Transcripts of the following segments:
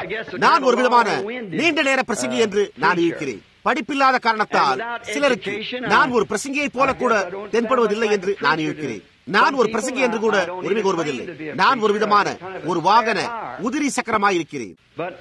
நான் ஒரு விதமான நீண்ட நேர பிரசங்கி என்று நான் இருக்கிறேன் படிப்பில்லாத காரணத்தால் சிலருக்கு நான் ஒரு பிரசங்கியை போல கூட தென்படுவதில்லை என்று நான் இருக்கிறேன் நான் ஒரு பிரசங்கி என்று கூட உரிமை கோருவதில்லை நான் ஒரு விதமான ஒரு வாகன உதிரி சக்கரமாய் இருக்கிறேன்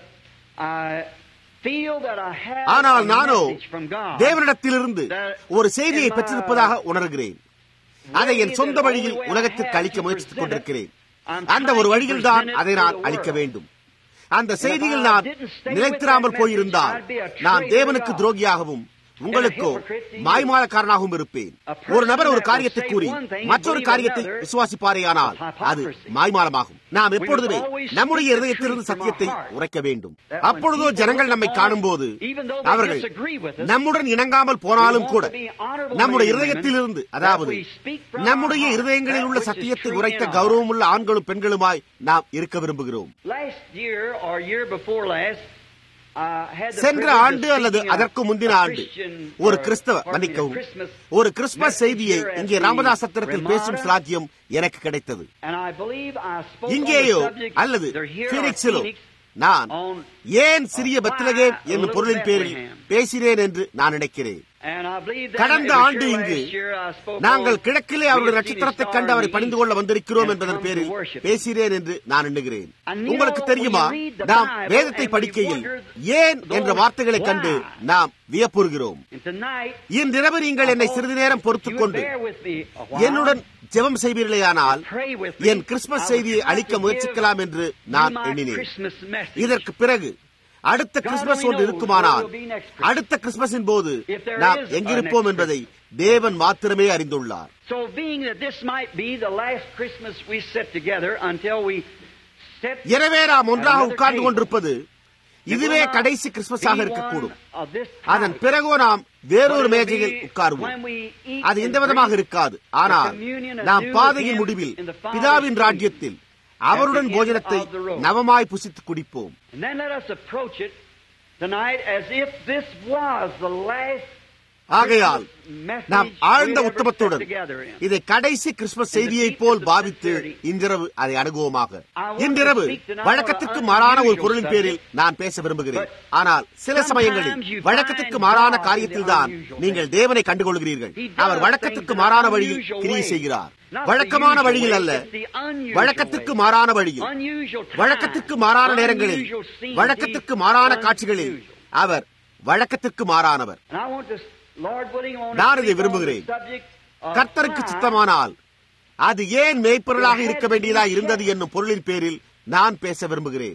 ஆனால் நானோ தேவனிடத்திலிருந்து ஒரு செய்தியை பெற்றிருப்பதாக உணர்கிறேன் அதை என் சொந்த வழியில் உலகத்திற்கு அளிக்க முயற்சித்துக் கொண்டிருக்கிறேன் அந்த ஒரு வழியில் தான் அதை நான் அளிக்க வேண்டும் அந்த செய்தியில் நான் நிலைத்திராமல் போயிருந்தால் நான் தேவனுக்கு துரோகியாகவும் உங்களுக்கோ மாய்மாலக்காரனாகவும் இருப்பேன் ஒரு நபர் ஒரு காரியத்தை கூறி மற்றொரு காரியத்தை விசுவாசிப்பாரேயானால் அது மாய்மாலமாகும் நாம் எப்பொழுதுமே நம்முடைய இருதயத்திலிருந்து சத்தியத்தை உரைக்க வேண்டும் அப்பொழுதோ ஜனங்கள் நம்மை காணும் போது அவர்கள் நம்முடன் இணங்காமல் போனாலும் கூட நம்முடைய இருதயத்திலிருந்து அதாவது நம்முடைய இருதயங்களில் உள்ள சத்தியத்தை உரைத்த கௌரவமுள்ள ஆண்களும் பெண்களுமாய் நாம் இருக்க விரும்புகிறோம் சென்ற ஆண்டு அல்லது அதற்கு முந்தின ஆண்டு ஒரு கிறிஸ்தவ மன்னிக்கவும் ஒரு கிறிஸ்துமஸ் செய்தியை இங்கே ராமதாசத்திரத்தில் பேசும் சாத்தியம் எனக்கு கிடைத்தது இங்கேயோ அல்லது பீனிக்ஸிலோ நான் ஏன் சிறிய பத்திலகேம் என்னும் பொருளின் பேரில் பேசினேன் என்று நான் நினைக்கிறேன் கடந்த ஆண்டு இங்கு நாங்கள் கிழக்கிலே அவருடைய நட்சத்திரத்தை கண்டு அவரை பணிந்து கொள்ள வந்திருக்கிறோம் என்பதன் பேரில் பேசினேன் என்று நான் எண்ணுகிறேன் உங்களுக்கு தெரியுமா நாம் வேதத்தை படிக்கையில் ஏன் என்ற வார்த்தைகளை கண்டு நாம் வியப்புறுகிறோம் இன்றிரவு நீங்கள் என்னை சிறிது நேரம் பொறுத்துக் கொண்டு என்னுடன் ஜெபம் செய்வீர்களேயானால் என் கிறிஸ்துமஸ் செய்தியை அளிக்க முயற்சிக்கலாம் என்று நான் எண்ணினேன் இதற்கு பிறகு அடுத்த கிறிஸ்துமஸ் ஒன்று இருக்குமானால் அடுத்த கிறிஸ்துமஸின் போது நாம் எங்கிருப்போம் என்பதை தேவன் மாத்திரமே அறிந்துள்ளார் எனவே நாம் ஒன்றாக உட்கார்ந்து கொண்டிருப்பது இதுவே கடைசி கிறிஸ்துமஸாக இருக்கக்கூடும் அதன் பிறகோ நாம் வேறொரு மேஜையில் உட்காருவோம் அது எந்த விதமாக இருக்காது ஆனால் நாம் பாதையின் முடிவில் பிதாவின் ராஜ்யத்தில் அவருடன் போஜனத்தை நவமாய் புசித்து குடிப்போம் ஆகையால் நாம் ஆழ்ந்த உத்தமத்துடன் இதை கடைசி கிறிஸ்துமஸ் செய்தியைப் போல் பாவித்து இன்றிரவு அதை அணுகுவோமாக இன்றிரவு வழக்கத்திற்கு மாறான ஒரு பொருளின் பேரில் நான் பேச விரும்புகிறேன் ஆனால் சில சமயங்களில் வழக்கத்திற்கு மாறான காரியத்தில் தான் நீங்கள் தேவனை கண்டுகொள்கிறீர்கள் அவர் வழக்கத்திற்கு மாறான வழியில் கிரியை செய்கிறார் வழக்கமான வழியில் அல்ல வழக்கத்திற்கு மாறான வழியில் வழக்கத்திற்கு மாறான நேரங்களில் வழக்கத்திற்கு மாறான காட்சிகளில் அவர் வழக்கத்திற்கு மாறானவர் நான் இதை விரும்புகிறேன் கர்த்தருக்கு சித்தமானால் அது ஏன் மேய்ப்பொருளாக இருக்க வேண்டியதா இருந்தது என்னும் பொருளின் பேரில் நான் பேச விரும்புகிறேன்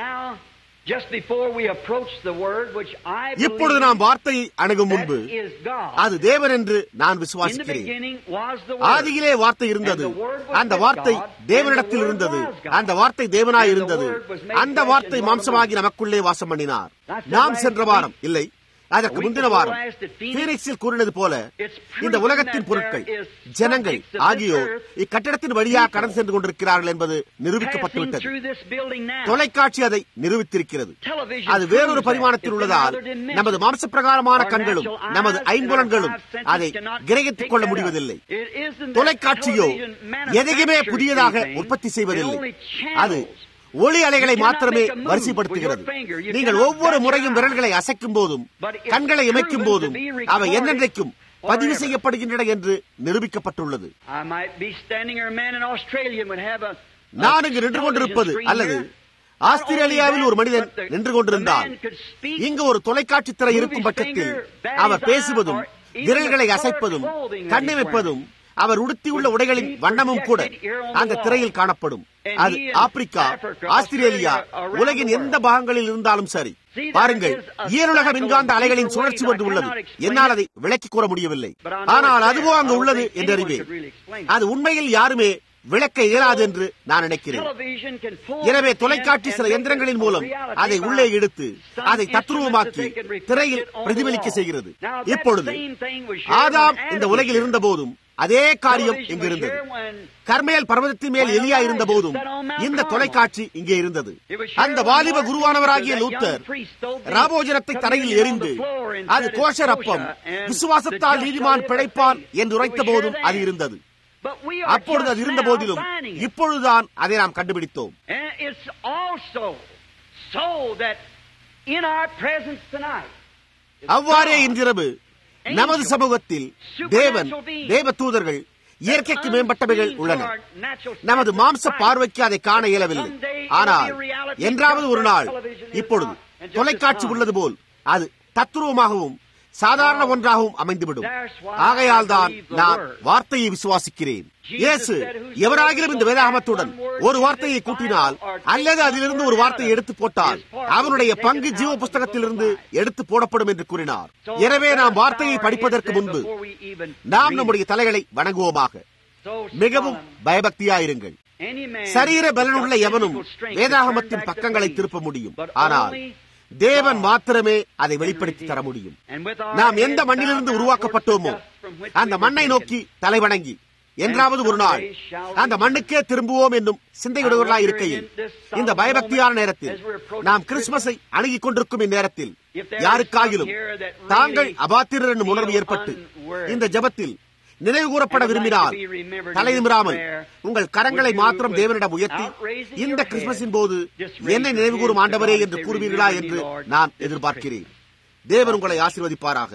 இப்பொழுது நாம் வார்த்தையை அணுகும் முன்பு அது தேவன் என்று நான் விசுவாசிக்கிறேன் ஆதியிலே வார்த்தை இருந்தது அந்த வார்த்தை தேவனிடத்தில் இருந்தது அந்த வார்த்தை தேவனாய் இருந்தது அந்த வார்த்தை மாம்சமாகி நமக்குள்ளே வாசம் பண்ணினார் நாம் சென்ற வாரம் இல்லை அதற்கு முந்தின வாரம் பீனிக்ஸில் கூறினது போல இந்த உலகத்தின் பொருட்கள் ஜனங்கள் ஆகியோர் இக்கட்டடத்தின் வழியாக கடந்து சென்று கொண்டிருக்கிறார்கள் என்பது நிரூபிக்கப்பட்டுவிட்டது தொலைக்காட்சி அதை நிரூபித்திருக்கிறது அது வேறொரு பரிமாணத்தில் உள்ளதால் நமது மாம்ச பிரகாரமான கண்களும் நமது ஐம்புலன்களும் அதை கிரகித்துக் கொள்ள முடிவதில்லை தொலைக்காட்சியோ எதையுமே புதியதாக உற்பத்தி செய்வதில்லை அது ஒளி அலைகளை மாத்திரமே வரிசைப்படுத்துகிறது நீங்கள் ஒவ்வொரு முறையும் விரல்களை அசைக்கும் போதும் கண்களை இமைக்கும் போதும் அவை என்னென்றைக்கும் பதிவு செய்யப்படுகின்றன என்று நிரூபிக்கப்பட்டுள்ளது நான் இங்கு நின்று கொண்டிருப்பது அல்லது ஆஸ்திரேலியாவில் ஒரு மனிதன் நின்று கொண்டிருந்தால் இங்கு ஒரு தொலைக்காட்சி திரை இருக்கும் பட்சத்தில் அவர் பேசுவதும் விரல்களை அசைப்பதும் கண்ணிமைப்பதும் அவர் உடுத்தியுள்ள உடைகளின் வண்ணமும் கூட அந்த திரையில் காணப்படும் அது ஆப்பிரிக்கா ஆஸ்திரேலியா உலகின் எந்த பாகங்களில் இருந்தாலும் சரி பாருங்கள் ஈருலக மின்காந்த அலைகளின் சுழற்சி ஒன்று உள்ளது என்னால் அதை விளக்கி கூற முடியவில்லை ஆனால் அதுவோ அங்கு உள்ளது என்று அறிவேன் அது உண்மையில் யாருமே விளக்க இயலாது என்று நான் நினைக்கிறேன் எனவே தொலைக்காட்சி சில எந்திரங்களின் மூலம் அதை உள்ளே எடுத்து அதை தத்துருவமாக்கி திரையில் பிரதிபலிக்க செய்கிறது இப்பொழுது ஆதாம் இந்த உலகில் இருந்த போதும் அதே காரியம் இங்கு இருந்தது கர்மேல் பர்வதத்தின் மேல் எலியா இருந்த போதும் இந்த தொலைக்காட்சி இங்கே இருந்தது அந்த வாலிப குருவானவராகிய லூத்தர் ராபோஜனத்தை தரையில் எரிந்து அது கோஷர் அப்பம் விசுவாசத்தால் நீதிமான் பிழைப்பான் என்று உரைத்த போதும் அது இருந்தது அப்பொழுது அது இருந்த போதிலும் இப்பொழுதுதான் அதை நாம் கண்டுபிடித்தோம் So that in our presence tonight, அவ்வாறே இன்றிரவு நமது சமூகத்தில் தேவன் தேவ தூதர்கள் இயற்கைக்கு மேம்பட்டவைகள் உள்ளன நமது மாம்ச பார்வைக்கு அதை காண இயலவில்லை ஆனால் என்றாவது ஒரு நாள் இப்பொழுது தொலைக்காட்சி உள்ளது போல் அது தத்துருவமாகவும் சாதாரண ஒன்றாகவும் அமைந்துவிடும் ஆகையால் தான் நான் வார்த்தையை விசுவாசிக்கிறேன் இயேசு எவராகிலும் இந்த வேதாகமத்துடன் ஒரு வார்த்தையை கூட்டினால் அல்லது அதிலிருந்து ஒரு வார்த்தையை எடுத்து போட்டால் அவனுடைய பங்கு ஜீவ புஸ்தகத்திலிருந்து எடுத்து போடப்படும் என்று கூறினார் எனவே நாம் வார்த்தையை படிப்பதற்கு முன்பு நாம் நம்முடைய தலைகளை வணங்குவோமாக மிகவும் பயபக்தியாயிருங்கள் சரீர பலனுள்ள எவனும் வேதாகமத்தின் பக்கங்களை திருப்ப முடியும் ஆனால் தேவன் மாத்திரமே அதை வெளிப்படுத்தி தர முடியும் நாம் எந்த மண்ணிலிருந்து உருவாக்கப்பட்டோமோ அந்த மண்ணை நோக்கி தலைவணங்கி என்றாவது ஒரு நாள் அந்த மண்ணுக்கே திரும்புவோம் என்னும் சிந்தையுடையவர்களாய் இருக்கையில் இந்த பயபக்தியான நேரத்தில் நாம் கிறிஸ்துமஸை அணுகிக் கொண்டிருக்கும் இந்நேரத்தில் யாருக்காகிலும் தாங்கள் அபாத்திரர் என்னும் உணர்வு ஏற்பட்டு இந்த ஜபத்தில் நினைவு கூறப்பட விரும்பினால் தலை நிமிராமல் உங்கள் கரங்களை மாத்திரம் தேவனிடம் உயர்த்தி இந்த கிறிஸ்துமஸின் போது என்னை நினைவு கூறும் ஆண்டவரே என்று கூறுவீர்களா என்று நான் எதிர்பார்க்கிறேன் தேவன் உங்களை ஆசீர்வதிப்பாராக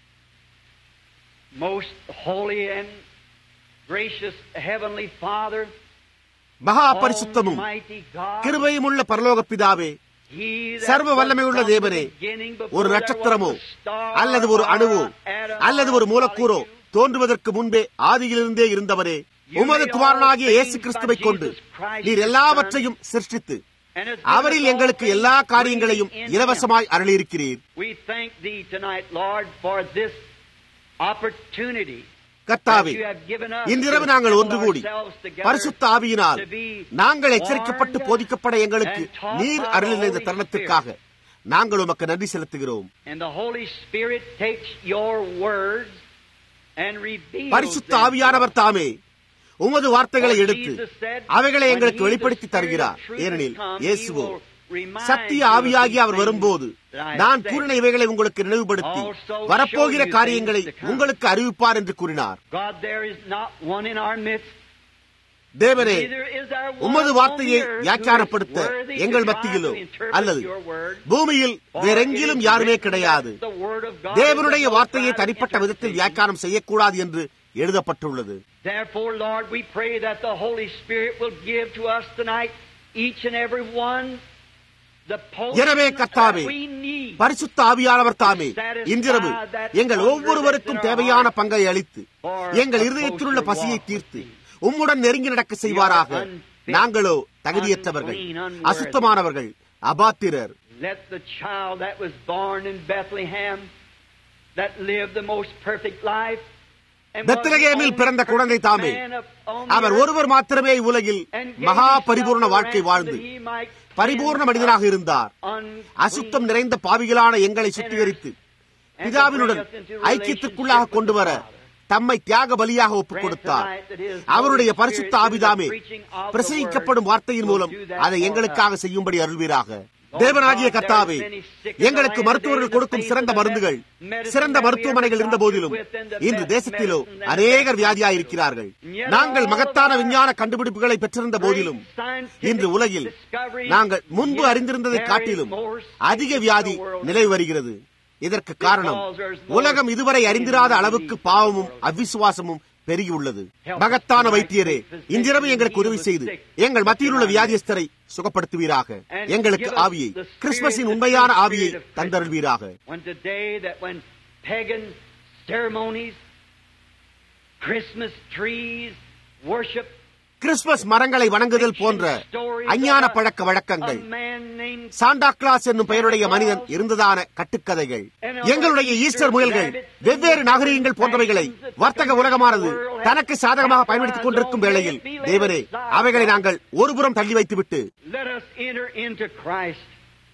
Most holy and gracious heavenly Father, மகா பரிசுத்தமும் Almighty God, கிருபையும் உள்ள பரலோக பிதாவே He that சர்வ வல்லமையுள்ள from the தேவனே beginning before ஒரு there நட்சத்திரமோ was a star அல்லது ஒரு அணுவோ or atom அல்லது ஒரு or மூலக்கூறோ molecule, தோன்றுவதற்கு முன்பே ஆதியிலிருந்தே இருந்தவரே உமது குமாரனாகிய இயேசு கிறிஸ்துவை கொண்டு நீர் எல்லாவற்றையும் சிருஷ்டித்து and has given அவரில் us all எங்களுக்கு things எல்லா காரியங்களையும் freely in Him. இலவசமாய் அருளியிருக்கிறீர் We thank Thee tonight, Lord, for this opportunity கர்த்தாவே that you have given us இன்றிரவு to நாங்கள் assemble ஒன்று கூடி ourselves together பரிசுத்த ஆவியினால் to be நாங்கள் எச்சரிக்கப்பட்டு warned போதிக்கப்பட எங்களுக்கு and taught நீர் by the அருளின இந்த Holy தருணத்திற்காக நாங்கள் உமக்கு நன்றி செலுத்துகிறோம் And the Holy Spirit takes your words and reveals பரிசுத்த them to ஆவியானவர் தாமே உமது வார்த்தைகளை For எடுத்து Jesus said, அவைகளை "When எங்களுக்கு he, வெளிப்படுத்தி the Spirit தருகிறார் of truth, ஏனெனில் has come, இயேசுவோ he will remind சத்திய you of ஆவியாகி these அவர் things வரும்போது that I have நான் said. கூறின இவைகளை உங்களுக்கு நினைவுபடுத்தி Also வரப்போகிற show you காரியங்களை things to come. உங்களுக்கு அறிவிப்பார் என்று கூறினார் God, there is not one in our midst. தேவனே Neither is there one உமது on வார்த்தையை the earth who is வியாக்கியானப்படுத்த worthy எங்கள் to மத்தியிலோ try to interpret அல்லது your word. பூமியில் For வேறெங்கிலும் it is யாருமே written கிடையாது that the word of God தேவனுடைய is above வார்த்தையை private தனிப்பட்ட விதத்தில் interpretation. வியாக்கியானம் செய்யக்கூடாது என்று எழுதப்பட்டுள்ளது Therefore, Lord, we pray that the Holy Spirit will give to us tonight, each and every one, the எனவே portion கர்த்தாவே that we need. பரிசுத்த ஆவியானவர் தாமே இன்றிரவு எங்கள் ஒவ்வொருவருக்கும் தேவையான பங்கை அளித்து எங்கள் இருதயத்தில் உள்ள பசியை தீர்த்து உம்முடன் நெருங்கி நடக்க செய்வாராக நாங்களோ தகுதியற்றவர்கள் அசுத்தமானவர்கள் அபாத்திரர் Let the child that was born in Bethlehem, that lived the most perfect life, and was the பெத்லகேமில் only பிறந்த குழந்தை perfect தாமே man of- on the our earth, ஒருவர் மாத்திரமே உலகில் and gave மகா himself பரிபூர்ண a வாழ்க்கை ransom வாழ்ந்து that he might பரிபூர்ண cleanse மனிதனாக us இருந்தார் unclean அசுத்தம் நிறைந்த பாவிகளான எங்களை சுத்திகரித்து பிதாவினுடன் ஐக்கியத்திற்குள்ளாக கொண்டு வர தம்மை தியாக பலியாக ஒப்புக் கொடுத்தார் அவருடைய பரிசுத்த ஆவிதாமே பிரசங்கிக்கப்படும் வார்த்தையின் மூலம் அதை எங்களுக்காக செய்யும்படி அருள்வீராக தேவனாகிய கர்த்தாவே எங்களுக்கு மருத்துவர்கள் கொடுக்கும் சிறந்த மருந்துகள் சிறந்த மருத்துவமனைகள் இருந்த போதிலும் இன்று தேசத்திலோ அநேகர் வியாதியாயிருக்கிறார்கள் நாங்கள் மகத்தான விஞ்ஞான கண்டுபிடிப்புகளை பெற்றிருந்த போதிலும் இன்று உலகில் நாங்கள் முன்பு அறிந்திருந்ததை காட்டிலும் அதிக வியாதி நிலவி வருகிறது இதற்கு காரணம் உலகம் இதுவரை அறிந்திராத அளவுக்கு பாவமும் அவிசுவாசமும் பெருகியுள்ளது மகத்தான வைத்தியரே இன்றிரவு எங்களுக்கு உதவி செய்து எங்கள் மத்தியில் உள்ள வியாதியஸ்தரை சுகப்படுத்துவீராக எங்களுக்கு ஆவியை கிறிஸ்துமஸின் உண்மையான ஆவியை தந்தருள்வீராக When today that when pagan ceremonies, Christmas trees, worship, Christmas மரங்களை வணங்குதல் போன்ற அஞ்ஞான பழக்க a வழக்கங்கள் man named சாண்டா கிளாஸ் என்னும் பெயருடைய மனிதன் இருந்ததான கட்டுக்கதைகள் எங்களுடைய ஈஸ்டர் முயல்கள் வெவ்வேறு நாகரிகங்கள் போன்றவைகளை வர்த்தக உலகமானது தனக்கு சாதகமாக பயன்படுத்திக் கொண்டிருக்கும் வேளையில் தேவரே அவைகளை நாங்கள் ஒருபுறம் தள்ளி வைத்துவிட்டு let us enter into Christ.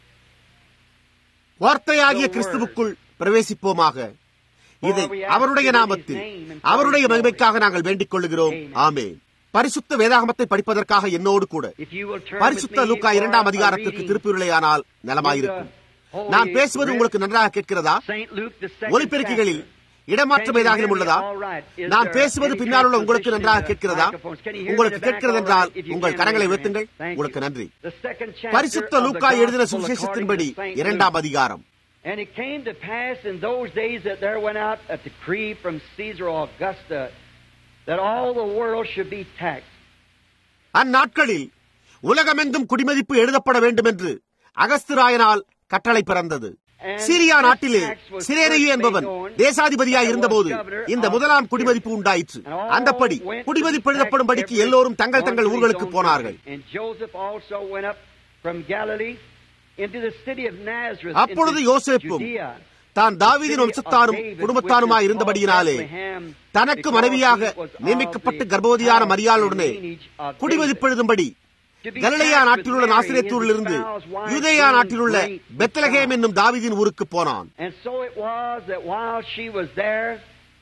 வார்த்தையாகிய கிறிஸ்துவுக்குள் பிரவேசிப்போமாக இதை அவருடைய நாமத்தில் அவருடைய மகிமைக்காக நாங்கள் வேண்டிக் கொள்ளுகிறோம் ஆமே பரிசுத்த வேதாகமத்தை படிப்பதற்காக என்னோடு கூட If you will turn பரிசுத்த with me லூக்கா for இரண்டாம் a அதிகாரத்திற்கு reading திருப்பியுள்ளையானால் நலமாயிருக்கும் நான் பேசுவது உங்களுக்கு நன்றாக கேட்கிறதா Saint Luke, the second ஒலிபெருக்கிகளில் chapter. இடமாற்றம் ஏதாகிலும் உள்ளதா நான் பேசுவது பின்னால் உள்ள உங்களுக்கு நன்றாக கேட்கிறதா உங்களுக்கு கேட்கிறது என்றால் உங்கள் கரங்களை உயர்த்துங்கள் உங்களுக்கு நன்றி பரிசுத்த லூக்கா எழுதின சுவிசேஷத்தின்படி இரண்டாம் அதிகாரம் And it came to pass in those days that there went out a decree from Caesar Augusta that all the world should be taxed. அந்நாட்களில் உலகமெங்கும் குடிமதிப்பு எழுதப்பட வேண்டும் என்று அகஸ்திராயனால் கட்டளை பிறந்தது சிரியா நாட்டிலே சிரேரையு என்பவன் தேசாதிபதியாய் இருந்தபோது இந்த முதலாம் குடிமதிப்பு உண்டாயிற்று அந்தப்படி குடிமதிப்பு எழுதப்படும்படிக்கு எல்லோரும் தங்கள் தங்கள் ஊர்களுக்கு போனார்கள் And Joseph also went up from Galilee into the city of Nazareth அப்பொழுது into யோசேப்பும் Judea, தான் தாவீதின் வம்சத்தாரும் குடும்பத்தாருமாய் இருந்தபடியினாலே தனக்கு மனைவியாக நியமிக்கப்பட்டு கர்ப்பவதியான மரியாளுடனே குடிமதிப்பு எழுதும்படி கலிலேயா நாட்டிலுள்ள நாசிரேத்தூரிலிருந்து யூதேயா நாட்டிலுள்ள பெத்லகேம் என்னும் தாவீதின் ஊருக்கு போனான் And so it was that while she was there,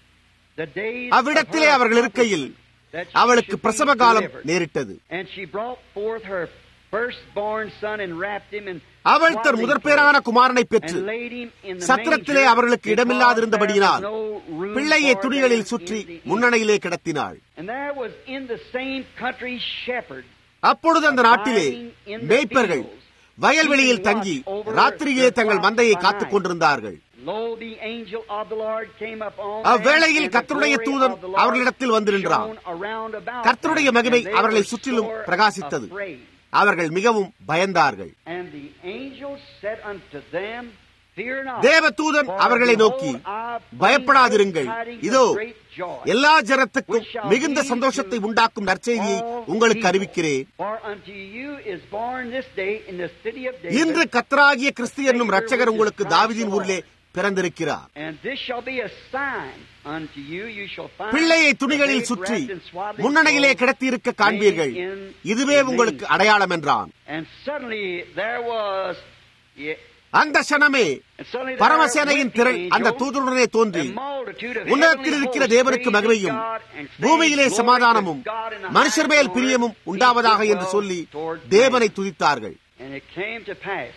the days அவ்விடத்திலே of her அவர்கள் இருக்கையில் that she அவளுக்கு should be பிரசவ காலம் delivered. நேரிட்டது And she brought forth her firstborn son and wrapped him in அவள் தன் swaddling முதற்பேரான clothes குமாரனை பெற்று and laid him in the சத்திரத்திலே manger அவர்களுக்கு because இடமில்லாதிருந்தபடியினால் there was no room பிள்ளையை for துணிகளில் them சுற்றி in the inn. முன்னணியிலே கிடத்தினாள் And there was in the same country shepherds அப்பொழுது அந்த நாட்டிலே மேய்ப்பர்கள் வயல்வெளியில் தங்கி ராத்திரியிலே தங்கள் மந்தையை காத்துக் கொண்டிருந்தார்கள் Lo, the angel of the Lord came upon them, அவ்வேளையில் and the கர்த்தருடைய glory தூதன் of the Lord அவர்களிடத்தில் வந்து நின்றான். shone around about கர்த்தருடைய them, மகிமை and they அவர்களை were சுற்றிலும் sore பிரகாசித்தது afraid. அவர்கள் மிகவும் பயந்தார்கள் And the angel said unto them, Fear not, தேவ தூதன் for அவர்களை behold, நோக்கி I bring பயப்படாதிருங்கள் good tidings of இதோ great joy, எல்லா ஜனத்துக்கும் which shall மிகுந்த be சந்தோஷத்தை to உண்டாக்கும் நற்செய்தியை all உங்களுக்கு people. அறிவிக்கிறேன் For unto you is born this day in the city of David, இன்று கத்தராகிய கிறிஸ்து என்னும் ரட்சகர் உங்களுக்கு தாவீதின் ஊரிலே பிறந்திருக்கிறார் And this shall be a sign unto you. You shall find பிள்ளையை the துணிகளில் babe சுற்றி wrapped in swaddling முன்னணியிலே clothes, கிடத்தியிருக்க காண்பீர்கள் laying in இதுவே the உங்களுக்கு manger. அடையாளம் என்றான் And suddenly there was, yeah, அந்த க்ஷணமே and suddenly there பரமசேனையின் with the திரள் angel அந்த தூதருடனே தோன்றி a multitude of உன்னதத்தில் heavenly இருக்கிற hosts தேவனுக்கு praising மகிமையும் God and saying, பூமியிலே "Glory to சமாதானமும் God in the மனுஷர் மேல் highest பிரியமும் order, உண்டாவதாக peace என்று and சொல்லி will towards தேவனை men." துதித்தார்கள் And it came to pass,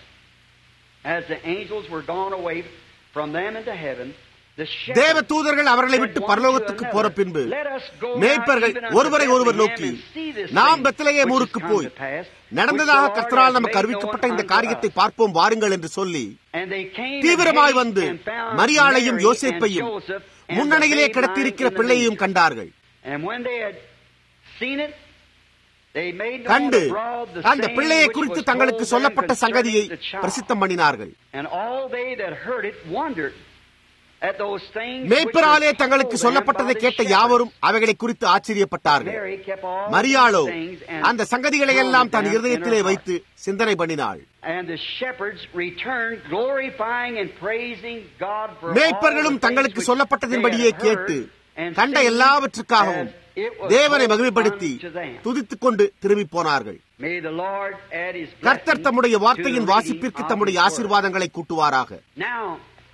as the angels were gone away from them into heaven, the தேவ shepherds தூதர்கள் அவர்களை said விட்டு one to பரலோகத்துக்கு another, போற பின்பு "Let us go now மேய்ப்பர்கள் even unto ஒருவரை ஒருவர் Bethlehem நோக்கி and see this நாம் thing பெத்லகேம் which is ஊருக்கு come போய் to pass, நடந்ததாக which the Lord கர்த்தரால் hath நமக்கு made அறிவிக்கப்பட்ட known இந்த unto காரியத்தை us." பார்ப்போம் வாருங்கள் என்று சொல்லி And they came in தீவிரமாய் haste வந்து and found மரியாளையும் Mary யோசேப்பையும் and Joseph and முன்னணியிலே the babe கிடத்தியிருக்கிற lying in the பிள்ளையையும் manger. கண்டார்கள் And when they had seen it, they made known கண்டு abroad the அந்த saying பிள்ளையை which குறித்து was தங்களுக்கு told them சொல்லப்பட்ட concerning சங்கதியை the child. பிரசித்தம் பண்ணினார்கள் And all they that heard it wondered at those things which மேய்ப்பராலே were தங்களுக்கு told them சொல்லப்பட்டதை by the கேட்ட shepherds. யாவரும் அவைகளை குறித்து ஆச்சரியப்பட்டார்கள் Mary kept all மரியாளோ these things and அந்த சங்கதிகளை எல்லாம் pondered தன் them in இருதயத்திலே her heart. வைத்து சிந்தனை பண்ணினாள் And the shepherds returned, glorifying and praising God for all மேய்ப்பர்களும் the தங்களுக்கு things which சொல்லப்பட்டதின்படியே they had கேட்டு heard and கண்ட seen எல்லாவற்றுக்காகவும் as it was தேவனை told மகிமைப்படுத்தி unto them. துதித்துக் கொண்டு திரும்பி போனார்கள் May the Lord add his கர்த்தர் blessing தம்முடைய to வார்த்தையின் the வாசிப்பிற்கு reading of தம்முடைய his word. ஆசீர்வாதங்களை கூட்டுவாராக Now,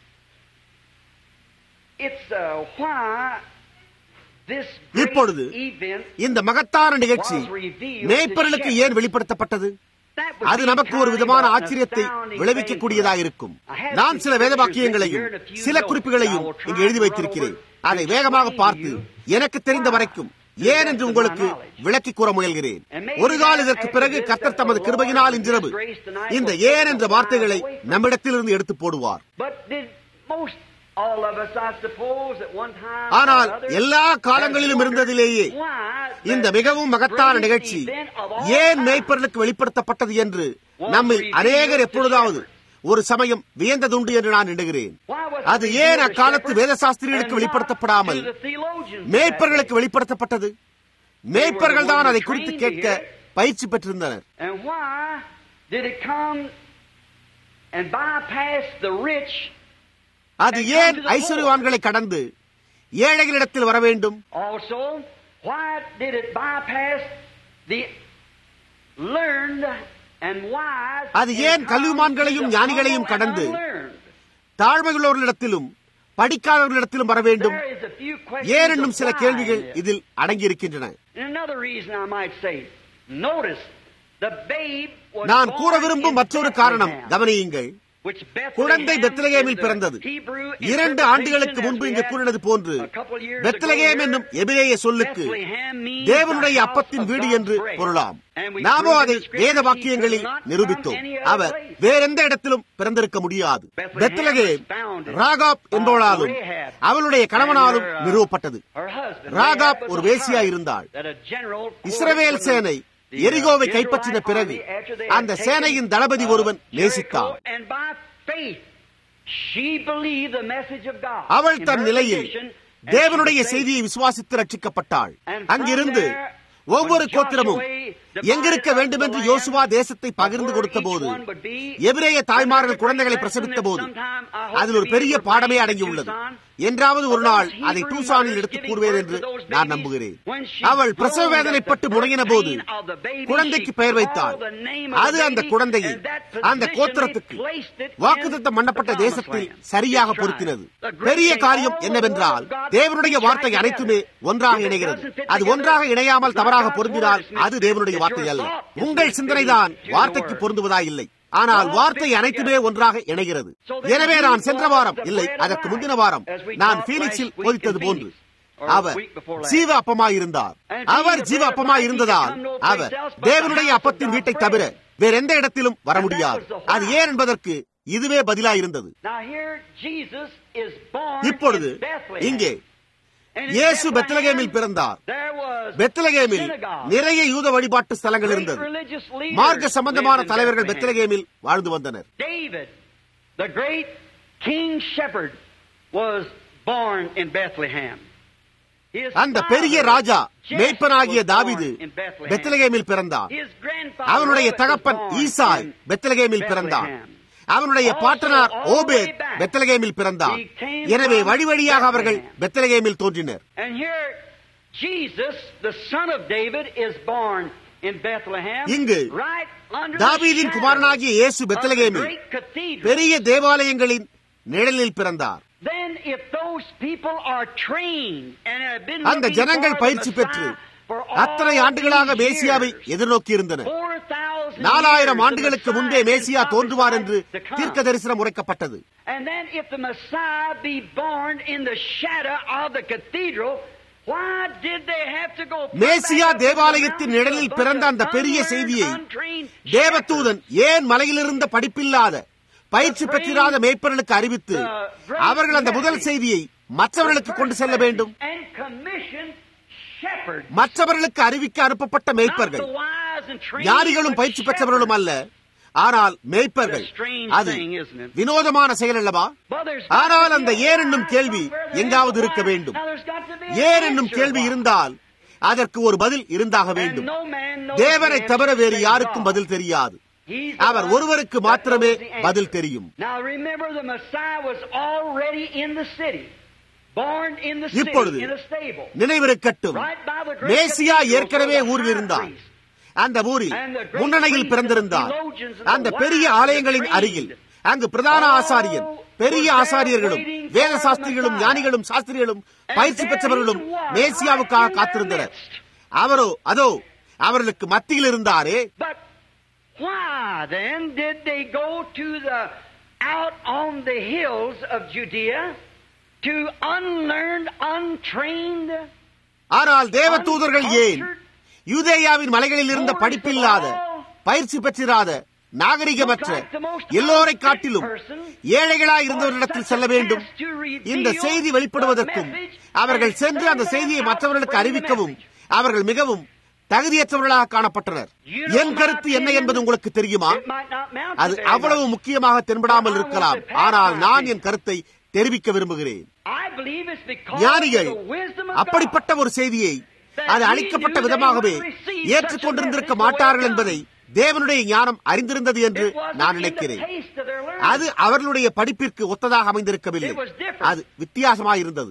it's uh, why this great இப்பொழுது event இந்த மகத்தான நிகழ்ச்சி was revealed மேய்ப்பர்களுக்கு to ஏன் வெளிப்படுத்தப்பட்டது That would அது be நமக்கு ஒரு kind விதமான of an ஆச்சரியத்தை astounding விளைவிக்கக்கூடியதாக thing for us. இருக்கும் I have நான் some சில வேத scriptures வாக்கியங்களையும் written here and a few சில notes. குறிப்புகளையும் I will try இங்கு எழுதி to run வைத்திருக்கிறேன் over அதை to வேகமாக explain to பார்த்து you எனக்கு தெரிந்த why வரைக்கும் to ஏன் the என்று best of உங்களுக்கு my knowledge. விளக்கி கூற முயல்கிறேன் And maybe ஒரு கால் that இதற்கு after பிறகு this கர்த்தர் that தமது the கிருபையினால் Lord இன்றிரவு His grace tonight இந்த will take ஏன் என்ற the வார்த்தைகளை mind away from நம்மிடத்திலிருந்து எடுத்து போடுவார் But did most all of us, I suppose, at one time ஆனால் or other, எல்லா காலங்களிலும் have இருந்ததிலேயே wondered why இந்த that மிகவும் மகத்தான greatest நிகழ்ச்சி event of all ஏன் time மேய்ப்பர்களுக்கு வெளிப்படுத்தப்பட்டது என்று was நம்மில் revealed அநேகர் to எப்பொழுதாவது shepherds. ஒரு சமயம் வியந்ததுண்டு என்று நான் எண்ணுகிறேன் Why was it அது revealed ஏன் to அக்காலத்து shepherds வேத சாஸ்திரிகளுக்கு and not வெளிப்படுத்தப்படாமல் to the theologians of மேய்ப்பர்களுக்கு that வெளிப்படுத்தப்பட்டது மேய்ப்பர்கள் தான் அதை குறித்து கேட்க பயிற்சி பெற்றிருந்தனர் day? And why did it come and bypass the rich அது ஏன் ஐஸ்வர்யவான்களை கடந்து ஏழைகளிடத்தில் வர வேண்டும் also? Why did it bypass the learned and wise? அது ஏன் and கல்விமான்களையும் come to the ஞானிகளையும் humble and கடந்து unlearned? தாழ்மையுள்ளவர்களிடத்திலும் படிக்காதவர்களிடத்திலும் வர வேண்டும் There is a few questions ஏன் என்னும் of சில why கேள்விகள் in this. இதில் அடங்கியிருக்கின்றன And another reason I might say, notice the babe was நான் கூற born விரும்பும் in மற்றொரு காரணம் Bethlehem. கவனியுங்கள் குழந்தை பெத்லகேமில் பிறந்தது இரண்டு ஆண்டுகளுக்கு முன்பு இங்கு கூறினது போன்று பெத்லகேம் என்னும் எபிரேய சொல்லுக்கு தேவனுடைய அப்பத்தின் வீடு என்று பொருளாம் நாமோ அதை வேத வாக்கியங்களில் நிரூபித்தோம் அவர் வேறெந்த இடத்திலும் பிறந்திருக்க முடியாது பெத்லகேம் ராகாப் என்பவளாலும் அவளுடைய கணவனாலும் நிறுவப்பட்டது ராகாப் ஒரு வேசியா இருந்தாள் இஸ்ரவேல் சேனை எரிகோவை கைப்பற்றின பிறகு அந்த சேனையின் தளபதி ஒருவன் நேசித்தார் அவள் தன் நிலையில் தேவனுடைய செய்தியை விசுவாசித்து ரட்சிக்கப்பட்டாள் அங்கிருந்து ஒவ்வொரு கோத்திரமும் எங்கிருக்க வேண்டும் என்று யோசுவா தேசத்தை பகிர்ந்து கொடுத்த போது எபிரேய தாய்மார்கள் குழந்தைகளை பிரசவித்த போது அதில் ஒரு பெரிய பாடமே அடங்கியுள்ளது என்றாவது ஒரு நாள் அதை டூசானில் எடுத்துக் கூறுவேன் என்று நான் நம்புகிறேன் அவள் பிரசவ வேதனைப்பட்டு முடங்கின போது குழந்தைக்கு பெயர் வைத்தாள் அது அந்த குழந்தையை அந்த கோத்திரத்துக்கு வாக்குத்தத்தம் பண்ணப்பட்ட தேசத்தில் சரியாக பொருத்தினது பெரிய காரியம் என்னவென்றால் தேவனுடைய வார்த்தை அனைத்துமே ஒன்றாக இணைகிறது அது ஒன்றாக இணையாமல் தவறாக பொருந்தினால் அது தேவனுடைய வார்த்தை அல்ல உங்கள் சிந்தனைதான் வார்த்தைக்கு பொருந்துவதா இல்லை ஆனால் வார்த்தை அனைத்துமே ஒன்றாக இணைகிறது எனவே நான் சென்ற வாரம் இல்லை அதற்கு முந்தின வாரம் நான் பீனிக்ஸில் போதித்தது போன்று அவர் ஜீவ அப்பமாய் இருந்தார் அவர் ஜீவ அப்பமாய் இருந்ததால் அவர் தேவனுடைய அப்பத்தின் வீட்டை தவிர வேற எந்த இடத்திலும் வர முடியாது அது ஏன் என்பதற்கு இதுவே பதிலாயிருந்தது இப்பொழுது இங்கே இயேசு பெத்லகேமில் பிறந்தார் பெத்லகேமில் நிறைய யூத வழிபாட்டு ஸ்தலங்கள் இருந்தது மார்க்க சம்பந்தமான தலைவர்கள் பெத்லகேமில் வாழ்ந்து வந்தனர் அந்த பெரிய ராஜா மேய்ப்பனாகிய தாவிது பெத்லகேமில் பிறந்தார் அவனுடைய தகப்பன் ஈசாய் பெத்லகேமில் பிறந்தார் அவனுடைய பாட்டனார் ஓபேத் பெத்தலகேமில் பிறந்தார் எனவே வழி வழியாக அவர்கள் பெத்தலகேமில் தோன்றினர் இங்கு தாவீதின் குமாரனாகிய இயேசு பெத்தலகேமில் பெரிய தேவாலயங்களின் நிழலில் பிறந்தார் அந்த ஜனங்கள் பயிற்சி பெற்று அத்தனை ஆண்டுகளாக மேசியாவை எதிர்நோக்கி இருந்தனர் நாலாயிரம் ஆண்டுகளுக்கு முன்பே மேசியா தோன்றுவார் என்று தீர்க்க தரிசனம் உரைக்கப்பட்டது மேசியா தேவாலயத்தின் நிழலில் பிறந்த அந்த பெரிய செய்தியை தேவதூதன் ஏன் மலையிலிருந்த படிப்பில்லாத பயிற்சி பெற்றிராத மேய்ப்பர்களுக்கு அறிவித்து அவர்கள் அந்த முதல் செய்தியை மற்றவர்களுக்கு கொண்டு செல்ல வேண்டும் மற்றவர்களுக்கு அறிவிக்க அனுப்பப்பட்ட மேய்ப்பர்கள் ஞானிகளும் பயிற்சி பெற்றவர்களும் அல்ல ஆனால் மேய்ப்பர்கள் அது வினோதமான செயல் அல்லவா ஆனால் அந்த ஏர் என்னும் கேள்வி எங்காவது இருக்க வேண்டும் ஏர் என்னும் கேள்வி இருந்தால் அதற்கு ஒரு பதில் இருந்தாக வேண்டும் தேவனை தவிர வேறு யாருக்கும் பதில் தெரியாது அவர் ஒருவருக்கு மாத்திரமே பதில் தெரியும் இப்பொழுது நினைவிருக்கட்டும் மேசியா ஏற்கனவே ஊரில் இருந்தார் அந்த ஊரில் முன்னணியில் பிறந்திருந்தார் அந்த பெரிய ஆலயங்களின் அருகில் அங்கு பிரதான ஆசாரியன் பெரிய ஆசாரியர்களும் வேத சாஸ்திரிகளும் ஞானிகளும் சாஸ்திரிகளும் பயிற்சி பெற்றவர்களும் மேசியாவுக்காக காத்திருந்தனர் அவரோ அதோ அவர்களுக்கு மத்தியில் இருந்தாரே Why then did they go to the out on the hills of Judea to unlearned, untrained? ஆனால் தேவ தூதர்கள் ஏன் யூதேயாவின் மலைகளில் இருந்த படிப்பில்லாத பயிற்சி பெற்றிராத நாகரிகமற்ற எல்லோரை காட்டிலும் ஏழைகளாய் இருந்தவரிடத்தில் செல்ல வேண்டும் இந்த செய்தி வெளிப்படுவதற்கும் அவர்கள் சென்று அந்த செய்தியை மற்றவர்களுக்கு அறிவிக்கவும் அவர்கள் மிகவும் தகுதியற்றவர்களாக காணப்பட்டனர் என் கருத்து என்ன என்பது உங்களுக்கு தெரியுமா அது அவ்வளவு முக்கியமாக தென்படாமல் இருக்கலாம் ஆனால் நான் என் கருத்தை தெரிவிக்க விரும்புகிறேன் ஞானிகள் அப்படிப்பட்ட ஒரு செய்தியை அது அளிக்கப்பட்ட விதமாகவே ஏற்றுக்கொண்டிருந்திருக்க மாட்டார்கள் என்பதை தேவனுடைய ஞானம் அறிந்திருந்தது என்று நான் நினைக்கிறேன் அது அவர்களுடைய படிப்பிற்கு ஒத்ததாக அமைந்திருக்கவில்லை அது வித்தியாசமாயிருந்தது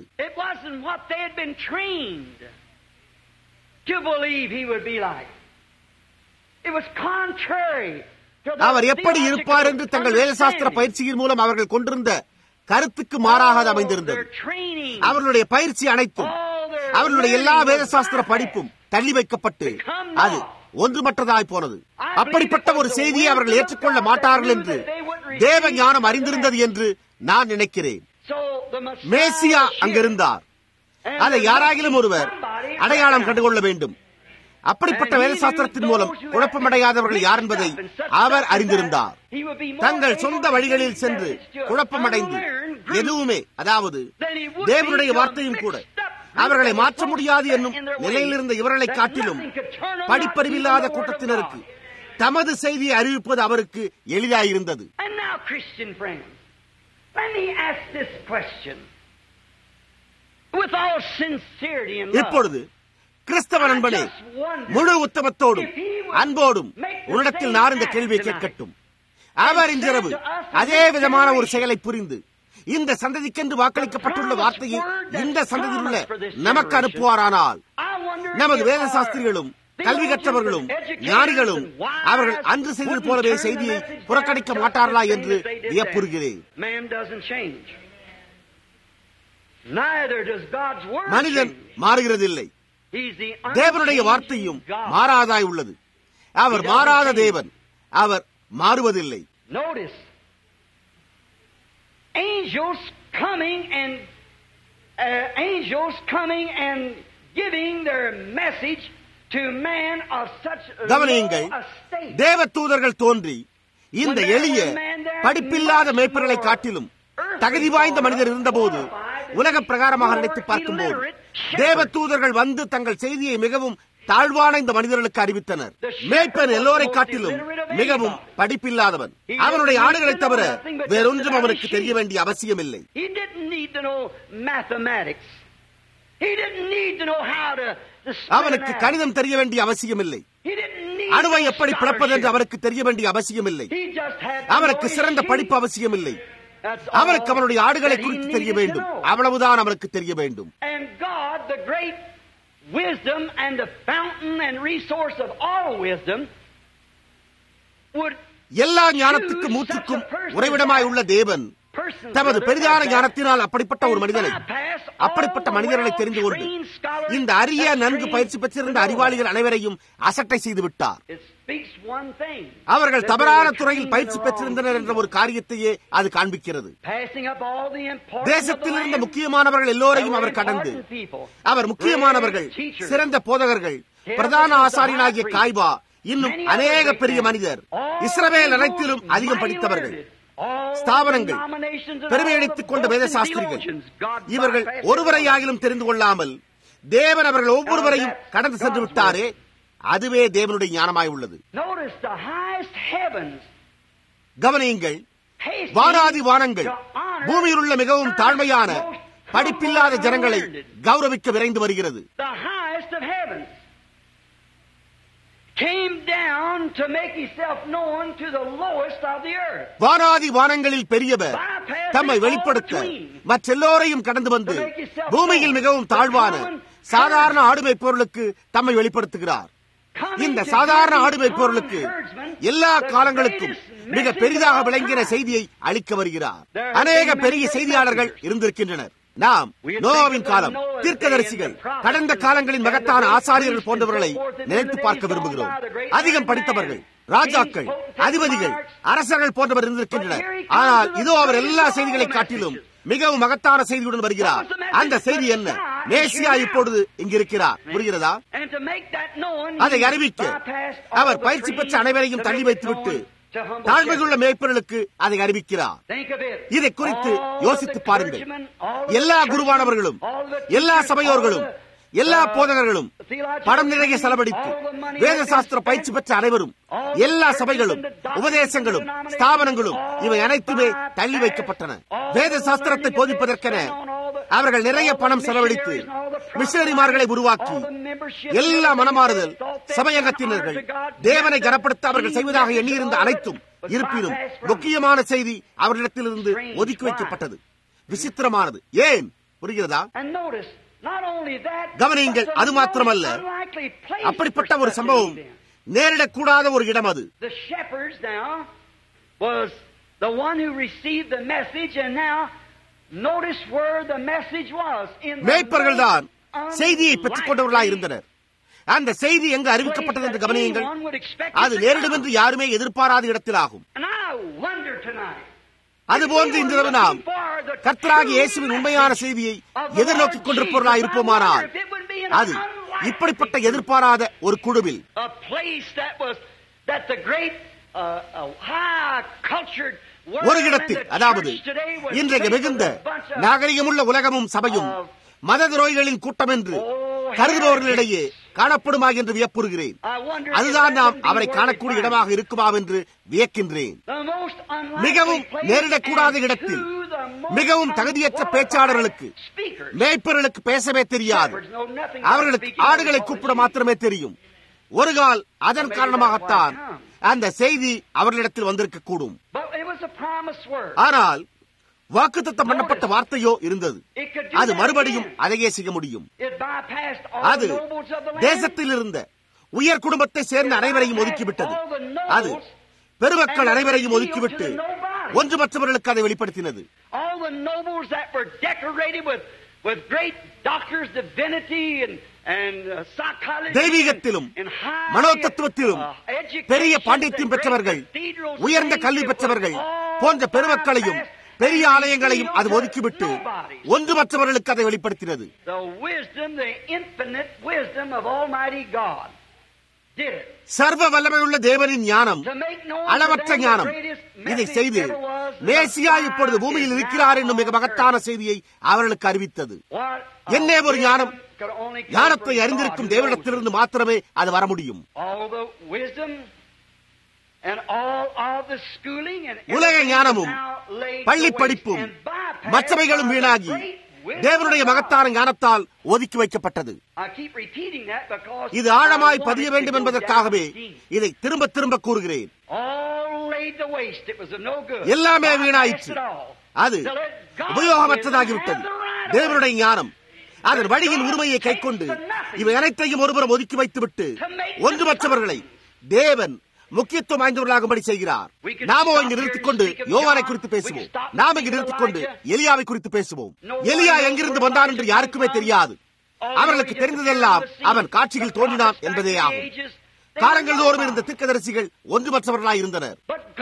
அவர் எப்படி இருப்பார் என்று தங்கள் வேதசாஸ்திர பயிற்சியின் மூலம் அவர்கள் கொண்டிருந்த கருத்துக்கு மாறாக அது அமைந்திருந்தது அவர்களுடைய பயிற்சி அனைத்தும் அவர்களுடைய எல்லா வேதசாஸ்திர படிப்பும் தள்ளி வைக்கப்பட்டு அது ஒன்றுமற்றதாய் போனது அப்படிப்பட்ட ஒரு செய்தியை அவர்கள் ஏற்றுக்கொள்ள மாட்டார்கள் என்று தேவ ஞானம் அறிந்திருந்தது என்று நான் நினைக்கிறேன் மேசியா அங்கிருந்தார் அதை யாராகிலும் ஒருவர் அடையாளம் கண்டுகொள்ள வேண்டும் அப்படிப்பட்ட வேதசாஸ்திரத்தின் மூலம் குழப்பமடையாதவர்கள் யார் என்பதை அவர் அறிந்திருந்தார் தங்கள் சொந்த வழிகளில் சென்று குழப்பமடைந்து எதுவுமே அதாவது தேவனுடைய வார்த்தையும் கூட அவர்களை மாற்ற முடியாது என்னும் நிலையில் இருந்த இவர்களை காட்டிலும் படிப்பறிவில்லாத கூட்டத்தினருக்கு தமது செய்தியை அறிவிப்பது அவருக்கு எளிதாயிருந்தது இப்பொழுது கிறிஸ்தவ நண்பனே முழு உத்தமத்தோடும் அன்போடும் உன்னிடத்தில் நான் இந்த கேள்வியை கேட்கட்டும் அவர் இன்றிரவு அதே விதமான ஒரு செயலை புரிந்து இந்த சந்ததிக்கென்று வாக்களிக்கப்பட்டுள்ள வார்த்தையை இந்த சந்ததியில் உள்ள நமக்கு அனுப்புவாரானால் நமது வேத சாஸ்திரிகளும் கல்வி கற்றவர்களும் ஞானிகளும் அவர்கள் அன்று செய்தது போலவே செய்தியை புறக்கணிக்க மாட்டார்களா என்று வியப்புறுகிறேன் மனிதன் மாறுகிறதில்லை தேவனுடைய வார்த்தையும் மாறாதாய் உள்ளது அவர் மாறாத தேவன் அவர் மாறுவதில்லை angels coming and uh, angels coming and giving their message to man of such கவனியுங்கள் தேவ தூதர்கள் தோன்றி இந்த எளிய படிப்பில்லாத மேய்ப்பர்களை காட்டிலும் தகுதி வாய்ந்த மனிதர் இருந்தபோது உலக பிரகாரமாக நினைத்து பார்க்கும்போது தேவ தூதர்கள் வந்து தங்கள் செய்தியை மிகவும் தாழ்வான இந்த மனிதர்களுக்கு அறிவித்தனர் மேய்ப்பன் எல்லோரை காட்டிலும் மிகவும் படிப்பில்லாதவன் அவனுடைய ஆடுகளை தவிர வேறொன்றும் அவனுக்கு தெரிய வேண்டிய அவசியம் இல்லை அவனுக்கு கணிதம் தெரிய வேண்டிய அவசியம் இல்லை அணுவை எப்படி பிளப்பது என்று அவனுக்கு தெரிய வேண்டிய அவசியம் இல்லை அவனுக்கு சிறந்த படிப்பு அவசியம் இல்லை அவனுக்கு அவனுடைய ஆடுகளை குறித்து தெரிய வேண்டும் அவ்வளவுதான் அவனுக்கு தெரிய வேண்டும் wisdom and the fountain and resource of all wisdom would எல்லா ஞானத்துக்கும் மூச்சுக்கும் உறைவிடமாய் உள்ள தேவன் தமது பெரிதான ஞானத்தினால் அப்படிப்பட்ட ஒரு மனிதனை அப்படிப்பட்ட மனிதர்களை தெரிந்து கொண்டு இந்த அரிய நன்கு பயிற்சி பெற்றிருந்த அறிவாளிகள் அனைவரையும் அசட்டை செய்து விட்டார் அவர்கள் தவறான துறையில் பயிற்சி பெற்றிருந்தனர் என்ற ஒரு காரியத்தையே அது காண்பிக்கிறது தேசத்தில் இருந்த முக்கியமானவர்கள் எல்லோரையும் அவர் கடந்து அவர் முக்கியமானவர்கள் சிறந்த போதகர்கள் பிரதான ஆசாரியனாகிய காய்பா இன்னும் அநேக பெரிய மனிதர் இஸ்ரவேல் அனைத்திலும் அதிகம் படித்தவர்கள் ஸ்தாபனங்கள் பெருமையடித்துக் கொண்ட வேத சாஸ்திரிகள் இவர்கள் ஒருவரையாகிலும் தெரிந்து கொள்ளாமல் தேவன் அவர்கள் ஒவ்வொருவரையும் கடந்து சென்று விட்டாரே அதுவே தேவனுடைய ஞானமாய் உள்ளது கவனியுங்கள் வானாதி வானங்கள் பூமியில் உள்ள மிகவும் தாழ்மையான படிப்பில்லாத ஜனங்களை கௌரவிக்க விரைந்து வருகிறது came down to make himself known to the lowest of the earth. வானாதி வானங்களில் பெரியவர் தம்மை வெளிப்படுத்த மற்றெல்லோரையும் கடந்து வந்து பூமியில் மிகவும் தாழ்வான சாதாரண ஆடுமை பொருளுக்கு தம்மை வெளிப்படுத்துகிறார் இந்த சாதாரண ஆடுமை பொருளுக்கு எல்லா காலங்களுக்கும் மிக பெரிதாக விளங்கின செய்தியை அளிக்க வருகிறார் அநேக பெரிய செய்தியாளர்கள் இருந்திருக்கின்றனர் நாம் நோவாவின் காலம் தீர்க்கதரிசிகள் கடந்த காலங்களின் மகத்தான ஆசாரியர்கள் போன்றவர்களை நினைத்து பார்க்க விரும்புகிறோம் அதிகம் படித்தவர்கள் ராஜாக்கள் அதிபதிகள் அரசர்கள் போன்றவர் இருந்திருக்கின்றனர் ஆனால் இதோ அவர் எல்லா செய்திகளை காட்டிலும் மிகவும் மகத்தான செய்தியுடன் வருகிறார் அந்த செய்தி என்ன மேசியா இப்பொழுது இங்கிருக்கிறார் புரிகிறதா அதை அறிவிக்க அவர் பயிற்சி பெற்ற அனைவரையும் தள்ளி வைத்துவிட்டு தாழ்மையுள்ள மேய்ப்பர்களுக்கு அதை அறிவிக்கிறார் இதை குறித்து யோசித்து பாருங்கள் எல்லா குருவானவர்களும் எல்லா சபையோர்களும் எல்லா போதகர்களும் படம் நிறைய செலவழித்து வேத சாஸ்திர பயிற்சி பெற்ற அனைவரும் எல்லா சபைகளும் உபதேசங்களும் ஸ்தாபனங்களும் இவை அனைத்துமே தள்ளி வைக்கப்பட்டன வேத சாஸ்திரத்தை போதிப்பதற்கென அவர்கள் நிறைய பணம் செலவழித்து மிஷனரிமார்களை உருவாக்கி எல்லா மனமாறுதல் சபையகத்தினர்கள் தேவனை கனப்படுத்த அவர்கள் செய்வதாக எண்ணியிருந்த அனைத்தும் இருப்பினும் முக்கியமான செய்தி அவர்களிடத்திலிருந்து ஒதுக்கி வைக்கப்பட்டது விசித்திரமானது ஏன் புரிகிறதா கவனியுங்கள் அது மாத்திரமல்ல அப்படிப்பட்ட ஒரு சம்பவம் நேரிடக்கூடாத ஒரு இடம் அது The one who received the message and now notice where the message was in மேய்ப்பர்கள் தான் செய்தியை பெற்றுக் கொண்டவர்களாய் இருந்தனர் அந்த செய்தி எங்கு அறிவிக்கப்பட்டது என்று கவனியுங்கள் அது நேரிடும் என்று யாருமே எதிர்பாராத இடத்தில் ஆகும் And I wonder அதுபோன்று இந்த இரவு நாம் கர்த்தராகி இயேசுவின் உண்மையான செய்தியை எதிர்நோக்கிக் கொண்டிருப்பவர்களாக இருப்போமானால் அது இப்படிப்பட்ட எதிர்பாராத ஒரு குழுவில் ஒரு இடத்தில் அதாவது இன்றைக்கு மிகுந்த நாகரிகமுள்ள உலகமும் சபையும் மத துரோகிகளின் கூட்டம் என்று கருதுபவர்களிடையே காணப்படுமா என்று வியப்புறுகிறேன் அதுதான் நாம் அவரை காணக்கூடிய இடமாக இருக்குமா என்று வியக்கின்றேன் மிகவும் நேரிடக்கூடாத இடத்தில் மிகவும் தகுதியற்ற பேச்சாளர்களுக்கு மேய்ப்பர்களுக்கு பேசவே தெரியாது அவர்களுக்கு ஆடுகளை கூப்பிட மாத்திரமே தெரியும் ஒரு கால் அதன் காரணமாகத்தான் அந்த செய்தி அவர்களிடத்தில் வந்திருக்க கூடும் ஆனால் வாக்குத்தத்தம் பண்ணப்பட்ட வார்த்தையோ இருந்தது அது மறுபடியும் அதையே செய்ய முடியும் அது தேசத்தில் இருந்த உயர் குடும்பத்தை சேர்ந்த அனைவரையும் ஒதுக்கிவிட்டது அது பெருமக்கள் அனைவரையும் ஒதுக்கிவிட்டு ஒன்றுமற்றவர்களுக்கு அதை வெளிப்படுத்தினது தெய்வீகத்திலும் மனோதத்துவத்திலும் பெரிய பாண்டித்யம் பெற்றவர்கள் உயர்ந்த கல்வி பெற்றவர்கள் போன்ற பெருமக்களையும் பெரிய ஆலயங்களையும் அது ஒதுக்கிவிட்டு ஒன்று மற்றவர்களுக்கு அதை வெளிப்படுத்தினது சர்வ வல்லமையுள்ள தேவனின் ஞானம் அளவற்ற ஞானம் இதை செய்து மேசியா இப்பொழுது பூமியில் இருக்கிறார் என்னும் மிக மகத்தான செய்தியை அவர்களுக்கு அறிவித்தது என்ன ஒரு ஞானம் ஞானத்தை அறிந்திருக்கும் தேவனிடத்திலிருந்து மாத்திரமே அது வர முடியும் உலக ஞானமும் பள்ளி படிப்பும் மற்றவைகளும் வீணாகி தேவனுடைய மகத்தான ஞானத்தால் ஒதுக்கி வைக்கப்பட்டது இது ஆழமாய் பதிய வேண்டும் என்பதற்காகவே இதை திரும்ப திரும்ப கூறுகிறேன் எல்லாமே வீணாயிற்று அது உபயோகமற்றதாகிவிட்டது தேவனுடைய ஞானம் அதன் வழியின் உரிமையை கைக்கொண்டு இவை அனைத்தையும் ஒருபுறம் ஒதுக்கி வைத்துவிட்டு ஒன்றுமற்றவர்களை தேவன் முக்கியத்துவம் வாய்ந்தவர்களாகும்படி செய்கிறார் நாமோ இங்கு நிறுத்திக் கொண்டு யோவானை குறித்து பேசுவோம் நாம் இங்கு நிறுத்திக் கொண்டு எலியாவை குறித்து பேசுவோம் எலியா எங்கிருந்து வந்தான் என்று யாருக்குமே தெரியாது அவர்களுக்கு தெரிந்ததெல்லாம் அவன் காட்சியில் தோன்றினான் என்பதே ஆகும் காலங்கள் தோறும் இருந்த தீர்க்கதரிசிகள் ஒன்றுமற்றவர்களாய் இருந்தனர்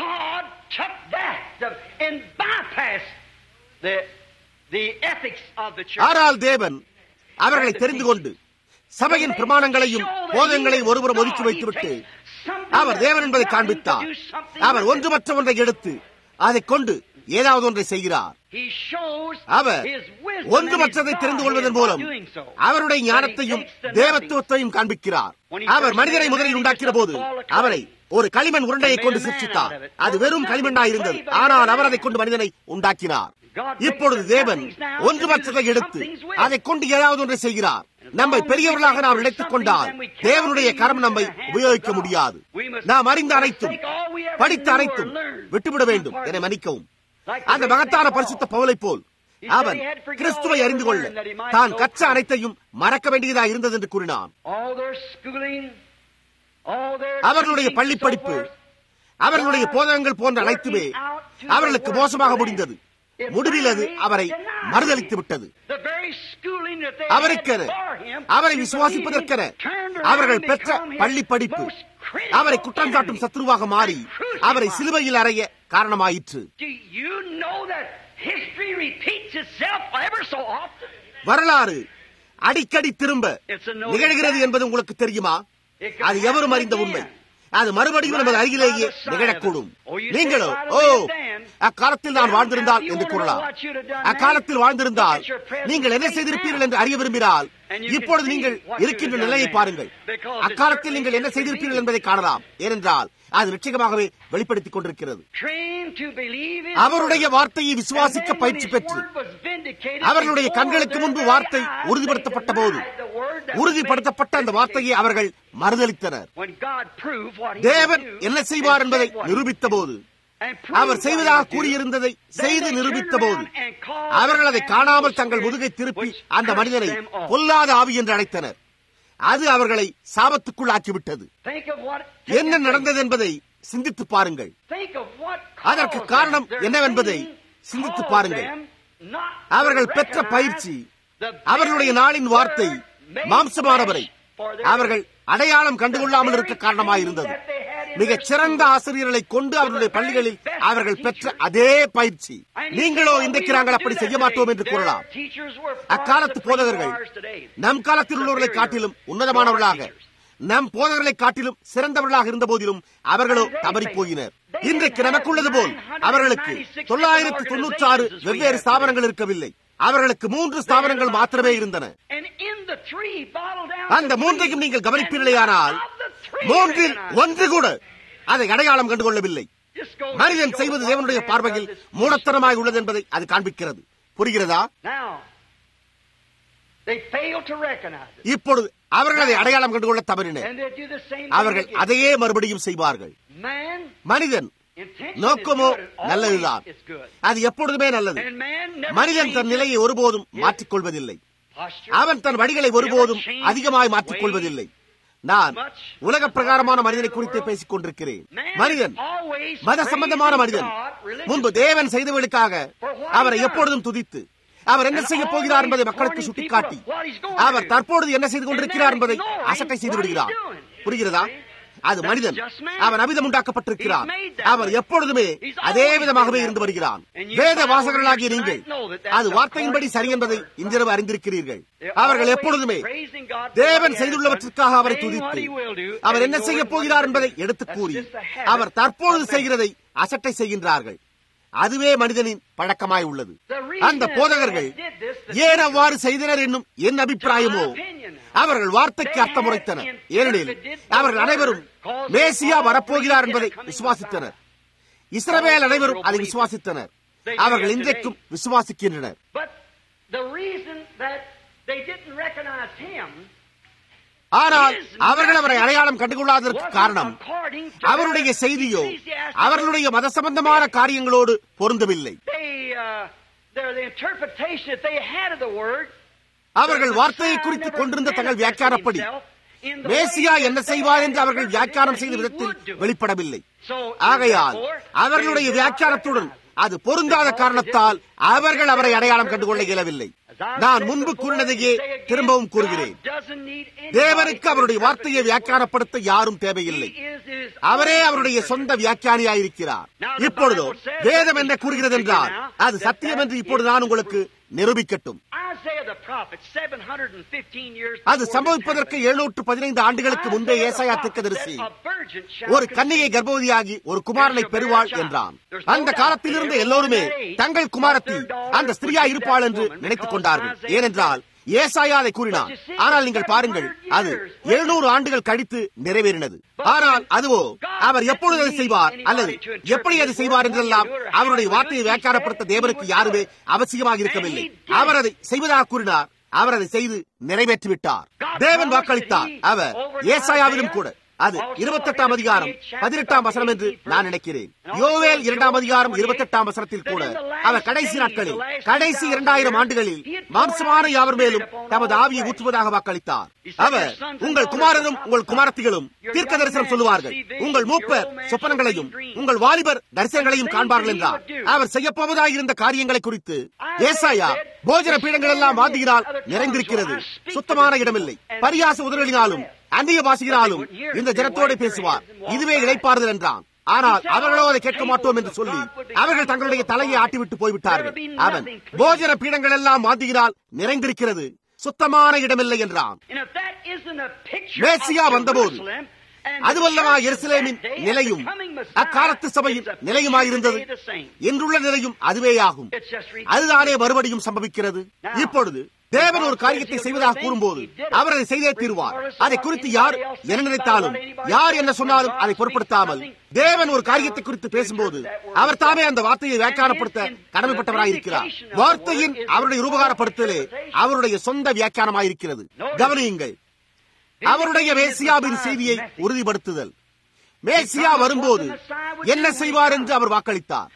ஆனால் தேவன் அவர்களை தெரிந்து கொண்டு சபையின் பிரமாணங்களையும் போதங்களையும் ஒருபுறம் ஒதுக்கி வைத்துவிட்டு அவர் தேவன் என்பதை காண்பித்தார் அவர் ஒன்றுமற்ற ஒன்றை எடுத்து அதை கொண்டு ஏதாவது ஒன்றை செய்கிறார் அவர் ஒன்றுமற்றதை தெரிந்து கொள்வதன் மூலம் அவருடைய ஞானத்தையும் தேவத்துவத்தையும் காண்பிக்கிறார் அவர் மனிதனை முதலில் உண்டாக்கிற போது அவரை ஒரு களிமண் உருண்டையை கொண்டு சிருஷ்டித்தார் அது வெறும் களிமண்ணாய் இருந்தது ஆனால் அவர் அதை கொண்டு மனிதனை உண்டாக்கினார் இப்பொழுது தேவன் ஒன்றுமற்றதை எடுத்து அதை கொண்டு ஏதாவது ஒன்றை செய்கிறார் நம்மை பெரியவர்களாக நாம் நினைத்துக் கொண்டால் தேவனுடைய கரம் நம்மை உபயோகிக்க முடியாது நாம் அறிந்த அனைத்தும் படித்த அனைத்தும் விட்டுவிட வேண்டும் என மன்னிக்கவும் அந்த மகத்தான பரிசுத்த பவுலை போல் அவன் கிறிஸ்துவை அறிந்து கொள்ள தான் கற்ற அனைத்தையும் மறக்க வேண்டியதாக இருந்தது என்று கூறினான் அவர்களுடைய பள்ளி படிப்பு அவர்களுடைய போதகங்கள் போன்ற அனைத்துமே அவர்களுக்கு மோசமாக முடிந்தது முடிவில் அது அவரை மறுதளித்து விட்டது அவருக்கென அவரை விசுவாசிப்பதற்கென அவர்கள் பெற்ற பள்ளி படிப்பு அவரை குற்றம் சாட்டும் சத்ருவாக மாறி அவரை சிலுவையில் அறைய காரணமாயிற்று வரலாறு அடிக்கடி திரும்ப நிகழ்கிறது என்பது உங்களுக்கு தெரியுமா அது எவரும் அறிந்த உண்மை அது மறுபடியும் நமது அருகிலேயே நிகழக்கூடும் நீங்களோ ஓ அக்காலத்தில் நான் வாழ்ந்திருந்தால் என்று கூறலாம் அக்காலத்தில் வாழ்ந்திருந்தால் நீங்கள் என்ன செய்திருப்பீர்கள் என்று அறிய விரும்பினால் இப்பொழுது நீங்கள் இருக்கின்ற நிலையை பாருங்கள் அக்காலத்தில் நீங்கள் என்ன செய்திருப்பீர்கள் என்பதை காணலாம் ஏனென்றால் அது நிச்சயமாகவே வெளிப்படுத்திக் கொண்டிருக்கிறது அவருடைய வார்த்தையை விசுவாசிக்க பயிற்சி பெற்று அவர்களுடைய கண்களுக்கு முன்பு வார்த்தை உறுதிப்படுத்தப்பட்ட போது உறுதிப்படுத்தப்பட்ட அந்த வார்த்தையை அவர்கள் மறுதளித்தனர் தேவன் என்ன செய்வார் என்பதை நிரூபித்த போது அவர் செய்வதாக கூறியிருந்ததை செய்து நிரூபித்த போது அவர்கள் அதை காணாமல் தங்கள் முதுகை திருப்பி அந்த மனிதனை பொல்லாத ஆவி என்று அழைத்தனர் அது அவர்களை சாபத்துக்குள் ஆக்கிவிட்டது என்ன நடந்தது என்பதை சிந்தித்து பாருங்கள் அதற்கு காரணம் என்னவென்பதை சிந்தித்து பாருங்கள் அவர்கள் பெற்ற பயிற்சி அவர்களுடைய நாளின் வார்த்தை மாம்சமானவரை அவர்கள் அடையாளம் கண்டுகொள்ளாமல் இருக்க காரணமாயிருந்தது மிகச் சிறந்த ஆசிரியர்களை கொண்டு அவர்களுடைய பள்ளிகளில் அவர்கள் பெற்ற அதே பயிற்சி நீங்களோ இன்றைக்கு நாங்கள் அப்படி செய்ய மாட்டோம் என்று கூறலாம் அக்காலத்து போதகர்கள் நம் காலத்தில் உள்ளவர்களை காட்டிலும் உன்னதமானவர்களாக நம் போதகர்களை காட்டிலும் சிறந்தவர்களாக இருந்த போதிலும் அவர்களோ தவறி போயினர் இன்றைக்கு நமக்குள்ளது போல் அவர்களுக்கு தொள்ளாயிரத்தி தொன்னூற்றி ஆறு வெவ்வேறு ஸ்தாபனங்கள் இருக்கவில்லை அவர்களுக்கு மூன்று ஸ்தாபனங்கள் மாத்திரமே இருந்தன அந்த மூன்றையும் நீங்கள் கவனிப்பீர்களேயானால் மூன்றில் ஒன்று கூட அதை அடையாளம் கண்டு கொள்ளவில்லை மனிதன் செய்வது தேவனுடைய பார்வையில் மூடத்தனமாய் உள்ளது என்பதை அது காண்பிக்கிறது புரிகிறதா இப்பொழுது அவர்கள் அதை அடையாளம் கண்டுகொள்ள தவறினர் அவர்கள் அதையே மறுபடியும் செய்வார்கள் மனிதன் நோக்கமோ நல்லதுதான் அது எப்பொழுதுமே நல்லது மனிதன் தன் நிலையை ஒருபோதும் மாற்றிக்கொள்வதில்லை அவன் தன் வழிகளை ஒருபோதும் அதிகமாய் மாற்றிக் கொள்வதில்லை நான் உலக பிரகாரமான மனிதனை குறித்து பேசிக் கொண்டிருக்கிறேன் மனிதன் மத சம்பந்தமான மனிதன் முன்பு தேவன் செய்தவர்களுக்காக அவரை எப்பொழுதும் துதித்து அவர் என்ன செய்ய போகிறார் என்பதை மக்களுக்கு சுட்டிக்காட்டி அவர் தற்பொழுது என்ன செய்து கொண்டிருக்கிறார் என்பதை அசட்டை செய்து விடுகிறார் புரிகிறதா அது மனிதன் அவன் அமிதம் உண்டாக்கப்பட்டிருக்கிறான் அவர் எப்பொழுதுமே அதே விதமாகவே இருந்து வருகிறான் வேத வாசகர்களாகிய நீங்கள் அது வார்த்தையின்படி சரி என்பதை இன்றிரவு அறிந்திருக்கிறீர்கள் அவர்கள் எப்பொழுதுமே தேவன் செய்துள்ளவற்றிற்காக அவரை துதித்து அவர் என்ன செய்ய போகிறார் என்பதை எடுத்துக் கூறி அவர் தற்பொழுது செய்கிறதை அசட்டை செய்கின்றார்கள் அதுவே மனிதனின் பழக்கமாய் உள்ளது அந்த போதகர்கள் ஏன் அவ்வாறு செய்தனர் என்னும் என் அபிப்பிராயமோ அவர்கள் வார்த்தைக்கு அர்த்தம் உரைத்தனர் ஏனெனில் அவர்கள் அனைவரும் மேசியா வரப்போகிறார் என்பதை விசுவாசித்தனர் இஸ்ரவேல் அனைவரும் அதை விசுவாசித்தனர் அவர்கள் இன்றைக்கும் விசுவாசிக்கின்றனர் ஆனால் அவர்கள் அவரை அடையாளம் கண்டுகொள்ளாததற்கு காரணம் அவருடைய செய்தியோ அவர்களுடைய மத சம்பந்தமான காரியங்களோடு பொருந்தவில்லை அவர்கள் வார்த்தையை குறித்து கொண்டிருந்த தங்கள் வியாக்கியானப்படி மேசியா என்ன செய்வார் என்று அவர்கள் வியாக்கியானம் செய்த விதத்தில் வெளிப்படவில்லை ஆகையால் அவர்களுடைய வியாக்கியானத்துடன் அது பொருந்தாத காரணத்தால் அவர்கள் அவரை அடையாளம் கண்டுகொள்ள இயலவில்லை நான் முன்பு கூறினதையே திரும்பவும் கூறுகிறேன் தேவனுக்கு அவருடைய வார்த்தையை வியாக்கியானப்படுத்த யாரும் தேவையில்லை அவரே அவருடைய சொந்த வியாக்கியானியாயிருக்கிறார் இப்பொழுதோ வேதம் என்ன கூறுகிறது என்றால் அது சத்தியம் என்று இப்பொழுது நான் உங்களுக்கு நிரூபிக்கட்டும் அது சம்பவிப்பதற்கு எழுநூற்று பதினைந்து ஆண்டுகளுக்கு முன்பே ஏசாயா திக்கதரிசி ஒரு கன்னிகை கர்ப்பவதியாகி ஒரு குமாரனை பெறுவாள் என்றான் அந்த காலத்திலிருந்து எல்லோருமே தங்கள் குமாரத்தில் அந்த ஸ்திரியா இருப்பாள் என்று நினைத்துக் கொண்டார்கள் ஏனென்றால் ஏசாயா அதை கூறினார் ஆனால் நீங்கள் பாருங்கள் அது எழுநூறு ஆண்டுகள் கழித்து நிறைவேறினது ஆனால் அதுவோ அவர் எப்பொழுது அதை செய்வார் அல்லது எப்படி அதை செய்வார் என்றெல்லாம் அவருடைய வார்த்தையை வியாக்கியானப்படுத்த தேவனுக்கு யாருமே அவசியமாக இருக்கவில்லை அவர் அதை செய்வதாக கூறினார் அவர் அதை செய்து நிறைவேற்றிவிட்டார் தேவன் வாக்களித்தார் அவர் ஏசாயாவிலும் கூட அது இருபத்தெட்டாம் அதிகாரம் பதினெட்டாம் வசனம் என்று நான் நினைக்கிறேன் யோவேல் இரண்டாம் அதிகாரம் இருபத்தெட்டாம் வசனத்தில் கூட அவர் கடைசி நாட்களில் கடைசி இரண்டாயிரம் ஆண்டுகளில் மாம்சமான யாவர் மேலும் தமது ஆவியை ஊற்றுவதாக வாக்களித்தார் அவர் உங்கள் குமாரரும் உங்கள் குமாரத்திகளும் தீர்க்க தரிசனம் சொல்லுவார்கள் உங்கள் மூப்பர் சொப்பனங்களையும் உங்கள் வாலிபர் தரிசனங்களையும் காண்பார்கள் என்றார் அவர் செய்யப்போவதாக இருந்த காரியங்களை குறித்து ஏசாயா போஜன பீடங்கள் எல்லாம் வாந்தியினால் நிறைந்திருக்கிறது சுத்தமான இடமில்லை பரியாச உதவினாலும் அந்நிய வாசிகளாலும் இந்த ஜனத்தோடு பேசுவார் இதுவே இழைப்பார்கள் என்றான் ஆனால் அவர்களோ அதை கேட்க மாட்டோம் என்று சொல்லி அவர்கள் தங்களுடைய தலையை ஆட்டிவிட்டு போய்விட்டார்கள் அவன் போஜன பீடங்கள் எல்லாம் வாந்தியினால் நிறைந்திருக்கிறது சுத்தமான இடமில்லை என்றான் மேசியா வந்தபோது அதுவல்லவா எருசலேமின் நிலையும் அக்காலத்து சபையின் நிலையுமாயிருந்தது இன்றுள்ள நிலையும் அதுவேயாகும் அதுதானே மறுபடியும் சம்பவிக்கிறது இப்பொழுது தேவன் ஒரு காரியத்தை செய்வதாக கூறும்போது அவர் அதை செய்தே தீர்வார் அதை குறித்து யார் என்ன நினைத்தாலும் யார் என்ன சொன்னாலும் அதை பொருட்படுத்தாமல் தேவன் ஒரு காரியத்தை குறித்து பேசும்போது அவர் தாமே அந்த வார்த்தையை வியாக்கியானப்படுத்த கடமைப்பட்டவராயிருக்கிறார் வார்த்தையின் அவருடைய ரூபகாரப்படுத்தலே அவருடைய சொந்த வியாக்கியானமாயிருக்கிறது கவனியுங்கள் அவருடைய மேசியாவின் செய்தியை உறுதிப்படுத்துதல் மேசியா வரும்போது என்ன செய்வார் என்று அவர் வாக்களித்தார்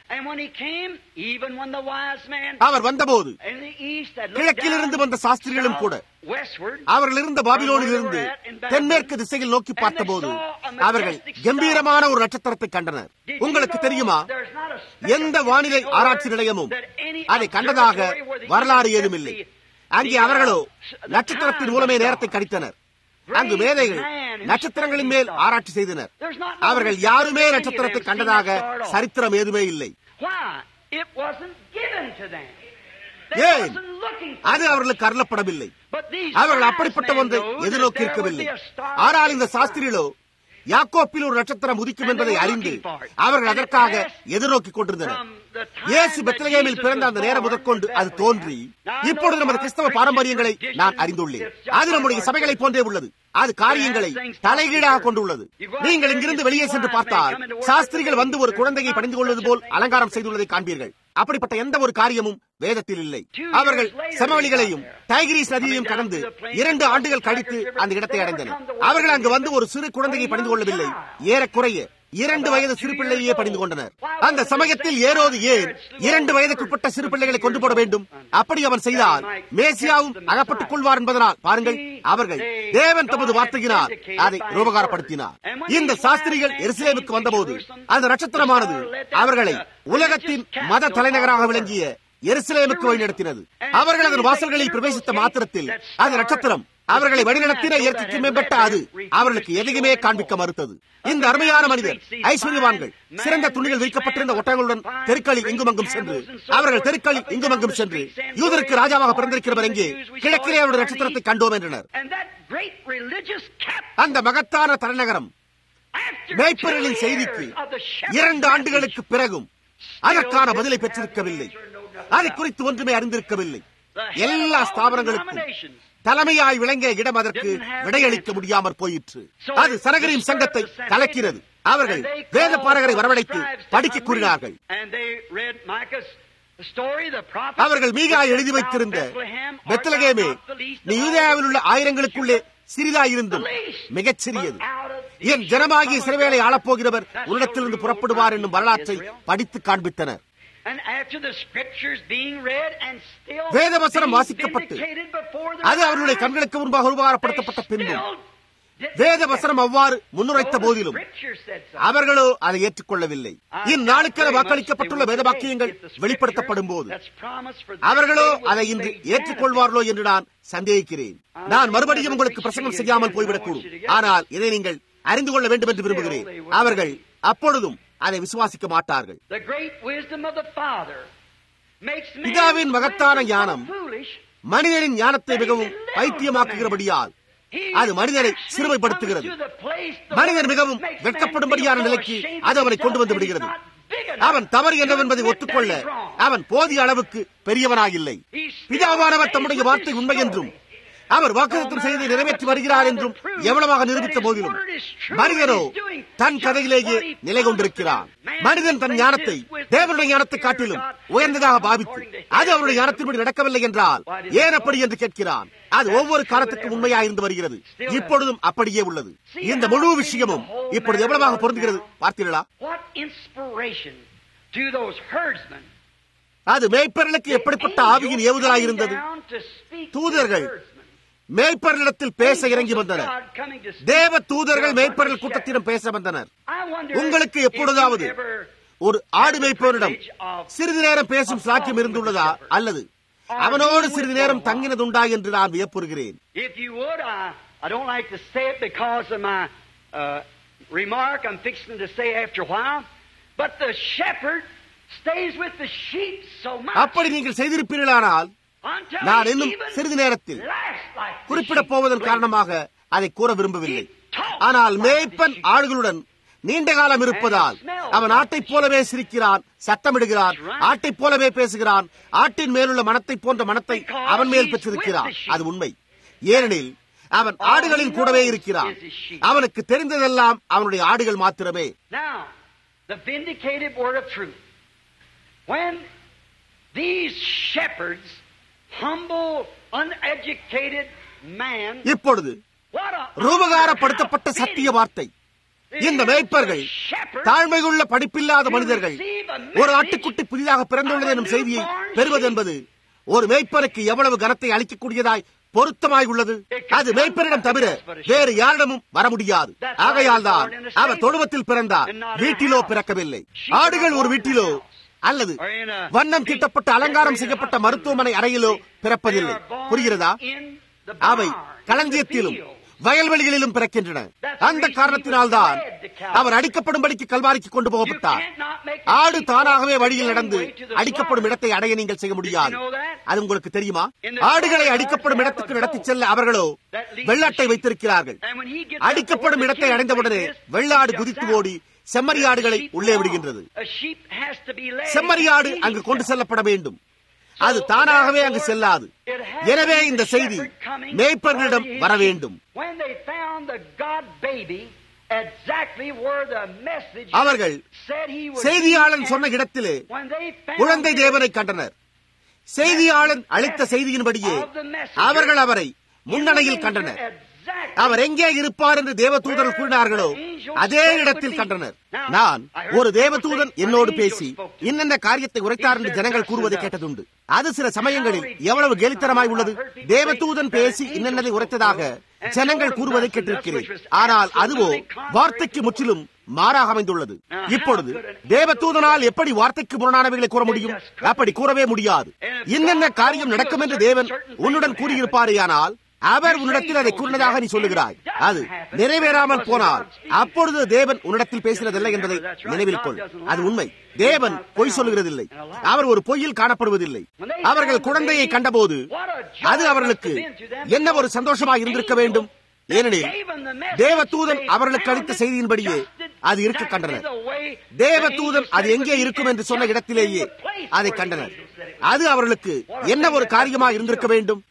அவர் வந்தபோது கிழக்கிலிருந்து வந்த சாஸ்திரிகளும் கூட அவர்கள் இருந்த பாபிலோனில் இருந்து தென்மேற்கு திசையில் நோக்கி பார்த்தபோது அவர்கள் கம்பீரமான ஒரு நட்சத்திரத்தை கண்டனர் உங்களுக்கு தெரியுமா எந்த வானிலை ஆராய்ச்சி நிலையமும் அதை கண்டதாக வரலாறு ஏதும் இல்லை அங்கே அவர்களோ நட்சத்திரத்தின் மூலமே நேரத்தை கழித்தனர் அங்கு மேதைகள் நட்சத்திரங்களின் மேல் ஆராய்ச்சி செய்தனர் அவர்கள் யாருமே நட்சத்திரத்தை கண்டதாக சரித்திரம் ஏதுமே இல்லை ஏன் அது அவர்களுக்கு அருளப்படவில்லை அவர்கள் அப்படிப்பட்ட ஒன்றை எதிர்நோக்கி இருக்கவில்லை ஆனால் இந்த சாஸ்திரிகளோ யாக்கோப்பில் ஒரு நட்சத்திரம் உதிக்கும் என்பதை அறிந்து அவர்கள் அதற்காக எதிர்நோக்கிக் கொண்டிருந்தனர் இயேசு பெத்லகேமில் பிறந்த அந்த நேரம் முதற்கொண்டு அது தோன்றி இப்பொழுது நமது கிறிஸ்தவ பாரம்பரியங்களை நான் அறிந்துள்ளேன் அது நம்முடைய சபைகளை போன்றே உள்ளது அது காரியங்களை தலைகீழாக கொண்டுள்ளது நீங்கள் இங்கிருந்து வெளியே சென்று பார்த்தால் சாஸ்திரிகள் வந்து ஒரு குழந்தையை பணிந்து கொள்வது போல் அலங்காரம் செய்துள்ளதை காண்பீர்கள் அப்படிப்பட்ட எந்த ஒரு காரியமும் வேதத்தில் இல்லை அவர்கள் சமவெளிகளையும் டைகிரிஸ் நதியையும் கடந்து இரண்டு ஆண்டுகள் கழித்து அந்த இடத்தை அடைந்தனர் அவர்கள் அங்கு வந்து ஒரு சிறு குழந்தையை பணிந்து கொள்ளவில்லை ஏறக்குறைய இரண்டு வயது சிறு பிள்ளையே பணிந்து கொண்டனர் அந்த சமயத்தில் ஏரோது ஏன் இரண்டு வயதுக்குட்பட்ட சிறு பிள்ளைகளை கொண்டு போட வேண்டும் அப்படி அவன் செய்தால் மேசியாவும் அகப்பட்டுக் கொள்வார் என்பதனால் பாருங்கள் அவர்கள் தேவன் தமது வார்த்தையினால் அதை ரூபகாரப்படுத்தினார் இந்த சாஸ்திரிகள் எருசலேமுக்கு வந்தபோது அந்த நட்சத்திரமானது அவர்களை உலகத்தின் மத தலைநகராக விளங்கிய எருசலேமுக்கு வழிநடத்தினது அவர்கள் அதன் வாசல்களில் பிரவேசித்த மாத்திரத்தில் அந்த நட்சத்திரம் அவர்களை வழிநடத்தின இயற்கைக்கு மேம்பட்ட அது அவர்களுக்கு எதையுமே காண்பிக்க மறுத்தது இந்த அருமையான மனிதர் ஐஸ்வர்யவான்கள் சிறந்த துணிகள் வைக்கப்பட்டிருந்த ஒட்டங்களுடன் தெருக்களில் இங்குமங்கும் சென்று அவர்கள் தெருக்களில் இங்குமங்கும் சென்று யூதருக்கு ராஜாவாக பிறந்திருக்கிறவர் எங்கே கிழக்கிலே அவருடைய நட்சத்திரத்தை கண்டோம் என்றனர் அந்த மகத்தான தலைநகரம் மேய்ப்பர்களின் செய்திக்கு இரண்டு ஆண்டுகளுக்கு பிறகும் அதற்கான பதிலை பெற்றிருக்கவில்லை அதை குறித்து ஒன்றுமே அறிந்திருக்கவில்லை எல்லா ஸ்தாபனங்களுக்கும் தலைமையாய் விளங்கிய இடம் அதற்கு விடையளிக்க முடியாமற் போயிற்று அது சனகரின் சங்கத்தை கலக்கிறது அவர்கள் வேத பாரகரை வரவழைத்து படிக்க கூறினார்கள் அவர்கள் மீகா எழுதி வைத்திருந்த பெத்தலகேமே நீ யூதேயாவில் உள்ள ஆயிரங்களுக்குள்ளே சிறிதாயிருந்தும் மிகச் சிறியது என் ஜனமாகிய சிறுவேலை ஆளப்போகிறவர் உன்னிடத்திலிருந்து புறப்படுவார் என்னும் வரலாற்றை படித்து காண்பித்தனர் வேதவசனம் வாசிக்கப்பட்டு அது அவர்களுடைய கண்களுக்கு முன்பாக உருவாகப்படுத்தப்பட்ட பின்பும் வேத வசனம் அவ்வாறு முன்னுரைத்த போதிலும் அவர்களோ அதை ஏற்றுக்கொள்ளவில்லை இந்நாளுக்கென வாக்களிக்கப்பட்டுள்ள வேத வாக்கியங்கள் வெளிப்படுத்தப்படும் போது அவர்களோ அதை இன்று ஏற்றுக்கொள்வார்களோ என்று நான் சந்தேகிக்கிறேன் நான் மறுபடியும் உங்களுக்கு பிரசங்கம் செய்யாமல் போய்விடக்கூடும் ஆனால் இதை நீங்கள் அறிந்து கொள்ள வேண்டும் என்று விரும்புகிறேன் அவர்கள் அப்பொழுதும் அதை விசுவாசிக்க மாட்டார்கள் பிதாவின் மகத்தான ஞானம் மனிதனின் ஞானத்தை மிகவும் பைத்தியமாக்குகிறபடியால் அது மனிதனை சிறுமைப்படுத்துகிறது மனிதன் மிகவும் வெட்கப்படும்படியான நிலைக்கு அது அவனை கொண்டு வந்து விடுகிறது அவன் தவறு என்னவென்பதை ஒத்துக்கொள்ள அவன் போதிய அளவுக்கு பெரியவனாகில்லை பிதாவானவர் தம்முடைய வார்த்தை உண்மை என்றும் அவர் வாக்குத்தம் செய்து நிறைவேற்றி வருகிறார் என்றும் எவ்வளவாக நிரூபித்த போதிலும் மனிதனோ தன் கதையிலேயே நிலை கொண்டிருக்கிறான் மனிதன் தன் ஞானத்தை தேவனுடைய ஞானத்தை காட்டிலும் உயர்ந்ததாக பாவித்து அது அவருடைய ஞானத்தின்படி நடக்கவில்லை என்றால் ஏன் அப்படி என்று கேட்கிறான் அது ஒவ்வொரு காலத்துக்கும் உண்மையாயிருந்து வருகிறது இப்பொழுதும் அப்படியே உள்ளது இந்த முழு விஷயமும் இப்பொழுது எவ்வளவாக பொருந்துகிறது பார்த்தீர்களா அது மேய்ப்பர்களுக்கு எப்படிப்பட்ட ஆவியின் ஏவுதலாயிருந்தது தூதர்கள் மேய்ப்பர்களிடத்தில் பேச இறங்கி வந்தனர் தேவ தூதர்கள் மேய்ப்பர்கள் கூட்டத்திடம் பேச வந்தனர் உங்களுக்கு எப்பொழுதாவது ஒரு ஆடு மேய்ப்பவரிடம் சிறிது நேரம் பேசும் சாக்கியம் இருந்துள்ளதா அல்லது அவனோடு சிறிது நேரம் தங்கினதுண்டா என்று நான் வியப்புறுகிறேன் remark I'm fixing to say after a while, but the shepherd stays with the sheep so much. அப்படி நீங்கள் செய்திருப்பீர்களானால் நான் இன்னும் சிறிது நேரத்தில் குறிப்பிடப் போவதன் காரணமாக அதை கூற விரும்பவில்லை ஆனால் மேய்ப்பன் ஆடுகளுடன் நீண்ட காலம் இருப்பதால் அவன் ஆட்டைப் போலவே சிரிக்கிறான் சத்தமிடுகிறான் ஆட்டைப் போலவே பேசுகிறான் ஆட்டின் மேலுள்ள மனத்தை போன்ற மனத்தை அவன் மேல் பெற்றிருக்கிறான் அது உண்மை ஏனெனில் அவன் ஆடுகளின் கூடவே இருக்கிறான் அவனுக்கு தெரிந்ததெல்லாம் அவனுடைய ஆடுகள் மாத்திரமே These shepherds humble, uneducated man. இப்பொழுது ரூபகாரப்படுத்தப்பட்ட சத்திய வார்த்தை இந்த மேய்ப்பர்கள் தாழ்மையுள்ள படிப்பில்லாத மனிதர்கள் ஒரு ஆட்டுக்குட்டி புதிதாக பிறந்துள்ளது எனும் செய்தியை பெறுவது என்பது ஒரு மேய்ப்பனுக்கு எவ்வளவு கனத்தை அளிக்கக்கூடியதாய் பொருத்தமாய் உள்ளது அது மேய்ப்பரிடம் தவிர வேறு யாரிடமும் வர முடியாது ஆகையால் தான் அவர் தொழுவத்தில் பிறந்தார் வீட்டிலோ பிறக்கவில்லை ஆடுகள் ஒரு வீட்டிலோ அல்லது வண்ணம் தீட்டப்பட்ட அலங்காரம் செய்யப்பட்ட மருத்துவமனை அறையிலோ பிறப்பதில்லை புரிகிறதா அவை களஞ்சியத்திலும் வயல்வெளிகளிலும் பிறக்கின்றன அந்த காரணத்தினால்தான் அவர் அடிக்கப்படும்படிக்கு கல்வாரிக்கு கொண்டு போகப்பட்டார் ஆடு தானாகவே வழியில் நடந்து அடிக்கப்படும் இடத்தை அடைய நீங்கள் செய்ய முடியாது அது உங்களுக்கு தெரியுமா ஆடுகளை அடிக்கப்படும் இடத்துக்கு நடத்தி செல்ல அவர்களோ வெள்ளாட்டை வைத்திருக்கிறார்கள் அடிக்கப்படும் இடத்தை அடைந்தவுடனே வெள்ளாடு குதித்து ஓடி செம்மறியாடுகளை உள்ளே விடுகின்றது செம்மறியாடு அங்கு கொண்டு செல்லப்பட வேண்டும் அது தானாகவே அங்கு செல்லாது எனவே இந்த செய்தி மேய்ப்பர்களிடம் வர வேண்டும் அவர்கள் செய்தியாளன் சொன்ன இடத்திலே குழந்தை தேவனை கண்டனர் செய்தியாளன் அளித்த செய்தியின்படியே அவர்கள் அவரை முன்னணியில் கண்டனர் அவர் எங்கே இருப்பார் என்று தேவதூதர்கள் கூறினார்களோ அதே இடத்தில் கண்டனர் நான் ஒரு தேவதூதன் என்னோடு பேசி இன்னென்ன காரியத்தை உரைத்தார் என்று ஜனங்கள் கூறுவதை கேட்டதுண்டு அது சில சமயங்களில் எவ்வளவு கேலித்தனமாய் உள்ளது தேவதூதன் பேசி இன்னென்னதை உரைத்ததாக ஜனங்கள் கூறுவதை கேட்டிருக்கிறேன் ஆனால் அதுவோ வார்த்தைக்கு முற்றிலும் மாறாக அமைந்துள்ளது இப்பொழுது தேவதூதனால் எப்படி வார்த்தைக்கு முரணானவைகளை கூற முடியும் அப்படி கூறவே முடியாது இன்னென்ன காரியம் நடக்கும் என்று தேவன் உன்னுடன் கூறியிருப்பாரேயானால் அவர் உன்னிடத்தில் அதை கூறினதாக நீ சொல்லுகிறாய் அது நிறைவேறாமல் போனால் அப்பொழுது தேவன் உன்னிடத்தில் பேசினதில்லை என்பதை நினைவில் கொள் அது உண்மை தேவன் பொய் சொல்லுகிறதில்லை அவர் ஒரு பொய்யில் காணப்படுவதில்லை அவர்கள் குழந்தையை கண்டபோது அது அவர்களுக்கு என்ன ஒரு சந்தோஷமாக இருந்திருக்க வேண்டும் ஏனெனில் தேவதூதன் அவர்களுக்கு அளித்த செய்தியின்படியே அது இருக்க கண்டனர் தேவதூதன் அது எங்கே இருக்கும் என்று சொன்ன இடத்திலேயே அதை கண்டனர் அது அவர்களுக்கு என்ன ஒரு காரியமாக இருந்திருக்க வேண்டும்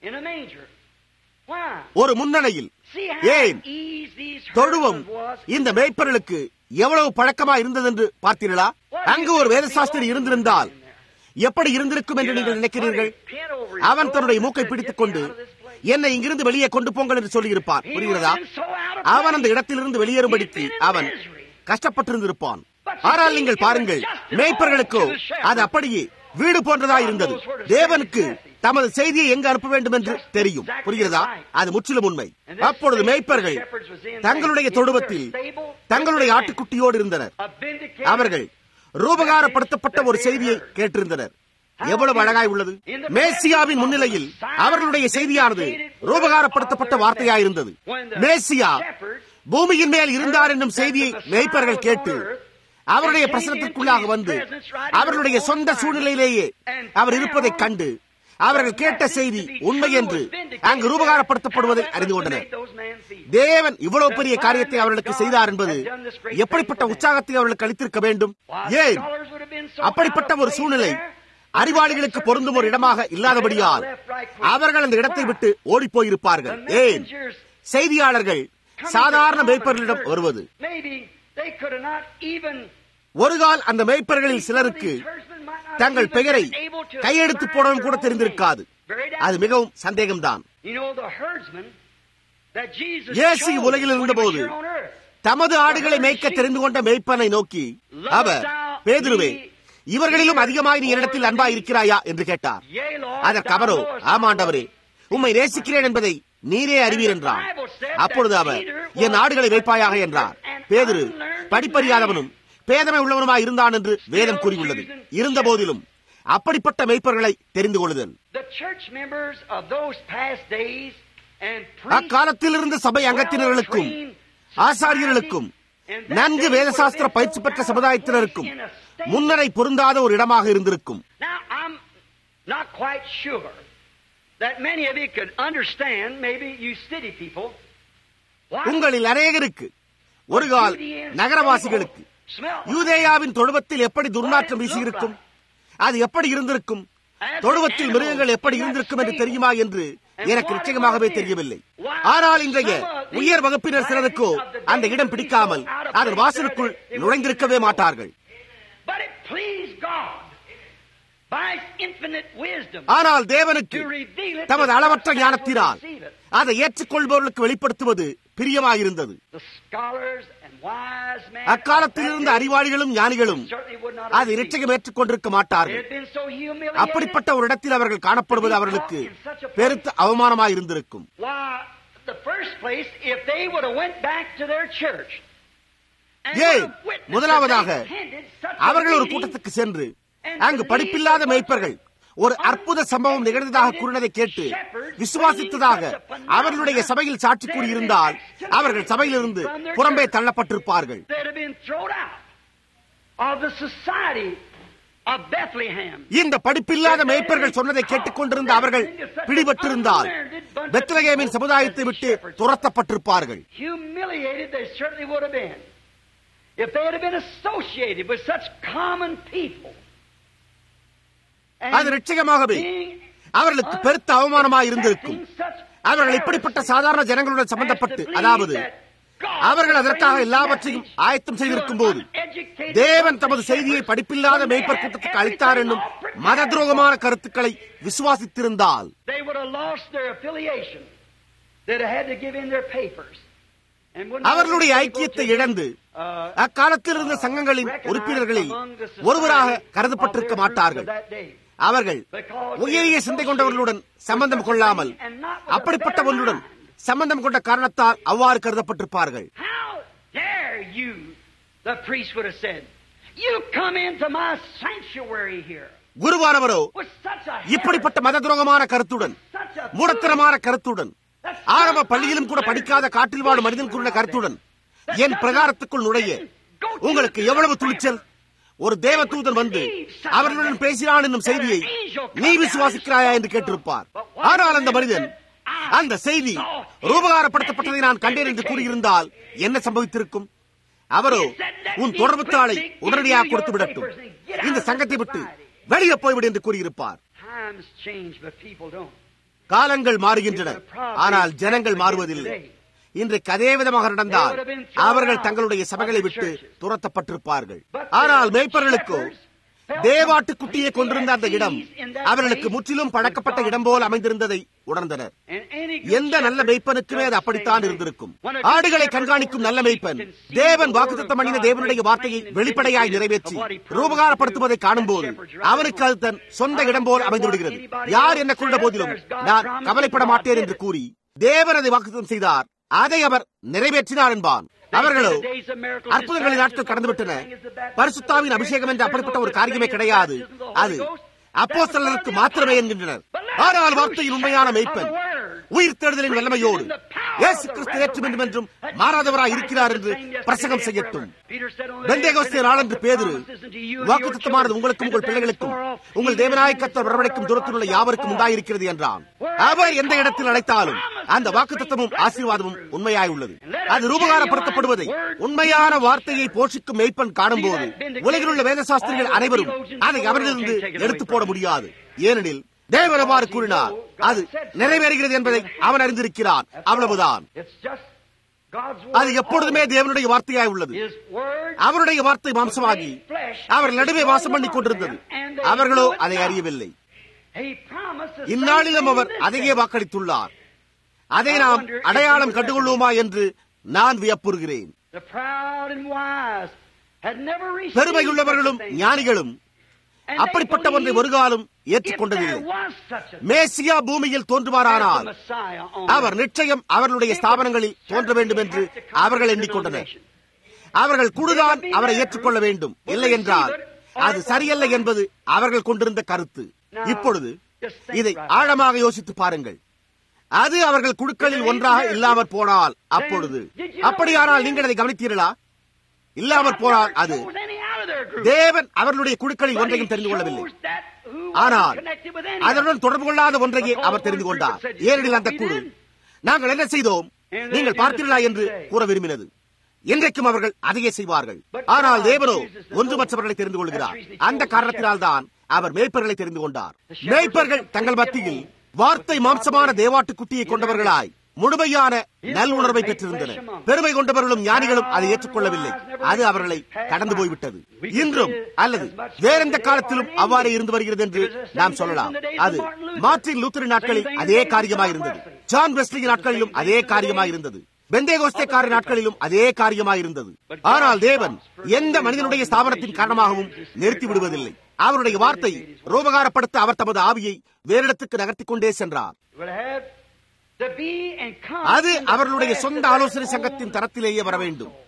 ஒரு முன்னணியில் ஏன் தொழுவம் இந்த மேய்ப்பர்களுக்கு எவ்வளவு பழக்கமா இருந்தது என்று பார்த்தீர்களா அங்கு ஒரு வேதசாஸ்திரி இருந்திருந்தால் எப்படி இருந்திருக்கும் என்று நீங்கள் நினைக்கிறீர்கள் அவன் தன்னுடைய மூக்கை பிடித்துக் கொண்டு என்னை இங்கிருந்து வெளியே கொண்டு போங்கள் என்று சொல்லியிருப்பான் புரிகிறதா அவன் அந்த இடத்திலிருந்து வெளியேறும்படிக்கு அவன் கஷ்டப்பட்டிருந்திருப்பான் ஆனால் நீங்கள் பாருங்கள் மேய்ப்பர்களுக்கோ அது அப்படியே வீடு போன்றதா இருந்தது தேவனுக்கு தமது செய்தியை எங்கு அனுப்ப வேண்டும் என்று தெரியும் புரிகிறதா அது முற்றிலும் உண்மை அப்பொழுது மேய்ப்பர்கள் தங்களுடைய தொடுவத்தில் தங்களுடைய ஆட்டுக்குட்டியோடு இருந்தனர் அவர்கள் ரூபகாரப்படுத்தப்பட்ட ஒரு செய்தியை கேட்டிருந்தனர் எவ்வளவு அழகாய் உள்ளது மேசியாவின் முன்னிலையில் அவர்களுடைய செய்தியானது ரூபகாரப்படுத்தப்பட்ட வார்த்தையாயிருந்தது மேசியா பூமியின் மேல் இருந்தார் என்னும் செய்தியை மேய்ப்பர்கள் கேட்டு அவருடைய பிரசனத்திற்குள்ளாக வந்து அவர்களுடைய சொந்த சூழ்நிலையிலேயே அவர் இருப்பதைக் கண்டு அவர்கள் கேட்ட செய்தி உண்மை என்று அங்கு ரூபகாரப்படுத்தப்படுவதை அறிந்து கொண்டனர் தேவன் இவ்வளவு பெரிய காரியத்தை அவர்களுக்கு செய்தார் என்பது எப்படிப்பட்ட உற்சாகத்தை அவர்களுக்கு அளித்திருக்க வேண்டும் ஏன் அப்படிப்பட்ட ஒரு சூழ்நிலை அறிவாளிகளுக்கு பொருந்தும் ஒரு இடமாக இல்லாதபடியால் அவர்கள் அந்த இடத்தை விட்டு ஓடி போயிருப்பார்கள் ஏன் செய்தியாளர்கள் சாதாரண மேய்ப்பர்களிடம் வருவது ஒரு கால் அந்த மேய்ப்பர்களில் சிலருக்கு தங்கள் பெயரை கையெழுத்து போடவும் கூட தெரிந்திருக்காது அது மிகவும் சந்தேகம்தான் இயேசு உலகில் இருந்தபோது தமது ஆடுகளை மேய்க்க தெரிந்து கொண்ட மேய்ப்பனை நோக்கி அவர் பேதுருவே இவர்களிலும் அதிகமாக நீ என்னிடத்தில் அன்பா இருக்கிறாயா என்று கேட்டார் அதற்கு அவரோ ஆமாண்டவரே உம்மை நேசிக்கிறேன் என்பதை நீரே அறிவீர் என்றார் அப்பொழுது அவர் என் ஆடுகளை வைப்பாயாக என்றார் பேதுரு படிப்பறியாதவனும் பேதமை உள்ளவனுமாய் இருந்தான் என்று வேதம் கூறியுள்ளது இருந்த போதிலும் அப்படிப்பட்ட மெய்ப்பர்களை தெரிந்து கொள்ளுதல் அக்காலத்தில் இருந்த சபை அங்கத்தினர்களுக்கும் ஆசாரியர்களுக்கும் நன்கு வேதசாஸ்திர பயிற்சி பெற்ற சமுதாயத்தினருக்கும் முன்னரை பொருந்தாத ஒரு இடமாக இருந்திருக்கும் உங்களில் அநேகருக்கு ஒரு கால் நகரவாசிகளுக்கு யூதேயாவின் தொழுவத்தில் எப்படி துர்நாற்றம் வீசியிருக்கும் அது எப்படி இருந்திருக்கும் தொழுவத்தில் மிருகங்கள் எப்படி இருந்திருக்கும் என்று தெரியுமா என்று எனக்கு நிச்சயமாகவே தெரியவில்லை ஆனால் இன்றைய உயர் வகுப்பினர் சிலருக்கோ அந்த இடம் பிடிக்காமல் அதன் வாசலுக்குள் நுழைந்திருக்கவே மாட்டார்கள் ஆனால் தேவனுக்கு தமது அளவற்ற ஞானத்தினால் அதை ஏற்றுக்கொள்பவர்களுக்கு வெளிப்படுத்துவது பிரியமாயிருந்தது அக்காலத்தில் இருந்த அறிவாளிகளும் ஞானிகளும் அதை நிச்சயம் ஏற்றுக்கொண்டிருக்க மாட்டார்கள் அப்படிப்பட்ட ஒரு இடத்தில் அவர்கள் காணப்படுவது அவர்களுக்கு பெருத்த அவமானமாக இருந்திருக்கும் ஏன் முதலாவதாக அவர்கள் ஒரு கூட்டத்துக்கு சென்று அங்கு படிப்பில்லாத மேய்ப்பர்கள் ஒரு அற்புத சம்பவம் நிகழ்ந்ததாக கூறினதை கேட்டு விசுவாசித்ததாக அவர்களுடைய சபையில் சாட்சி கூறியிருந்தால் அவர்கள் சபையிலிருந்து புறம்பே தள்ளப்பட்டிருப்பார்கள் They'd have been thrown out of the society of Bethlehem. இந்த படிப்பில்லாத மேய்ப்பர்கள் சொன்னதை கேட்டுக்கொண்டிருந்த அவர்கள் பிடிபட்டிருந்தால் பெத்லகேமின் சமுதாயத்தை விட்டு துரத்தப்பட்டிருப்பார்கள் Humiliated they certainly would have been. If they had been associated with such common people. And அது நிச்சயமாகவே being அவர்களுக்கு பெருத்த அவமானமாய் இருந்திருக்கும் accepting such அவர்கள் இப்படிப்பட்ட சாதாரண ஜனங்களுடன் சம்பந்தப்பட்டு அதாவது அவர்கள் அதற்காக எல்லாவற்றையும் ஆயத்தம் செய்திருக்கும் போது தேவன் தமது செய்தியை படிப்பில்லாத மேய்ப்பர் கூட்டத்துக்கு அளித்தார் என்னும் மத துரோகமான கருத்துக்களை விசுவாசித்திருந்தால் They would have lost their affiliation. They'd have had to give in their papers. And wouldn't அவர்களுடைய have been able ஐக்கியத்தை to, இழந்து uh, அக்காலத்தில் இருந்த சங்கங்களின் உறுப்பினர்களில் ஒருவராக கருதப்பட்டிருக்க மாட்டார்கள் அவர்கள் உயரிய சிந்தை கொண்டவர்களுடன் சம்பந்தம் கொள்ளாமல் அப்படிப்பட்ட ஒன்றுடன் சம்பந்தம் கொண்ட காரணத்தால் அவ்வாறு கருதப்பட்டிருப்பார்கள் How dare you, the priest would have said, you come into my sanctuary here குருவானவரோ with such a இப்படிப்பட்ட மத துரோகமான கருத்துடன் such a மூடத்தனமான கருத்துடன் ஆரம்ப பள்ளியிலும் கூட படிக்காத காட்டில் வாழும் மனிதன் கூறின கருத்துடன் என் பிரகாரத்துக்குள் நுழைய உங்களுக்கு எவ்வளவு துணிச்சல் ஒரு தேவதூதன் வந்து அவர்களுடன் பேசினான் என்னும் செய்தியை நீ விசுவாசிக்கிறாயா என்று கேட்டிருப்பார் ஆனால் அந்த மனிதன் அந்த செய்தி ரூபகாரப்படுத்தப்பட்டதை நான் கண்டேன் என்று கூறியிருந்தால் என்ன சம்பவித்திருக்கும் அவரோ உன் தொடர்பு தாளை உடனடியாக கொடுத்து விடட்டும் இந்த சங்கத்தை விட்டு வெளியே போய்விடு என்று கூறியிருப்பார் Times change, but people don't. காலங்கள் மாறுகின்றன ஆனால் ஜனங்கள் மாறுவதில்லை இன்றைக்கு அதே விதமாக நடந்தால் அவர்கள் தங்களுடைய சபைகளை விட்டு துரத்தப்பட்டிருப்பார்கள் ஆனால் மேய்ப்பர்களுக்கோ தேவாட்டுக்குட்டியை கொண்டிருந்த அந்த இடம் அவர்களுக்கு முற்றிலும் பழக்கப்பட்ட இடம் போல் அமைந்திருந்ததை உணர்ந்தனர் And any எந்த நல்ல மேய்ப்பனுக்குமே அது அப்படித்தான் இருந்திருக்கும் ஆடுகளை கண்காணிக்கும் நல்ல மேய்ப்பன் தேவன் வாக்குத்தத்தம் பண்ணின தேவனுடைய வார்த்தையை வெளிப்படையாய் நிறைவேற்றி ரூபகாரப்படுத்துவதை காணும்போது அவனுக்கு அது தன் சொந்த இடம் போல் அமைந்து விடுகிறது யார் என்ன கொண்ட போதிலும் நான் கவலைப்பட மாட்டேன் என்று கூறி தேவன் அதை வாக்குத்தம் செய்தார் அதை அவர் நிறைவேற்றினார் என்பான் அவர்களோ அற்புதங்களின் நாட்கள் கடந்துவிட்டன பரிசுத்தாவின் அபிஷேகம் என்று அப்படிப்பட்ட ஒரு காரியமே கிடையாது அது அப்போஸ்தலருக்கு மாத்திரமே என்கின்றனர் ஆனால் வார்த்தையின் உண்மையான மெய்ப்பன் உயிர் தேடுதலின் வல்லமையோடு இயேசு கிறிஸ்து ஏற்றும் என்றும் என்றும் மாறாதவராய் இருக்கிறார் என்று பிரசங்கம் செய்யட்டும் பெந்தேகோஸ்தே நாளன்று பேதுரு வாக்குத்தத்தமானது உங்களுக்கும் உங்கள் பிள்ளைகளுக்கும் உங்கள் தேவனாய் கத்தர் வரவழைக்கும் தூரத்தில் உள்ள யாவருக்கும் உண்டாயிருக்கிறது என்றான் அவர் எந்த இடத்தில் அழைத்தாலும் அந்த வாக்குத்தத்தமும் ஆசீர்வாதமும் உண்மையாய் உள்ளது அது ரூபகாரப்படுத்தப்படுவதை உண்மையான வார்த்தையை போஷிக்கும் மெய்ப்பன் காணும்போது உலகில் உள்ள வேதசாஸ்திரிகள் அனைவரும் அதை அவரிலிருந்து எடுத்து போட முடியாது ஏனெனில் தேவன் அவ்வாறு கூறினார் அது நிறைவேறுகிறது என்பதை அவன் அறிந்திருக்கிறான் அவ்வளவுதான் It's just God's அது word. எப்பொழுதுமே தேவனுடைய வார்த்தையாய் உள்ளது His word அவருடைய வார்த்தை மாம்சமாகி அவர் நடுவே வாசம் பண்ணிக் கொண்டிருந்தது அவர்களோ அதை அறியவில்லை He promised the இந்நாளிலும் same our thing this அதையே day. வாக்களித்துள்ளார் அதை நாம் அடையாளம் கண்டுகொள்வோமா என்று நான் வியப்புறுகிறேன் The proud and wise had never received பெருமையுள்ளவர்களும் such a thing. ஞானிகளும் And they அப்படிப்பட்ட ஒன்றை believed ஒரு காலம் if ஏற்றுக்கொண்டதில்லை there was such a thing மேசியா பூமியில் as தோன்றுவாரானால் the Messiah on our earth, நிச்சயம் அவர்களுடைய ஸ்தாபனங்களில் தோன்ற வேண்டும் என்று அவர்கள் எண்ணிக்கொண்டனர் அவர்கள் குழுதான் அவரை ஏற்றுக்கொள்ள வேண்டும் இல்லை என்றால் அது சரியல்ல என்பது அவர்கள் கொண்டிருந்த கருத்து இப்பொழுது இதை ஆழமாக யோசித்து பாருங்கள் அது அவர்கள் குழுக்களில் ஒன்றாக இல்லாமற் போனால் அப்பொழுது அப்படியானால் நீங்கள் அதை கவனித்தீர்களா இல்லாமற் போனால் அது chose any out of their group. தேவன் அவர்களுடைய குழுக்களில் But he ஒன்றையும் தெரிந்து கொள்ளவில்லை chose that who ஆனால் wasn't connected with any of அதனுடன் தொடர்பு கொள்ளாத ஒன்றையே அவர் தெரிந்து கொண்டார் ஏனெனில் அந்த குழு நாங்கள் என்ன செய்தோம் நீங்கள் பார்த்தீர்களா என்று கூற விரும்பினது இன்றைக்கும் அவர்கள் அதையே செய்வார்கள் ஆனால் தேவனோ ஒன்றுமற்றவர்களை தெரிந்து கொள்கிறார் அந்த காரணத்தினால் தான் அவர் மேய்ப்பர்களை தெரிந்து கொண்டார் மேய்ப்பர்கள் தங்கள் மத்தியில் வார்த்தை மாம்சமான தேவாட்டுக்குட்டியை கொண்டவர்களாய் முழுமையான நல்லுணர்வை பெற்றிருந்தனர் பெருமை கொண்டவர்களும் ஞானிகளும் அதை ஏற்றுக்கொள்ளவில்லை அது அவர்களை கடந்து போய்விட்டது இன்றும் அல்லது வேறெந்த காலத்திலும் அவ்வாறே இருந்து வருகிறது என்று நாம் சொல்லலாம் அது மார்ட்டின் லூத்தரி நாட்களில் அதே காரியமாயிருந்தது ஜான் வெஸ்லி நாட்களிலும் அதே காரியமாயிருந்தது பெந்தேகோஸ்தேக்கார நாட்களிலும் அதே காரியமாயிருந்தது ஆனால் தேவன் எந்த மனிதனுடைய ஸ்தாபனத்தின் காரணமாகவும் நிறுத்தி விடுவதில்லை அவருடைய வார்த்தை ரூபகாரப்படுத்த அவர் தமது ஆவியை வேறிடத்துக்கு நகர்த்திக் கொண்டே சென்றார் will have to be and come அது in the அவர்களுடைய breath சொந்த of ஆலோசனை their சங்கத்தின் own தரத்திலேயே வர வேண்டும்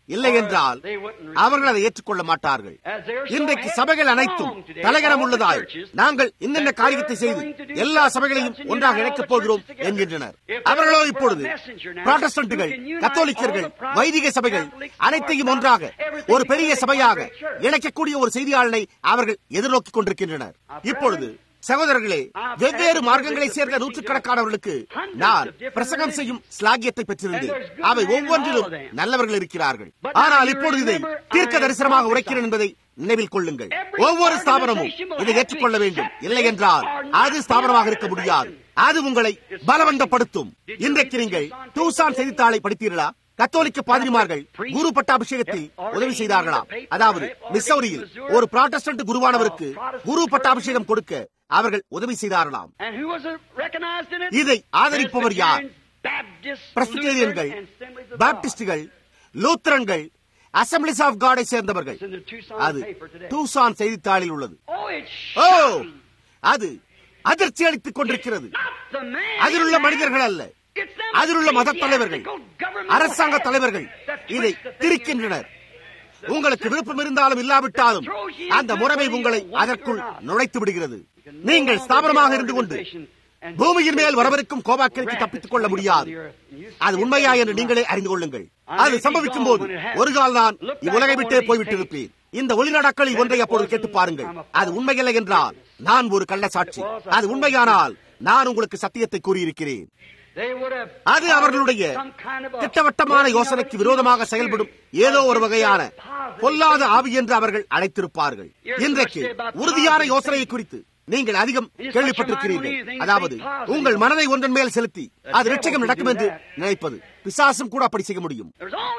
இல்லை என்றால் அவர்கள் அதை ஏற்றுக்கொள்ள மாட்டார்கள் இன்றைக்கு சபைகள் அனைத்தும் தலைகரம் உள்ளதாய் நாங்கள் இன்னென்ன காரியத்தை செய்து எல்லா சபைகளையும் ஒன்றாக இணைக்கப் போகிறோம் என்கின்றனர் அவர்களோ இப்பொழுது புராட்டஸ்டன்ட்டுகள் கத்தோலிக்கர்கள் வைதிக சபைகள் அனைத்தையும் ஒன்றாக ஒரு பெரிய சபையாக இணைக்கக்கூடிய ஒரு செய்தியாளனை அவர்கள் எதிர்நோக்கிக் கொண்டிருக்கின்றனர் இப்பொழுது சகோதரர்களே வெவ்வேறு மார்க்கங்களை சேர்ந்த நூற்றுக்கணக்கானவர்களுக்கு நான் பிரசங்கம் செய்யும் ஸ்லாகியத்தை பெற்றிருந்தேன் அவை ஒவ்வொன்றிலும் நல்லவர்கள் இருக்கிறார்கள் ஆனால் இப்பொழுது இதை தீர்க்க தரிசனமாக உரைக்கிறேன் என்பதை நினைவில் கொள்ளுங்கள் ஒவ்வொரு ஸ்தாபனமும் இதை ஏற்றுக்கொள்ள வேண்டும் இல்லை என்றால் அது ஸ்தாபனமாக இருக்க முடியாது அது உங்களை பலவந்தப்படுத்தும் இன்றைக்கு நீங்கள் டூசான் செய்தித்தாளை படித்தீர்களா கத்தோலிக்க பாதிரிமார்கள் குரு பட்டாபிஷேகத்தில் உதவி செய்தார்களாம் அதாவது மிசௌரியில் ஒரு புராட்டஸ்டன்ட் குருவானவருக்கு குரு பட்டாபிஷேகம் கொடுக்க அவர்கள் உதவி செய்தார்களாம் இதை ஆதரிப்பவர் யார் பிரஸ்பிட்டேரியன்கள் பாப்டிஸ்டுகள் லூத்தரன்கள் அசம்பிளிஸ் ஆஃப் காடை சேர்ந்தவர்கள் அது டூசான் செய்தித்தாளில் உள்ளது ஓ அது அதிர்ச்சி அளித்துக் கொண்டிருக்கிறது அதில் உள்ள மனிதர்கள் அல்ல அதில் உள்ள மத தலைவர்கள் அரசாங்க தலைவர்கள் இதை திரிக்கின்றனர் உங்களுக்கு விருப்பம் இருந்தாலும் இல்லாவிட்டாலும் அந்த முறைமை உங்களை அதற்குள் நுழைத்து விடுகிறது நீங்கள் ஸ்தாபனமாக இருந்து கொண்டு பூமியின் மேல் வரவிருக்கும் கோபாக்கிற்கு தப்பித்துக் கொள்ள முடியாது அது உண்மையா என்று நீங்களே அறிந்து கொள்ளுங்கள் அது சம்பவிக்கும் போது ஒரு கால் நான் இவ்வுலகை விட்டே போய்விட்டிருப்பேன் இந்த ஒளிநாடாக்களில் ஒன்றை அப்பொழுது கேட்டு பாருங்கள் அது உண்மையில்லை என்றால் நான் ஒரு கள்ள சாட்சி அது உண்மையானால் நான் உங்களுக்கு சத்தியத்தை கூறியிருக்கிறேன் அது அவர்களுடைய திட்டவட்டமான யோசனைக்கு விரோதமாக செயல்படும் ஏதோ ஒரு வகையான பொல்லாத ஆவி என்று அவர்கள் அழைத்திருப்பார்கள் இன்றைக்கு உறுதியான யோசனையை குறித்து நீங்கள் அதிகம் கேள்விப்பட்டிருக்கிறீர்கள் அதாவது உங்கள் மனதை ஒன்றன் மேல் செலுத்தி அது நிச்சயம் நடக்கும் என்று நினைப்பது பிசாசும் கூட அப்படி செய்ய முடியும்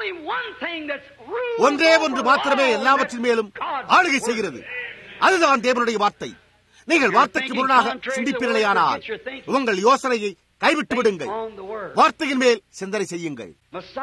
ஒன்றே ஒன்று மாத்திரமே எல்லாவற்றின் மேலும் ஆளுகை செய்கிறது அதுதான் தேவனுடைய வார்த்தை நீங்கள் வார்த்தைக்கு முரணாக சிந்திப்பீர்களேயானால் உங்கள் யோசனையை கைவிட்டு விடுங்கள் வார்த்தையின் மேல் சிந்தனை செய்யுங்கள்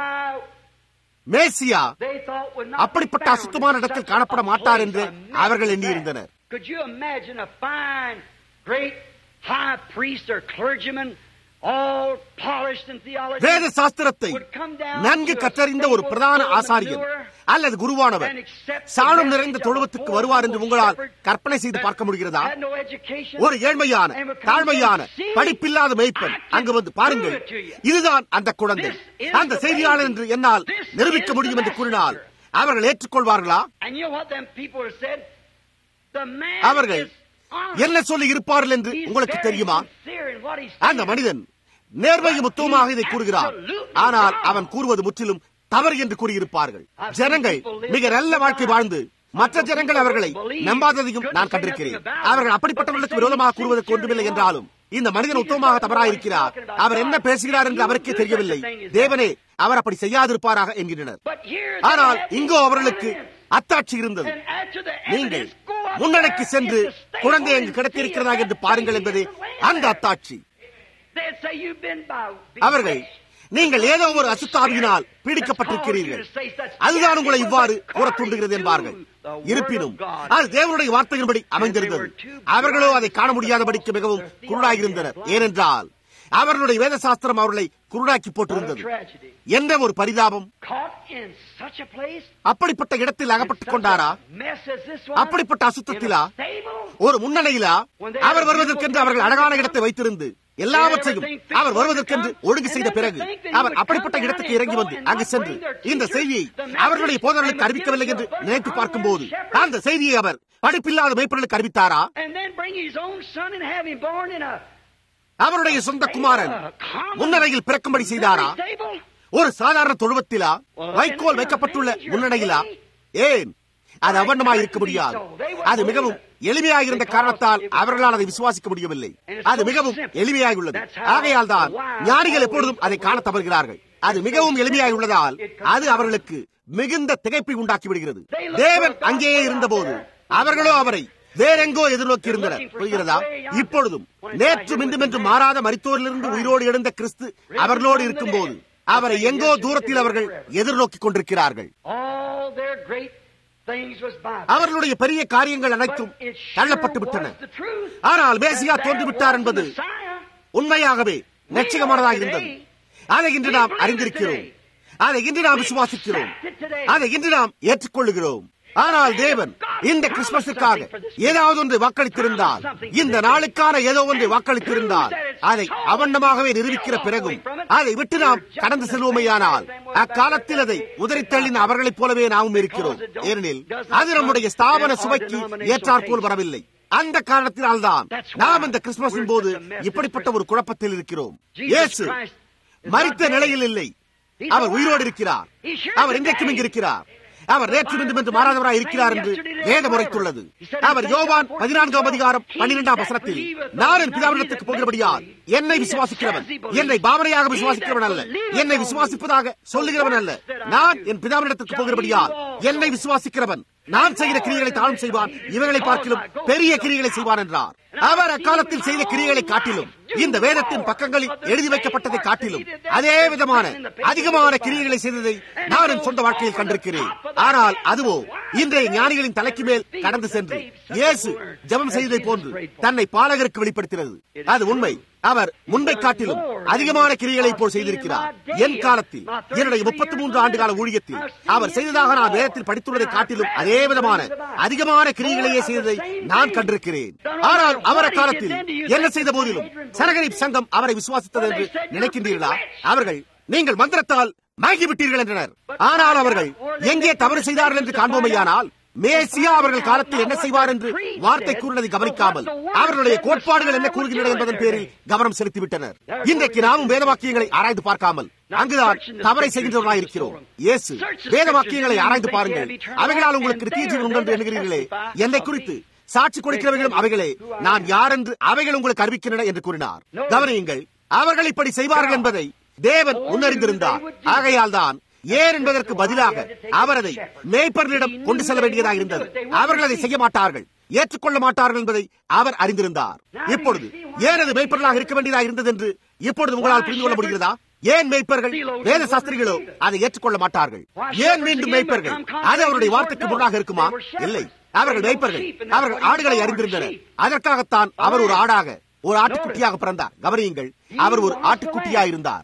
மேசியா அப்படிப்பட்ட அசுத்தமான இடத்தில் காணப்பட மாட்டார் என்று அவர்கள் எண்ணியிருந்தனர் Could you imagine a fine, great high priest or clergyman, all polished in theology, வேத சாஸ்திரத்தை would come down நன்கு to a கற்றறிந்த ஒரு stable பிரதான full of ஆசாரியர் manure அல்லது குருவானவர் and accept the சாணம் message நிறைந்த of a தொழுவத்துக்கு poor வருவார் என்று humble உங்களால் shepherd கற்பனை செய்து that பார்க்க முடிகிறதா had no education ஒரு ஏழ்மையான and would come தாழ்மையான and see, படிப்பில்லாத மேய்ப்பன் I can அங்கு வந்து பாருங்கள் prove it to you. இதுதான் அந்த குழந்தை This is அந்த the செய்தியாளர் baby. என்று என்னால் This நிரூபிக்க is முடியும் the என்று கூறினால் messenger. அவர்கள் ஏற்றுக்கொள்வார்களா And you know what them people have said? The man அவர்கள் is honest. என்ன சொல்லி இருப்பார்கள் என்று He's உங்களுக்கு very தெரியுமா sincere in what he's அந்த saying. மனிதன் நேர்மையும் உத்தமமாக இதை கூறுகிறார் ஆனால் அவன் கூறுவது முற்றிலும் தவறு என்று கூறியிருப்பார்கள் ஜனங்கள் மிக நல்ல வாழ்க்கை வாழ்ந்து மற்ற ஜனங்கள் அவர்களை நம்பாததையும் நான் கண்டிருக்கிறேன் அவர்கள் அப்படிப்பட்டவர்களுக்கு விரோதமாக கூறுவதற்கு ஒன்றுமில்லை என்றாலும் இந்த மனிதன் உத்தமமாக தவறாயிருக்கிறார் அவர் என்ன பேசுகிறார் என்று அவருக்கே தெரியவில்லை தேவனே அவர் அப்படி செய்யாதிருப்பாராக என்கின்றனர் But here ஆனால் they had இங்கோ this அவர்களுக்கு evidence. அத்தாட்சி இருந்தது And after the நீங்கள் evidence, go up முன்னணிக்கு there சென்று in the stable குழந்தை அங்கு and கிடத்திருக்கிறதா see என்று if பாருங்கள் that என்பதே baby is அந்த away. அத்தாட்சி They'd say you've been by அவர்கள் நீங்கள் ஏதோ ஒரு அசுத்தாவியினால் பீடிக்கப்பட்டிருக்கிறீர்கள் அதுதான் உங்களை இவ்வாறு கூற தூண்டுகிறது என்பார்கள் இருப்பினும் அது தேவனுடைய வார்த்தையின்படி அமைந்திருந்தது அவர்களோ அதை காண முடியாதபடிக்கு மிகவும் குருடாயிருந்தனர் ஏனென்றால் அவர்களுடைய வேத சாஸ்திரம் அவர்களை குருடாக்கி What a போட்டிருந்தது tragedy. என்ற ஒரு பரிதாபம் Caught in such a place, அப்படிப்பட்ட இடத்தில் அகப்பட்டுக் கொண்டாரா mess as this one, அப்படிப்பட்ட அசுத்தத்திலா in a stable, ஒரு முன்னணியிலா அவர் வருவதற்கென்று அவர்கள் அழகான இடத்தை வைத்திருந்து எல்லாவற்றையும் அவர் வருவதற்கென்று ஒழுங்கு செய்த பிறகு அவர் அப்படிப்பட்ட இடத்துக்கு இறங்கி வந்து அங்கு சென்று இந்த செய்தியை அவர்களுடைய போதர்களுக்கு அறிவிக்கவில்லை என்று நினைத்து பார்க்கும்போது அந்த செய்தியை அவர் படிப்பில்லாத மேய்ப்பர்களுக்கு அறிவித்தாரா and then bring his own son and have him born in a அவருடைய சொந்த குமாரன் முன்னரையில் பிறக்கும்படி செய்தாரா stable. ஒரு சாதாரண தொழுவத்திலா வைக்கோல் வைக்கப்பட்டுள்ள முன்னணியிலா ஏன் அது அவண்ணமாய் இருக்க முடியாது அது மிகவும் எளிமையாக இருந்த காரணத்தால் அவர்களால் அதை விசுவாசிக்க முடியவில்லை அது மிகவும் எளிமையாக உள்ளது ஆகையால் தான் ஞானிகள் எப்பொழுதும் அதை காண தவறுகிறார்கள் அது மிகவும் எளிமையாக உள்ளதால் அது அவர்களுக்கு மிகுந்த திகைப்பை உண்டாக்கி விடுகிறது தேவன் அங்கேயே இருந்தபோது அவர்களோ அவரை வேறெங்கோ எதிர்நோக்கி இருந்தனர் புரிகிறதா இப்பொழுதும் நேற்று மின்றும் என்று மாறாத மரித்தோரிலிருந்து உயிரோடு எழுந்த கிறிஸ்து அவர்களோடு இருக்கும்போது அவரை எங்கோ தூரத்தில் அவர்கள் எதிர்நோக்கிக் கொண்டிருக்கிறார்கள் All their great things was by அவர்களுடைய பெரிய காரியங்கள் அனைத்தும் But it sure தள்ளப்பட்டு விட்டன was the truth. ஆனால் மேசியா That தோன்றிவிட்டார் was என்பது the Messiah. உண்மையாகவே நிச்சயமானதாக இருந்தது அதை இன்று நாம் அறிந்திருக்கிறோம் அதை இன்று நாம் விசுவாசிக்கிறோம் அதை இன்று நாம் ஏற்றுக்கொள்ளுகிறோம் ஆனால் தேவன் இந்த கிறிஸ்துமஸுக்காக ஏதாவது ஒன்று வாக்களித்திருந்தால் இந்த நாளுக்கான ஏதோ ஒன்றை வாக்களித்திருந்தால் அதை அவண்ணமாகவே நிரூபிக்கிற பிறகும் அதை விட்டு நாம் கடந்து செல்வோமையானால் அக்காலத்தில் அதை உதறித்தள்ளின அவர்களைப் போலவே நாமும் இருக்கிறோம் ஏனெனில் அது நம்முடைய ஸ்தாபன சுவைக்கு ஏற்றாற்போல் வரவில்லை அந்த காரணத்தினால்தான் நாம் இந்த கிறிஸ்துமஸின் போது இப்படிப்பட்ட ஒரு குழப்பத்தில் இருக்கிறோம் இயேசு மறித்த நிலையில் இல்லை அவர் உயிரோடு இருக்கிறார் அவர் இன்றைக்கும் இங்கு இருக்கிறார் அவர் நேற்று மீண்டும் என்று மாறாதவராய் இருக்கிறார் என்று வேதம் உரைத்துள்ளது அவர் யோவான் பதினான்காம் அதிகாரம் பன்னிரெண்டாம் வசனத்தில் நான் என் பிதாவிடத்துக்கு போகிறபடியால் என்னை விசுவாசிக்கிறவன் என்னை பாவனையாக விசுவாசிக்கிறவன் அல்ல என்னை விசுவாசிப்பதாக சொல்லுகிறவன் அல்ல நான் என் பிதாவிடத்துக்கு போகிறபடியால் என்னை விசுவாசிக்கிறவன் நான் செய்கிற கிரியைகளை தானும் செய்வான் இவர்களை பார்க்கிலும் பெரிய கிரியைகளை செய்வான் என்றார் அவர் அக்காலத்தில் செய்த கிரியைகளை காட்டிலும் இந்த வேதத்தின் பக்கங்களில் எழுதி வைக்கப்பட்டதை காட்டிலும் அதே விதமான அதிகமான கிரியைகளை செய்ததை நான் என் சொந்த வாழ்க்கையில் கண்டிருக்கிறேன் ஆனால் அதுவோ இன்றைய ஞானிகளின் தலைக்கு மேல் கடந்து சென்று இயேசு ஜெபம் செய்ததை போன்று தன்னை பாலகருக்கு வெளிப்படுத்தினது அது உண்மை அவர் முன்பை காட்டிலும் அதிகமான கிரியைகளை போல் செய்திருக்கிறார் என் காலத்தில் என்னுடைய முப்பத்தி மூன்று ஆண்டு கால ஊழியத்தில் அவர் செய்ததாக நான் வேதத்தில் படித்துள்ளதை காட்டிலும் அதே விதமான அதிகமான கிரியைகளையே செய்ததை நான் கண்டிருக்கிறேன் ஆனால் அவர் காலத்தில் என்ன செய்த போதிலும் சரகரிப் சங்கம் அவரை விசுவாசித்தது என்று நினைக்கின்றீர்களா அவர்கள் நீங்கள் மந்திரத்தால் மாகிவிட்டீர்கள் என்றனர் ஆனால் அவர்கள் எங்கே தவறு செய்தார்கள் என்று காண்போமையானால் மேசியா அவர்கள் காலத்தில் என்ன செய்வார் என்று வார்த்தை கூறினதை கவனிக்காமல் அவர்களுடைய கோட்பாடுகள் என்ன கூறுகின்றன என்பதன் பேரில் கவனம் செலுத்திவிட்டனர் இன்றைக்கு நாமும் வேதவாக்கியங்களை ஆராய்ந்து பார்க்காமல் அங்குதான் தவறை செய்கின்றவர்களாக இருக்கிறோம் இயேசு வேத வாக்கியங்களை ஆராய்ந்து பாருங்கள் அவைகளால் உங்களுக்கு தீஜீவன் உண்டு என்று எண்ணுகிறீர்களே என்னை குறித்து சாட்சி கொடுக்கிறவர்களும் அவைகளே நான் யார் என்று அவைகள் உங்களுக்கு அறிவிக்கின்றன என்று கூறினார் கவனியுங்கள் அவர்கள் இப்படி செய்வார்கள் என்பதை தேவன் முன்னறிந்திருந்தார் ஆகையால் தான் ஏன் என்பதற்கு பதிலாக அவர் அதை மேய்ப்பர்களிடம் கொண்டு செல்ல வேண்டியதாக இருந்தது அவர்கள் அதை செய்ய மாட்டார்கள் ஏற்றுக்கொள்ள மாட்டார்கள் என்பதை அவர் அறிந்திருந்தார் இப்பொழுது ஏன் அது மேய்ப்பர்களாக இருக்க வேண்டியதாக இருந்தது என்று இப்பொழுது உங்களால் புரிந்து கொள்ள முடிகிறதா ஏன் மேய்ப்பர்கள் வேத சாஸ்திரிகளோ அதை ஏற்றுக்கொள்ள மாட்டார்கள் ஏன் மீண்டும் மேய்ப்பர்கள் அது அவருடைய வார்த்தைக்கு முன்னாக இருக்குமா இல்லை அவர்கள் மேய்ப்பர்கள் அவர்கள் ஆடுகளை அறிந்திருந்தனர் அதற்காகத்தான் அவர் ஒரு ஆடாக ஒரு ஆட்டுக்குட்டியாக பிறந்தார் கவனியுங்கள் அவர் ஒரு ஆட்டுக்குட்டியா இருந்தார்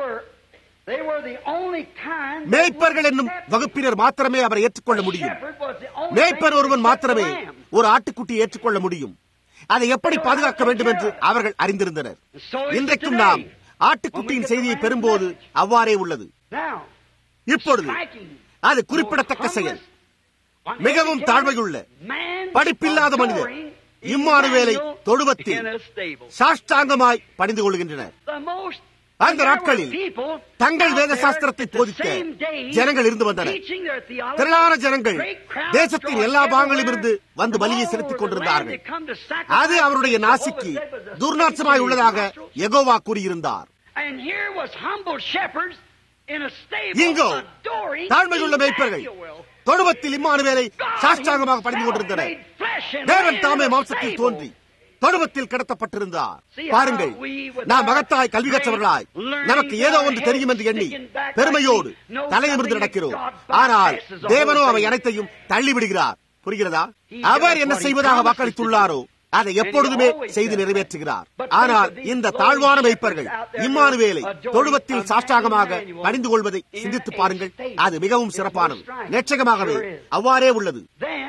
மேய்ப்பர்கள் என்னும் வகுப்பினர் மாத்திரமே அவரை ஏற்றுக்கொள்ள முடியும் மேய்ப்பர் ஒருவன் மாத்திரமே ஒரு ஆட்டுக்குட்டியை ஏற்றுக்கொள்ள முடியும் அதை எப்படி பாதுகாக்க வேண்டும் என்று அவர்கள் அறிந்திருந்தனர் இன்றைக்கும் நாம் ஆட்டுக்குட்டியின் செய்தியை பெறும்போது அவ்வாறே உள்ளது இப்பொழுது அது குறிப்பிடத்தக்க செயல் மிகவும் தாழ்மையுள்ள படிப்பில்லாத மனிதர் இம்மானுவேலை தொழுவத்தில் சாஷ்டாங்கமாய் பணிந்து கொள்கின்றனர் அந்த நாட்களில் தங்கள் வேத சாஸ்திரத்தை போதிக்க ஜனங்கள் இருந்து வந்தனர் திரளான ஜனங்கள் தேசத்தின் எல்லா பாகங்களிலும் இருந்து வந்து பலியை செலுத்திக் கொண்டிருந்தார்கள் அது அவருடைய நாசிக்கு துர்நாற்றமாய் உள்ளதாக எகோவா கூறியிருந்தார் இங்கோ தாழ்மையுள்ள மேய்ப்பர்கள் தொழுவத்தில் இம்மானுவேலை சாஷ்டாங்கமாக பணிந்து கொண்டிருந்தனர் தேவன் தாமே மாம்சத்தில் தோன்றி தொழுவத்தில் கிடத்தப்பட்டிருந்தார் பாருங்கள் நாம் மகத்தாய் கல்வி கற்றவர்களாய் நமக்கு ஏதோ ஒன்று தெரியும் என்று எண்ணி பெருமையோடு தலையிலிருந்து நடக்கிறோம் ஆனால் தேவனோ அவை அனைத்தையும் தள்ளிவிடுகிறார் புரிகிறதா அவர் என்ன செய்வதாக வாக்களித்துள்ளாரோ அதை எப்பொழுதுமே செய்து நிறைவேற்றுகிறார் ஆனால் இந்த தாழ்வான வைப்பர்கள் இம்மானுவேலை தொழுவத்தில் சாஷ்டாகமாக பணிந்து கொள்வதை சிந்தித்து பாருங்கள் அது மிகவும் சிறப்பானது நிச்சயமாகவே அவ்வாறே உள்ளது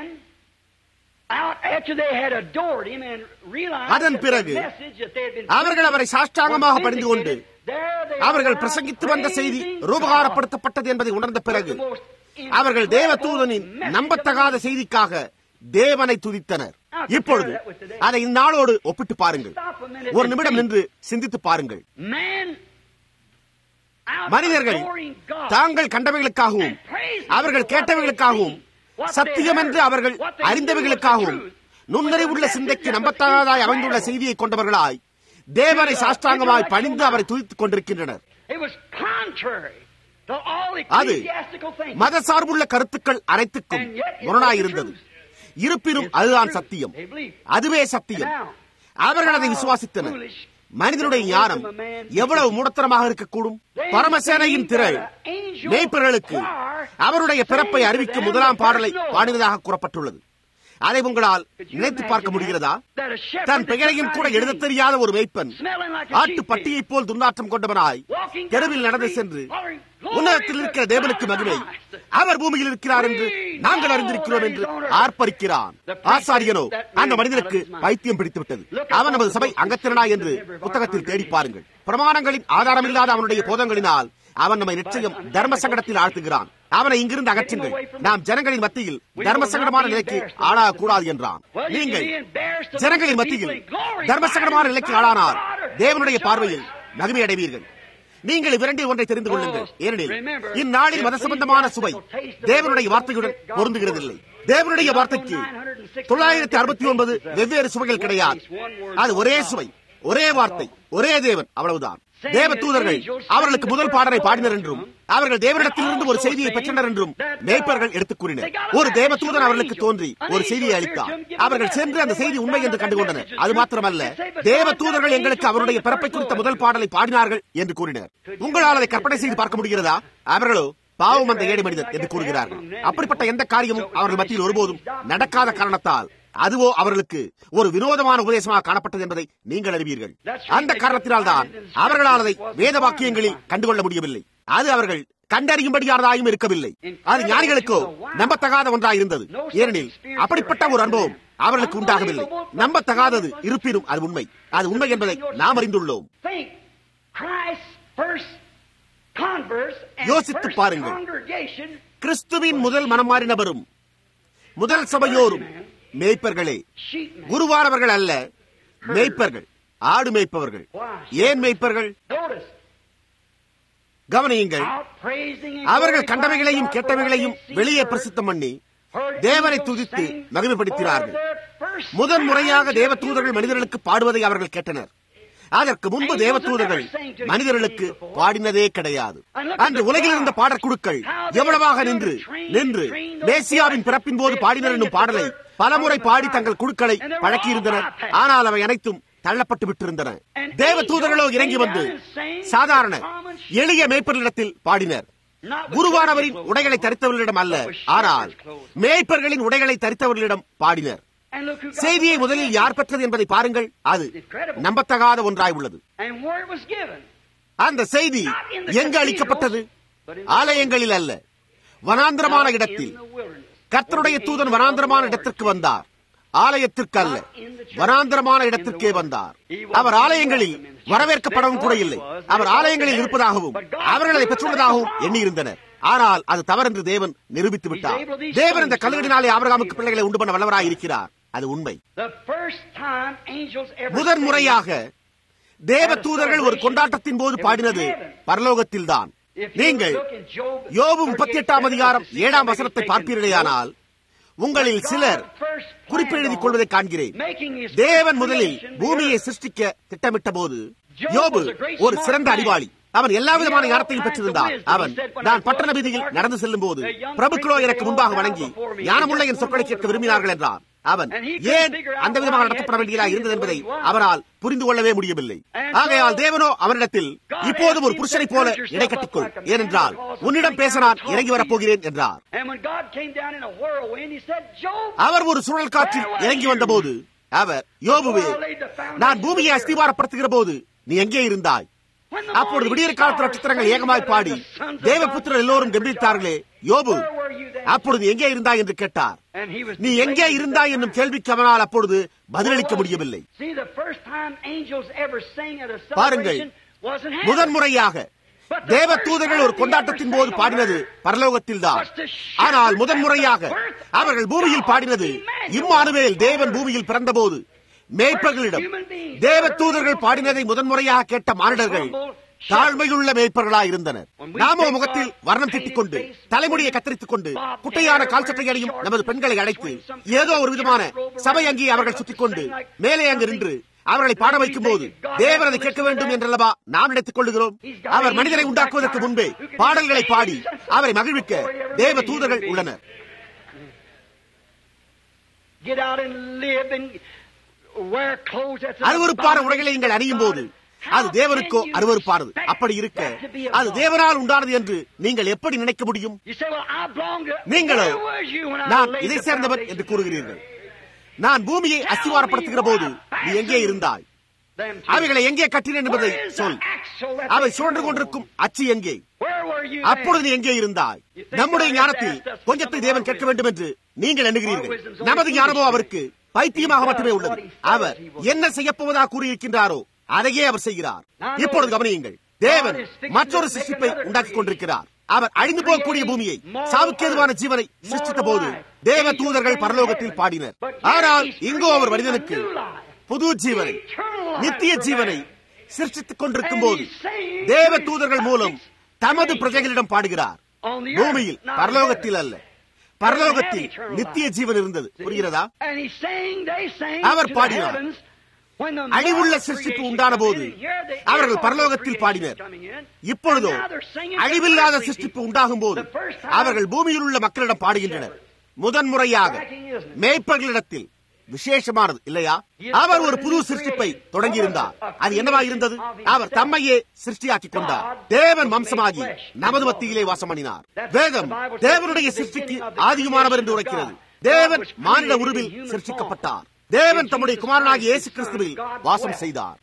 அதன் பிறகு அவர்கள் அவரை சாஷ்டாங்கமாக பணிந்து கொண்டு அவர்கள் பிரசங்கித்து வந்த செய்தி ரூபகாரப்படுத்தப்பட்டது என்பதை உணர்ந்த பிறகு அவர்கள் தேவ தூதனின் நம்பத்தகாத செய்திக்காக தேவனை துதித்தனர் இப்பொழுது அதை இந்நாளோடு ஒப்பிட்டு பாருங்கள் ஒரு நிமிடம் நின்று சிந்தித்து பாருங்கள் மனிதர்கள் தாங்கள் கண்டவைகளுக்காகவும் அவர்கள் கேட்டவைகளுக்காகவும் சத்தியம் என்று அவர்கள் அறிந்தவைகளுக்காகவும் நுண்ணறிவுள்ள சிந்தைக்கு நம்பத்தகாதாய் அமைந்துள்ள செய்தியை கொண்டவர்களாய் தேவனை சாஷ்டாங்கமாய் பணிந்து அவரை துதித்துக் கொண்டிருக்கின்றனர் அது மத சார்புள்ள கருத்துக்கள் அனைத்துக்கும் முரணாயிருந்தது இருப்பினும் அதுதான் சத்தியம் அதுவே சத்தியம் அவர்கள் அதை விசுவாசித்தனர் மனிதனுடைய ஞானம் எவ்வளவு மூடத்தனமாக இருக்கக்கூடும் பரமசேனையின் திரள் மேய்ப்பர்களுக்கு அவருடைய பிறப்பை அறிவிக்கும் முதலாம் பாடலை பாடுவதாக கூறப்பட்டுள்ளது அதை உங்களால் நினைத்து பார்க்க முடிகிறதா தன் பெயரையும் கூட எழுத தெரியாத ஒரு மேய்ப்பன் ஆட்டு பட்டியை போல் துர்நாற்றம் கொண்டவனாய் தெருவில் நடந்து சென்று உன்னதத்தில் இருக்கிற தேவனுக்கு மகிமை அவர் பூமியில் இருக்கிறார் என்று நாங்கள் அறிந்திருக்கிறோம் என்று ஆர்ப்பரிக்கிறான் ஆசாரியனோ அந்த மனிதனுக்கு பைத்தியம் பிடித்து விட்டது அவன் நமது சபை அங்கத்தினனா என்று புத்தகத்தில் தேடி பாருங்கள் பிரமாணங்களின் ஆதாரமில்லாத அவனுடைய போதங்களினால் அவன் நம்மை நிச்சயம் தர்ம சங்கடத்தில் ஆழ்த்துகிறான் அவனை இங்கிருந்து அகற்றுங்கள் நாம் ஜனங்களின் மத்தியில் தர்ம சங்கடமான நிலைக்கு ஆளாக கூடாது என்றான் நீங்கள் ஜனங்களின் மத்தியில் தர்ம சங்கடமான நிலைக்கு ஆளானால் தேவனுடைய பார்வையில் மகிமை அடைவீர்கள் நீங்கள் இவ்விரண்டில் ஒன்றை தெரிந்து கொள்ளுங்கள் ஏனெனில் இந்நாளில் மத சம்பந்தமான சுவை தேவனுடைய வார்த்தையுடன் பொருந்துகிறதில்லை தேவனுடைய வார்த்தைக்கு தொள்ளாயிரத்தி அறுபத்தி ஒன்பது வெவ்வேறு சுவைகள் கிடையாது அது ஒரே சுவை ஒரே வார்த்தை ஒரே தேவன் அவ்வளவுதான் தேவ தூதர்கள் அவர்களுக்கு முதல் பாடலை பாடினர் என்றும் அவர்கள் தேவனிடத்திலிருந்து ஒரு செய்தியை பெற்றனர் என்றும் மேய்ப்பர்கள் எடுத்துக் கூறினர் ஒரு தேவ தூதன் அவர்களுக்கு தோன்றி ஒரு செய்தியை அளித்தார் அவர்கள் சென்று அந்த செய்தி உண்மை என்று கண்டுகொண்டனர் அது மாத்திரமல்ல தேவ தூதர்கள் எங்களுக்கு அவருடைய பிறப்பை குறித்த முதல் பாடலை பாடினார்கள் என்று கூறினர் உங்களால் அதை கற்பனை செய்து பார்க்க முடிகிறதா அவர்களோ பாவம் அந்த ஏழை மனிதர் என்று கூறுகிறார்கள் அப்படிப்பட்ட எந்த காரியமும் அவர்கள் மத்தியில் ஒருபோதும் நடக்காத காரணத்தால் அதுவோ அவர்களுக்கு ஒரு வினோதமான உபதேசமாக காணப்பட்டது என்பதை நீங்கள் அறிவீர்கள் அந்த காரணத்தினால் தான் அவர்களால் அதை வேத வாக்கியங்களில் கண்டுகொள்ள முடியவில்லை அது அவர்கள் கண்டறியும்படியானதாயும் இருக்கவில்லை அது ஞானிகளுக்கோ நம்பத்தகாத ஒன்றாக இருந்தது ஏனெனில் அப்படிப்பட்ட ஒரு அனுபவம் அவர்களுக்கு உண்டாகவில்லை நம்பத்தகாதது இருப்பினும் அது உண்மை அது உண்மை என்பதை நாம் அறிந்துள்ளோம் யோசித்து பாருங்கள் கிறிஸ்துவின் முதல் மனம் மாறினவரும் முதல் சபையோரும் மேய்ப்பர்களே குருவானவர்கள் அல்ல மேய்ப்பர்கள் ஆடு மேய்ப்பவர்கள் ஏன் மேய்ப்பர்கள் கவனியுங்கள் அவர்கள் கண்டவைகளையும் கெட்டவைகளையும் வெளியே பிரசித்தம் பண்ணி தேவனை துதித்து மகிமைப்படுத்தினார்கள் முதன் முறையாக தேவ தூதர்கள் மனிதர்களுக்கு பாடுவதை அவர்கள் கேட்டனர் அதற்கு முன்பு தேவ தூதர்கள் மனிதர்களுக்கு பாடினதே கிடையாது அன்று உலகில் இருந்த பாடற்குழுக்கள் எவ்வளவாக நின்று நின்று மேசியாவின் பிறப்பின் போது பாடினர் என்னும் பாடலை பலமுறை பாடி தங்கள் குழுக்களை பழக்கியிருந்தனர் ஆனால் அவை அனைத்தும் தள்ளப்பட்டு விட்டிருந்தன தேவ தூதர்களோ இறங்கி வந்து சாதாரண எளிய மேய்ப்பர்களிடத்தில் பாடினர் குருவானவரின் உடைகளை தரித்தவர்களிடம் அல்ல ஆனால் மேய்ப்பர்களின் உடைகளை தரித்தவர்களிடம் பாடினர் செய்தியை முதலில் யார் பெற்றது என்பதை பாருங்கள் அது நம்பத்தகாத ஒன்றாய் உள்ளது அந்த செய்தி எங்கு அளிக்கப்பட்டது ஆலயங்களில் அல்ல வனாந்திரமான இடத்தில் கர்த்தருடைய தூதன் வனாந்திரமான இடத்திற்கு வந்தார் ஆலயத்திற்கு அல்ல வனாந்திரமான இடத்திற்கே வந்தார் அவர் ஆலயங்களில் வரவேற்கப்படவும் கூட இல்லை அவர் ஆலயங்களில் இருப்பதாகவும் அவர்கள் அதை பெற்றுள்ளதாகவும் எண்ணியிருந்தனர் ஆனால் அது தவறென்று தேவன் நிரூபித்து விட்டார் தேவன் இந்த கல்லுகளினாலே ஆபரகாமுக்கு பிள்ளைகளை உண்டு பண்ண வல்லவராய் இருக்கிறார் அது உண்மை முதன் முறையாக தேவ தூதர்கள் ஒரு கொண்டாட்டத்தின் போது பாடினது பரலோகத்தில் தான் நீங்கள் யோபு முப்பத்தி எட்டாம் அதிகாரம் ஏழாம் வசனத்தை பார்ப்பீர்களேயானால் உங்களில் சிலர் குறிப்பு எழுதிக் கொள்வதை காண்கிறேன் தேவன் முதலில் பூமியை சிருஷ்டிக்க திட்டமிட்ட போது யோபு ஒரு சிறந்த அறிவாளி அவன் எல்லா விதமான ஞானத்தையும் பெற்றிருந்தான் அவன் நான் பட்டண வீதியில் நடந்து செல்லும் போது பிரபுக்களோ எனக்கு முன்பாக வணங்கி ஞானமுள்ள என் சொற்களை கேட்க விரும்பினார்கள் என்றான் அவன் ஏன் அந்த விதமாக நடத்தப்பட வேண்டியதா இருந்தது என்பதை அவரால் புரிந்து கொள்ளவே முடியவில்லை ஆகையால் தேவனோ அவனிடத்தில் இப்போது ஒரு புருஷனை போல இடை கட்டிக்கொள் ஏனென்றால் உன்னிடம் பேச நான் இறங்கி வரப்போகிறேன் என்றார் அவர் ஒரு சுழல் காற்றில் இறங்கி வந்தபோது அவர் யோபுவே நான் பூமியை அஸ்திவாரப்படுத்துகிற போது நீ எங்கே இருந்தாய் அப்பொழுது விடியற் காலத்து நட்சத்திரங்கள் ஏகமாய் பாடி தேவபுத்திரர் எல்லோரும் கம்பித்தார்களே யோபு அப்பொழுது எங்கே இருந்தாய் என்று கேட்டார் நீ எங்கே இருந்தாய் என்னும் கேள்விக்கு அவனால் அப்பொழுது பதிலளிக்க முடியவில்லை பாருங்கள் முதன்முறையாக தேவ தூதர்கள் ஒரு கொண்டாட்டத்தின் போது பாடினது பரலோகத்தில் தான் ஆனால் முதன்முறையாக அவர்கள் பூமியில் பாடினது இம்மானுவேல் தேவன் பூமியில் பிறந்தபோது மேய்ப்பர்களிடம் தேவ தூதர்கள் பாடினதை முதன்முறையாக கேட்ட மானிடர்கள் தாழ்மையுள்ள மேய்ப்பர்களாய் இருந்தனர் நாமோ முகத்தில் வர்ணம் திட்டிக் கொண்டு தலைமுடியை கத்தரித்துக் கொண்டு குட்டையான கால் சட்டை அணியும் நமது பெண்களை அழைத்து ஏதோ ஒரு விதமான சபை அங்கி அவர்கள் சுத்திக் கொண்டு மேலே அங்கு நின்று அவர்களை பாட வைக்கும் போது தேவன் அதை கேட்க வேண்டும் என்றல்லவா நாம் நினைத்துக் கொள்ளுகிறோம் அவர் மனிதனை உண்டாக்குவதற்கு முன்பே பாடல்களை பாடி அவரை மகிழ்விக்க தேவ தூதர்கள் உள்ளனர் அருவறுப்பான உடைகளை நீங்கள் அணியும் போது அது தேவனுக்கோ அருவறுப்பானது அப்படி இருக்க அது தேவனால் உண்டானது என்று நீங்கள் எப்படி நினைக்க முடியும் நீங்களோ நான் இதை சேர்ந்தவன் என்று கூறுகிறீர்கள் நான் பூமியை அஸ்திவாரப்படுத்துகிற போது நீ எங்கே இருந்தாய் அவைகளை எங்கே கட்டினேன் என்பதை சொல் அவை சுழன்று கொண்டிருக்கும் அச்சு எங்கே அப்பொழுது நீ எங்கே இருந்தாய் நம்முடைய ஞானத்தில் கொஞ்சத்தை தேவன் கேட்க வேண்டும் என்று நீங்கள் எண்ணுகிறீர்கள் நமது ஞானமோ அவருக்கு பைத்தியமாக மட்டுமே உள்ளது அவர் என்ன செய்யப்போவதாக கூறியிருக்கின்றாரோ அதையே அவர் செய்கிறார் இப்பொழுது கவனியுங்கள் தேவன் மற்றொரு சிருஷ்டிப்பை உண்டாக்கிக் கொண்டிருக்கிறார் அவர் அழிந்து போகக்கூடிய பூமியை சாவுக்கேதுவான ஜீவனை சிருஷ்டித்த போது தேவ தூதர்கள் பரலோகத்தில் பாடினர் ஆனால் இங்கோ அவர் மனிதனுக்கு புது ஜீவனை நித்திய ஜீவனை சிருஷ்டித்துக் கொண்டிருக்கும் போது தேவ தூதர்கள் மூலம் தமது பிரஜைகளிடம் பாடுகிறார் பூமியில் பரலோகத்தில் அல்ல பரலோகத்தில் நித்திய ஜீவன் இருந்தது புரிகிறதா அவர் பாடினார் அழிவுள்ள சிருஷ்டிப்பு உண்டான போது அவர்கள் பரலோகத்தில் பாடினர் இப்பொழுதோ அழிவில்லாத சிருஷ்டிப்பு உண்டாகும் போது அவர்கள் பூமியில் உள்ள மக்களிடம் பாடுகின்றனர் முதன்முறையாக மேய்ப்பர்களிடத்தில் விசேஷமானது இல்லையா அவர் ஒரு புது சிருஷ்டிப்பை தொடங்கியிருந்தார் அது என்னவா இருந்தது அவர் தம்மையே சிருஷ்டியாக்கி கொண்டார் தேவன் வம்சமாகி நமது மத்தியிலே வாசம் பண்ணினார் வேதம் தேவனுடைய சிருஷ்டிக்கு ஆதிகமானவர் என்று உரைக்கிறது தேவன் மாநில உருவில் சிருஷ்டிக்கப்பட்டார் தேவன் தம்முடைய குமாரனாகிய இயேசு கிறிஸ்துவில் வாசம் செய்தார்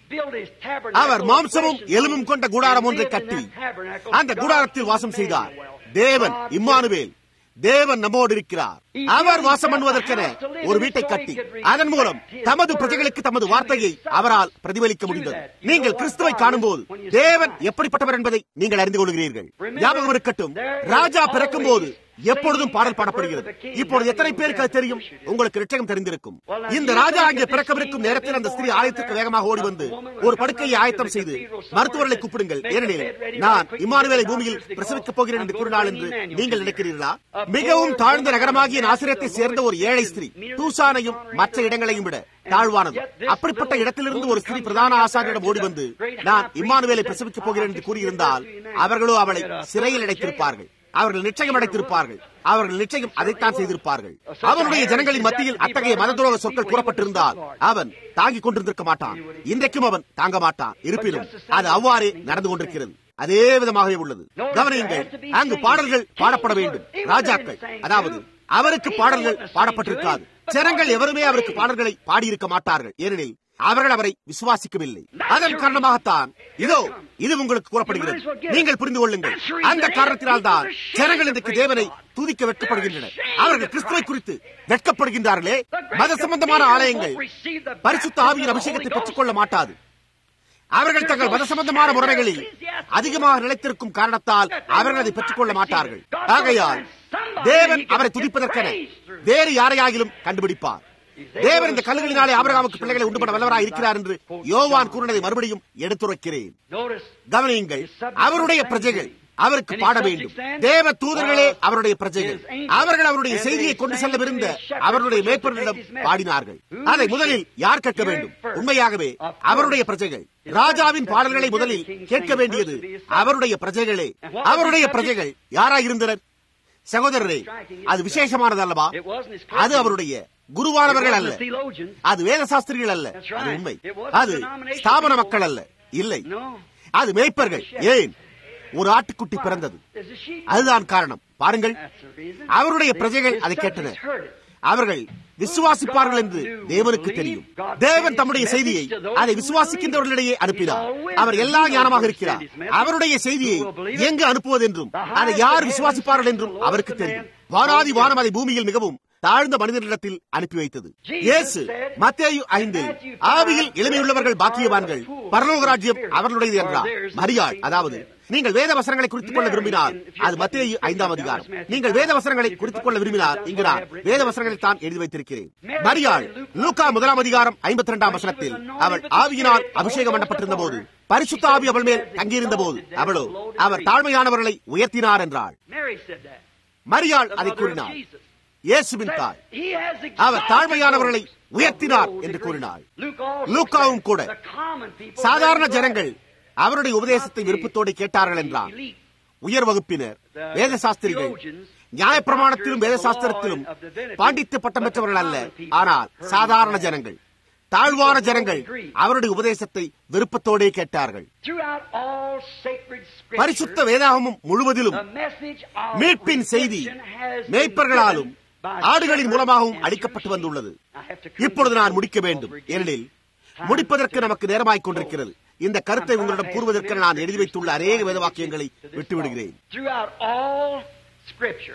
அவர் மாம்சமும் எலும்பும் கொண்ட கூடாரம் ஒன்றை கட்டி அந்த கூடாரத்தில் வாசம் செய்தார் தேவன் இம்மானுவேல் தேவன் நம்மோடு இருக்கிறார் அவர் வாசம் பண்ணுவதற்கென ஒரு வீட்டை கட்டி அதன் மூலம் தமது பிரஜைகளுக்கு தமது வார்த்தையை அவரால் பிரதிபலிக்க முடிந்தது நீங்கள் கிறிஸ்துவை காணும்போது தேவன் எப்படிப்பட்டவர் என்பதை நீங்கள் அறிந்து கொள்கிறீர்கள் ஞாபகம் இருக்கட்டும் ராஜா பிறக்கும் போது எப்பொழுதும் பாடல் பாடப்படுகிறது இப்பொழுது எத்தனை பேருக்கு அது தெரியும் உங்களுக்கு ரிச்சகம் தெரிந்திருக்கும் இந்த ராஜா அங்கே பிறக்கவிருக்கும் நேரத்தில் அந்த ஸ்திரீ ஆயத்துக்கு வேகமாக ஓடி வந்து ஒரு படுக்கையை ஆயத்தம் செய்து மருத்துவர்களை கூப்பிடுங்கள் ஏனெனில் நான் இம்மானுவேலை பூமியில் பிரசவிக்கப் போகிறேன் என்று கூறினாள் என்று நீங்கள் நினைக்கிறீர்களா மிகவும் தாழ்ந்த நகரமாகிய நாசிரியத்தை சேர்ந்த ஒரு ஏழை ஸ்திரீ தூசானையும் மற்ற இடங்களையும் விட தாழ்வானது அப்படிப்பட்ட இடத்திலிருந்து ஒரு ஸ்திரீ பிரதான ஆசாரியிடம் ஓடி வந்து நான் இம்மானுவேலை பிரசவிக்கப் போகிறேன் என்று கூறியிருந்தால் அவர்களோ அவளை சிறையில் அடைத்திருப்பார்கள் அவர்கள் நிச்சயம் அடைத்திருப்பார்கள் அவர்கள் நிச்சயம் அதைத்தான் செய்திருப்பார்கள் அவனுடைய ஜனங்களின் மத்தியில் அத்தகைய மததுரோக சொற்கள் கூறப்பட்டிருந்தால் அவன் தாங்கிக் கொண்டிருந்திருக்க மாட்டான் இன்றைக்கும் அவன் தாங்க மாட்டான் இருப்பினும் அது அவ்வாறே நடந்து கொண்டிருக்கிறது அதே விதமாகவே உள்ளது கவனியுங்கள் அங்கு பாடல்கள் பாடப்பட வேண்டும் ராஜாக்கள் அதாவது அவருக்கு பாடல்கள் பாடப்பட்டிருக்காது ஜனங்கள் எவருமே அவருக்கு பாடல்களை பாடியிருக்க மாட்டார்கள் ஏனெனில் அவர்கள் அவரை விசுவாசிக்கவில்லை அதன் காரணமாகத்தான் இதோ இது உங்களுக்கு கூறப்படுகிறது நீங்கள் புரிந்து கொள்ளுங்கள் அந்த காரணத்தினால் தான் ஜனங்கள் இன்றைக்கு தேவனை தூதிக்க வெட்கப்படுகின்றனர் அவர்கள் கிறிஸ்துவை குறித்து வெட்கப்படுகின்றார்களே மத சம்பந்தமான ஆலயங்கள் பரிசுத்த ஆவியின் அபிஷேகத்தை பெற்றுக் கொள்ள மாட்டாது அவர்கள் தங்கள் மத சம்பந்தமான முறைகளில் அதிகமாக நிலைத்திருக்கும் காரணத்தால் அவர்கள் அதை பெற்றுக் கொள்ள மாட்டார்கள் ஆகையால் தேவன் அவரை துதிப்பதற்கென வேறு யாரையாகிலும் கண்டுபிடிப்பார் தேவன் இந்த கல்லுகளினாலே ஆபிரகாமுக்கு பிள்ளைகளை உண்டு பண்ண வல்லவராக இருக்கிறார் என்று யோவான் கூறினதை மறுபடியும் எடுத்துரைக்கிறேன் கவனியுங்கள் அவருடைய பிரஜைகள் அவருக்கு பாட வேண்டும் தேவ தூதர்களே அவருடைய பிரஜைகள் அவர்கள் அவருடைய செய்தியை கொண்டு செல்லவிருந்த அவருடைய மேற்பர்களிடம் பாடினார்கள் அதை முதலில் யார் கேட்க வேண்டும் உண்மையாகவே அவருடைய பிரஜைகள் ராஜாவின் பாடல்களை முதலில் கேட்க வேண்டியது அவருடைய பிரஜைகளே அவருடைய பிரஜைகள் யாராயிருந்தனர் சகோதரரே அது விசேஷமானது அல்லவா அது அவருடைய குருவானவர்கள் அல்ல அது வேத சாஸ்திரிகள் அல்ல அது உண்மை அது ஸ்தாபன மக்கள் அல்ல இல்லை அது மேய்ப்பர்கள் ஏன் ஒரு ஆட்டுக்குட்டி பிறந்தது அதுதான் காரணம் பாருங்கள் அவருடைய பிரஜைகள் அதை கேட்டனர் அவர்கள் விசுவாசிப்பார்கள் என்று தேவனுக்கு தெரியும் தேவன் தம்முடைய செய்தியை அதை விசுவாசிக்கின்றவர்களிடையே அனுப்பினார் அவர் எல்லா ஞானமாக இருக்கிறார் அவருடைய செய்தியை எங்கு அனுப்புவது என்றும் அதை யார் விசுவாசிப்பார்கள் என்றும் அவருக்கு தெரியும் வாராதி வானம் அதை பூமியில் மிகவும் தாழ்ந்த மனிதர்களிடத்தில் அனுப்பி வைத்தது இயேசு மத்தேயு ஐந்து ஆவியில் எளிமையுள்ளவர்கள் பாக்கியவான்கள் பரலோக ராஜ்யம் அவர்களுடையது என்றார் மரியாள் அதாவது நீங்கள் வேத வசனங்களை குறித்துக் கொள்ள விரும்பினால் அது மத்திய ஐந்தாம் அதிகாரம் நீங்கள் வேத வசனங்களை குறித்துக் கொள்ள விரும்பினால் இங்கு நான் வேத வசனங்களை தான் எழுதி வைத்திருக்கிறேன் மரியாள் லூக்கா முதலாம் அதிகாரம் ஐம்பத்தி இரண்டாம் வசனத்தில் அவள் ஆவியினால் அபிஷேகம் பண்ணப்பட்டிருந்த போது பரிசுத்த ஆவி அவள் மேல் தங்கியிருந்த போது அவளோ அவர் தாழ்மையானவர்களை உயர்த்தினார் என்றாள் மரியாள் அதை கூறினார் இயேசுவின் தாய் அவர் தாழ்மையானவர்களை உயர்த்தினார் என்று கூறினார் லூக்காவும் கூட சாதாரண ஜனங்கள் அவருடைய உபதேசத்தை விருப்பத்தோடு கேட்டார்கள் என்றார் உயர் வகுப்பினர் வேத சாஸ்திரிகள் நியாயப்பிரமாணத்திலும் வேத சாஸ்திரத்திலும் பாண்டித்ய பட்டம் பெற்றவர்கள் அல்ல ஆனால் சாதாரண ஜனங்கள் தாழ்வான ஜனங்கள் அவருடைய உபதேசத்தை விருப்பத்தோடே கேட்டார்கள் பரிசுத்த வேதாகமும் முழுவதிலும் மீட்பின் செய்தி மேய்ப்பர்களாலும் ஆடுகளின் மூலமாகவும் அளிக்கப்பட்டு வந்துள்ளது இப்பொழுது நான் முடிக்க வேண்டும் ஏனெனில் முடிப்பதற்கு நமக்கு நேரமாய்க் கொண்டிருக்கிறது இந்த கருத்தை உங்களிடம் கூறுவதற்கு நான் எழுதி வைத்துள்ள அநேக வேத வாக்கியங்களை விட்டுவிடுகிறேன் Throughout all Scripture,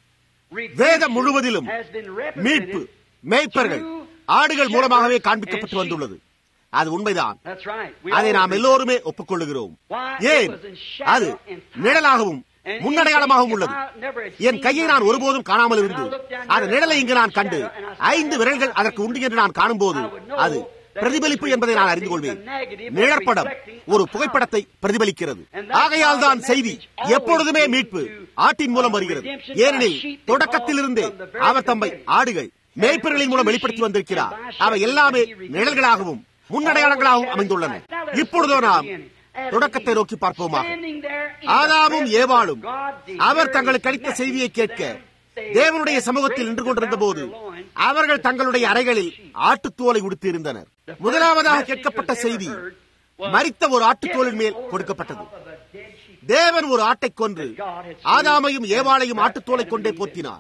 வேதம் முழுவதிலும் has been மீட்பு represented. மேய்ப்பர்கள் ஆடுகள் மூலமாகவே காண்பிக்கப்பட்டு வந்துள்ளது அது உண்மைதான் That's right. We அதை all நாம் agree. எல்லோருமே ஒப்புக்கொள்ளுகிறோம் ஏன் அது நிழலாகவும் முன்னடையாளமாகவும் உள்ளது என் கையை நான் ஒருபோதும் காணாமல் இருந்து அந்த நிழலை இங்கு நான் கண்டு ஐந்து விரல்கள் அதற்கு உண்டு என்று நான் காணும்போது அது பிரதிபலிப்பு என்பதை நான் அறிந்து கொள்வேன் நிழற்படம் ஒரு புகைப்படத்தை பிரதிபலிக்கிறது ஆகையால் தான் செய்தி எப்பொழுதுமே மீட்பு ஆட்டின் மூலம் வருகிறது ஏனெனில் தொடக்கத்திலிருந்தே அவர் தம்மை ஆடுகள் மேய்ப்பர்களின் மூலம் வெளிப்படுத்தி வந்திருக்கிறார் அவை எல்லாமே நிழல்களாகவும் முன்னடையாளங்களாகவும் அமைந்துள்ளன இப்பொழுதோ நாம் தொடக்கத்தை நோக்கி பார்ப்போமாக ஆதாமும் ஏவாளும் அவர் தங்களுக்கு அளித்த செய்தியை கேட்க தேவனுடைய சமூகத்தில் நின்று கொண்டிருந்த போது அவர்கள் தங்களுடைய அறைகளில் ஆட்டுத்தோலை உடுத்தியிருந்தனர் முதலாவதாக கேட்கப்பட்ட செய்தி மரித்த ஒரு ஆட்டுத்தோலின் மேல் கொடுக்கப்பட்டது தேவன் ஒரு ஆட்டை கொன்று ஆதாமையும் ஏவாளையும் ஆட்டுத்தோலை கொண்டே போத்தினார்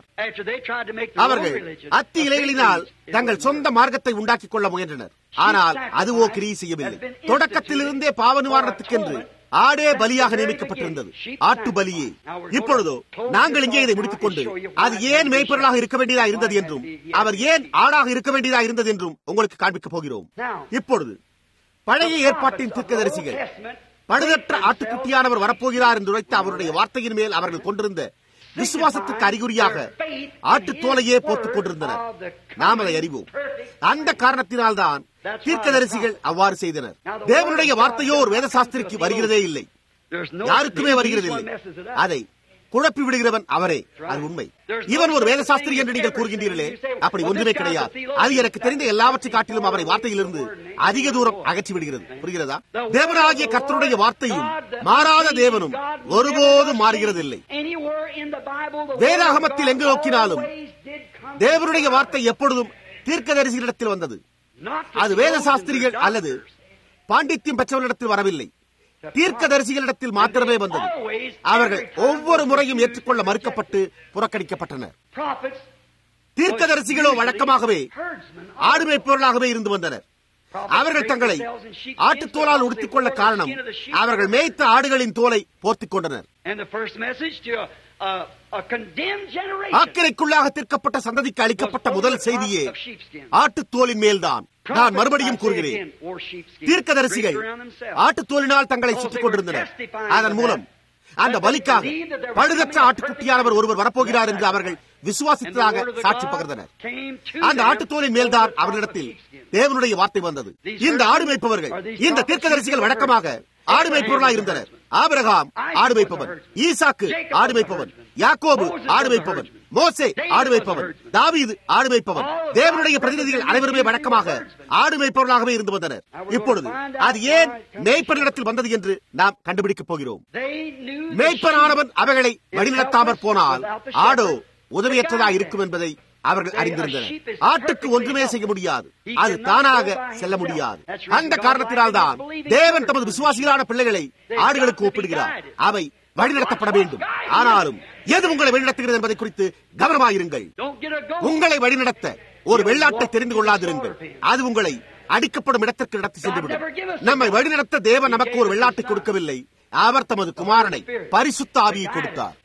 அவர்கள் அத்தி இலைகளினால் தங்கள் சொந்த மார்க்கத்தை உண்டாக்கிக் கொள்ள முயன்றனர் ஆனால் அதுவோ கிரியை செய்யவில்லை தொடக்கத்திலிருந்தே பாவ நிவாரணத்துக்கென்று ஆடே பலியாக நியமிக்கப்பட்டிருந்தது ஆட்டு பலியே இப்பொழுதோ நாங்கள் இங்கே இதை முடித்துக் கொண்டு அது ஏன் மேய்ப்பொருளாக இருக்க வேண்டியதா இருந்தது என்றும் அவர் ஏன் ஆடாக இருக்க வேண்டியதா இருந்தது என்றும் உங்களுக்கு காண்பிக்கப் போகிறோம் இப்பொழுது பழைய ஏற்பாட்டின் தீர்க்கதரிசிகள் பழுதற்ற ஆட்டுக்குட்டியானவர் வரப்போகிறார் என்று உரைத்த அவருடைய வார்த்தையின் மேல் அவர்கள் கொண்டிருந்த விசுவாசத்துக்கு அறிகுறியாக ஆட்டுத்தோலையே போட்டுக் கொண்டிருந்தனர் நாம் அதை அறிவோம் அந்த காரணத்தினால்தான் தீர்க்கதரிசிகள் அவ்வாறு செய்தனர் தேவனுடைய வார்த்தையோ ஒரு வேதசாஸ்திரிக்கு வருகிறதே இல்லை யாருக்குமே வருகிறது இல்லை அதை குழப்பி விடுகிறவன் அவரே அது உண்மை இவன் ஒரு வேதசாஸ்திரி என்று நீங்கள் கூறுகின்றீர்களே அப்படி ஒன்றுமே கிடையாது அது எனக்கு தெரிந்த எல்லாவற்றை காட்டிலும் அவரை வார்த்தையிலிருந்து அதிக தூரம் அகற்றி விடுகிறது புரிகிறதா தேவனாகிய கர்த்தருடைய வார்த்தையும் மாறாத தேவனும் ஒருபோதும் மாறுகிறதில்லை வேதாகமத்தில் எங்கு நோக்கினாலும் தேவனுடைய வார்த்தை எப்பொழுதும் தீர்க்கதரிசிகளிடத்தில் வந்தது அது வேத சாஸ்திரிகள் அல்லது பாண்டித்யம் பெற்றவர்களிடத்தில் வரவில்லை தீர்க்கதரிசிகளிடத்தில் மாத்திரமே வந்தது அவர்கள் ஒவ்வொரு முறையும் ஏற்றுக்கொள்ள மறுக்கப்பட்டு புறக்கணிக்கப்பட்டனர் தீர்க்கதரிசிகளோ வழக்கமாகவே ஆடுமை பொருளாகவே இருந்து வந்தனர் அவர்கள் தங்களை ஆட்டுத்தோலால் உடுத்திக் கொள்ள காரணம் அவர்கள் மேய்த்த ஆடுகளின் தோலை போர்த்திக் கொண்டனர் ஆக்கிரைக்குள்ளாக தீர்க்கப்பட்ட சந்ததிக்கு அளிக்கப்பட்ட முதல் செய்தியே ஆட்டுத்தோலின் மேல்தான் நான் மறுபடியும் கூறுகிறேன் தீர்க்கதரிசிகள் ஆட்டுத்தோலினால் தங்களை சுற்றிக் கொண்டிருந்தனர் அதன் மூலம் அந்த பலிக்காக பழுதற்ற ஆட்டுக்குட்டியானவர் ஒருவர் வரப்போகிறார் என்று அவர்கள் விசுவாசித்ததாக சாட்சி பகிர்ந்தனர் அந்த ஆட்டுத்தோலின் மேல்தான் அவர்களிடத்தில் தேவனுடைய வார்த்தை வந்தது இந்த ஆடு மேய்ப்பவர்கள் இந்த தீர்க்கதரிசிகள் வழக்கமாக ஆடு மேய்ப்பவர்களாக இருந்தனர் ஆபிரகாம் ஆடு வைப்பவன் ஈசாக்கு ஆடு வைப்பவன் யாக்கோபு ஆடு வைப்பவன் மோசே ஆடு வைப்பவன் தாவீது ஆடு வைப்பவன் தேவனுடைய பிரதிநிதிகள் அனைவருமே வழக்கமாக ஆடு மேய்ப்பவர்களாகவே இருந்து வந்தனர் இப்பொழுது அது ஏன் மேய்ப்பனிடத்தில் வந்தது என்று நாம் கண்டுபிடிக்கப் போகிறோம் மேய்ப்பனானவன் அவைகளை வழிநடத்தாமற் போனால் ஆடோ உதவியற்றதா இருக்கும் என்பதை அவர்கள் அறிந்திருந்தனர் ஆட்டுக்கு ஒன்றுமே செய்ய முடியாது அது தானாக செல்ல முடியாது அந்த காரணத்தினால் தான் தேவன் தமது விசுவாசிகளான பிள்ளைகளை ஆடுகளுக்கு ஒப்பிடுகிறார் அவை வழிநடத்தப்பட வேண்டும் ஆனாலும் எது உங்களை வழிநடத்துகிறது என்பதை குறித்து கவனமாயிருங்கள் உங்களை வழிநடத்த ஒரு வெள்ளாட்டை தெரிந்து கொள்ளாதிருங்கள் அது உங்களை அடிக்கப்படும் இடத்திற்கு நடத்தி சென்றுவிடும் நம்மை வழிநடத்த தேவன் நமக்கு ஒரு வெள்ளாட்டை கொடுக்கவில்லை அவர் தமது குமாரனை பரிசுத்த ஆவியை கொடுத்தார்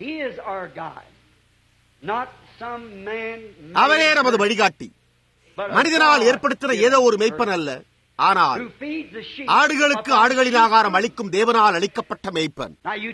அவரே நமது வழிகாட்டி மனிதனால் ஏற்படுத்தின ஏதோ ஒரு மெய்ப்பன் அல்ல ஆனால் ஆடுகளுக்கு ஆடுகளின் ஆகாரம் அளிக்கும் தேவனால் அளிக்கப்பட்ட மெய்ப்பன்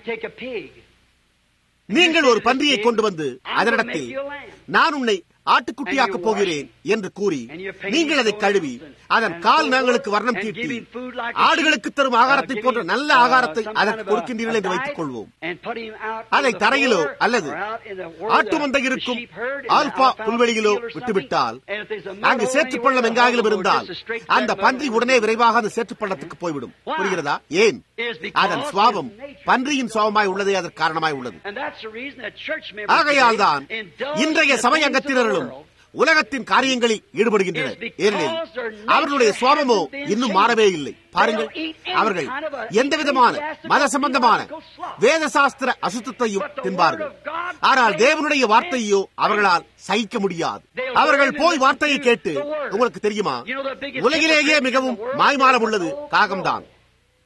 நீங்கள் ஒரு பன்றியை கொண்டு வந்து அதனிடத்தில் நான் உன்னை ஆட்டுக்குட்டியாக்கப் போகிறேன் என்று கூறி நீங்கள் அதை கழுவி அதன் கால் நாங்களுக்கு வர்ணம் தீட்டி ஆடுகளுக்கு தரும் ஆகாரத்தை போன்ற நல்ல ஆகாரத்தை அதற்கு கொடுக்கின்றீர்கள் என்று வைத்துக் கொள்வோம் அதை தரையிலோ அல்லது ஆட்டு மந்தை இருக்கும் ஆல்பா புல்வெளியிலோ விட்டுவிட்டால் அங்கு சேற்றுப் பள்ளம் எங்காகிலும் இருந்தால் அந்த பன்றி உடனே விரைவாக அந்த சேற்றுப் பள்ளத்துக்கு போய்விடும் புரிகிறதா ஏன் அதன் சுவாபம் பன்றியின் சுவாபமாய் உள்ளதே அதற்கு காரணமாய் உள்ளது ஆகையால் தான் இன்றைய சமய அங்கத்தினர்களும் உலகத்தின் காரியங்களில் ஈடுபடுகின்றனர் ஏனெனில் அவர்களுடைய சுவாபமோ இன்னும் மாறவே இல்லை பாருங்கள் அவர்கள் எந்த விதமான மத சம்பந்தமான வேத சாஸ்திர அசுத்தத்தையும் தின்பார்கள் ஆனால் தேவனுடைய வார்த்தையோ அவர்களால் சகிக்க முடியாது அவர்கள் போய் வார்த்தையை கேட்டு உங்களுக்கு தெரியுமா உலகிலேயே மிகவும் மாய்மாலம் உள்ளது காகம்தான்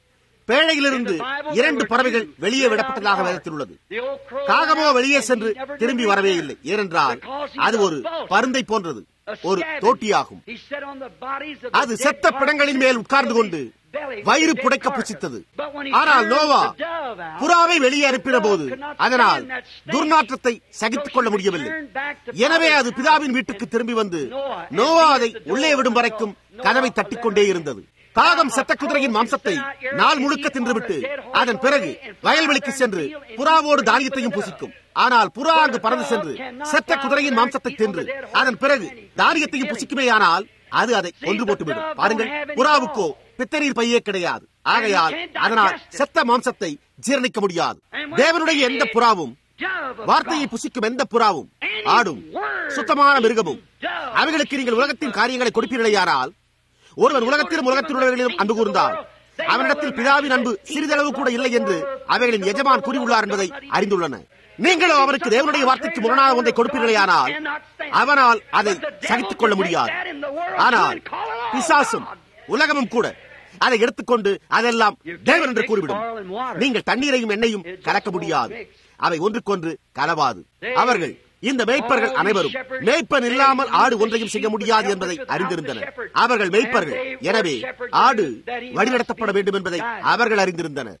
பேழையிலிருந்து இரண்டு பறவைகள் வெளியே விடப்பட்டதாக வேதத்தில் உள்ளது காகமோ வெளியே சென்று திரும்பி வரவே இல்லை ஏனென்றால் அது ஒரு பருந்தை போன்றது ஒரு தோட்டியாகும் அது செத்த பிணங்களின் மேல் உட்கார்ந்து கொண்டு வயிறு புடைக்க புசித்தது ஆனால் நோவா புறாவை வெளியே அனுப்பின போது அதனால் துர்நாற்றத்தை சகித்துக் கொள்ள முடியவில்லை எனவே அது பிதாவின் வீட்டுக்கு திரும்பி வந்து நோவா அதை உள்ளே விடும் வரைக்கும் கதவை தட்டிக்கொண்டே இருந்தது காகம் செத்த குதிரையின் மாம்சத்தை நாள் முழுக்க தின்றுவிட்டு அதன் பிறகு வயல்வெளிக்கு சென்று புறாவோடு தானியத்தையும் புசிக்கும் ஆனால் புறா அங்கு பறந்து சென்று செத்த குதிரையின் மாம்சத்தை தின்று அதன் பிறகு தானியத்தையும் புசிக்குமே ஆனால் அது அதை ஒன்று போட்டுவிடும் பாருங்கள் புறாவுக்கோ பித்தநீர் பையே கிடையாது ஆகையால் அதனால் செத்த மாம்சத்தை ஜீரணிக்க முடியாது தேவனுடைய எந்த புறாவும் வார்த்தையை புசிக்கும் எந்த புறாவும் ஆடும் சுத்தமான மிருகமும் அவைகளுக்கு நீங்கள் உலகத்தின் காரியங்களை கொடுப்பீர்களையானால் ஒருவன் உலகத்திலும் உலகத்தில் உள்ளவர்களிலும் அன்பு கூர்ந்தால் அவனிடத்தில் பிதாவின் அன்பு சிறிதளவு கூட இல்லை என்று அவைகளின் எஜமான் கூறியுள்ளார் என்பதை அறிந்துள்ளன நீங்களோ அவனுக்கு தேவனுடைய வார்த்தைக்கு முரணாக ஒன்றை கொடுப்பீர்களேயானால் அவனால் அதை சகித்துக் கொள்ள முடியாது ஆனால் பிசாசும் உலகமும் கூட அதை எடுத்துக்கொண்டு அதெல்லாம் தேவன் என்று கூறிவிடும் நீங்கள் தண்ணீரையும் எண்ணெயும் கலக்க முடியாது அவை ஒன்றுக்கொன்று கலவாது அவர்கள் இந்த மேய்ப்பர்கள் அனைவரும் மேய்ப்பன் இல்லாமல் ஆடு ஒன்றையும் செய்ய முடியாது என்பதை அறிந்திருந்தனர் அவர்கள் மேய்ப்பர்கள் எனவே ஆடு வழிநடத்தப்பட வேண்டும் என்பதை அவர்கள் அறிந்திருந்தனர்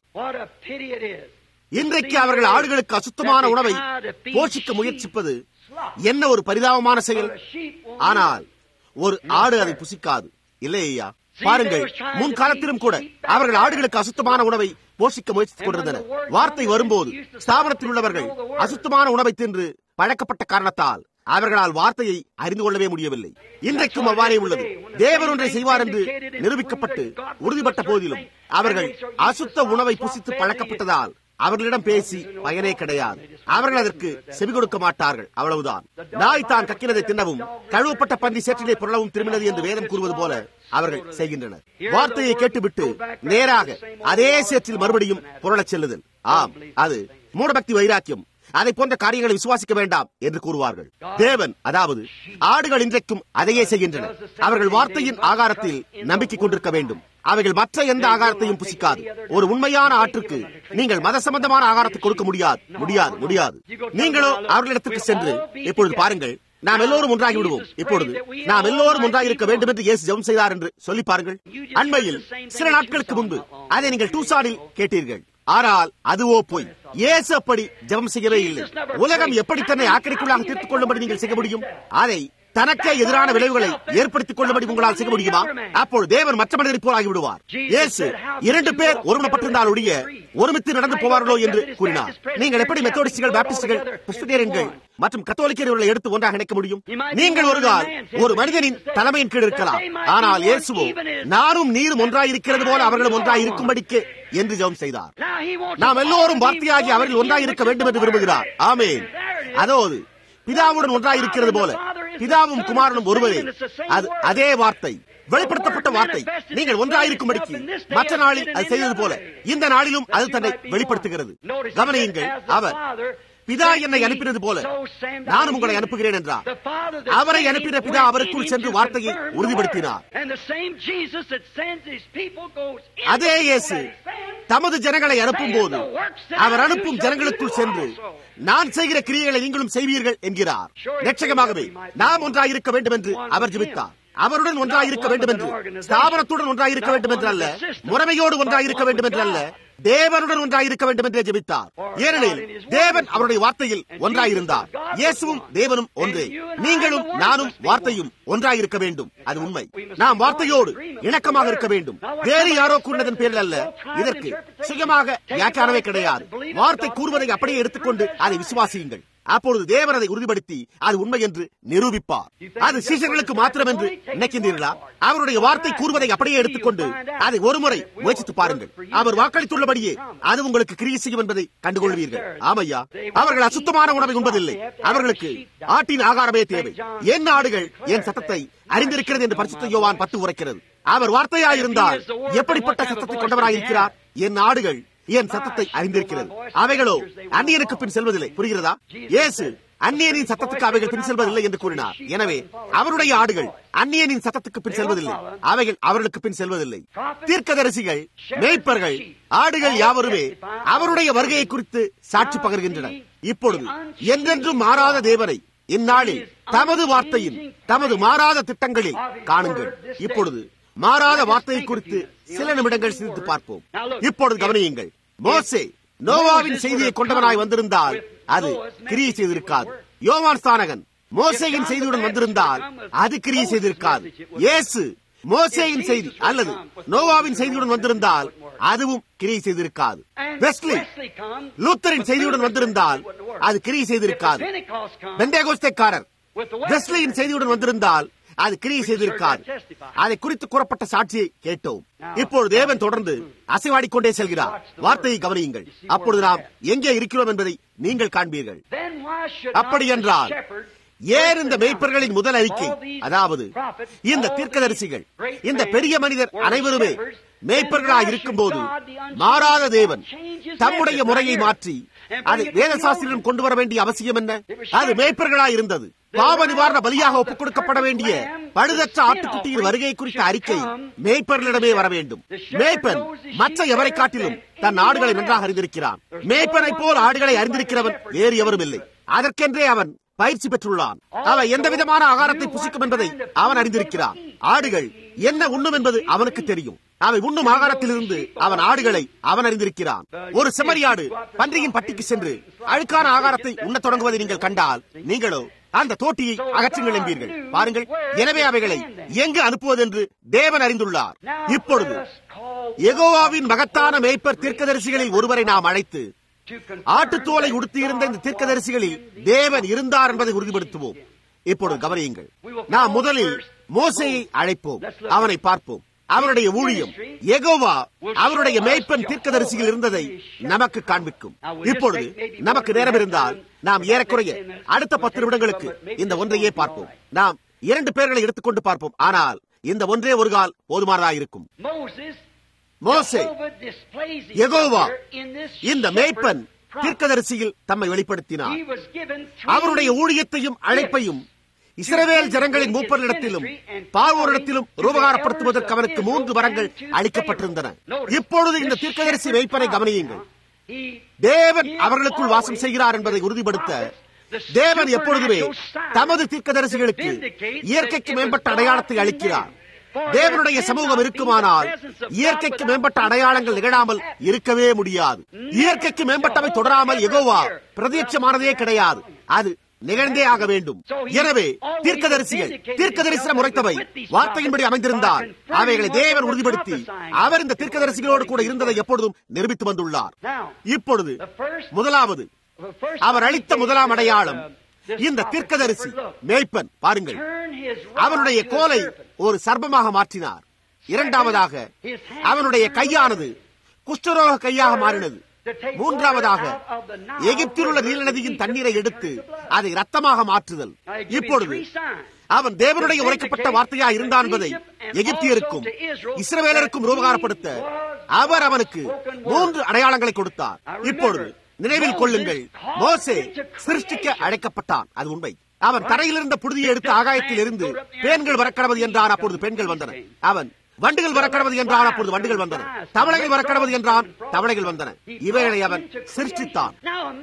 இன்றைக்கு அவர்கள் ஆடுகளுக்கு அசுத்தமான உணவை போஷிக்க முயற்சிப்பது என்ன ஒரு பரிதாபமான செயல் ஆனால் ஒரு ஆடு அதை புசிக்காது இல்லையா பாருங்கள் முன்காலத்திலும் கூட அவர்கள் ஆடுகளுக்கு அசுத்தமான உணவை போஷிக்க முயற்சித்துக் கொண்டிருந்தனர் வார்த்தை வரும்போது ஸ்தாபனத்தில் உள்ளவர்கள் அசுத்தமான உணவை தின்று பழக்கப்பட்ட காரணத்தால் அவர்களால் வார்த்தையை அறிந்து கொள்ளவே முடியவில்லை இன்றைக்கும் அவ்வாறே உள்ளது தேவன் ஒன்றை செய்வார் என்று நிரூபிக்கப்பட்டு உறுதிப்பட்ட போதிலும் அவர்கள் அசுத்த உணவை புசித்து பழக்கப்பட்டதால் அவர்களிடம் பேசி பயனே கிடையாது அவர்கள் அதற்கு செவி கொடுக்க மாட்டார்கள் அவ்வளவுதான் நாய் தான் கக்கினதை தின்னவும் கழுவப்பட்ட பன்றி சேற்றிலே புரளவும் திரும்பினது என்று வேதம் கூறுவது போல அவர்கள் செய்கின்றனர் வார்த்தையை கேட்டுவிட்டு நேராக அதே சேற்றில் மறுபடியும் புரளச் செல்லுதல் ஆம் அது மூடபக்தி வைராக்கியம் அதை போன்ற காரியங்களை விசுவாசிக்க வேண்டாம் என்று கூறுவார்கள் தேவன் அதாவது ஆடுகள் இன்றைக்கும் அதையே செய்கின்றன அவர்கள் வார்த்தையின் ஆகாரத்தில் நம்பிக்கை கொண்டிருக்க வேண்டும் அவைகள் மற்ற எந்த ஆகாரத்தையும் புசிக்காது ஒரு உண்மையான ஆற்றுக்கு நீங்கள் மத சம்பந்தமான ஆகாரத்தை கொடுக்க முடியாது முடியாது முடியாது நீங்களோ அவர்களிடத்திற்கு சென்று இப்பொழுது பாருங்கள் நாம் எல்லோரும் ஒன்றாகி விடுவோம் இப்பொழுது நாம் எல்லோரும் ஒன்றாக இருக்க வேண்டும் என்று இயேசு ஜெபம் செய்தார் என்று சொல்லி பாருங்கள் அண்மையில் சில நாட்களுக்கு முன்பு அதை நீங்கள் டூசானில் கேட்டீர்கள் ஆனால் அதுவோ போய் இயேசு அப்படி ஜெபம் செய்யவே இல்லை உலகம் எப்படி தன்னை ஆக்கிரிக்குள்ளாக தீர்த்துக் கொள்ளும்படி நீங்கள் செய்ய முடியும் அதை தனக்கே எதிரான விளைவுகளை ஏற்படுத்திக் கொள்ளும்படி உங்களால் செய்ய முடியுமா அப்போது தேவன் மற்ற மனிதரை போல் ஆகிவிடுவார் இயேசு இரண்டு பேர் ஒருமனப்பட்டிருந்தால் ஒழிய ஒருமித்து நடந்து போவார்களோ என்று கூறினார் நீங்கள் எப்படி மெத்தோடிஸ்டுகள் பாப்டிஸ்டுகள் கிறிஸ்டியன்கள் மற்றும் கத்தோலிக்கர்களை எடுத்து ஒன்றாக இணைக்க முடியும் நீங்கள் ஒரு கால் ஒரு மனிதனின் தலைமையின் கீழ் இருக்கலாம் ஆனால் இயேசுவோ நானும் நீரும் ஒன்றாயிருக்கிறது போல அவர்களும் ஒன்றாக இருக்கும்படிக்கு என்று ஜெபம் செய்தார் நாம் எல்லோரும் வார்த்தையாகி அவர்கள் ஒன்றாக இருக்க வேண்டும் என்று விரும்புகிறார் ஆமேன் அதோடு பிதாவுடன் ஒன்றாக இருக்கிறது போல பிதாவும் குமாரனும் ஒருவரே அது அதே வார்த்தை வெளிப்படுத்தப்பட்ட வார்த்தை நீங்கள் ஒன்றாயிருக்கும்படிக்கு மற்ற நாளில் அது செய்தது போல இந்த நாளிலும் அது தன்னை வெளிப்படுத்துகிறது கவனியுங்கள் அவர் பிதா என்னை அனுப்பினது போல நானும் உங்களை அனுப்புகிறேன் என்றார் அவரை அனுப்பின பிதா அவருக்குள் சென்று வார்த்தையை உறுதிப்படுத்தினார் அதே இயேசு தமது ஜனங்களை அனுப்பும் போது அவர் அனுப்பும் ஜனங்களுக்குள் சென்று நான் செய்கிற கிரியைகளை நீங்களும் செய்வீர்கள் என்கிறார் நிச்சயமாகவே நாம் ஒன்றாயிருக்க வேண்டும் என்று அவர் ஜிபித்தார் அவருடன் ஒன்றாயிருக்க வேண்டும் என்று ஸ்தாபனத்துடன் ஒன்றாயிருக்க வேண்டும் என்று அல்ல முறைமையோடு ஒன்றாயிருக்க வேண்டும் என்று அல்ல தேவனுடன் ஒன்றாயிருக்க வேண்டும் என்று ஜெபித்தார் ஏனெனில் தேவன் அவருடைய வார்த்தையில் ஒன்றாயிருந்தார் இயேசுவும் தேவனும் ஒன்றே நீங்களும் நானும் வார்த்தையும் ஒன்றாயிருக்க வேண்டும் அது உண்மை நாம் வார்த்தையோடு இணக்கமாக இருக்க வேண்டும் வேறு யாரோ கூறினதன் பேரில் அல்ல இதற்கு சுயமாக வியாக்கியானவே கிடையாது வார்த்தை கூறுவதை அப்படியே எடுத்துக்கொண்டு அதை விசுவாசியுங்கள் அப்பொழுது தேவன் அதை உறுதிப்படுத்தி அது உண்மை என்று நிரூபிப்பார் அது சீசர்களுக்கு மாத்திரம் என்று நினைக்கின்றீர்களா அவருடைய வார்த்தை கூறுவதை அப்படியே எடுத்துக்கொண்டு அதை ஒருமுறை முயற்சித்து பாருங்கள் அவர் வாக்களித்துள்ளபடியே அது உங்களுக்கு கிரியை செய்யும் என்பதை கண்டுகொள்வீர்கள் ஆமையா அவர்கள் அசுத்தமான உணவை உண்பதில்லை அவர்களுக்கு ஆட்டின் ஆகாரமே தேவை என் ஆடுகள் என் சத்தத்தை அறிந்திருக்கிறது என்று பரிசுத்த யோவான் பத்து உரைக்கிறது அவர் வார்த்தையாயிருந்தால் எப்படிப்பட்ட சத்தத்தை கொண்டவராயிருக்கிறார் என் ஆடுகள் என் சத்தத்தை அறிந்திருக்கிறது அவைகளோ அந்நியனுக்கு பின் செல்வதில்லை புரிகிறதா இயேசு அந்நியனின் சத்தத்துக்கு அவைகள் பின் செல்வதில்லை என்று கூறினார் எனவே அவருடைய ஆடுகள் அந்நியனின் சத்தத்துக்கு பின் செல்வதில்லை அவைகள் அவர்களுக்கு பின் செல்வதில்லை தீர்க்கதரிசிகள் மேய்ப்பர்கள் ஆடுகள் யாவருமே அவருடைய வருகையை குறித்து சாட்சி பகர்கின்றனர் இப்பொழுது என்றென்றும் மாறாத தேவனை இந்நாளில் தமது வார்த்தையின் தமது மாறாத திட்டங்களில் காணுங்கள் இப்பொழுது மாறாத வார்த்தையை குறித்து சில நிமிடங்கள் சிந்தித்து பார்ப்போம் இப்பொழுது கவனியுங்கள் மோசே நோவாவின் செய்தியை கொண்டவனாய் வந்திருந்தால் அது கிரியை செய்திருக்காது யோவான் ஸ்தானகன் மோசேயின் செய்தியுடன் வந்திருந்தால் அது கிரியை செய்திருக்காது இயேசு மோசேயின் செய்தி அல்லது நோவாவின் செய்தியுடன் வந்திருந்தால் அதுவும் கிரியை செய்திருக்காது வெஸ்லி லூத்தரின் செய்தியுடன் வந்திருந்தால் அது கிரியை செய்திருக்காது பெண்டேகோஸ்தேக்காரர் வெஸ்லியின் செய்தியுடன் வந்திருந்தால் அது கிரியை செய்திருக்காது அதை குறித்து கூறப்பட்ட சாட்சியை கேட்டோம் இப்பொழுது தேவன் தொடர்ந்து அசைவாடிக்கொண்டே செல்கிறார் வார்த்தையை கவனியுங்கள் அப்பொழுது நாம் எங்கே இருக்கிறோம் என்பதை நீங்கள் காண்பீர்கள் அப்படி என்றால் ஏன் இந்த மெய்ப்பர்களின் முதல் அறிக்கை அதாவது இந்த தீர்க்கதரிசிகள் இந்த பெரிய மனிதர் அனைவருமே மேய்ப்பர்களாக இருக்கும் போது மாறாத தேவன் தம்முடைய முறையை மாற்றி அதை வேதசாஸ்திரிடம் கொண்டு வர வேண்டிய அவசியம் என்ன அது மேய்ப்பர்களாக இருந்தது பாவ நிவாரண பலியாக ஒப்புக் கொடுக்கப்பட வேண்டிய பழுதற்ற ஆட்டுக்குட்டியின் வருகை குறித்த அறிக்கை மேய்ப்பர்களிடமே வர வேண்டும் மேய்ப்பன் மற்ற எவரை காட்டிலும் தன் ஆடுகளை நன்றாக அறிந்திருக்கிறான் மேய்ப்பனை போல் ஆடுகளை அறிந்திருக்கிறவன் வேறு எவரும் இல்லை அதற்கென்றே அவன் பயிற்சி பெற்றுள்ளான் அவன் எந்த விதமான ஆகாரத்தை புசிக்கும் என்பதை அவன் அறிந்திருக்கிறான் ஆடுகள் என்ன உண்ணும் என்பது அவனுக்கு தெரியும் அவை உண்ணும் ஆகாரத்திலிருந்து அவன் ஆடுகளை அவன் அறிந்திருக்கிறான் ஒரு செம்மறியாடு பன்றியின் பட்டிக்கு சென்று அழுக்கான ஆகாரத்தை உண்ணத் தொடங்குவதை நீங்கள் கண்டால் நீங்களோ அந்த தோட்டியை அகற்றுங்கள் என்பீர்கள் பாருங்கள் எனவே அவைகளை எங்கு அனுப்புவது என்று தேவன் அறிந்துள்ளார் இப்பொழுது எகோவாவின் மகத்தான மேய்ப்பர் தீர்க்கதரிசிகளில் ஒருவரை நாம் அழைத்து ஆட்டுத்தோலை உடுத்தியிருந்த இந்த தீர்க்கதரிசிகளில் தேவன் இருந்தார் என்பதை உறுதிப்படுத்துவோம் இப்பொழுது கவனியுங்கள் நாம் முதலில் மோசையை அழைப்போம் அவனை பார்ப்போம் அவருடைய ஊழியம் எகோவா அவருடைய மேய்ப்பன் தீர்க்கதரிசியில் இருந்ததை நமக்கு காண்பிக்கும் இப்பொழுது நமக்கு நேரம் இருந்தால் நாம் ஏறக்குறைய அடுத்த பத்து நிமிடங்களுக்கு இந்த ஒன்றையே பார்ப்போம் நாம் இரண்டு பேர்களை எடுத்துக்கொண்டு பார்ப்போம் ஆனால் இந்த ஒன்றே ஒரு கால் போதுமானதாயிருக்கும் மோசே எகோவா இந்த மேய்ப்பன் தீர்க்கதரிசியில் தம்மை வெளிப்படுத்தினார் அவருடைய ஊழியத்தையும் அழைப்பையும் இஸ்ரவேல் ஜனங்களின் மூப்பரிடத்திலும் பார்வோரிடத்திலும் ரூபகாரப்படுத்துவதற்கு அவனுக்கு மூன்று வரங்கள் அளிக்கப்பட்டிருந்தன இப்பொழுது இந்த தீர்க்கதரிசி மேய்ப்பனை கவனியுங்கள் தேவன் அவர்களுக்குள் வாசம் செய்கிறார் என்பதை உறுதிப்படுத்த தேவன் எப்பொழுதுமே தமது தீர்க்கதரிசிகளுக்கு இயற்கைக்கு மேம்பட்ட அடையாளத்தை அளிக்கிறார் தேவனுடைய சமூகம் இருக்குமானால் இயற்கைக்கு மேம்பட்ட அடையாளங்கள் நிகழாமல் இருக்கவே முடியாது இயற்கைக்கு மேம்பட்டவை தொடராமல் எகோவா பிரதீட்சமானதே கிடையாது அது நிகழ்ந்தே ஆக வேண்டும் எனவே தீர்க்கதரிசிகள் தீர்க்கதரிசனம் உரைத்தவை வார்த்தையின்படி அமைந்திருந்தால் அவைகளை தேவன் உறுதிப்படுத்தி அவர் இந்த தீர்க்கதரிசிகளோடு கூட இருந்ததை எப்பொழுதும் நிரூபித்து வந்துள்ளார் இப்பொழுது முதலாவது அவர் அளித்த முதலாம் அடையாளம் இந்த தீர்க்கதரிசி மேய்ப்பன் பாருங்கள் அவனுடைய கோலை ஒரு சர்ப்பமாக மாற்றினார் இரண்டாவதாக அவனுடைய கையானது குஷ்டரோக கையாக மாறினது மூன்றாவதாக எகிப்தில் உள்ள நீல நதியின் தண்ணீரை எடுத்து அதை ரத்தமாக மாற்றுதல் இப்பொழுது அவன் தேவனுடைய உரைக்கப்பட்ட வார்த்தையா இருந்தான் என்பதை எகிப்தியருக்கும் இஸ்ரவேலருக்கும் ரூபகாரப்படுத்த அவர் அவனுக்கு மூன்று அடையாளங்களை கொடுத்தார் இப்பொழுது நினைவில் கொள்ளுங்கள் மோசே சிருஷ்டிக்க அழைக்கப்பட்டான் அது உண்மை அவன் தரையில் இருந்த புழுதியை எடுத்து ஆகாயத்தில் இருந்து பேன்கள் வரக்கடவது என்றான் அப்பொழுது பெண்கள் வந்தன அவன் வண்டுகள் வரக்கடவது என்றான் அப்பொழுது வண்டுகள் வந்தன தவளைகள் வரக்கடவது என்றான் தவளைகள் வந்தன இவைகளை அவன் சிருஷ்டித்தான்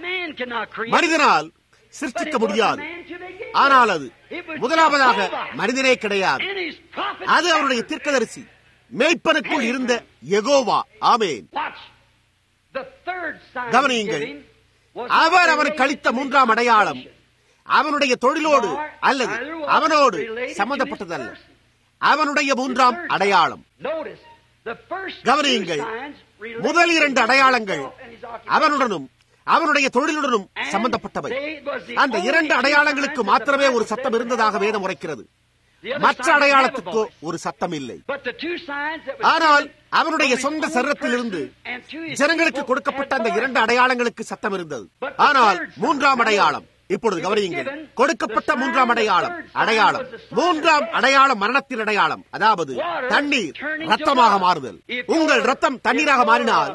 மனிதனால் சிருஷ்டிக்க முடியாது ஆனால் அது முதலாவதாக மனிதனே கிடையாது அது அவருடைய தீர்க்கதரிசி மேய்ப்பனுக்குள் இருந்த எகோவா ஆமேன் கவனியுங்கள் அவர் அவனுக்கு அளித்த மூன்றாம் அடையாளம் அவனுடைய தொழிலோடு அல்லது அவனோடு சம்பந்தப்பட்டதல்ல அவனுடைய மூன்றாம் அடையாளம் கவனியுங்கள் முதல் இரண்டு அடையாளங்கள் அவனுடனும் அவனுடைய தொழிலுடனும் சம்பந்தப்பட்டவை அந்த இரண்டு அடையாளங்களுக்கு மாத்திரமே ஒரு சத்தம் இருந்ததாக வேதம் உரைக்கிறது மற்ற அடையாளத்துக்கோ ஒரு சத்தம் இல்லை ஆனால் அவனுடைய சொந்த சரீரத்திலிருந்து ஜனங்களுக்கு கொடுக்கப்பட்ட அந்த இரண்டு அடையாளங்களுக்கு சத்தம் இருந்தது ஆனால் மூன்றாம் அடையாளம் இப்பொழுது கவனியுங்கள் கொடுக்கப்பட்ட மூன்றாம் அடையாளம் அடையாளம் மூன்றாம் அடையாளம் மரணத்தின் அடையாளம் அதாவது தண்ணீர் ரத்தமாக மாறுதல் உங்கள் ரத்தம் தண்ணீராக மாறினால்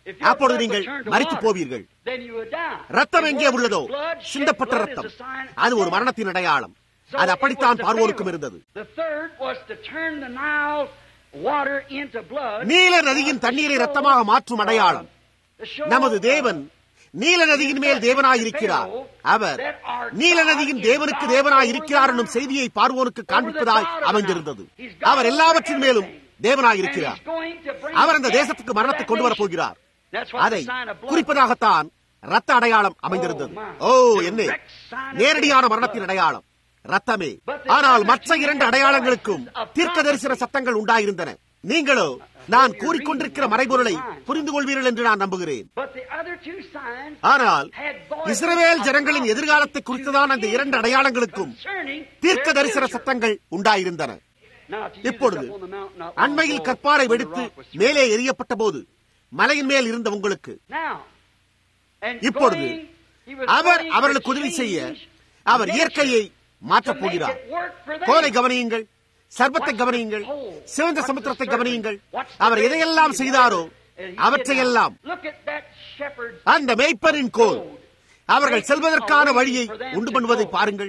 If your அப்பொழுது blood நீங்கள் would turn to மறித்து water, போவீர்கள் then you would die. ரத்தம் And எங்கே where உள்ளதோ blood shed சிந்தப்பட்ட blood is ரத்தம் a sign of அது ஒரு death. மரணத்தின் அடையாளம் So அது it அப்படித்தான் was the பார்வோனுக்கும் Pharaoh. இருந்தது The third was to turn the Nile water into blood. நீல நதியின் தண்ணீரை ரத்தமாக மாற்றும் அடையாளம் To show, நமது uh, தேவன் நீல நதியின் மேல் தேவனாயிருக்கிறார் அவர் நீல நதியின் தேவனுக்கு தேவனாயிருக்கிறார் என்னும் செய்தியை பார்வோனுக்கு காண்பிப்பதாய் அமைந்திருந்தது அவர் எல்லாவற்றின் மேலும் தேவனாயிருக்கிறார் அவர் அந்த தேசத்துக்கு மரணத்தை கொண்டு வரப் போகிறார் அதை குறிப்பதாகத்தான் ரத்த அடையாளம் அமைந்திருந்தது ஓ என்ன நேரடியான மரணத்தின் அடையாளம் ரத்தமே ஆனால் மற்ற இரண்டு அடையாளங்களுக்கும் தீர்க்க தரிசன சத்தங்கள் உண்டாயிருந்தன நீங்களோ நான் கூறிக்கொண்டிருக்கிற மறைபொருளை புரிந்து கொள்வீர்கள் என்று நான் நம்புகிறேன் ஆனால் இஸ்ரவேல் ஜனங்களின் எதிர்காலத்தை குறித்துதான் அந்த இரண்டு அடையாளங்களுக்கும் தீர்க்க தரிசன சத்தங்கள் உண்டாயிருந்தன இப்பொழுது அண்மையில் கற்பாறை வெடித்து மேலே எரியப்பட்ட போது மலையின் மேல் இருந்த உங்களுக்கு இப்பொழுது அவர் அவர்களுக்கு உதவி செய்ய அவர் இயற்கையை மாற்றப் போகிறார் கோலை கவனியுங்கள் சர்பத்தை கவனியுங்கள் சிவந்த சமுத்திரத்தை கவனியுங்கள் அவர் எதையெல்லாம் செய்தாரோ அவற்றையெல்லாம் அந்த மேய்ப்பரின் கோல் அவர்கள் செல்வதற்கான வழியை உண்டு பண்ணுவதை பாருங்கள்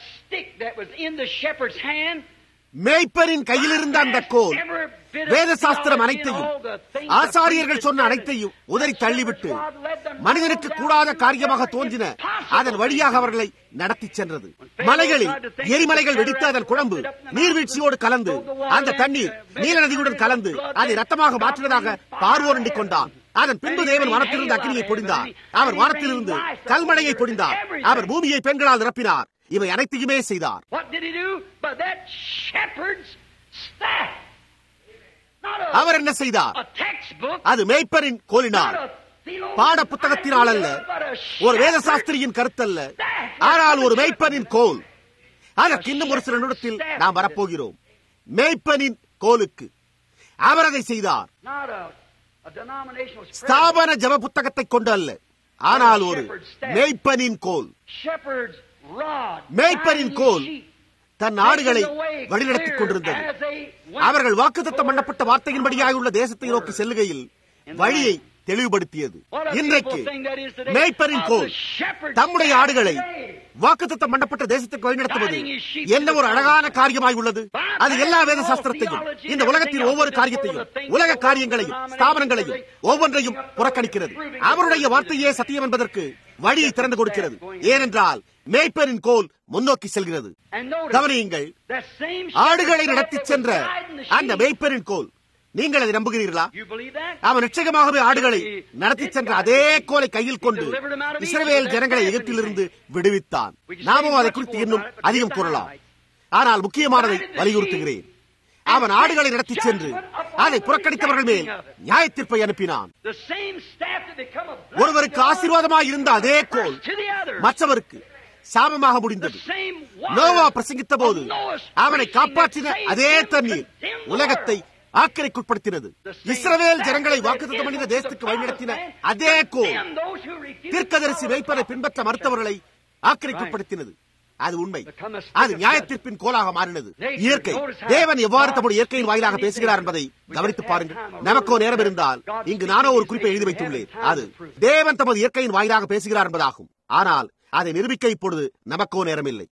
மேய்ப்பரின் கையில் இருந்த அந்த கோல் வேத சாஸ்திரம் அனைத்தையும் ஆசாரியர்கள் சொன்ன அனைத்தையும் உதறி தள்ளிவிட்டு மனிதனுக்கு கூடாத காரியமாக தோன்றின அதன் வழியாக அவர்களை நடத்தி சென்றது மலைகளில் எரிமலைகள் வெடித்து அதன் குழம்பு நீர்வீழ்ச்சியோடு கலந்து அந்த தண்ணீர் நீல நதியுடன் கலந்து அதை ரத்தமாக மாற்றினதாக பார்வோர் எண்ணிக் கொண்டான் அதன் பின்பு தேவன் வானத்திலிருந்து அக்னியை பொடிந்தார் அவர் வானத்திலிருந்து கல்மழையை பொடிந்தார் அவர் பூமியை பெண்களால் நிரப்பினார் இவை அனைத்தையுமே செய்தார் அவர் என்ன செய்தார் அது மேய்ப்பரின் கோலினார் பாட புத்தகத்தினால் அல்ல ஒரு வேத சாஸ்திரியின் கருத்தல்ல ஆனால் ஒரு மேய்ப்பனின் கோல் அதற்கு இன்னும் ஒரு சில நிமிடத்தில் நாம் வரப்போகிறோம் மேய்ப்பனின் கோலுக்கு அவர் அதை செய்தார் ஸ்தாபன ஜப புத்தகத்தை கொண்டு அல்ல ஆனால் ஒரு மேய்ப்பனின் கோல் மேய்ப்பரின் கோல் தன் நாடுகளை வழிநடத்திக் கொண்டிருந்தது அவர்கள் வாக்குத்தத்தம் பண்ணப்பட்ட வார்த்தையின்படியாக உள்ள தேசத்தை நோக்கி செல்லுகையில் வழியை தெளிவுபடுத்தியது இன்றைக்கு மேய்ப்பரின் கோல் தம்முடைய ஆடுகளை வாக்குத்தத்தம் பண்ணப்பட்ட தேசத்துக்கு வழிநடத்துவது என்ன ஒரு அழகான காரியமாய் உள்ளது அது எல்லா வேத சாஸ்திரத்தையும் இந்த உலகத்தின் ஒவ்வொரு காரியத்தையும் உலக காரியங்களையும் ஸ்தாபனங்களையும் ஒவ்வொன்றையும் புறக்கணிக்கிறது அவருடைய வார்த்தையே சத்தியம் என்பதற்கு வழியை திறந்து கொடுக்கிறது ஏனென்றால் மேய்ப்பரின் கோல் முன்னோக்கி செல்கிறது கவனியுங்கள் ஆடுகளை நடத்தி சென்ற அந்த மேய்ப்பரின் கோல் நீங்கள் அதை நம்புகிறீர்களா அவன் நிச்சயமாகவே ஆடுகளை நடத்தி சென்ற அதே கோலை கையில் கொண்டு இஸ்ரவேல் ஜனங்களை எகிப்திலிருந்து விடுவித்தான் நாமும் அதை குறித்து இன்னும் அதிகம் கூறலாம் ஆனால் முக்கியமானதை வலியுறுத்துகிறேன் அவன் ஆடுகளை நடத்தி சென்று அதை புறக்கணித்தவர்கள் மேல் நியாயத்தீர்ப்பை அனுப்பினான் ஒருவருக்கு ஆசீர்வாதமாக இருந்த அதே கோல் மற்றவருக்கு சாபமாக முடிந்தது நோவா பிரசங்கித்த போது அவனை காப்பாற்றின அதே தண்ணீர் உலகத்தை ஆக்கிரைக்குட்படுத்தினது இஸ்ரவேல் ஜனங்களை வாக்குத்தம் பண்ணின தேசத்துக்கு வழிநடத்தின அதே கோல் தீர்க்கதரிசி வைப்பதை பின்பற்ற மறுத்தவர்களை ஆக்கிரைக்குட்படுத்தினது அது உண்மை அது நியாயத்திற்பின் கோலாக மாறினது இயற்கை தேவன் எவ்வாறு தம்முடைய இயற்கையின் வாயிலாக பேசுகிறார் என்பதை கவனித்து பாருங்கள் நமக்கோ நேரம் இருந்தால் இங்கு நானோ ஒரு குறிப்பை எழுதி வைத்துள்ளேன் அது தேவன் தமது இயற்கையின் வாயிலாக பேசுகிறார் என்பதாகும் ஆனால் அதை நிரூபிக்க இப்பொழுது நமக்கோ நேரமில்லை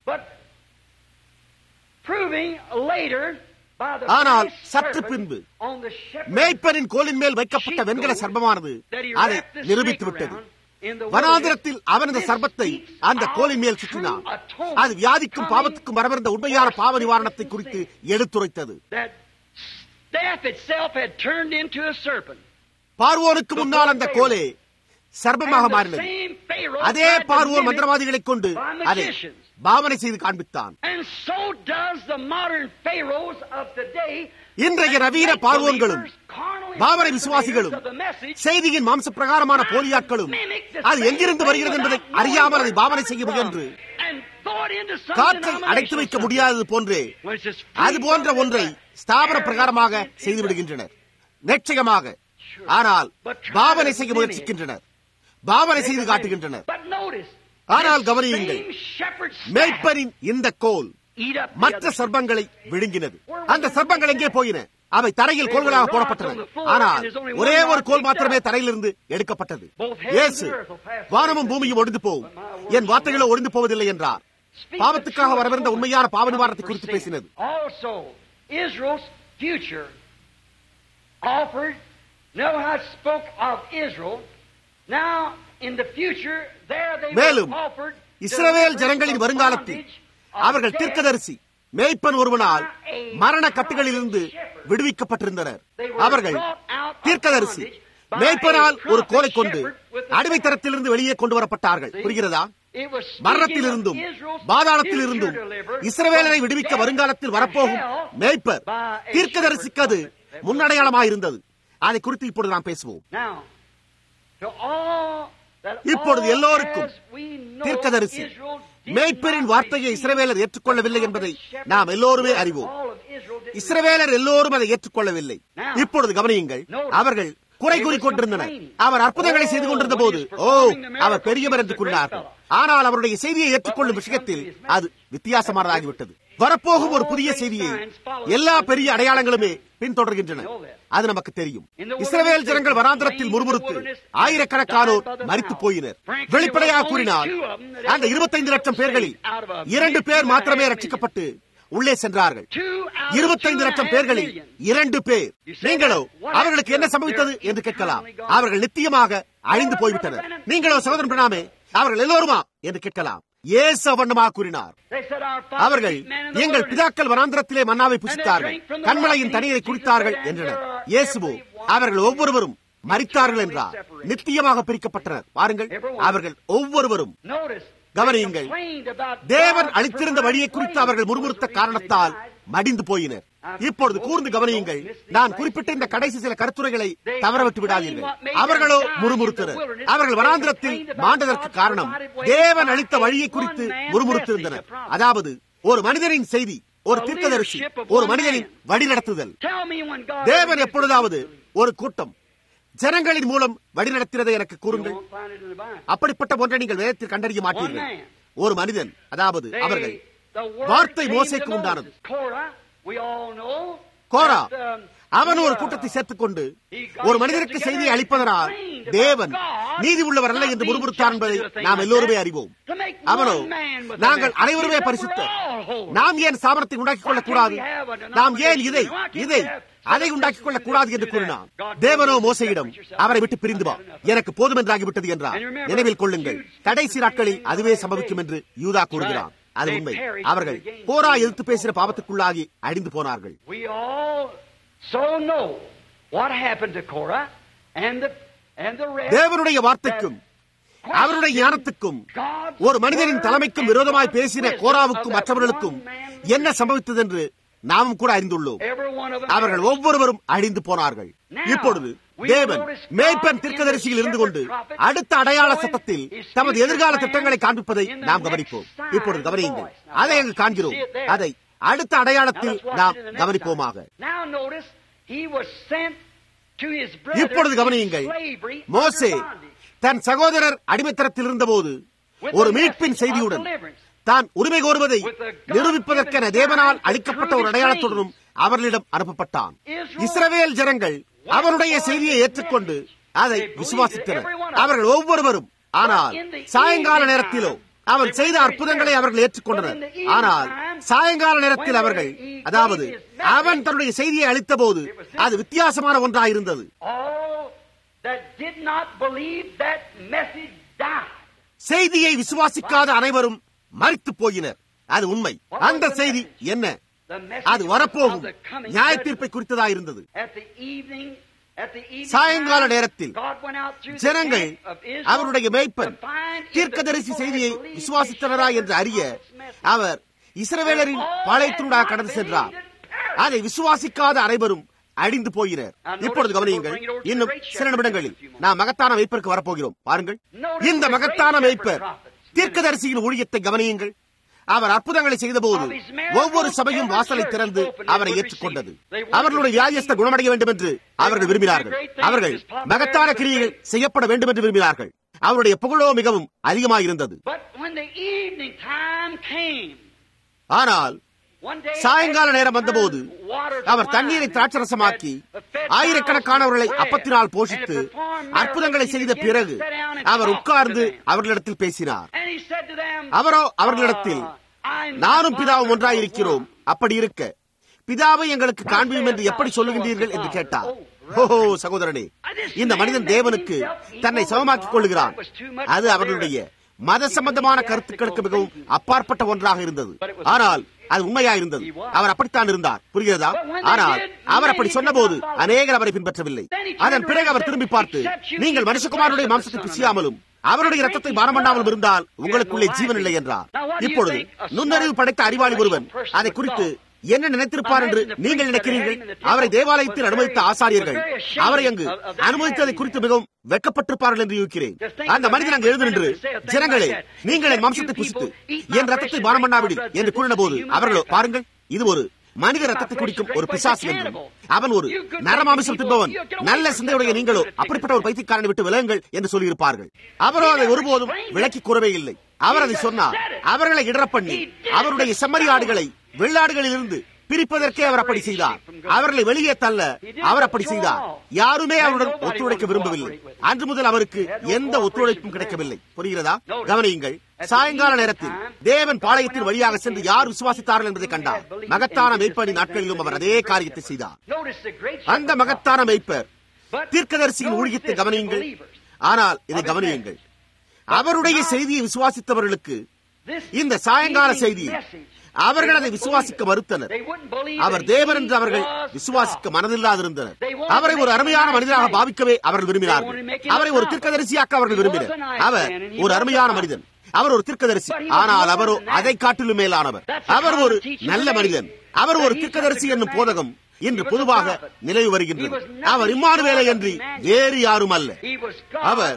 ஆனால் சற்று பின்பு மேய்ப்பரின் கோலின் மேல் வைக்கப்பட்ட வெண்கல சர்பமானது அதை நிரூபித்து விட்டது வனாந்திரத்தில் அவன் இந்த சர்பத்தை அந்த கோலின் மேல் சுற்றினான் அது வியாதிக்கும் பாவத்துக்கும் வரவிருந்த உண்மையான பாவ நிவாரணத்தை குறித்து எடுத்துரைத்தது பார்வோனுக்கு முன்னால் அந்த கோலே சர்பமாக மாறினது அதே பார்வோர் மந்திரவாதிகளைக் கொண்டு அதை பாவனை செய்து காண்பித்தான் இன்றைய நவீன பார்வோன்களும் பாவனை விசுவாசிகளும் செய்தியின் மாம்ச பிரகாரமான போலியாக்களும் அது எங்கிருந்து வருகிறது என்பதை அறியாமல் அதை பாவனை செய்ய முயன்று காற்றை அடைத்து வைக்க முடியாதது போன்றே அது போன்ற ஒன்றை ஸ்தாபன பிரகாரமாக செய்து விடுகின்றனர் நிச்சயமாக ஆனால் பாவனை செய்ய முயற்சிக்கின்றனர் பாவனை செய்து காட்டுகின்றனர் ஆனால் கவனியுங்கள் மேய்ப்பரின் இந்த கோல் மற்ற சர்ப்பங்களை விழுங்கினது அந்த சர்ப்பங்கள் எங்கே போயின அவை தரையில் கோல்களாக போடப்பட்டன ஆனால் ஒரே ஒரு கோல் மாத்திரமே தரையிலிருந்து எடுக்கப்பட்டது இயேசு வானமும் பூமியும் ஒடிந்து போகும் என் வார்த்தைகளோ ஒடிந்து போவதில்லை என்றார் பாவத்துக்காக வரவிருந்த உண்மையான பாவ நிவாரணத்தை குறித்து பேசினது Also, Israel's future offered. Know how it spoke of Israel. Now, in the future, there they மேலும் were offered. இஸ்ரவேல் ஜனங்களின் வருங்காலத்தில் அவர்கள் தீர்க்கதரிசி மேய்ப்பன் ஒருவனால் மரண கட்டுகளிலிருந்து விடுவிக்கப்பட்டிருந்தனர் அவர்கள் தீர்க்கதரிசி மேய்ப்பனால் ஒரு கோலை கொண்டு அடிமைத்தரத்திலிருந்து வெளியே கொண்டு வரப்பட்டார்கள் புரிகிறதா மரணத்திலிருந்தும் பாதாளத்திலிருந்தும் இஸ்ரவேலரை விடுவிக்க வருங்காலத்தில் வரப்போகும் மேய்ப்பர் தீர்க்கதரிசிக்கு அது முன்னடையாளமாயிருந்தது அதை குறித்து இப்பொழுது நாம் பேசுவோம் Now, to all that இப்பொழுது all எல்லோருக்கும் as we know தீர்க்கதரிசி Israel did மேய்ப்பரின் not வார்த்தையை receive இஸ்ரவேலர் ஏற்றுக்கொள்ளவில்லை என்பதை நாம் எல்லோருமே அறிவோம் all of Israel didn't இஸ்ரவேலர் எல்லோரும் அதை ஏற்றுக்கொள்ளவில்லை இப்பொழுது கவனியுங்கள் அவர்கள் குறை கூறி கொண்டிருந்தனர் அவர் அற்புதங்களை செய்து கொண்டிருந்த போது ஓ அவர் பெரியவர் என்று கூறினார்கள் ஆனால் அவருடைய செய்தியை ஏற்றுக்கொள்ளும் விஷயத்தில் அது வித்தியாசமானதாகிவிட்டது வரப்போகும் ஒரு புதிய செய்தியை எல்லா பெரிய அடையாளங்களுமே பின்தொடர்கின்றன அது நமக்கு தெரியும் இஸ்ரவேல் ஜனங்கள் வராந்திரத்தில் முறுமுறுத்து ஆயிரக்கணக்கானோர் மறித்து போயினர் வெளிப்படையாக கூறினால் அந்த இருபத்தைந்து லட்சம் பேர்களில் இரண்டு பேர் மாத்திரமே ரட்சிக்கப்பட்டு உள்ளே சென்றார்கள் இருபத்தைந்து லட்சம் பேர்களில் இரண்டு பேர் நீங்களோ அவர்களுக்கு என்ன சம்பவித்தது என்று கேட்கலாம் அவர்கள் நித்தியமாக அழிந்து போய்விட்டனர் நீங்களோ சகோதரன் பிரணாமே அவர்கள் எல்லோருமா என்று கேட்கலாம் ஏசு அவண்ணமாக கூறினார் They said, Our fathers அவர்கள் ate manna in the எங்கள் wilderness. பிதாக்கள் வனாந்திரத்திலே மன்னாவை புசித்தார்கள் கண்மலையின் தண்ணீரை குடித்தார்கள் என்றனர் இயேசுவோ அவர்கள் ஒவ்வொருவரும் மரித்தார்கள் என்றார் நித்தியமாக பிரிக்கப்பட்டனர் பாருங்கள் அவர்கள் ஒவ்வொருவரும் Notice, கவனியுங்கள் they complained about தேவன் God's அளித்திருந்த வழியை குறித்து அவர்கள் முறுமுறுத்த காரணத்தால் மடிந்து போயினர் இப்பொழுது கூர்ந்து கவனியுங்கள் நான் குறிப்பிட்ட இந்த கடைசி சில கருத்துரைகளை தவறவிட்டு விடாதீர்கள் அவர்களோ முறுமுறுத்தனர் அவர்கள் வனாந்திரத்தில் மாண்டதற்கு காரணம் தேவன் அளித்த வழியை குறித்து முறுமுறுத்திருந்தனர் அதாவது ஒரு மனிதனின் செய்தி ஒரு தீர்க்கதரிசி ஒரு மனிதனின் வழிநடத்துதல் Tell me when God தேவன் எப்பொழுதாவது ஒரு கூட்டம் ஜனங்களின் மூலம் வழிநடத்தினதை எனக்கு You கூறுங்கள் won't find it in the Bible. அப்படிப்பட்ட ஒன்றை நீங்கள் வேதத்தில் கண்டறிய மாட்டீர்கள் ஒரு மனிதன் அதாவது They- அவர்கள் the word வார்த்தை came மோசேக்கு to உண்டானது. Moses. Korah, we all know Gora that, um, அவன் ஒரு he, uh, கூட்டத்தை சேர்த்துக் கொண்டு ஒரு மனிதருக்கு செய்தியை அளிப்பதனால் தேவன் நீதி உள்ளவர் அல்ல என்று முறுமுறுத்தான் என்பதை நாம் எல்லோருமே அறிவோம் அவனோ நாங்கள் அனைவருமே பரிசுத்த நாம் ஏன் சாமரத்தை உண்டாக்கிக் கொள்ளக் கூடாது நாம் ஏன் இதை இதை அதை உண்டாக்கிக் கொள்ளக் கூடாது என்று கூறினான் தேவனோ மோசையிடம் அவரை விட்டு பிரிந்து வா எனக்கு போதுமென்றாகிவிட்டது என்றார் நினைவில் கொள்ளுங்கள் கடைசி நாட்களில் அதுவே சம்பவிக்கும் என்று யூதா கூறுகிறான் அது உண்மை அவர்கள் போரா எதிர்த்து பேசின பாவத்துக்குள்ளாகி அழிந்து போனார்கள் We all so know what happened to Korah and the and the rest. தேவனுடைய வார்த்தைக்கும் அவருடைய ஞானத்துக்கும் ஒரு மனிதனின் தலைமைக்கும் விரோதமாய் பேசின கோராவுக்கும் மற்றவர்களுக்கும் என்ன சம்பவித்தது என்று நாமும் கூட அறிந்துள்ளோம் Every one of them அவர்கள் ஒவ்வொருவரும் அழிந்து போனார்கள் இப்பொழுது தேவன் மேய்ப்பன் தீர்க்கதரிசியில் இருந்து கொண்டு அடுத்த அடையாள சத்தத்தில் தமது எதிர்கால திட்டங்களை காண்பிப்பதை நாம் கவனிப்போம் இப்பொழுது கவனியுங்கள் அதை அங்கு காண்கிறோம் அதை அடுத்த அடையாளத்தில் நாம் கவனிப்போமாக Now notice he was sent to his brother இப்பொழுது கவனியுங்கள் மோசே தன் சகோதரர் அடிமைத்தரத்தில் இருந்தபோது ஒரு மீட்பின் செய்தியுடன் தான் உரிமை கோருவதை நிரூபிப்பதற்கென தேவனால் அளிக்கப்பட்ட ஒரு அடையாளத்துடனும் அவர்களிடம் அனுப்பப்பட்டான் இஸ்ரவேல் ஜனங்கள் அவருடைய செய்தியை ஏற்றுக்கொண்டு அதை விசுவாசித்தனர் அவர்கள் ஒவ்வொருவரும் ஆனால் சாயங்கால நேரத்திலோ அவன் செய்த அற்புதங்களை அவர்கள் ஏற்றுக்கொண்டனர் ஆனால் சாயங்கால நேரத்தில் அவர்கள் அதாவது அவன் தன்னுடைய செய்தியை அளித்த போது அது வித்தியாசமான ஒன்றாயிருந்தது All that did not believe that message died. செய்தியை விசுவாசிக்காத அனைவரும் மறித்து போயினர் அது உண்மை அந்த செய்தி என்ன The message அது வரப்போகும் of the coming நியாய judgment. தீர்ப்பை குறித்ததாயிருந்தது At the evening, at the evening சாயங்கால time, நேரத்தில் God went out through the ஜனங்கள் camp of Israel அவருடைய மேய்ப்பன் to find if the தீர்க்கதரிசி people செய்தியை had believed விசுவாசித்தனரா the என்று அறிய prophet's message. அவர் இஸ்ரவேலரின் பாளையத்தினூடாக கடந்து சென்றார் அதை விசுவாசிக்காத அனைவரும் அழிந்து போயினர் இப்பொழுது கவனியுங்கள் இன்னும் சில நிமிடங்களில் நாம் மகத்தான மெய்ப்பருக்கு வரப்போகிறோம் பாருங்கள் இந்த மகத்தான மெய்ப்பர் தீர்க்கதரிசியின் ஊழியத்தை கவனியுங்கள் அவர் அற்புதங்களை செய்தபோது ஒவ்வொரு சபையும் வாசலை திறந்து அவரை ஏற்றுக்கொண்டது அவர்களுடைய வியாதியஸ்த குணமடைய வேண்டும் என்று அவர்கள் விரும்பினார்கள் அவர்கள் மகத்தான கிரியைகள் செய்யப்பட வேண்டும் என்று விரும்பினார்கள் அவருடைய புகழோ மிகவும் அதிகமாயிருந்தது But when the evening time came, ஆனால் சாயங்கால நேரம் வந்தபோது அவர் தண்ணீரை திராட்சரசமாக்கி ஆயிரக்கணக்கானவர்களை அப்பத்தினால் போஷித்து அற்புதங்களை செய்த பிறகு அவர் உட்கார்ந்து அவர்களிடத்தில் பேசினார் அவரோ அவர்களிடத்தில் நானும் பிதாவும் ஒன்றாயிருக்கிறோம் அப்படி இருக்க பிதாவை எங்களுக்கு காண்பியும் என்று எப்படி சொல்லுகின்றீர்கள் என்று கேட்டார் ஓஹோ சகோதரனே இந்த மனிதன் தேவனுக்கு தன்னை சமமாக்கிக் கொள்ளுகிறான் அது அவர்களுடைய மத சம்பந்தமான கருத்துக்களுக்கு மிகவும் அப்பாற்பட்ட ஒன்றாக இருந்தது ஆனால் அது உண்மையா இருந்தது அவர் அப்படித்தான் இருந்தார் புரிகிறதா ஆனால் அவர் அப்படி சொன்னபோது அநேகர் அவரை பின்பற்றவில்லை அதன் பிறகு அவர் திரும்பி பார்த்து நீங்கள் மனுஷகுமாருடைய மாம்சத்தை பிசியாமலும் அவருடைய ரத்தத்தை பாரம் பண்ணாமலும் இருந்தால் உங்களுக்குள்ளே ஜீவன் இல்லை என்றார் இப்பொழுது நுண்ணறிவு படைத்த அறிவாளி ஒருவன் அதை குறித்து என்ன நினைத்திருப்பார் என்று நீங்கள் நினைக்கிறீர்கள் அவரை தேவாலயத்தில் அனுமதித்த ஆசாரியர்கள் அவரை அங்கு அனுமதித்ததை குறித்து மிகவும் வெக்கப்பட்டிருப்பார்கள் என்று யூக்கிறேன் அந்த மனிதன் அங்கு எழுந்து நின்று ஜனங்களே நீங்கள் என் மாம்சத்தை புசித்து என் ரத்தத்தை பானம் பண்ணாவிடில் என்று கூறின போது அவர்களோ பாருங்கள் இது ஒரு மனித ரத்தத்தை குடிக்கும் ஒரு பிசாசு என்றும் அவன் ஒரு நரமாமிசம் தின்பவன் நல்ல சிந்தையுடைய நீங்களோ அப்படிப்பட்ட ஒரு பைத்தியக்காரனை விட்டு விலகுங்கள் என்று சொல்லியிருப்பார்கள் அவரோ அதை ஒருபோதும் விளக்கி கூறவே இல்லை அவர் அதை சொன்னார் அவர்களை இடர பண்ணி அவருடைய செம்மறி ஆடுகளை வெள்ளாடுகளில் இருந்து பிரிப்பதற்கே அவர் அப்படி செய்தார் அவர்களை வெளியே தள்ள அவர் அப்படி செய்தார் யாருமே அவருடன் ஒத்துழைக்க விரும்பவில்லை அன்று முதல் அவருக்கு எந்த ஒத்துழைப்பும் கிடைக்கவில்லை புரிகிறதா கவனியுங்கள் சாயங்கால நேரத்தில் தேவன் பாளையத்தின் வழியாக சென்று யார் விசுவாசித்தார்கள் என்பதை கண்டார் மகத்தான மெய்ப்பணி நாட்களிலும் அவர் அதே காரியத்தை செய்தார் அந்த மகத்தான மெய்ப்பர் தீர்க்கதரிசியின் ஊழியத்தை கவனியுங்கள் ஆனால் இதை கவனியுங்கள் அவருடைய செய்தியை விசுவாசித்தவர்களுக்கு இந்த சாயங்கால செய்தி அவர்கள் அதை விசுவாசிக்க மறுத்தனர் அவர் தேவன் என்று அவர்கள் விசுவாசிக்க மனதில்லாதிருந்தனர் அவரை ஒரு அருமையான மனிதனாக பாவிக்கவே அவர்கள் விரும்பினார்கள் அவரை ஒரு தீர்க்கதரிசியாக்க அவர்கள் விரும்பினர் அவர் ஒரு அருமையான மனிதன் அவர் ஒரு தீர்க்கதரிசி ஆனால் அவரோ அதை காட்டிலும் மேலானவர் அவர் ஒரு நல்ல மனிதன் அவர் ஒரு தீர்க்கதரிசி என்னும் போதகம் இன்று பொதுவாக நிலவு வருகின்றது அவர் இம்மானுவேலை அன்றி வேறு யாரும் அல்ல அவர்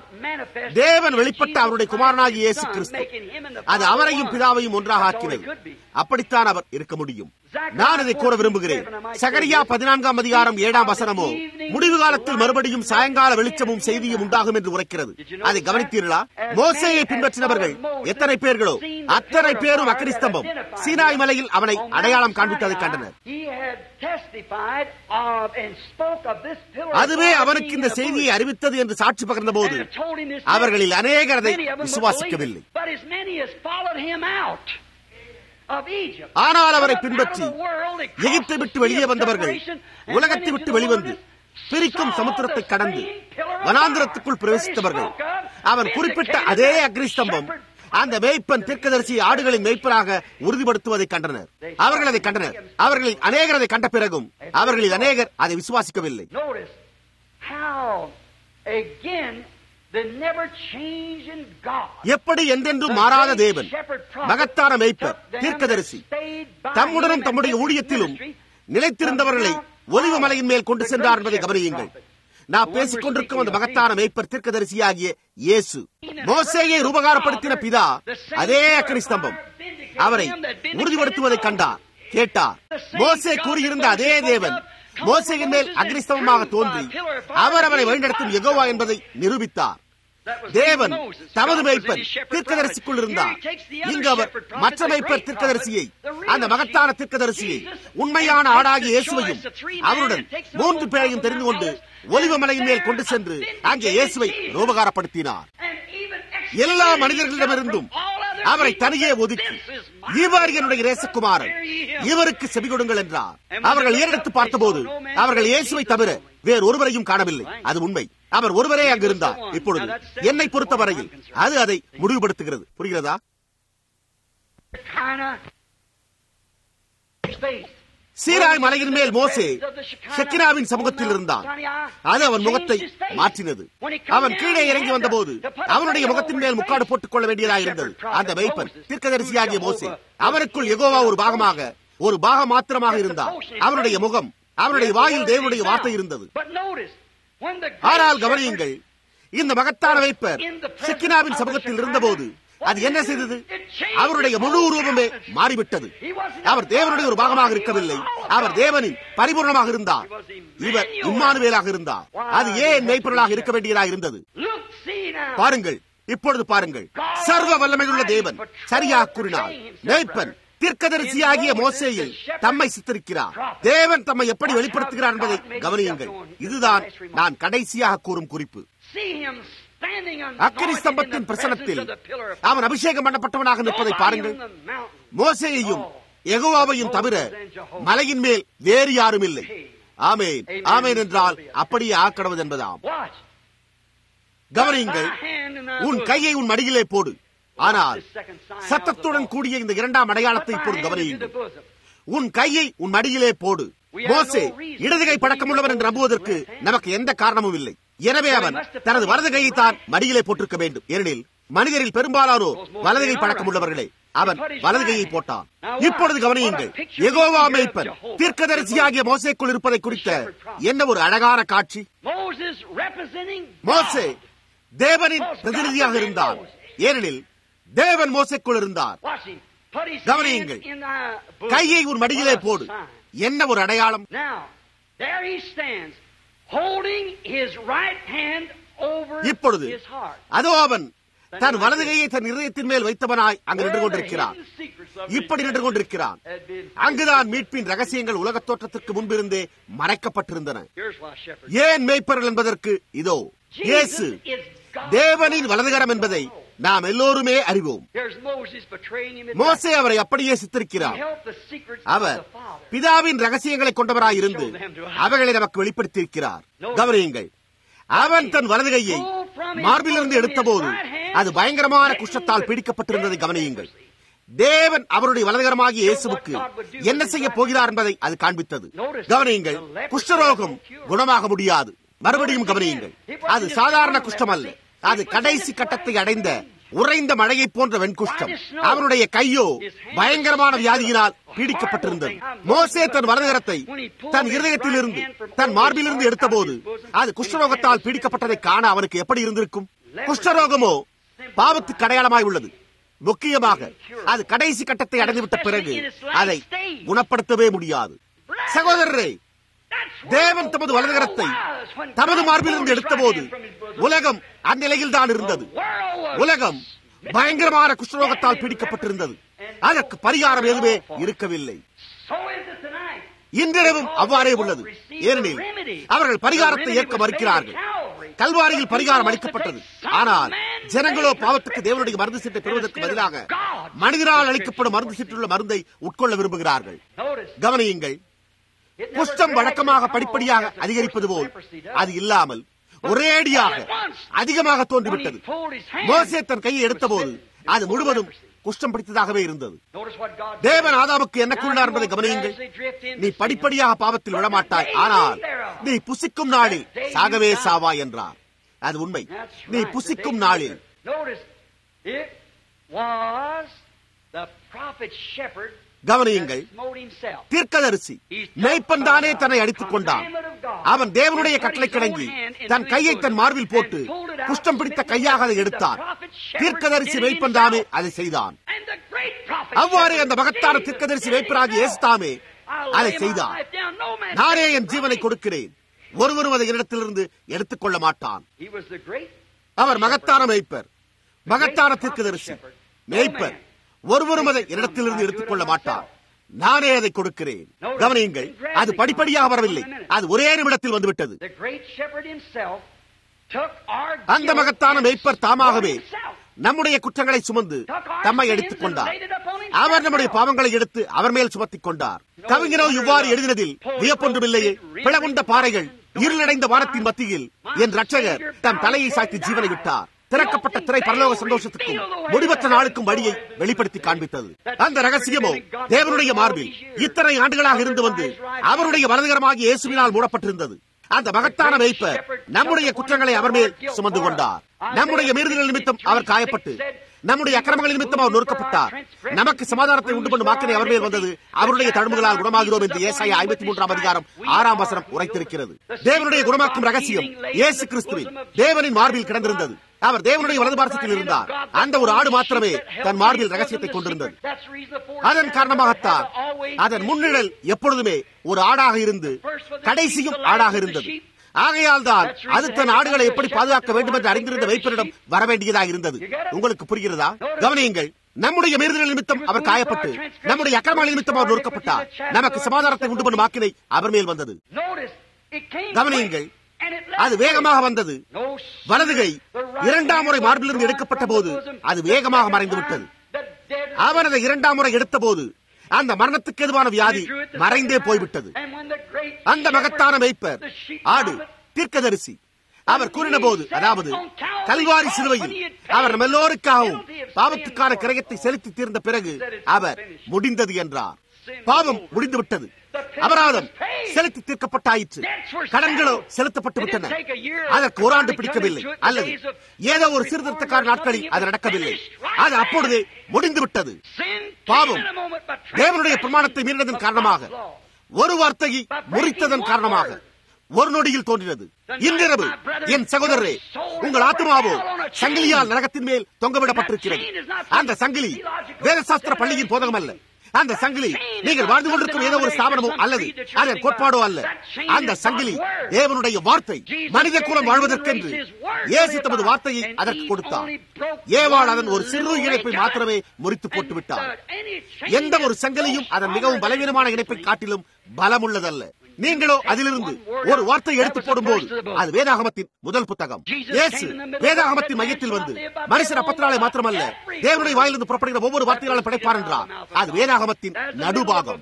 தேவன் வெளிப்பட்ட அவருடைய குமாரனாகி இயேசு கிறிஸ்து அது அவரையும் பிதாவையும் ஒன்றாக ஆக்கினது அப்படித்தான் அவர் இருக்க முடியும் நான் இதை கூற விரும்புகிறேன் சகரியா பதினான்காம் அதிகாரம் ஏழாம் வசனமோ முடிவு காலத்தில் மறுபடியும் சாயங்கால வெளிச்சமும் செய்தியும் உண்டாகும் என்று உரைக்கிறது அதை கவனித்தீர்களா மோசையை பின்பற்றினவர்கள் எத்தனை பேர்களோ அத்தனை பேரும் அக்கரிஸ்தம்பம் சீனாய் மலையில் அவனை அடையாளம் காண்பித்ததை கண்டனர் அதுவே அவனுக்கு இந்த செய்தியை அறிவித்தது என்று சாட்சி பகிர்ந்த போது அவர்களில் அநேகர் அதை விசுவாசிக்கவில்லை ஆனால் அவரை பின்பற்றி எகிப்தை விட்டு வெளியே வந்தவர்கள் உலகத்தை விட்டு வெளிவந்து பிரிக்கும் சமுத்திரத்தை கடந்து வனாந்திரத்துக்குள் பிரவேசித்தவர்கள் அவன் குறிப்பிட்ட அதே அக்னிஸ்தம்பம் அந்த மேய்ப்பன் தீர்க்கதரிசி ஆடுகளின் மேய்ப்பராக உறுதிப்படுத்துவதை கண்டனர் அவர்கள் அதை கண்டனர் அவர்களில் அநேகர் அதை கண்ட பிறகும் அவர்களில் அநேகர் அதை விசுவாசிக்கவில்லை எப்படி என்றென்றும் மாறாத தேவன் மகத்தான மேய்ப்பர் தீர்க்கதரிசி தம்முடனும் தம்முடைய ஊழியத்திலும் நிலைத்திருந்தவர்களை ஒலிவு மலையின் மேல் கொண்டு சென்றார் என்பதை கவனியுங்கள் நான் பேசிக் கொண்டிருக்கும் அந்த மகத்தான மேய்ப்பர் தீர்க்கதரிசியாகிய இயேசு மோசையை ரூபகாரப்படுத்தின பிதா அதே அக்கனி ஸ்தம்பம் அவரை உறுதிப்படுத்துவதை கண்டார் கேட்டார் மோசே கூறியிருந்த அதே தேவன் மோசையின் மேல் அக்னிஸ்தவமாக தோன்றி அவர் அவரை வழிநடத்தும் எகோவா என்பதை நிரூபித்தார் தேவன் தமது மைப்பர் தீர்க்கதரிசிக்குள் இருந்தார் இங்கு அவர் மற்ற மைப்பர் தீர்க்கதரிசியை அந்த மகத்தான தீர்க்கதரிசியை உண்மையான ஆடாகிய இயேசுவையும் அவருடன் மூன்று பேரையும் தெரிந்து கொண்டு ஒலிவ மலையின் மேல் கொண்டு சென்று அங்கே இயேசுவை ரூபகாரப்படுத்தினார் எல்லா மனிதர்களிடமிருந்தும் அவரை தனியே ஒதுக்கி இவர் என்னுடைய நேசகுமாரன் இவருக்கு செவி கொடுங்கள் என்றார் அவர்கள் ஏறெடுத்து பார்த்தபோது அவர்கள் இயேசுவை தவிர வேறு ஒருவரையும் காணவில்லை அது உண்மை அவர் ஒருவரே அங்கு இருந்தார் இப்பொழுது என்னை பொறுத்தவரையில் அது அதை முடிவுபடுத்துகிறது புரிகிறதா சீராய் மலையின் மேல் மோசே ஷெக்கினாவின் சமூகத்தில் இருந்தான் அது அவன் முகத்தை மாற்றினது அவன் கீழே இறங்கி வந்தபோது அவனுடைய முகத்தின் மேல் முக்காடு போட்டுக் கொள்ள வேண்டியதாக இருந்தது அந்த மெய்ப்பன் தீர்க்கதரிசியாகிய மோசே அவனுக்குள் எகோவா ஒரு பாகமாக ஒரு பாகம் மாத்திரமாக இருந்தார் அவனுடைய முகம் அவனுடைய வாயில் தேவனுடைய வார்த்தை இருந்தது ஆனால் கவனியுங்கள் இந்த மகத்தான வைப்பர் சிக்கினாவின் சமூகத்தில் இருந்தபோது அது என்ன செய்தது அவருடைய முழு ரூபமே மாறிவிட்டது அவர் தேவனுடைய ஒரு பாகமாக இருக்கவில்லை அவர் தேவனின் பரிபூர்ணமாக இருந்தார் இவர் இம்மானுவேலாக இருந்தார் அது ஏன் மெய்ப்பொருளாக இருக்க வேண்டியதாக இருந்தது பாருங்கள் இப்பொழுது பாருங்கள் சர்வ வல்லமையுள்ள தேவன் சரியாக கூறினார் மேய்ப்பன் தீர்க்கதரிசியாகிய மோசேயில் தம்மை சித்தரிக்கிறார் தேவன் தம்மை எப்படி வெளிப்படுத்துகிறார் என்பதை கவனியுங்கள் இதுதான் நான் கடைசியாக கூறும் குறிப்பு அக்கினி ஸ்தம்பத்தின் பிரசனத்தில் அவன் அபிஷேகம் பண்ணப்பட்டவனாக நிற்பதை பாருங்கள் மோசேயையும் எகுவாவையும் தவிர மலையின் மேல் வேறு யாரும் இல்லை ஆமேன் ஆமேன் என்றால் அப்படியே ஆக்கடவது என்பதாம் கவனியுங்கள் உன் கையை உன் மடியிலே போடு ஆனால் சத்தத்துடன் கூடிய இந்த இரண்டாம் அடையாளத்தை இப்போது கவனியுங்கள் உன் கையை உன் மடியிலே போடு மோசே இடதுகை பழக்கமுள்ளவர் என்று நம்புவதற்கு நமக்கு எந்த காரணமும் இல்லை எனவே அவன் தனது வலது கையை தான் மடியிலே போட்டிருக்க வேண்டும் ஏனெனில் மனிதரில் பெரும்பாலானோ வலதுகை பழக்கம் உள்ளவர்களே அவன் வலது கையை போட்டான் இப்பொழுது கவனியுங்கள் எகோவா மேய்ப்பன் தீர்க்கதரிசியாகிய மோசேக்குள் இருப்பதை குறித்த என்ன ஒரு அழகான காட்சி மோசே தேவனின் பிரதிநிதியாக இருந்தார் ஏனெனில் தேவன் மோசைக்குள் இருந்தார் கவனியுங்கள் கையை உன் மடியிலே போடு என்ன ஒரு அடையாளம் இப்பொழுது அதோ அவன் தன் வலது கையை தன் இதயத்தின் மேல் வைத்தவனாய் அங்கு நின்று கொண்டிருக்கிறான் இப்படி நின்று கொண்டிருக்கிறான் அங்குதான் மீட்பின் ரகசியங்கள் உலக தோற்றத்திற்கு முன்பிருந்தே மறைக்கப்பட்டிருந்தன ஏன் மேய்ப்பர்கள் என்பதற்கு இதோ இயேசு தேவனின் வலதுகரம் என்பதை நாம் எல்லோருமே அறிவோம் மோசே அவரை அப்படியே சித்தரிக்கிறார் அவர் பிதாவின் ரகசியங்களை கொண்டவராய் இருந்து அவைகளை நமக்கு வெளிப்படுத்தியிருக்கிறார் கவனியுங்கள் அவன் தன் வலது கையை மார்பிலிருந்து எடுத்தபோது அது பயங்கரமான குஷ்டத்தால் பீடிக்கப்பட்டிருந்ததை கவனியுங்கள் தேவன் அவருடைய வலதுகரமாகிய இயேசுவுக்கு என்ன செய்ய போகிறார் என்பதை அது காண்பித்தது கவனியுங்கள் குஷ்டரோகம் குணமாக முடியாது மறுபடியும் கவனியுங்கள் அது சாதாரண குஷ்டம் அல்ல அது கடைசி கட்டத்தை அடைந்த உறைந்த மழையை போன்ற வெண்குஷ்டம் அவனுடைய கையோ பயங்கரமான வியாதியினால் பீடிக்கப்பட்டிருந்தது மோசே தன் வரதகரத்தை தன் இருதயத்திலிருந்து தன் மார்பிலிருந்து எடுத்தபோது அது குஷ்டரோகத்தால் பீடிக்கப்பட்டதை காண அவனுக்கு எப்படி இருந்திருக்கும் குஷ்டரோகமோ பாவத்துக்கு அடையாளமாய் உள்ளது முக்கியமாக அது கடைசி கட்டத்தை அடைந்துவிட்ட பிறகு அதை குணப்படுத்தவே முடியாது சகோதரரே தேவன் தமது வலதுகரத்தை தமது மார்பிலிருந்து எடுத்தபோது உலகம் அந்நிலையில் தான் இருந்தது உலகம் பயங்கரமான குஷ்டரோகத்தால் பீடிக்கப்பட்டிருந்தது அதற்கு பரிகாரம் எதுவுமே இருக்கவில்லை இன்றிரவும் அவ்வாறே உள்ளது ஏனெனில் அவர்கள் பரிகாரத்தை ஏற்க மறுக்கிறார்கள் கல்வாரியில் பரிகாரம் அளிக்கப்பட்டது ஆனால் ஜனங்களோ பாவத்துக்கு தேவனுடைய மருந்து சீட்டை பெறுவதற்கு பதிலாக மனிதனால் அளிக்கப்படும் மருந்து சீட்டுள்ள மருந்தை உட்கொள்ள விரும்புகிறார்கள் கவனியுங்கள் குஷ்டம் வழக்கமாக படிப்படியாக அதிகரிப்பது போல் அது இல்லாமல் ஒரேடியாக அதிகமாக தோன்றிவிட்டது மோசே தன் கையை எடுத்தபோது அது முழுவதும் குஷ்டம் பிடித்ததாகவே இருந்தது தேவன் ஆதாமுக்கு என்ன கூறினார் என்பதை கவனியுங்கள் நீ படிப்படியாக பாவத்தில் விழமாட்டாய் ஆனால் நீ புசிக்கும் நாளில் சாகவே சாவாய் என்றார் அது உண்மை நீ புசிக்கும் நாளில் கவனியுங்கள் தீர்க்கதரிசி மேய்ப்பன் தானே தன்னை அடித்துக் கொண்டான் அவன் தேவனுடைய கட்டளை கிடங்கி தன் கையை தன் மார்பில் போட்டு குஷ்டம் பிடித்த கையாக அதை எடுத்தான் தீர்க்கதரிசி மேய்ப்பன் தானே அதை செய்தான் அவ்வாறு அந்த மகத்தான தீர்க்கதரிசி மேய்ப்பராகி ஏசுதாமே அதை செய்தார் நானே என் ஜீவனை கொடுக்கிறேன் ஒருவரும் அதை என்னிடத்திலிருந்து எடுத்துக் கொள்ள மாட்டான் அவர் மகத்தான மேய்ப்பர் மகத்தான தீர்க்கதரிசி மேய்ப்பர் ஒருவரும் அதை என்னிடத்திலிருந்து எடுத்துக் கொள்ள மாட்டார் நானே அதை கொடுக்கிறேன் கவனியுங்கள் அது படிப்படியாக வரவில்லை அது ஒரே நிமிடத்தில் வந்துவிட்டது அந்த மகத்தான மெய்ப்பர் தாமாகவே நம்முடைய குற்றங்களை சுமந்து தம்மை எடுத்துக் கொண்டார் அவர் நம்முடைய பாவங்களை எடுத்து அவர் மேல் சுமத்திக் கொண்டார் கவிஞரோ இவ்வாறு எழுதினதில் வியப்பொன்றுமில்லையே பிளவுண்ட பாறைகள் இருளடைந்த வானத்தின் மத்தியில் என் ரட்சகர் தம் தலையை சாய்த்து ஜீவனை விட்டார் திறக்கப்பட்ட திரை பரலோக சந்தோஷத்துக்கும் முடிவற்ற நாளுக்கும் வழியை வெளிப்படுத்தி காண்பித்தது அந்த ரகசியமோ தேவனுடைய மார்பில் இத்தனை ஆண்டுகளாக இருந்து வந்து அவருடைய வலதுகரமாகிய இயேசுவினால் மூடப்பட்டிருந்தது அந்த மகத்தான மேய்ப்பர் நம்முடைய குற்றங்களை அவர் மேல் சுமந்து கொண்டார் நம்முடைய மீறுதல் நிமித்தம் அவர் காயப்பட்டு நம்முடைய அக்கிரமங்கள் நிமித்தம் அவர் நொறுக்கப்பட்டார் நமக்கு சமாதானத்தை உண்டு பண்ணும் வாக்கினை அவர் மேல் வந்தது அவருடைய தழும்புகளால் குணமாகிறோம் என்று ஏசாய ஐம்பத்தி மூன்றாம் அதிகாரம் ஆறாம் வசனம் உரைத்திருக்கிறது தேவனுடைய குணமாக்கும் ரகசியம் இயேசு கிறிஸ்துவின் தேவனின் மார்பில் கிடந்திருந்தது அவர் தேவனுடைய வலது பாரசத்தில் இருந்தார் அந்த ஒரு ஆடு மாத்திரமே தன் மார்பில் ரகசியத்தை கொண்டிருந்தது அதன் காரணமாகத்தான் அதன் முன்னிழல் எப்பொழுதுமே ஒரு ஆடாக இருந்து கடைசியும் ஆடாக இருந்தது ஆகையால் தான் அது தன் ஆடுகளை எப்படி பாதுகாக்க வேண்டும் என்று அறிந்திருந்த வைப்பரிடம் வரவேண்டியதாக இருந்தது உங்களுக்கு புரிகிறதா கவனியுங்கள் நம்முடைய மீறுதல் நிமித்தம் அவர் காயப்பட்டு நம்முடைய அக்கிரம நிமித்தம் அவர் நொறுக்கப்பட்டார் நமக்கு சமாதானத்தை உண்டு பண்ணும் ஆக்கினை அவர் மேல் வந்தது கவனியுங்கள் அது வேகமாக வந்தது வலதுகை இரண்டாம் முறை மார்பிலிருந்து எடுக்கப்பட்ட போது அது வேகமாக மறைந்து விட்டது அவர் அதை இரண்டாம் முறை எடுத்த போது அந்த மரணத்துக்கு எதுவான வியாதி மறைந்தே போய்விட்டது அந்த மகத்தான மெய்ப்பர் ஆடு தீர்க்கதரிசி அவர் கூறின போது அதாவது கல்வாரி சிலுவையில் அவர் நம்ம எல்லோருக்காகவும் பாவத்துக்கான கிரயத்தை செலுத்தி தீர்ந்த பிறகு அவர் முடிந்தது என்றார் பாவம் முடிந்துவிட்டது அபராதம் செலுத்தி தீர்க்கப்பட்டாயிற்று கடன்களோ செலுத்தப்பட்டு விட்டன அதற்கு ஒரு ஆண்டு பிடிக்கவில்லை அல்லது ஏதோ ஒரு சீர்திருத்தக்கார நாட்களில் அது நடக்கவில்லை அது அப்பொழுதே முடிந்து விட்டது பாவம் தேவனுடைய பிரமாணத்தை மீறினதன் காரணமாக ஒரு வார்த்தையை முறித்ததன் காரணமாக ஒரு நொடியில் தோன்றினது இன்றிரவு என் சகோதரரே உங்கள் ஆத்மாவோ சங்கிலியால் நரகத்தின் மேல் தொங்கவிடப்பட்டிருக்கிறது அந்த சங்கிலி வேதசாஸ்திர பள்ளியின் போதகம் அல்ல அந்த சங்கிலி நீங்கள் வாழ்ந்து கொண்டிருக்கும் ஏதோ ஒரு ஸ்தாபனமோ அல்லது அதன் கோட்பாடோ அல்ல அந்த சங்கிலி தேவனுடைய வார்த்தை மனித குலம் வாழ்வதற்கென்று இயேசு தமது வார்த்தையை அதற்கு கொடுத்தார் ஏவாள் அதன் ஒரு சிறு இணைப்பை மாத்திரமே முறித்து போட்டு விட்டார் எந்த ஒரு சங்கிலியும் அதன் மிகவும் பலவீனமான இணைப்பை காட்டிலும் பலமுள்ளதல்ல நீங்களோ அதிலிருந்து ஒரு வார்த்தை எடுத்து போடும்போது அது வேதாகமத்தின் முதல் புத்தகம் இயேசு வேதாகமத்தின் மையத்தில் வந்து மனுஷன் அப்பத்தினாலே மாத்திரமல்ல தேவனுடைய வாயிலிருந்து புறப்படுகிற ஒவ்வொரு வார்த்தையாலும் படைப்பார் என்றார் அது வேதாகமத்தின் நடுபாகம்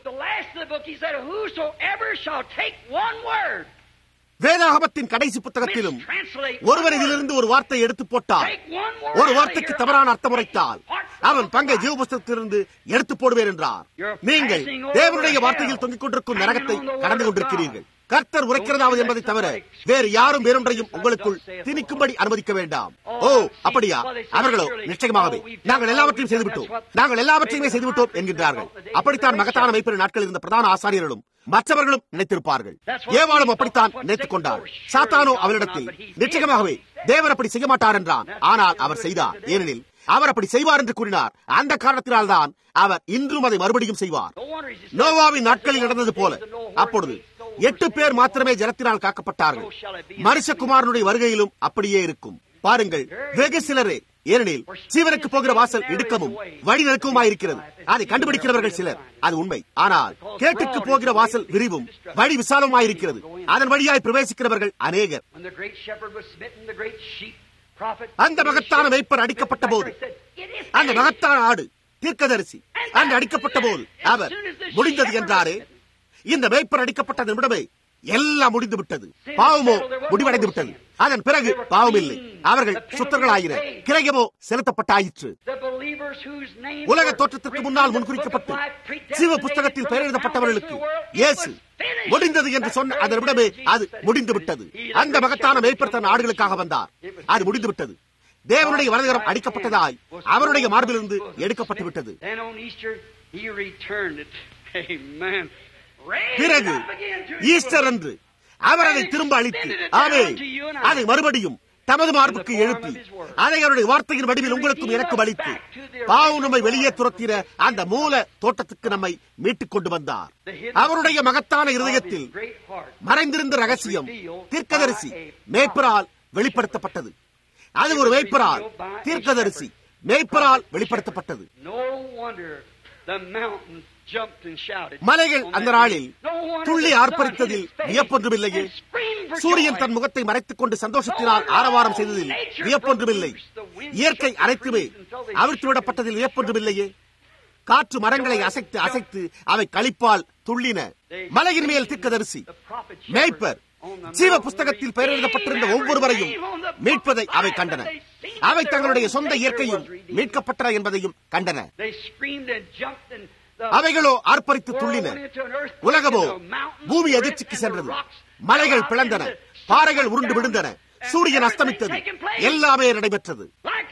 வேதாகமத்தின் கடைசி புத்தகத்திலும் ஒருவர் இதிலிருந்து ஒரு வார்த்தை எடுத்து போட்டால் ஒரு வார்த்தைக்கு தவறான அர்த்தம் உரைத்தால் அவன் பங்கை ஜீவ புஸ்தகத்திலிருந்து எடுத்து போடுவேன் என்றார் நீங்கள் தேவனுடைய வார்த்தையில் தொங்கிக் கொண்டிருக்கும் நரகத்தை கடந்து கொண்டிருக்கிறீர்கள் கர்த்தர் உரைக்கிறதாவது என்பதை தவிர வேறு யாரும் வேறொன்றையும் உங்களுக்குள் திணிக்கும்படி அனுமதிக்க வேண்டாம் ஓ அப்படியா அவர்களோ நிச்சயமாகவே நாங்கள் எல்லாவற்றையும் செய்துவிட்டோம் நாங்கள் எல்லாவற்றையுமே செய்துவிட்டோம் என்கின்றார்கள் அப்படித்தான் மகத்தான வைப்பிற நாட்கள் இருந்த பிரதான ஆசாரியர்களும் மற்றவர்களும் நினைத்திருப்பார்கள் ஏவாளும் அப்படித்தான் நினைத்துக் கொண்டார் சாத்தானோ அவரிடத்தில் நிச்சயமாகவே தேவர் அப்படி செய்ய மாட்டார் என்றான் ஆனால் அவர் செய்தார் ஏனெனில் அவர் அப்படி செய்வார் என்று கூறினார் அந்த காரணத்தினால் தான் அவர் இன்றும் அதை மறுபடியும் செய்வார் நோவாவின் நாட்களில் நடந்தது போல அப்பொழுது எட்டு பேர் மாத்திரமே ஜலத்தினால் காக்கப்பட்டார்கள் மனுஷகுமாரனுடைய வருகையிலும் அப்படியே இருக்கும் பாருங்கள் வெகு சிலரே ஏனெனில் சீவனுக்கு போகிற வாசல் இடுக்கமும் வழி நெருக்கமாயிருக்கிறது அதை கண்டுபிடிக்கிறவர்கள் சிலர் அது உண்மை ஆனால் கேட்டுக்கு போகிற வாசல் விரிவும் வழி விசாலமாயிருக்கிறது அதன் வழியாய் பிரவேசிக்கிறவர்கள் அநேகர் அந்த மகத்தான வைப்பர் அடிக்கப்பட்ட போது அந்த மகத்தான ஆடு தீர்க்கதரிசி அங்கு அடிக்கப்பட்ட போது அவர் முடிந்தது என்றாரே இந்த வைப்பர் அடிக்கப்பட்ட நிமிடமே எல்லாம் முடிந்து விட்டது பாவமோ முடிவடைந்து விட்டது அதன் பிறகு பாவம் இல்லை அவர்கள் சுத்தர்களாயின கிரயமோ செலுத்தப்பட்டாயிற்று உலக தோற்றத்திற்கு முன்னால் முன்குறிக்கப்பட்டு சிவ புஸ்தகத்தில் பெயர் எழுதப்பட்டவர்களுக்கு இயேசு முடிந்தது என்று சொன்ன அந்த நிமிடமே அது முடிந்து விட்டது அந்த மகத்தான மேற்பர் தன் ஆடுகளுக்காக வந்தார் அது முடிந்து விட்டது தேவனுடைய வலதுகரம் அடிக்கப்பட்டதாய் அவருடைய மார்பிலிருந்து எடுக்கப்பட்டு விட்டது பிறகு ஈஸ்டர் அன்று அவர் அதை திரும்ப அளித்து ஆமே அதை மறுபடியும் தமது மார்புக்கு எழுப்பி அதை அவருடைய வார்த்தையின் வடிவில் உங்களுக்கும் எனக்கும் அளித்து பாவு நம்மை வெளியே துரத்தின அந்த மூல தோட்டத்துக்கு நம்மை மீட்டுக் கொண்டு வந்தார் அவருடைய மகத்தான இருதயத்தில் மறைந்திருந்த ரகசியம் தீர்க்கதரிசி மேய்ப்பரால் வெளிப்படுத்தப்பட்டது அது ஒரு மேய்ப்பரால் தீர்க்கதரிசி மேய்ப்பரால் வெளிப்படுத்தப்பட்டது மலைகள் அந்த நாளில் துள்ளி ஆர்ப்பரித்ததில் வியப்பொன்றுமில்லையே சூரியன் தன் முகத்தை மறைத்துக் கொண்டு சந்தோஷத்தினால் ஆரவாரம் செய்ததில் வியப்பொன்றுமில்லை இயற்கை அனைத்துமே அவிழ்த்து விடப்பட்டதில் வியப்பொன்றுமில்லையே காற்று மரங்களை அசைத்து அசைத்து அவை களிப்பால் துள்ளின மலையின் மேல் திக்கதரிசி மேய்ப்பர் ஜீவ புஸ்தகத்தில் பெயர் எழுதப்பட்டிருந்த ஒவ்வொருவரையும் மீட்பதை அவை கண்டன அவை தங்களுடைய சொந்த இயற்கையும் மீட்கப்பட்டன என்பதையும் கண்டன அவைகளோ ஆர்ப்பரித்து துள்ளின உலகமோ பூமி அதிர்ச்சிக்கு சென்றது மலைகள் பிளந்தன பாறைகள் உருண்டு விழுந்தன சூரியன் அஸ்தமித்தது எல்லாமே நடைபெற்றது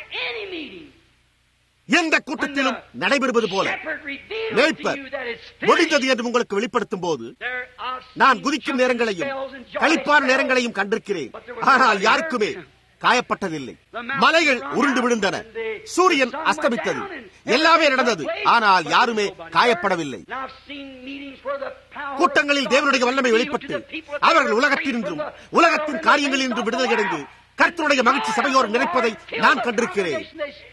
எந்த கூட்டத்திலும் நடைபெறுவது போல மேய்ப்பர் முடிந்தது என்று உங்களுக்கு வெளிப்படுத்தும் போது நான் குதிக்கும் நேரங்களையும் கழிப்பான நேரங்களையும் கண்டிருக்கிறேன் ஆனால் யாருக்குமே காயப்பட்டதில்லை மலைகள் உருண்டு விழுந்தன சூரியன் அஸ்தமித்தது எல்லாமே நடந்தது ஆனால் யாருமே காயப்படவில்லை கூட்டங்களில் தேவனுடைய வல்லமை வெளிப்பட்டு அவர்கள் உலகத்தினின்றும் உலகத்தின் காரியங்களில் இன்றும் விடுதலை அடைந்து கர்த்தருடைய மகிழ்ச்சி சபையோர் நினைப்பதை நான் கண்டிருக்கிறேன்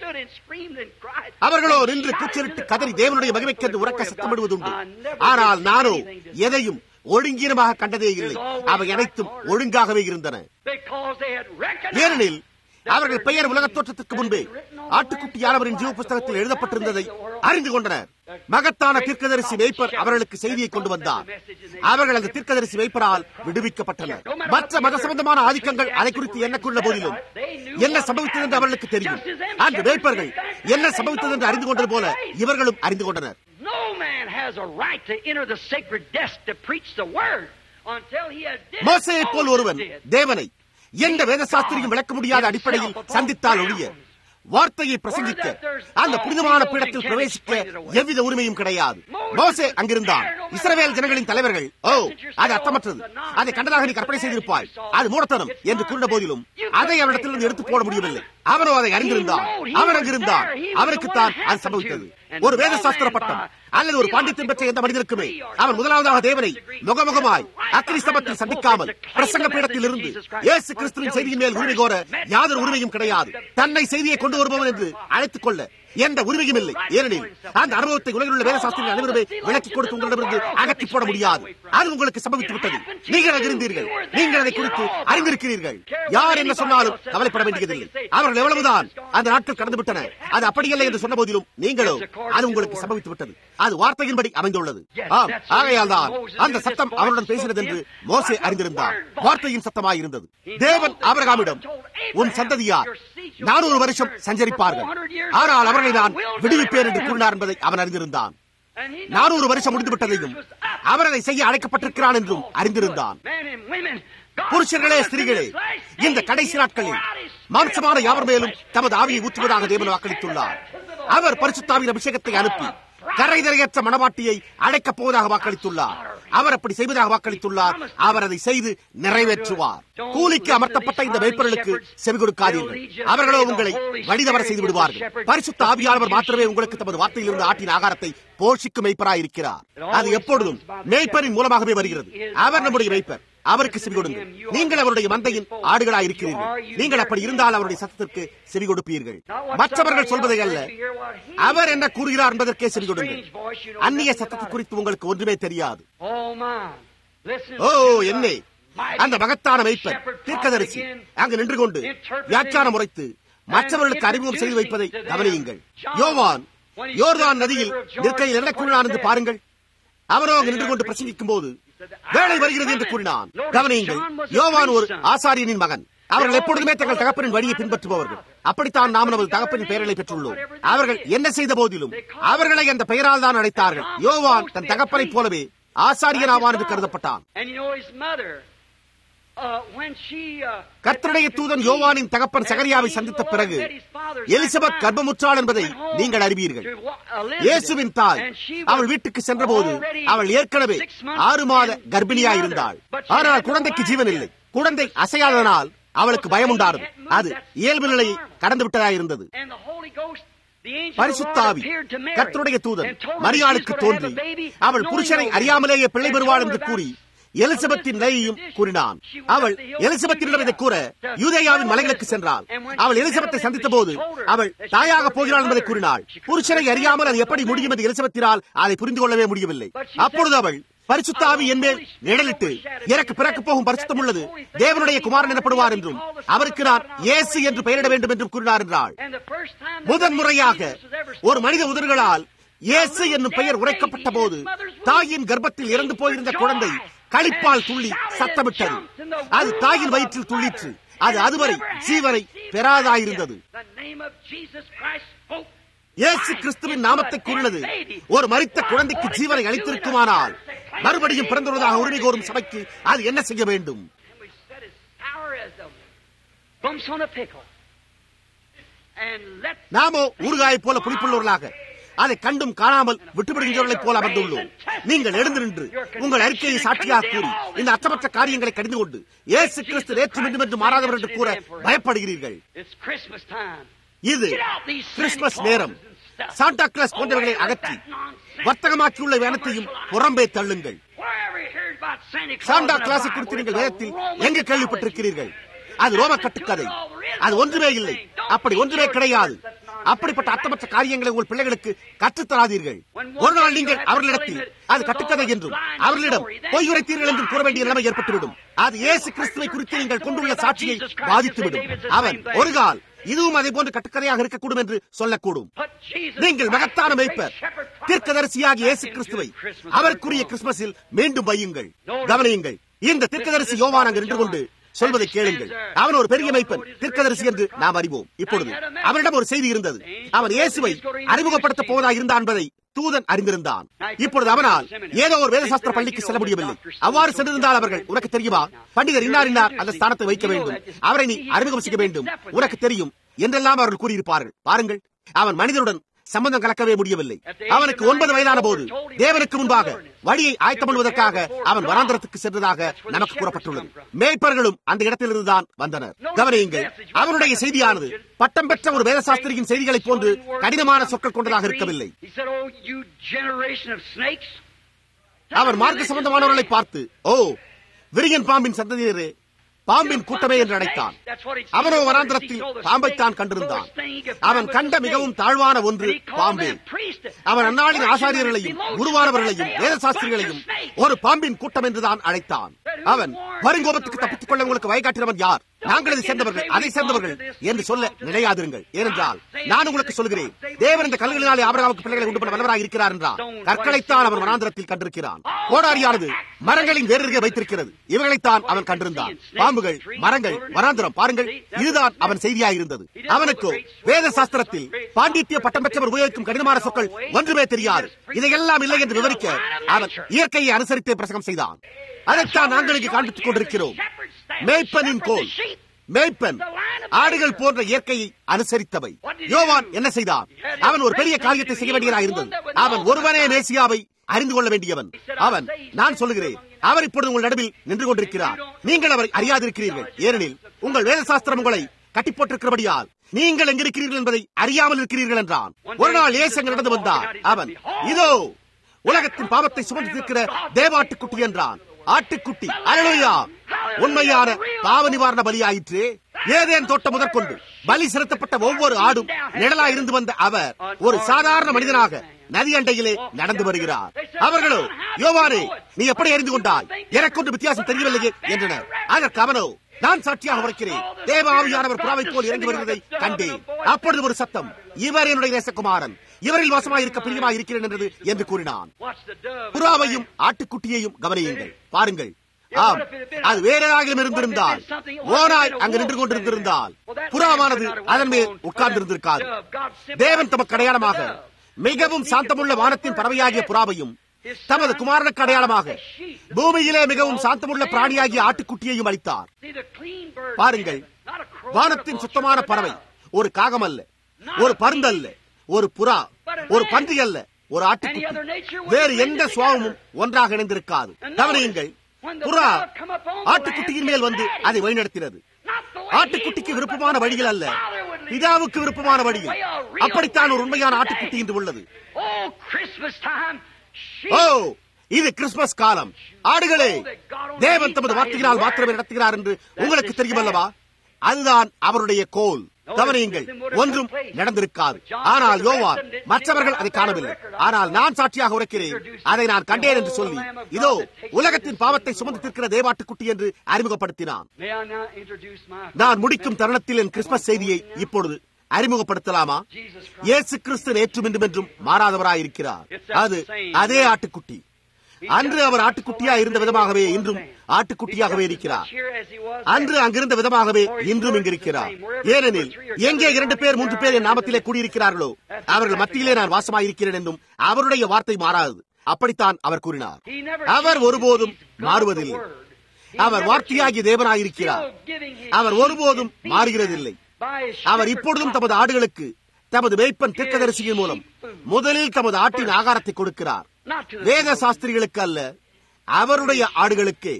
அவர்களோ நின்று கூச்சலிட்டு கதறி தேவனுடைய மகிமைக்கென்று உறக்க சத்தமிடுவதுண்டு ஆனால் நானோ எதையும் ஒழுங்கீனமாக கண்டதே இல்லை அவை அனைத்தும் ஒழுங்காகவே இருந்தன ஏனெனில் அவர்கள் பெயர் உலக தோற்றத்திற்கு முன்பே ஆட்டுக்குட்டியானவரின் ஜீவ புஸ்தகத்தில் எழுதப்பட்டிருந்ததை அறிந்து கொண்டனர் மகத்தான தீர்க்கதரிசி வைப்பர் அவர்களுக்கு செய்தியை கொண்டு வந்தார் அவர்கள் அந்த தீர்க்கதரிசி வைப்பரால் விடுவிக்கப்பட்டனர் மற்ற மத சம்பந்தமான ஆதிக்கங்கள் அதை குறித்து என்ன கூறின போதிலும் என்ன சம்பவித்தது என்று அவர்களுக்கு தெரியும் அந்த வேப்பர்கள் என்ன சம்பவித்தது என்று அறிந்து கொண்டது போல இவர்களும் அறிந்து கொண்டனர் No man has a right to enter the sacred desk to preach the word until he has did மோசையை போல் ஒருவன் தேவனை எந்த வேத சாஸ்திரியும் விளக்க முடியாத அடிப்படையில் சந்தித்தால் ஒழிய வார்த்தையை பிரசங்கிக்க அந்த புனிதமான பீடத்தில் பிரவேசிக்க எவ்வித உரிமையும் கிடையாது மோசே அங்கிருந்தான் இஸ்ரவேல் ஜனங்களின் தலைவர்கள் ஓ அது அர்த்தமற்றது அதை கண்டதாக நீ கற்பனை செய்திருப்பாய் அது மூடத்தனம் என்று கூறின போதிலும் அதை அவரிடத்திலிருந்து எடுத்து போட முடியவில்லை அவனோ அதை அறிந்திருந்தான் அவன் அங்கிருந்தான் அவனுக்குத்தான் அது சம்பவித்தது ஒரு வேத சாஸ்திர பட்டம் அல்லது ஒரு பாண்டித்தியம் பெற்ற எந்த மனிதனுக்குமே அவன் முதலாவதாக தேவனை முகமுகமாய் அக்னி சபத்தில் சந்திக்காமல் பிரசங்க பீடத்தில் இருந்து இயேசு கிறிஸ்துவின் செய்தியின் மேல் உரிமை கோர யாதொரு உரிமையும் கிடையாது தன்னை செய்தியை கொண்டு வருபவன் என்று அழைத்துக் கொள்ள எந்த உரிமையும் இல்லை ஏனெனில் அந்த அனுபவத்தை உலகில் உள்ள வேத சாஸ்திரிகள் அனைவருமே விளக்கிக் கொடுத்து உங்களிடமிருந்து அகற்றி போட முடியாது அது உங்களுக்கு சம்பவித்து விட்டது நீங்கள் அதை இருந்தீர்கள் நீங்கள் அதை குறித்து அறிந்திருக்கிறீர்கள் யார் என்ன சொன்னாலும் கவலைப்பட வேண்டியதில்லை அவர்கள் எவ்வளவுதான் அந்த நாட்கள் கடந்து விட்டன அது அப்படியல்ல என்று சொன்ன போதிலும் நீங்களோ அது உங்களுக்கு சம்பவித்து விட்டது அது வார்த்தையின்படி அமைந்துள்ளது ஆம் ஆகையால் தான் அந்த சத்தம் அவருடன் பேசினது என்று மோசே அறிந்திருந்தார் வார்த்தையின் சத்தமாய் இருந்தது தேவன் ஆபிரகாமிடம் உன் சந்ததியார் நானூறு வருஷம் சஞ்சரிப்பார்கள் ஆனால் அவர்களை நான் விடுவிப்பேன் என்று கூறினார் என்பதை அவன் அறிந்திருந்தான் நானூறு வருஷம் முடிந்துவிட்டதையும் அவர் அதை செய்ய அழைக்கப்பட்டிருக்கிறான் என்றும் அறிந்திருந்தான் புருஷர்களே ஸ்திரீகளே இந்த கடைசி நாட்களில் மாம்சமான யாவர் மேலும் தமது ஆவியை ஊற்றுவதாக தேவன் வாக்களித்துள்ளார் அவர் பரிசுத்தாவின் அபிஷேகத்தை அனுப்பி கரைதரையற்ற மனவாட்டியை அழைக்கப் போவதாக வாக்களித்துள்ளார் அவர் அப்படி செய்வதாக வாக்களித்துள்ளார் அவர் அதை செய்து நிறைவேற்றுவார் கூலிக்கு அமர்த்தப்பட்ட இந்த வைப்பர்களுக்கு செவி கொடுக்காதீர்கள் அவர்களோ உங்களை வழிதவர செய்து விடுவார்கள் பரிசுத்த ஆவியானவர் மாத்திரமே உங்களுக்கு தமது வார்த்தையில் இருந்து ஆட்டின் ஆகாரத்தை போஷிக்கும் மெய்ப்பராய் இருக்கிறார் அது எப்பொழுதும் மேய்ப்பரின் மூலமாகவே வருகிறது அவர் நம்முடைய மெய்ப்பர் அவருக்கு செவி கொடுங்கள் நீங்கள் அவருடைய மந்தையின் ஆடுகளாய் இருக்கிறீர்கள் நீங்கள் அப்படி இருந்தால் அவருடைய சத்தத்திற்கு செவி கொடுப்பீர்கள் மற்றவர்கள் சொல்வதை அல்ல அவர் என்ன கூறுகிறார் என்பதற்கே செவி கொடுங்கள் அந்நிய சத்தத்தை குறித்து உங்களுக்கு ஒன்றுமே தெரியாது ஓ என்னே அந்த மகத்தான மெய்ப்பர் தீர்க்கதரிசி அங்கு நின்று கொண்டு வியாக்கியானம் உரைத்து மற்றவர்களுக்கு அறிமுகம் செய்து வைப்பதை கவனியுங்கள் யோவான் யோர்தான் நதியில் நிற்கையில் என்ன கூறினான் என்று பாருங்கள் அவரோ அங்கு நின்று கொண்டு பிரசங்கிக்கும் போது வேலை வருகிறது என்று கூறினான் கவனியுங்கள் யோவான் ஒரு ஆசாரியனின் மகன் அவர்கள் எப்பொழுதுமே தங்கள் தகப்பனின் வழியை பின்பற்றுபவர்கள் அப்படித்தான் நாம் நமது தகப்பனின் பெயர்களை பெற்றுள்ளோம் அவர்கள் என்ன செய்த போதிலும் அவர்களை அந்த பெயரால் தான் அழைத்தார்கள் யோவான் தன் தகப்பனைப் போலவே ஆசாரியன் ஆவான் என்று கருதப்பட்டான் கர்த்தருடைய தூதன் யோவானின் தகப்பன் சகரியாவை சந்தித்த பிறகு எலிசபெத் கர்ப்பமுற்றாள் என்பதை நீங்கள் அறிவீர்கள் இயேசுவின் தாய் அவள் வீட்டுக்கு சென்றபோது அவள் ஏற்கனவே ஆறு மாத கர்ப்பிணியாய் இருந்தாள் ஆனால் குழந்தைக்கு ஜீவன் இல்லை குழந்தை அசையாததனால் அவளுக்கு பயம் உண்டானது அது இயல்பு நிலையை கடந்து விட்டதாக இருந்தது பரிசுத்தாவி கர்த்தருடைய தூதன் மரியாளுக்கு தோன்றி அவள் புருஷனை அறியாமலேயே பிள்ளை பெறுவாள் என்று கூறி எலிசபெத்தின் நிலையையும் கூறினான் அவள் எலிசபெத்தினிடம் இதை கூற யூதேயாவின் மலைகளுக்கு சென்றாள் அவள் எலிசபெத்தை சந்தித்த போது அவள் தாயாக போகிறாள் என்பதை கூறினாள் புருஷனை அறியாமல் அது எப்படி முடியும் என்று எலிசபெத்தினால் அதை புரிந்து கொள்ளவே முடியவில்லை அப்பொழுது அவள் பரிசுத்தாவி என் மேல் நிழலிட்டு எனக்கு பிறக்க போகும் பரிசுத்தம் உள்ளது தேவனுடைய குமாரன் எனப்படுவார் என்றும் அவருக்கு நான் இயேசு என்று பெயரிட வேண்டும் என்றும் கூறினார் என்றாள் முதன் முறையாக ஒரு மனித உதர்களால் இயேசு என்னும் பெயர் உரைக்கப்பட்ட போது தாயின் கர்ப்பத்தில் இறந்து போயிருந்த குழந்தை களிப்பால் துள்ளி சத்தமிட்டது அது தாயின் வயிற்றில் துள்ளிற்று அது அதுவரை ஜீவனை பெறாதாயிருந்தது இயேசு கிறிஸ்துவின் நாமத்தை கூறினது ஒரு மறித்த குழந்தைக்கு ஜீவனை அளித்திருக்குமானால் மறுபடியும் பிறந்துள்ளதாக உரிமை கோரும் சபைக்கு அது என்ன செய்ய வேண்டும் நாமோ ஊறுகாயை போல புளிப்புள்ளவர்களாக அதை கண்டும் காணாமல் விட்டுவிடுகின்றவர்களைப் போல அமர்ந்துள்ளோம் நீங்கள் எழுந்து நின்று உங்கள் அறிக்கையை சாட்சியாக கூறி இந்த அச்சமற்ற காரியங்களை கடிந்து கொண்டு ஏசு கிறிஸ்து நேற்று மீண்டும் என்று மாறாதவர் என்று கூற பயப்படுகிறீர்கள் இது கிறிஸ்துமஸ் நேரம் சாண்டா கிளாஸ் போன்றவர்களை அகற்றி வர்த்தகமாக்கியுள்ள வேனத்தையும் புறம்பே தள்ளுங்கள் சாண்டா கிளாஸை குறித்து நீங்கள் வேதத்தில் எங்கு கேள்விப்பட்டிருக்கிறீர்கள் அது ரோம கட்டுக்கதை அது ஒன்றுமே இல்லை அப்படி ஒன்றுமே கிடையாது அப்படிப்பட்ட அர்த்தமற்ற காரியங்களை உங்கள் பிள்ளைகளுக்கு கற்றுத்தராதீர்கள் ஒரு நாள் நீங்கள் அவர்களிடத்தில் அது கட்டுக்கதை என்றும் அவர்களிடம் பொய் உரைத்தீர்கள் என்றும் கூற வேண்டிய நிலைமை ஏற்பட்டுவிடும் அது இயேசு கிறிஸ்துவை குறித்து நீங்கள் கொண்டுள்ள சாட்சியை பாதித்துவிடும் அவன் ஒரு கால் இதுவும் அதே போன்று கட்டுக்கதையாக இருக்கக்கூடும் என்று சொல்லக்கூடும் நீங்கள் மகத்தான மேய்ப்பர் தீர்க்கதரிசியாகிய இயேசு கிறிஸ்துவை அவருக்குரிய கிறிஸ்துமஸில் மீண்டும் வையுங்கள் கவனியுங்கள் இந்த தீர்க்கதரிசி யோவான் அங்கு நின்று கொண்டு சொல்வதை கேளுங்கள் அவன் ஒரு பெரிய மைப்பன் தீர்க்கதரிசி என்று நாம் அறிவோம் இப்பொழுது அவரிடம் ஒரு செய்தி இருந்தது அவன் இயேசுவை அறிமுகப்படுத்த போவதாக இருந்தான் என்பதை தூதன் அறிந்திருந்தான் இப்பொழுது அவனால் ஏதோ ஒரு வேதசாஸ்திர பள்ளிக்கு செல்ல முடியவில்லை அவ்வாறு சென்றிருந்தால் அவர்கள் உனக்கு தெரியுமா பண்டிதர் இன்னார் இன்னார் அந்த ஸ்தானத்தை வைக்க வேண்டும் அவரை நீ அறிமுகம் செய்ய வேண்டும் உனக்கு தெரியும் என்றெல்லாம் அவர்கள் கூறியிருப்பார்கள் பாருங்கள் அவன் மனிதனுடன் சம்பந்தம் கலக்கவே முடியவில்லை அவனுக்கு ஒன்பது வயதான போது தேவனுக்கு முன்பாக வழியை ஆயத்தம் பண்ணுவதற்காக அவன் வராந்திரத்துக்கு சென்றதாக நமக்கு கூறப்பட்டுள்ளது மேய்ப்பர்களும் அந்த இடத்திலிருந்துதான் வந்தனர் கவனியுங்கள் அவனுடைய செய்தியானது பட்டம் பெற்ற ஒரு வேதசாஸ்திரியின் செய்திகளைப் போன்று கடினமான சொற்கள் கொண்டதாக இருக்கவில்லை அவர் மார்க்க சம்பந்தமானவர்களை பார்த்து ஓ விரியன் பாம்பின் சந்ததியரே பாம்பின் கூட்டமே என்று அழைத்தான் அவனோ வராந்திரத்தில் பாம்பைத்தான் கண்டிருந்தான் அவன் கண்ட மிகவும் தாழ்வான ஒன்று பாம்பே அவன் அந்நாளின் ஆசாரியர்களையும் குருவானவர்களையும் வேதசாஸ்திரிகளையும் ஒரு பாம்பின் கூட்டம் என்றுதான் அழைத்தான் அவன் வருங்கோபத்துக்கு தப்பித்துக் கொள்ள உங்களுக்கு வயக்காட்டினவன் யார் நாங்கள் அதை சேர்ந்தவர்கள் அதை சேர்ந்தவர்கள் என்று சொல்ல நினையாதிருங்கள் ஏனென்றால் நான் உங்களுக்கு சொல்கிறேன் தேவன் இந்த கல்களினாலே ஆபரகாவுக்கு பிள்ளைகளை உண்டு பண்ண வல்லவராக இருக்கிறார் என்றார் கற்களைத்தான் அவன் வனாந்திரத்தில் கண்டிருக்கிறான் கோடாரியானது மரங்களின் வேறு வைத்திருக்கிறது இவர்களைத்தான் அவன் கண்டிருந்தான் பாம்புகள் மரங்கள் வனாந்திரம் பாருங்கள் இதுதான் அவன் செய்தியாயிருந்தது அவனுக்கு வேத சாஸ்திரத்தில் பாண்டித்ய பட்டம் பெற்றவர் உபயோகிக்கும் கடினமான சொற்கள் ஒன்றுமே தெரியாது இதையெல்லாம் இல்லை என்று விவரிக்க அவன் இயற்கையை அனுசரித்தே பிரசங்கம் செய்தான் அதைத்தான் நாங்கள் இங்கு காண்பித்துக் கொண்டிருக்கிறோம் மேய்ப்பனின் கோல் மேய்ப்பன் ஆடுகள் போன்ற இயற்கையை அனுசரித்தவை யோவான் என்ன செய்தான் அவன் ஒரு பெரிய காரியத்தை செய்ய வேண்டியதாக இருந்தது அவன் ஒருவனே மேசியாவை அறிந்து கொள்ள வேண்டியவன் அவன் நான் சொல்லுகிறேன் அவர் இப்பொழுது உங்கள் நடுவில் நின்று கொண்டிருக்கிறார் நீங்கள் அவரை அறியாதிருக்கிறீர்கள் ஏனெனில் உங்கள் வேதசாஸ்திரம் உங்களை கட்டி போட்டிருக்கிறபடியால் நீங்கள் எங்கிருக்கிறீர்கள் என்பதை அறியாமல் இருக்கிறீர்கள் என்றான் ஒரு நாள் ஏசங்க நடந்து வந்தார் அவன் இதோ உலகத்தின் பாவத்தை சுமந்து தீர்க்கிற தேவாட்டுக்குட்டி என்றான் ஆட்டுக்குட்டி அருளையா உண்மையான பாவ நிவாரண பலியாயிற்று ஏதேன் தோட்டம் முதற்கொண்டு பலி செலுத்தப்பட்ட ஒவ்வொரு ஆடும் நிழலா இருந்து வந்த அவர் ஒரு சாதாரண மனிதனாக நதி அண்டையிலே நடந்து வருகிறார் அவர்களோ யோவானே நீ எப்படி அறிந்து கொண்டாய் எனக்கு ஒன்று வித்தியாசம் தெரியவில்லையே என்றனர் அதற்கு அவனோ நான் சாட்சியாக உரைக்கிறேன் தேவ ஆவியானவர் புறாவை போல் இறங்கி வருவதை கண்டேன் அப்பொழுது ஒரு சத்தம் இவர் என்னுடைய நேசகுமாரன் இவரில் வாசமாய் இருக்க பிரியமாய் இருக்கிறேன் என்றது என்று கூறினான் புறாவையும் ஆட்டுக்குட்டியையும் கவனியுங்கள் பாருங்கள் ஆம் அது வேற ஏதாவது இருந்திருந்தால் ஓனாய் அங்கு நின்று கொண்டிருந்திருந்தால் புறாவானது அதன் மேல் உட்கார்ந்திருந்திருக்காது தேவன் தமக்கு அடையாளமாக மிகவும் சாந்தமுள்ள வானத்தின் பறவையாகிய புறாவையும் தமது குமாரனுக்கு அடையாளமாக பூமியிலே மிகவும் சாந்தமுள்ள பிராணியாகிய ஆட்டுக்குட்டியையும் அளித்தார் பாருங்கள் வானத்தின் சுத்தமான பறவை ஒரு காகம் அல்ல ஒரு பருந்தல்ல ஒரு புறா ஒரு பன்றி அல்ல ஒரு ஆட்டுக்குட்டி வேறு எந்த சுவாபமும் ஒன்றாக இணைந்திருக்காது கவனியுங்கள் புறா ஆட்டுக்குட்டியின் மேல் வந்து அதை வழிநடத்தினது ஆட்டுக்குட்டிக்கு விருப்பமான வழியில் அல்ல பிதாவுக்கு விருப்பமான வழியில் அப்படித்தான் ஒரு உண்மையான ஆட்டுக்குட்டி என்று உள்ளது ஓ இது கிறிஸ்துமஸ் காலம் ஆடுகளே தேவன் தமது வார்த்தையினால் மாத்திரமே நடத்துகிறார் என்று உங்களுக்கு தெரியும் அல்லவா அதுதான் அவருடைய கோல் கவனியுங்கள் ஒன்றும் நடந்திருக்காது ஆனால் யோவான் மற்றவர்கள் அதை காணவில்லை ஆனால் நான் சாட்சியாக உரைக்கிறேன் அதை நான் கண்டேன் என்று சொல்லி இதோ உலகத்தின் பாவத்தை சுமந்து தீர்க்கிற தேவாட்டுக்குட்டி என்று அறிமுகப்படுத்தினான் நான் முடிக்கும் தருணத்தில் என் கிறிஸ்துமஸ் செய்தியை இப்பொழுது அறிமுகப்படுத்தலாமா இயேசு கிறிஸ்து நேற்றும் இன்றும் என்றும் மாறாதவராயிருக்கிறார் அது அதே ஆட்டுக்குட்டி அன்று அவர் ஆட்டுக்குட்டியா இருந்த விதமாகவே இன்றும் ஆட்டுக்குட்டியாகவே இருக்கிறார் அன்று அங்கிருந்த விதமாகவே இன்றும் இங்கிருக்கிறார் ஏனெனில் எங்கே இரண்டு பேர் மூன்று பேர் என் நாமத்திலே கூடியிருக்கிறார்களோ அவர்கள் மத்தியிலே நான் வாசமாயிருக்கிறேன் என்றும் அவருடைய வார்த்தை மாறாது அப்படித்தான் அவர் கூறினார் அவர் ஒருபோதும் மாறுவதில்லை அவர் வார்த்தையாகிய தேவனாயிருக்கிறார் அவர் ஒருபோதும் மாறுகிறதில்லை அவர் இப்பொழுதும் தமது ஆடுகளுக்கு தமது மேய்ப்பன் தீர்க்கதரிசியின் மூலம் முதலில் தமது ஆட்டின் ஆகாரத்தை கொடுக்கிறார் வேத சாஸ்திரிகளுக்கு அல்ல அவருடைய ஆடுகளுக்கே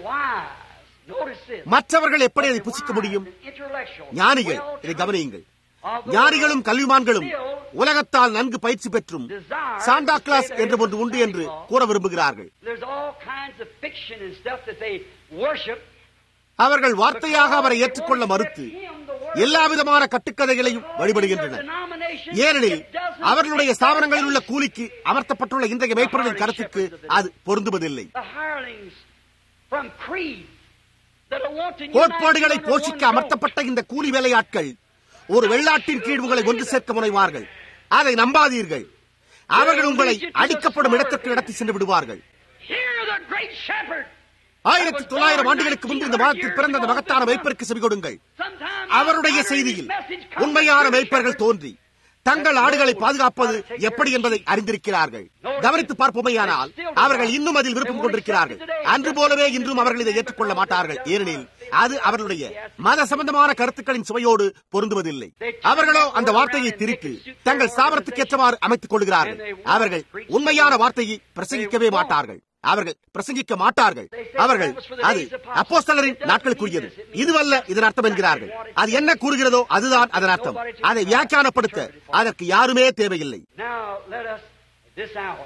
மற்றவர்கள் எப்படி அதை புசிக்க முடியும் ஞானிகள் இதை கவனியுங்கள் ஞானிகளும் கல்விமான்களும் உலகத்தால் நன்கு பயிற்சி பெற்றும் சாண்டா கிளாஸ் என்று ஒன்று உண்டு என்று கூற விரும்புகிறார்கள் There's all kinds of fiction and stuff that they worship. அவர்கள் வார்த்தையாக அவரை ஏற்றுக்கொள்ள மறுத்து எல்லா விதமான கட்டுக்கதைகளையும் வழிபடுகின்றனர் ஏனெனில் அவர்களுடைய ஸ்தாபனங்களில் உள்ள கூலிக்கு அமர்த்தப்பட்டுள்ள இன்றைய மேய்ப்பர்களின் கருத்துக்கு அது பொருந்துவதில்லை The hirelings from Creed that are wanting கோட்பாடுகளை போஷிக்க அமர்த்தப்பட்ட இந்த கூலி வேலையாட்கள் ஒரு வெள்ளாட்டின் கீழ் உங்களை ஒன்று சேர்க்க முனைவார்கள் அதை நம்பாதீர்கள் அவர்கள் உங்களை அடிக்கப்படும் இடத்திற்கு நடத்தி சென்று விடுவார்கள் Hear the great shepherd. ஆயிரத்தி தொள்ளாயிரம் ஆண்டுகளுக்கு முன்பு இந்த மாதத்தில் பிறந்த அந்த மகத்தான மெய்ப்பருக்கு செவி கொடுங்கள் Sometimes அவருடைய செய்தியில் உண்மையான மெய்ப்பர்கள் தோன்றி தங்கள் ஆடுகளை பாதுகாப்பது எப்படி என்பதை அறிந்திருக்கிறார்கள் கவனித்து பார்ப்போமையானால் அவர்கள் இன்னும் அதில் விருப்பம் கொண்டிருக்கிறார்கள் அன்று போலவே இன்றும் அவர்கள் இதை ஏற்றுக்கொள்ள மாட்டார்கள் ஏனெனில் அது அவர்களுடைய மத சம்பந்தமான கருத்துக்களின் சுவையோடு பொருந்துவதில்லை அவர்களோ அந்த வார்த்தையை திரித்து தங்கள் ஸ்தாபனத்துக்கு ஏற்றவாறு அமைத்துக் கொள்கிறார்கள் அவர்கள் உண்மையான வார்த்தையை பிரசங்கிக்கவே மாட்டார்கள் அவர்கள் பிரசங்கிக்க மாட்டார்கள் அவர்கள் அது அப்போஸ்தலரின் நாட்களுக்குரியது இதுவல்ல இதன் அர்த்தம் என்கிறார்கள் அது என்ன கூறுகிறதோ அதுதான் அதன் அர்த்தம் அதை வியாக்கியானப்படுத்த அதற்கு யாருமே தேவையில்லை Now let us, this hour,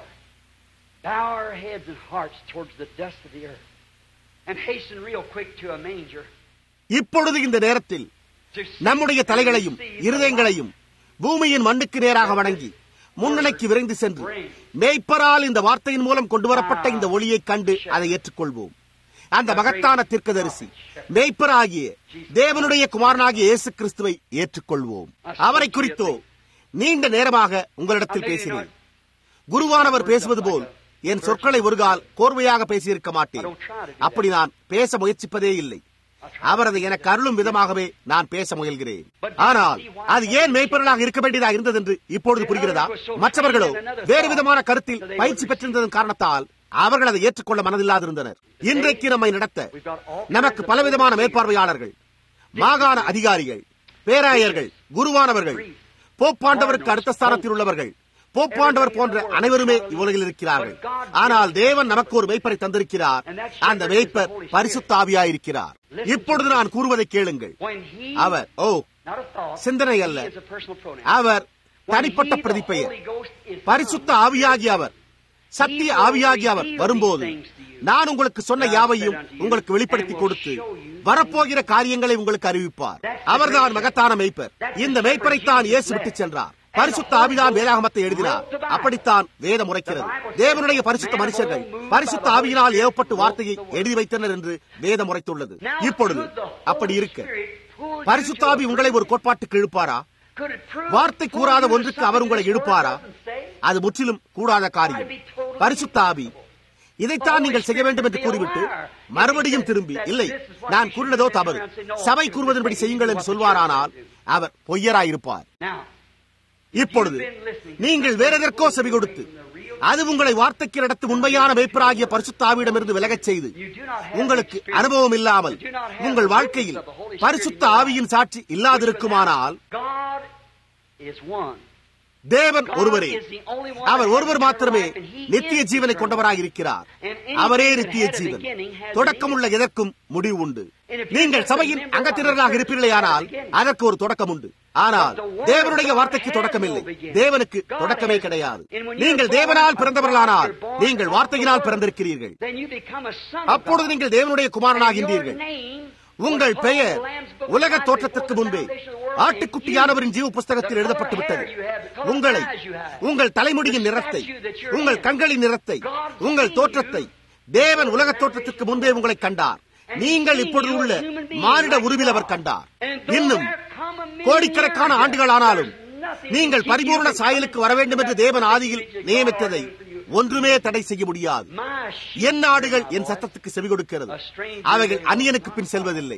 bow our heads and hearts towards the dust of the earth and hasten real quick to a manger. இப்பொழுது இந்த நேரத்தில் To see நம்முடைய தலைகளையும் see the இருதயங்களையும் பூமியின் மண்ணுக்கு நேராக வணங்கி முன்னணிக்கு விரைந்து சென்று மேய்ப்பரால் இந்த வார்த்தையின் மூலம் கொண்டு வரப்பட்ட இந்த ஒளியை கண்டு அதை ஏற்றுக்கொள்வோம் அந்த மகத்தான தீர்க்கதரிசி மேய்ப்பராகிய தேவனுடைய குமாரனாகிய இயேசு கிறிஸ்துவை ஏற்றுக்கொள்வோம் அவரை குறித்தோ நீண்ட நேரமாக உங்களிடத்தில் பேசினேன் குருவானவர் பேசுவது போல் என் சொற்களை ஒரு கால் கோர்வையாக பேசியிருக்க மாட்டேன் அப்படி நான் பேச முயற்சிப்பதே இல்லை அவர் அதை எனக்கு அருளும் விதமாகவே நான் பேச முயல்கிறேன் ஆனால் அது ஏன் மேய்ப்பொருளாக இருக்க வேண்டியதா இருந்தது என்று இப்பொழுது புரிகிறதா மற்றவர்களோ வேறு விதமான கருத்தில் பயிற்சி பெற்றிருந்ததன் காரணத்தால் அவர்கள் அதை ஏற்றுக்கொள்ள மனதில்லாதிருந்தனர் இன்றைக்கு நம்மை நடத்த நமக்கு பலவிதமான மேற்பார்வையாளர்கள் மாகாண அதிகாரிகள் பேராயர்கள் குருவானவர்கள் போப்பாண்டவருக்கு அடுத்த ஸ்தானத்தில் உள்ளவர்கள் போப்பாண்டவர் போன்ற அனைவருமே இவ்வுலகில் இருக்கிறார்கள் ஆனால் தேவன் நமக்கு ஒரு மெய்ப்பரை தந்திருக்கிறார் அந்த மெய்ப்பர் பரிசுத்தாவியாயிருக்கிறார் இப்பொழுது நான் கூறுவதை கேளுங்கள் When he, our O not a thought, சிந்தனை அல்ல he is a personal pronoun. Our When தனிப்பட்ட he, the பிரதிப்பெயர் Holy Ghost, is பரிசுத்த come, ஆவியாகி அவர் சத்திய ஆவியாகி அவர் வரும்போது நான் உங்களுக்கு சொன்ன யாவையும் உங்களுக்கு வெளிப்படுத்தி கொடுத்து வரப்போகிற காரியங்களை உங்களுக்கு அறிவிப்பார் அவர்தான் மகத்தான மெய்ப்பர் இந்த மெய்ப்பரைத்தான் இயேசு விட்டு சென்றார் பரிசுத்த ஆவிதான் வேதாகமத்தை எழுதினார் அப்படித்தான் வேதம் உரைக்கிறது தேவனுடைய பரிசுத்த மனுஷர்கள் பரிசுத்த ஆவியினால் ஏவப்பட்டு வார்த்தையை எழுதி வைத்தனர் என்று வேதம் உரைத்துள்ளது இப்பொழுது அப்படி இருக்க பரிசுத்த ஆவி உங்களை ஒரு கோட்பாட்டுக்கு இழுப்பாரா வார்த்தை கூறாத ஒன்றுக்கு அவர் உங்களை இழுப்பாரா அது முற்றிலும் கூடாத காரியம் பரிசுத்த ஆவி இதைத்தான் நீங்கள் செய்ய வேண்டும் என்று கூறிவிட்டு மறுபடியும் திரும்பி இல்லை நான் கூறினதோ தவறு சபை கூறுவதன்படி செய்யுங்கள் என்று சொல்வாரானால் அவர் பொய்யராயிருப்பார் Now, இப்பொழுது நீங்கள் வேற எதற்கோ செவி கொடுத்து அது உங்களை வார்த்தைக்கு நடத்து உண்மையான மேய்ப்பராகிய பரிசுத்தாவியிடமிருந்து விலகச் செய்து உங்களுக்கு அனுபவம் இல்லாமல் உங்கள் வாழ்க்கையில் பரிசுத்த ஆவியின் சாட்சி இல்லாதிருக்குமானால் God is one. தேவன் ஒருவரே அவர் ஒருவர் மாத்திரமே நித்திய ஜீவனை கொண்டவராக இருக்கிறார் அவரே நித்திய ஜீவன் தொடக்கமுள்ள எதற்கும் முடிவு உண்டு நீங்கள் சபையின் அங்கத்தினர்களாக இருப்பீர்களேயானால் அதற்கு ஒரு தொடக்கம் உண்டு ஆனால் தேவனுடைய வார்த்தைக்கு தொடக்கமில்லை தேவனுக்கு தொடக்கமே கிடையாது நீங்கள் தேவனால் பிறந்தவர்களானால் நீங்கள் வார்த்தையினால் பிறந்திருக்கிறீர்கள் Then you become a son of அப்பொழுது God. நீங்கள் தேவனுடைய And your குமாரனாகின்றீர்கள் name உங்கள் was பெயர் written in the Lamb's Book of உலக Life தோற்றத்திற்கு before the முன்பே foundation of the world. ஆட்டுக்குட்டியானவரின் ஜீவ புஸ்தகத்தில் எழுதப்பட்டு விட்டது உங்களை உங்கள் தலைமுடியின் நிறத்தை உங்கள் கண்களின் நிறத்தை உங்கள் தோற்றத்தை தேவன் உலக தோற்றத்திற்கு முன்பே உங்களை கண்டார் நீங்கள் இப்பொழுது உள்ள மானிட உருவில் அவர் கண்டார் இன்னும் கோடிக்கணக்கான ஆண்டுகள் ஆனாலும் நீங்கள் பரிபூர்ண சாயலுக்கு வர வேண்டும் என்று தேவன் ஆதியில் நியமித்ததை ஒன்றுமே தடை செய்ய முடியாது என் நாடுகள் என் சத்தத்துக்கு செவி கொடுக்கிறது அவைகள் அந்நியனுக்கு பின் செல்வதில்லை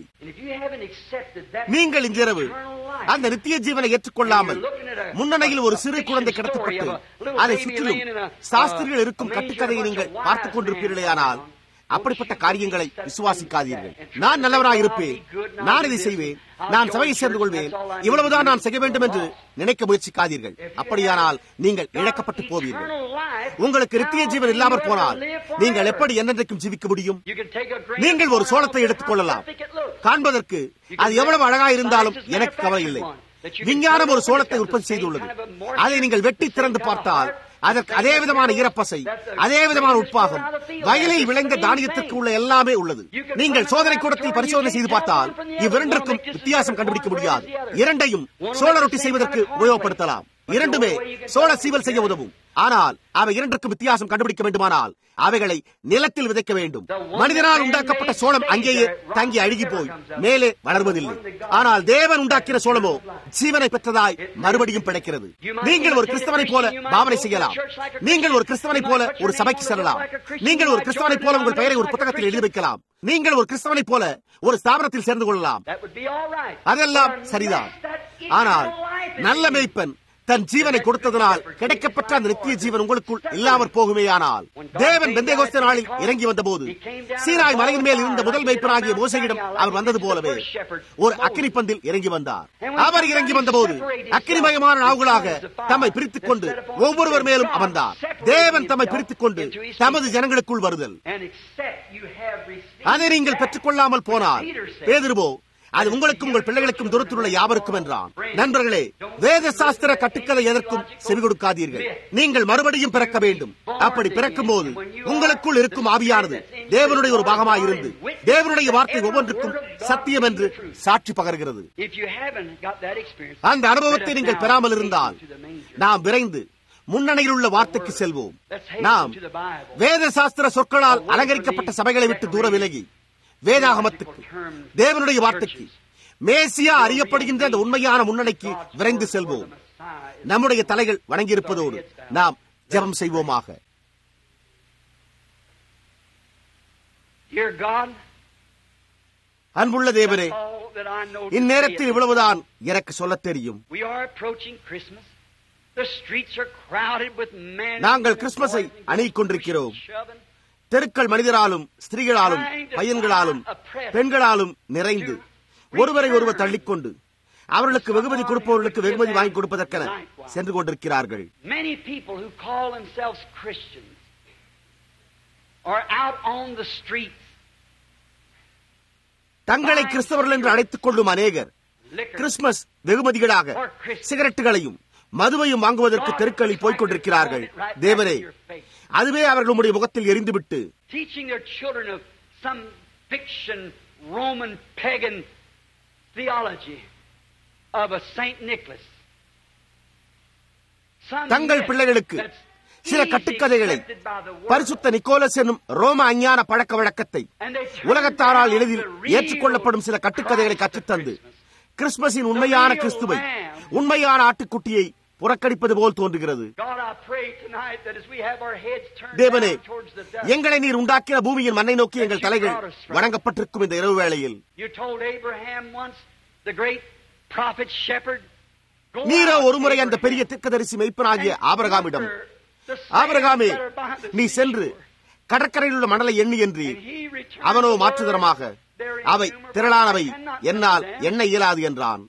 நீங்கள் இன்றிரவு அந்த நித்திய ஜீவனை ஏற்றுக்கொள்ளாமல் முன்னணியில் ஒரு சிறு குழந்தை கிடத்தப்பட்டு அதை சுற்றிலும் சாஸ்திரிகள் இருக்கும் கட்டுக்கதையை நீங்கள் பார்த்துக் கொண்டிருப்பீர்களேயானால் அப்படிப்பட்ட காரியங்களை விசுவாசிக்காதீர்கள் நான் நல்லவராக இருப்பேன் நான் இதை செய்வேன் நான் சபையை சேர்ந்து கொள்வேன் இவ்வளவுதான் நான் செய்ய வேண்டும் என்று நினைக்க முயற்சிக்காதீர்கள் அப்படியானால் நீங்கள் இழக்கப்பட்டு போவீர்கள் உங்களுக்கு நித்திய ஜீவன் இல்லாமற் போனால் நீங்கள் எப்படி என்னென்றைக்கும் ஜீவிக்க முடியும் நீங்கள் ஒரு சோளத்தை எடுத்துக் கொள்ளலாம் காண்பதற்கு அது எவ்வளவு அழகா இருந்தாலும் எனக்கு கவலை இல்லை விஞ்ஞானம் ஒரு சோளத்தை உற்பத்தி செய்துள்ளது அதை நீங்கள் வெட்டி திறந்து பார்த்தால் அதற்கு அதே விதமான ஈரப்பசை அதே விதமான உட்பாகம் வயலில் விளைந்த தானியத்திற்கு உள்ள எல்லாமே உள்ளது நீங்கள் சோதனை கூடத்தில் பரிசோதனை செய்து பார்த்தால் இவ்விரண்டிற்கும் வித்தியாசம் கண்டுபிடிக்க முடியாது இரண்டையும் சோள ரொட்டி செய்வதற்கு உபயோகப்படுத்தலாம் இரண்டுமே சோள சீவல் செய்ய உதவும் ஆனால் அவை இரண்டுக்கும் வித்தியாசம் கண்டுபிடிக்க வேண்டுமானால் அவைகளை நிலத்தில் விதைக்க வேண்டும் மனிதனால் உண்டாக்கப்பட்ட சோளம் அங்கேயே தங்கி அழுகி போய் மேலே வளர்வதில்லை ஆனால் தேவன் உண்டாக்கின சோளமோ ஜீவனை பெற்றதாய் மறுபடியும் பிழைக்கிறது நீங்கள் ஒரு கிறிஸ்தவனை போல பாவனை செய்யலாம் நீங்கள் ஒரு கிறிஸ்தவனை போல ஒரு சபைக்கு செல்லலாம் நீங்கள் ஒரு கிறிஸ்தவனை போல உங்கள் பெயரை ஒரு புத்தகத்தில் எழுதி வைக்கலாம் நீங்கள் ஒரு கிறிஸ்தவனை போல ஒரு ஸ்தாபனத்தில் சேர்ந்து கொள்ளலாம் அதெல்லாம் சரிதான் ஆனால் நல்ல மேய்ப்பன் தன் ஜீவனை கொடுத்ததனால் கிடைக்கப்பட்ட அந்த நித்திய ஜீவன் உங்களுக்குள் இல்லாமற் போகுமேயானால் தேவன் பெந்தேகோஸ்த நாளில் இறங்கி வந்தபோது சீனாய் மலையின் மேல் இருந்த முதல் மெய்ப்பனாகிய மோசையிடம் அவர் வந்தது போலவே ஒரு அக்கினி பந்தில் இறங்கி வந்தார் அவர் இறங்கி வந்தபோது அக்கினிமயமான நாவுகளாக தம்மை பிரித்துக் கொண்டு ஒவ்வொருவர் மேலும் அமர்ந்தார் தேவன் தம்மை பிரித்துக் கொண்டு தமது ஜனங்களுக்குள் வருதல் அதை நீங்கள் பெற்றுக் கொள்ளாமல் போனால் பேதிருவோ அது உங்களுக்கும் உங்கள் பிள்ளைகளுக்கும் தூரத்தில் உள்ள யாவருக்கும் என்றான் நண்பர்களே வேத சாஸ்திர கட்டுக்களை எதற்கும் செவி கொடுக்காதீர்கள் நீங்கள் மறுபடியும் பிறக்க வேண்டும் அப்படி பிறக்கும் போது உங்களுக்குள் இருக்கும் ஆவியானது தேவனுடைய ஒரு பாகமாக இருந்து தேவனுடைய வார்த்தை ஒவ்வொன்றுக்கும் சத்தியம் என்று சாட்சி பகர்கிறது அந்த அனுபவத்தை நீங்கள் பெறாமல் இருந்தால் நாம் விரைந்து முன்னணியில் உள்ள வார்த்தைக்கு செல்வோம் நாம் வேத சாஸ்திர சொற்களால் அலங்கரிக்கப்பட்ட சபைகளை விட்டு தூர விலகி வேதாகமத்துக்கு தேவனுடைய வார்த்தைக்கு மேசியா அறியப்படுகின்ற அந்த உண்மையான முன்னணிக்கு விரைந்து செல்வோம் நம்முடைய தலைகள் வணங்கியிருப்பதோடு நாம் ஜெபம் செய்வோமாக அன்புள்ள தேவரே இந்நேரத்தில் இவ்வளவுதான் எனக்கு சொல்ல தெரியும் நாங்கள் கிறிஸ்துமஸை அணிக் கொண்டிருக்கிறோம் தெருக்கள் மனிதராலும் ஸ்திரீகளாலும் பையன்களாலும் பெண்களாலும் நிறைந்து ஒருவரை ஒருவர் தள்ளிக்கொண்டு அவர்களுக்கு வெகுமதி கொடுப்பவர்களுக்கு வெகுமதி வாங்கி கொடுப்பதற்கென சென்று கொண்டிருக்கிறார்கள் தங்களை கிறிஸ்தவர்கள் என்று அழைத்துக் கொள்ளும் அநேகர் கிறிஸ்துமஸ் வெகுமதிகளாக சிகரெட்டுகளையும் மதுவையும் வாங்குவதற்கு தெருக்களில் போய்க் கொண்டிருக்கிறார்கள் தேவரே அதுவே அவர்களுடைய முகத்தில் எரிந்துவிட்டு தங்கள் பிள்ளைகளுக்கு சில கட்டுக்கதைகளை பரிசுத்த நிக்கோலஸ் என்னும் ரோம அஞ்ஞான பழக்க வழக்கத்தை உலகத்தாரால் எளிதில் ஏற்றுக்கொள்ளப்படும் சில கட்டுக்கதைகளை கற்றுத்தந்து கிறிஸ்துமஸின் உண்மையான கிறிஸ்துவை உண்மையான ஆட்டுக்குட்டியை புறக்கணிப்பது போல் தோன்றுகிறது தேவனே எங்களை நீர் உண்டாக்கிய பூமியின் மண்ணை நோக்கி எங்கள் தலைகள் வணங்கப்பட்டிருக்கும் இந்த இரவு வேளையில் நீரோ ஒருமுறை அந்த பெரிய திக்கதரிசி மெய்ப்பனாகிய ஆபரகாமிடம் ஆபரகாமே நீ சென்று கடற்கரையில் உள்ள மணலை எண்ணி என்று அவனோ மாற்றுதரமாக அவை திரளானவை என்னால் எண்ண இயலாது என்றான்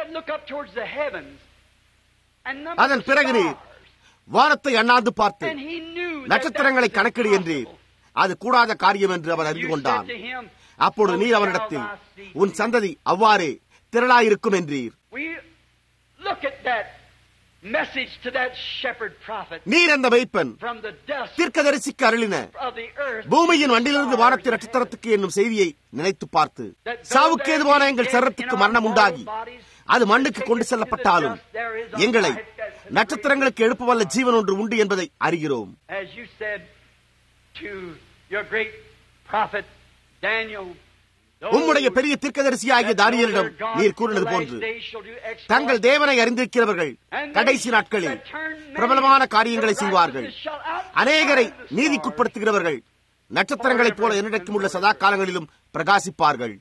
அதன் பிறகு நீர் வானத்தை அண்ணாந்து பார்த்து நட்சத்திரங்களை கணக்கிடு என்றீர் அது கூடாத காரியம் என்று அவன் அறிந்து கொண்டான் அப்பொழுது நீர் அவனிடத்தில் உன் சந்ததி அவ்வாறே திரளாயிருக்கும் என்றீர் நீர் அந்த மெய்ப்பன் தீர்க்கதரிசிக்கு அருளின பூமியின் வண்டிலிருந்து வானத்தின் நட்சத்திரத்துக்கு என்னும் செய்தியை நினைத்து பார்த்து சாவுக்கு ஏதுவான எங்கள் சரத்துக்கு மரணம் உண்டாகி அது மண்ணுக்கு கொண்டு செல்லப்பட்டாலும் எங்களை நட்சத்திரங்களுக்கு எழுப்ப வல்ல ஜீவன் ஒன்று உண்டு என்பதை அறிகிறோம் உம்முடைய பெரிய தீர்க்கதரிசியாகிய தானியலிடம் நீர் கூறினது போன்று தங்கள் தேவனை அறிந்திருக்கிறவர்கள் கடைசி நாட்களில் பிரபலமான காரியங்களை செய்வார்கள் அநேகரை நீதிக்குட்படுத்துகிறவர்கள் நட்சத்திரங்களைப் போல என்னிடக்கும் உள்ள சதா காலங்களிலும் பிரகாசிப்பார்கள்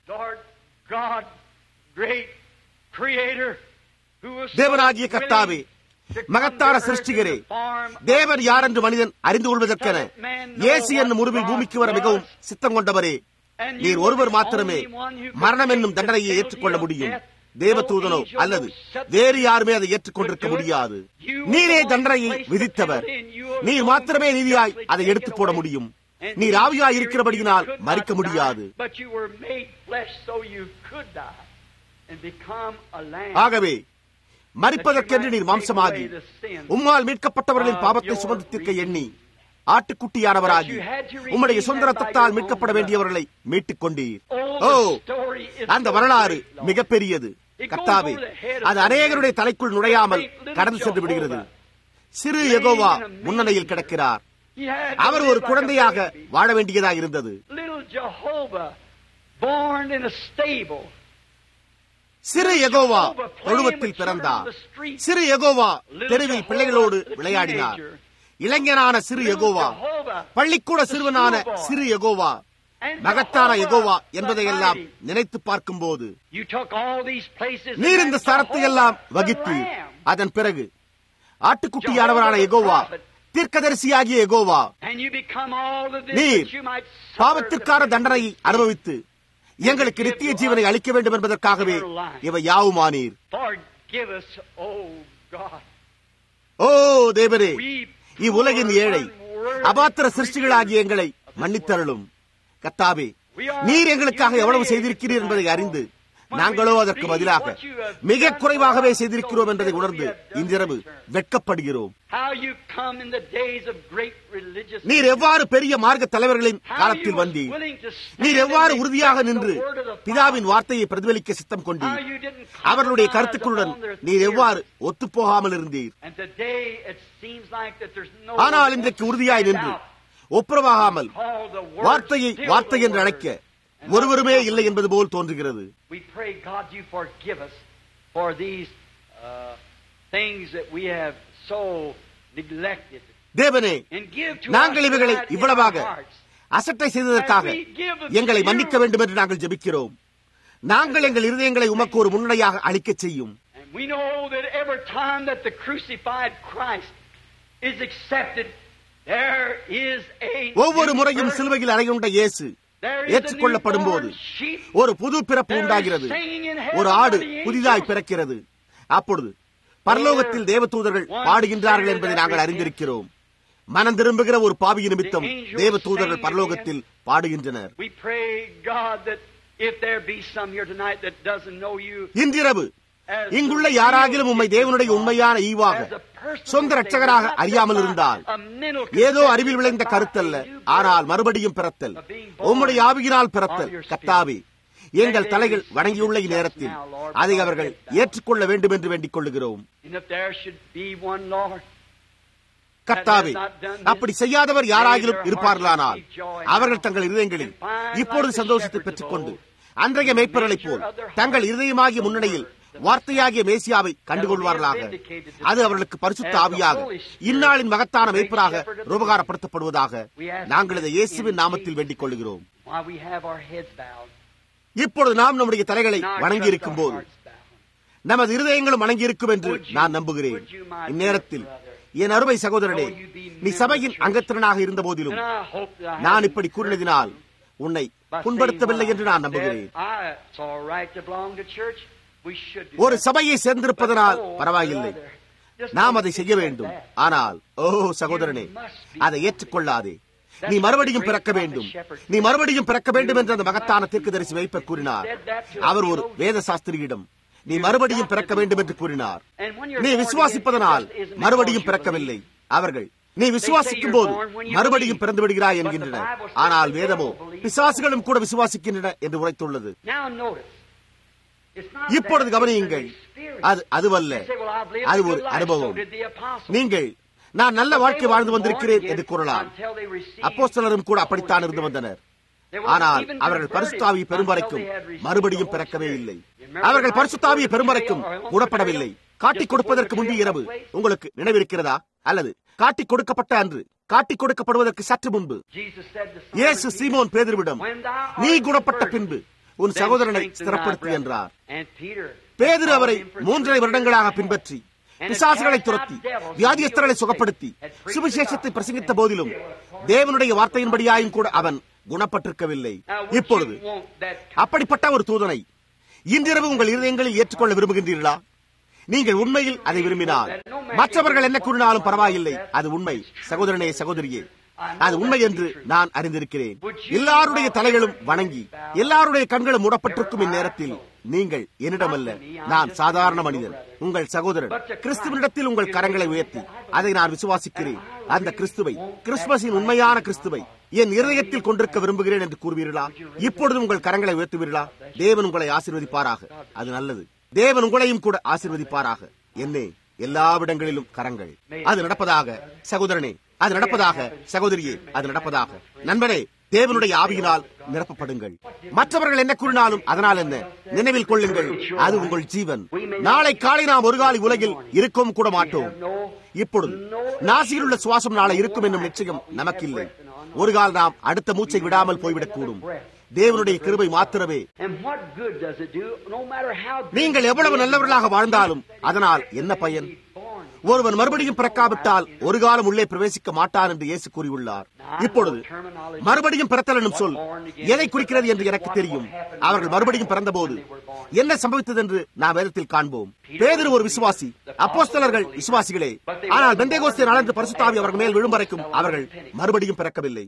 தேவனாகிய கர்த்தாவே மகத்தான சிருஷ்டிகரே தேவன் யார் என்று மனிதன் அறிந்து கொள்வதற்கென ஏசி என்னும் உருவில் பூமிக்கு வர மிகவும் சித்தம் கொண்டவரே நீர் ஒருவர் மாத்திரமே மரணம் என்னும் தண்டனையை ஏற்றுக்கொள்ள முடியும் தேவதூதனோ அல்லது வேறு யாருமே அதை ஏற்றுக்கொண்டிருக்க முடியாது நீரே தண்டனையை விதித்தவர் நீர் மாத்திரமே நீதியாய் அதை எடுத்து போட முடியும் நீர் ஆவியாய் இருக்கிறபடியினால் மறிக்க முடியாது ஆகவே மறிப்பதற்கென்று நீர் மாம்சமாகி உம்மால் மீட்கப்பட்டவர்களின் பாவத்தை சுமந்து தீர்க்க எண்ணி ஆட்டுக்குட்டியானவராகி உம்முடைய சொந்த ரத்தத்தால் மீட்கப்பட வேண்டியவர்களை மீட்டுக் கொண்டீர் ஓ அந்த வரலாறு மிகப்பெரியது கர்த்தாவே அது அநேகருடைய தலைக்குள் நுழையாமல் கடந்து சென்று விடுகிறது சிறு எகோவா முன்னணியில் கிடக்கிறார் அவர் ஒரு குழந்தையாக வாழ வேண்டியதாக இருந்தது Little Jehovah, born in a stable. சிறு எகோவா தொழுவத்தில் பிறந்தார் சிறு எகோவா தெருவில் பிள்ளைகளோடு விளையாடினார் இளைஞனான சிறு எகோவா பள்ளிக்கூட சிறுவனான சிறு எகோவா மகத்தான எகோவா என்பதையெல்லாம் நினைத்து பார்க்கும்போது You took all these places and நீர் இந்த then ஸ்தலத்தை எல்லாம் Jehovah, வகித்து the Lamb. அதன் பிறகு ஆட்டுக்குட்டியானவரான எகோவா தீர்க்கதரிசியாகிய எகோவா And you become all of this நீர் that you might suffer பாவத்திற்கான the தண்டனையை அனுபவித்து எங்களுக்கு நித்திய ஜீவனை அளிக்க வேண்டும் என்பதற்காகவே இவை யாவுமானீர் Forgive us, oh God. ஓ தேவரே We இவ்வுலகின் ஏழை அபாத்திர சிருஷ்டிகளாகிய எங்களை மன்னித்தருளும் கத்தாவே நீர் எங்களுக்காக எவ்வளவு செய்திருக்கிறீர் என்பதை அறிந்து நாங்களோ அதற்கு பதிலாக மிக குறைவாகவே செய்திருக்கிறோம் என்பதை உணர்ந்து இன்றிரவு வெட்கப்படுகிறோம் How you come in the days of great religious நீர் எவ்வாறு பெரிய மார்க்க தலைவர்களின் காலத்தில் வந்தீர் நீர் எவ்வாறு உறுதியாக நின்று பிதாவின் வார்த்தையை பிரதிபலிக்க சித்தம் கொண்டீர் அவர்களுடைய கருத்துக்களுடன் நீர் எவ்வாறு ஒத்துப்போகாமல் இருந்தீர் And today it seems like that there's no ஆனால் இன்றைக்கு உறுதியாய் நின்று ஒப்புரவாகாமல் Call the word வார்த்தையை still வார்த்தை the என்று word. அழைக்க ஒருவருமே இல்லை என்பது போல் தோன்றுகிறது We pray, God, you forgive us for these uh, things that we have so neglected. தேவனே And give to நாங்கள் us இவைகளை that in இவ்வளவாக our hearts. அசட்டை செய்ததற்காக எங்களை மன்னிக்க வேண்டும் என்று நாங்கள் ஜெபிக்கிறோம் நாங்கள் எங்கள் இருதயங்களை உமக்கு ஒரு முன்னணியாக அளிக்கச் செய்யும் And we know that every time that the crucified Christ is accepted, there is a ஒவ்வொரு new முறையும் birth. சிலுவையில் அறையுண்ட இயேசு There is a ஏற்றுக்கொள்ளப்படும் போது newborn sheep. ஒரு புது பிறப்பு உண்டாகிறது ஒரு ஆடு புதிதாய் பிறக்கிறது அப்பொழுது பரலோகத்தில் தேவதூதர்கள் பாடுகின்றார்கள் என்பதை நாங்கள் அறிந்திருக்கிறோம் மனம் திரும்புகிற ஒரு பாவிய நிமித்தம் தேவதூதர்கள் பரலோகத்தில் பாடுகின்றனர் We pray, God, that if there be some here tonight that doesn't know you இன்றிரவு as இங்குள்ள the யாராகிலும் real உம்மை தேவனுடைய God, உண்மையான ஈவாக as a personal சொந்த Savior, ரட்சகராக not அறியாமல் just இருந்தால் a mental ஏதோ conception, அறிவில் விளைந்த but கருத்தல்ல by a new birth. ஆனால் மறுபடியும் பிறத்தல் உம்முடைய ஆவியினால் பிறத்தல் கத்தாவே எங்கள் தலைகள் வணங்கியுள்ள இந்நேரத்தில் அதை அவர்கள் ஏற்றுக்கொள்ள வேண்டும் என்று வேண்டிக் கொள்ளுகிறோம் And if there should be one, Lord, கர்த்தாவே அப்படி செய்யாதவர் யாராகிலும் இருப்பார்களானால் அவர்கள் தங்கள் இருதயங்களில் இப்பொழுது சந்தோஷத்தை பெற்றுக் கொண்டு அன்றைய மேய்ப்பர்களைப் போல் தங்கள் இருதயமாகிய முன்னணியில் வார்த்தையாகிய மேசியாவை கண்டுகொள்வார்களாக அது அவர்களுக்கு பரிசுத்த ஆவியாக இந்நாளின் மகத்தான மேய்ப்பராக உபகாரப்படுத்தப்படுவதாக நாங்கள் இதை இயேசுவின் நாமத்தில் வேண்டிக் கொள்கிறோம் while we have our heads bowed, இப்பொழுது நாம் நம்முடைய தலைகளை not வணங்கி just இருக்கும் our போது hearts bowed. நமது இருதயங்களும் வணங்கி இருக்கும் என்று நான் நம்புகிறேன் இந்நேரத்தில் என் அருமை சகோதரனே நீ சபையின் அங்கத்தினனாக இருந்த போதிலும் And I hope that I நான் haven't இப்படி கூறினதினால் உன்னை by புண்படுத்தவில்லை saying என்று what I நான் நம்புகிறேன் said. I- It's all right to belong to church. We should do ஒரு that. சபையை சேர்ந்திருப்பதனால் But, oh, பரவாயில்லை brother, just நாம் don't அதை செய்ய accept வேண்டும் that. ஆனால் ஓ சகோதரனே அதை ஏற்றுக்கொள்ளாதே நீ மறுபடியும் பிறக்க வேண்டும் நீ மறுபடியும் பிறக்க வேண்டும் என்று அந்த மகத்தான தீர்க்கதரிசி வைப்பர் கூறினார் அவர் ஒரு வேத சாஸ்திரியிடம் நீ மறுபடியும் பிறக்க வேண்டும் என்று கூறினார் And when you're நீ born விசுவாசிப்பதனால் again, it just isn't மறுபடியும் because you பிறக்கவில்லை believe. அவர்கள் நீ விசுவாசிக்கும் போது மறுபடியும் பிறந்து விடுகிறாய் என்கின்றனர் ஆனால் வேதமோ பிசாசுகளும் கூட விசுவாசிக்கின்றன என்று உரைத்துள்ளது Now notice. It's not இப்பொழுது that, கவனியுங்கள் it's an experience. அது அதுவல்ல They say, well, I've lived அது a ஒரு good life, அனுபவம் so did the apostles. நீங்கள் நான் நல்ல வாழ்க்கை வாழ்ந்து வந்திருக்கிறேன் என்று கூறலாம் Until they received அப்போஸ்தலரும் கூட the அப்படித்தான் Holy இருந்து Spirit. வந்தனர் They weren't ஆனால் even அவர்கள் converted பரிசுத்தாவியை பெறும் until வரைக்கும் they had received மறுபடியும் the Holy பிறக்கவே Spirit. இல்லை You remember அவர்கள் the night பரிசுத்தாவியை before பெறும் the வரைக்கும் betrayal, or மூடப்படவில்லை betrayal? காட்டிக் Just கொடுப்பதற்கு before the முந்தைய இரவு betrayal took place? உங்களுக்கு நினைவிருக்கிறதா அல்லது காட்டிக் கொடுக்கப்பட்ட அன்று காட்டிக் கொடுக்கப்படுவதற்கு சற்று முன்பு Jesus said to Simon இயேசு Peter, Simon பேதுருவிடம் "When thou art நீ குணப்பட்ட converted, பின்பு உன் then சகோதரனை strengthen thy ஸ்திரப்படுத்து brethren." என்றார் And Peter பேதுரு அவரை followed him for மூன்றரை three வருடங்களாக years and a half. பின்பற்றி And பிசாசுகளை had cast துரத்தி out devils, வியாதியஸ்தர்களை healed சுகப்படுத்தி the sick, had preached சுவிசேஷத்தை the பிரசங்கித்த gospel. போதிலும் தேவனுடைய வார்த்தையின்படியாயும் கூட அவன் குணப்பட்டிருக்கவில்லை Now, would இப்பொழுது you want that அப்படிப்பட்ட ஒரு தூதனை இன்றிரவு உங்கள் இருதயங்களில் ஏற்றுக்கொள்ள விரும்புகின்றீர்களா நீங்கள் உண்மையில் அதை விரும்பினால் மற்றவர்கள் என்ன கூறினாலும் பரவாயில்லை அது உண்மை சகோதரனே சகோதரியே அது உண்மை என்று நான் அறிந்திருக்கிறேன் எல்லாருடைய தலைகளும் வணங்கி எல்லாருடைய கண்களும் மூடப்பட்டிருக்கும் இந்நேரத்தில் நீங்கள் என்னிடமல்ல நான் சாதாரண மனிதன் உங்கள் சகோதரன் கிறிஸ்துவனிடத்தில் உங்கள் கரங்களை உயர்த்தி அதை நான் விசுவாசிக்கிறேன் அந்த கிறிஸ்துவை கிறிஸ்துமஸின் உண்மையான கிறிஸ்துவை என் இருதயத்தில் கொண்டிருக்க விரும்புகிறேன் என்று கூறுவீர்களா இப்பொழுது உங்கள் கரங்களை உயர்த்துவீர்களா தேவன் உங்களை ஆசீர்வதிப்பாராக அது நல்லது தேவன் உங்களையும் கூட ஆசீர்வதிப்பாராக என்னே எல்லாவிடங்களிலும் கரங்கள் அது நடப்பதாக சகோதரனே அது நடப்பதாக சகோதரியே அது நடப்பதாக நண்பனே தேவனுடைய ஆவியினால் நிரப்பப்படுங்கள் மற்றவர்கள் என்ன கூறினாலும் அதனால் என்ன நினைவில் கொள்ளுங்கள் அது உங்கள் ஜீவன் நாளை காலை நாம் ஒரு காலி உலகில் இருக்கவும் கூட மாட்டோம் இப்பொழுது நாசியில் உள்ள சுவாசம் நாளை இருக்கும் என்னும் நிச்சயம் நமக்கில்லை ஒரு கால் நாம் அடுத்த மூச்சை விடாமல் போய்விடக்கூடும் தேவனுடைய கிருபை மாத்திரமே நீங்கள் எவ்வளவு நல்லவர்களாக வாழ்ந்தாலும் அதனால் என்ன பயன் ஒருவன் மறுபடியும் பிறக்காவிட்டால் ஒரு காலம் உள்ளே பிரவேசிக்க மாட்டான் என்று இயேசு கூறியுள்ளார் இப்பொழுது மறுபடியும் பிறத்தல் என்னும் சொல் எதை குறிக்கிறது என்று எனக்கு தெரியும் அவர்கள் மறுபடியும் பிறந்தபோது என்ன சம்பவித்தது என்று நாம் வேதத்தில் காண்போம் பேதர் ஒரு விசுவாசி அப்போஸ்தலர்கள் விசுவாசிகளே ஆனால் பெந்தேகோஸ்தே நாளன்று பரிசுத்தாவி அவர்கள் மேல் விழும் வரைக்கும் அவர்கள் மறுபடியும் பிறக்கவில்லை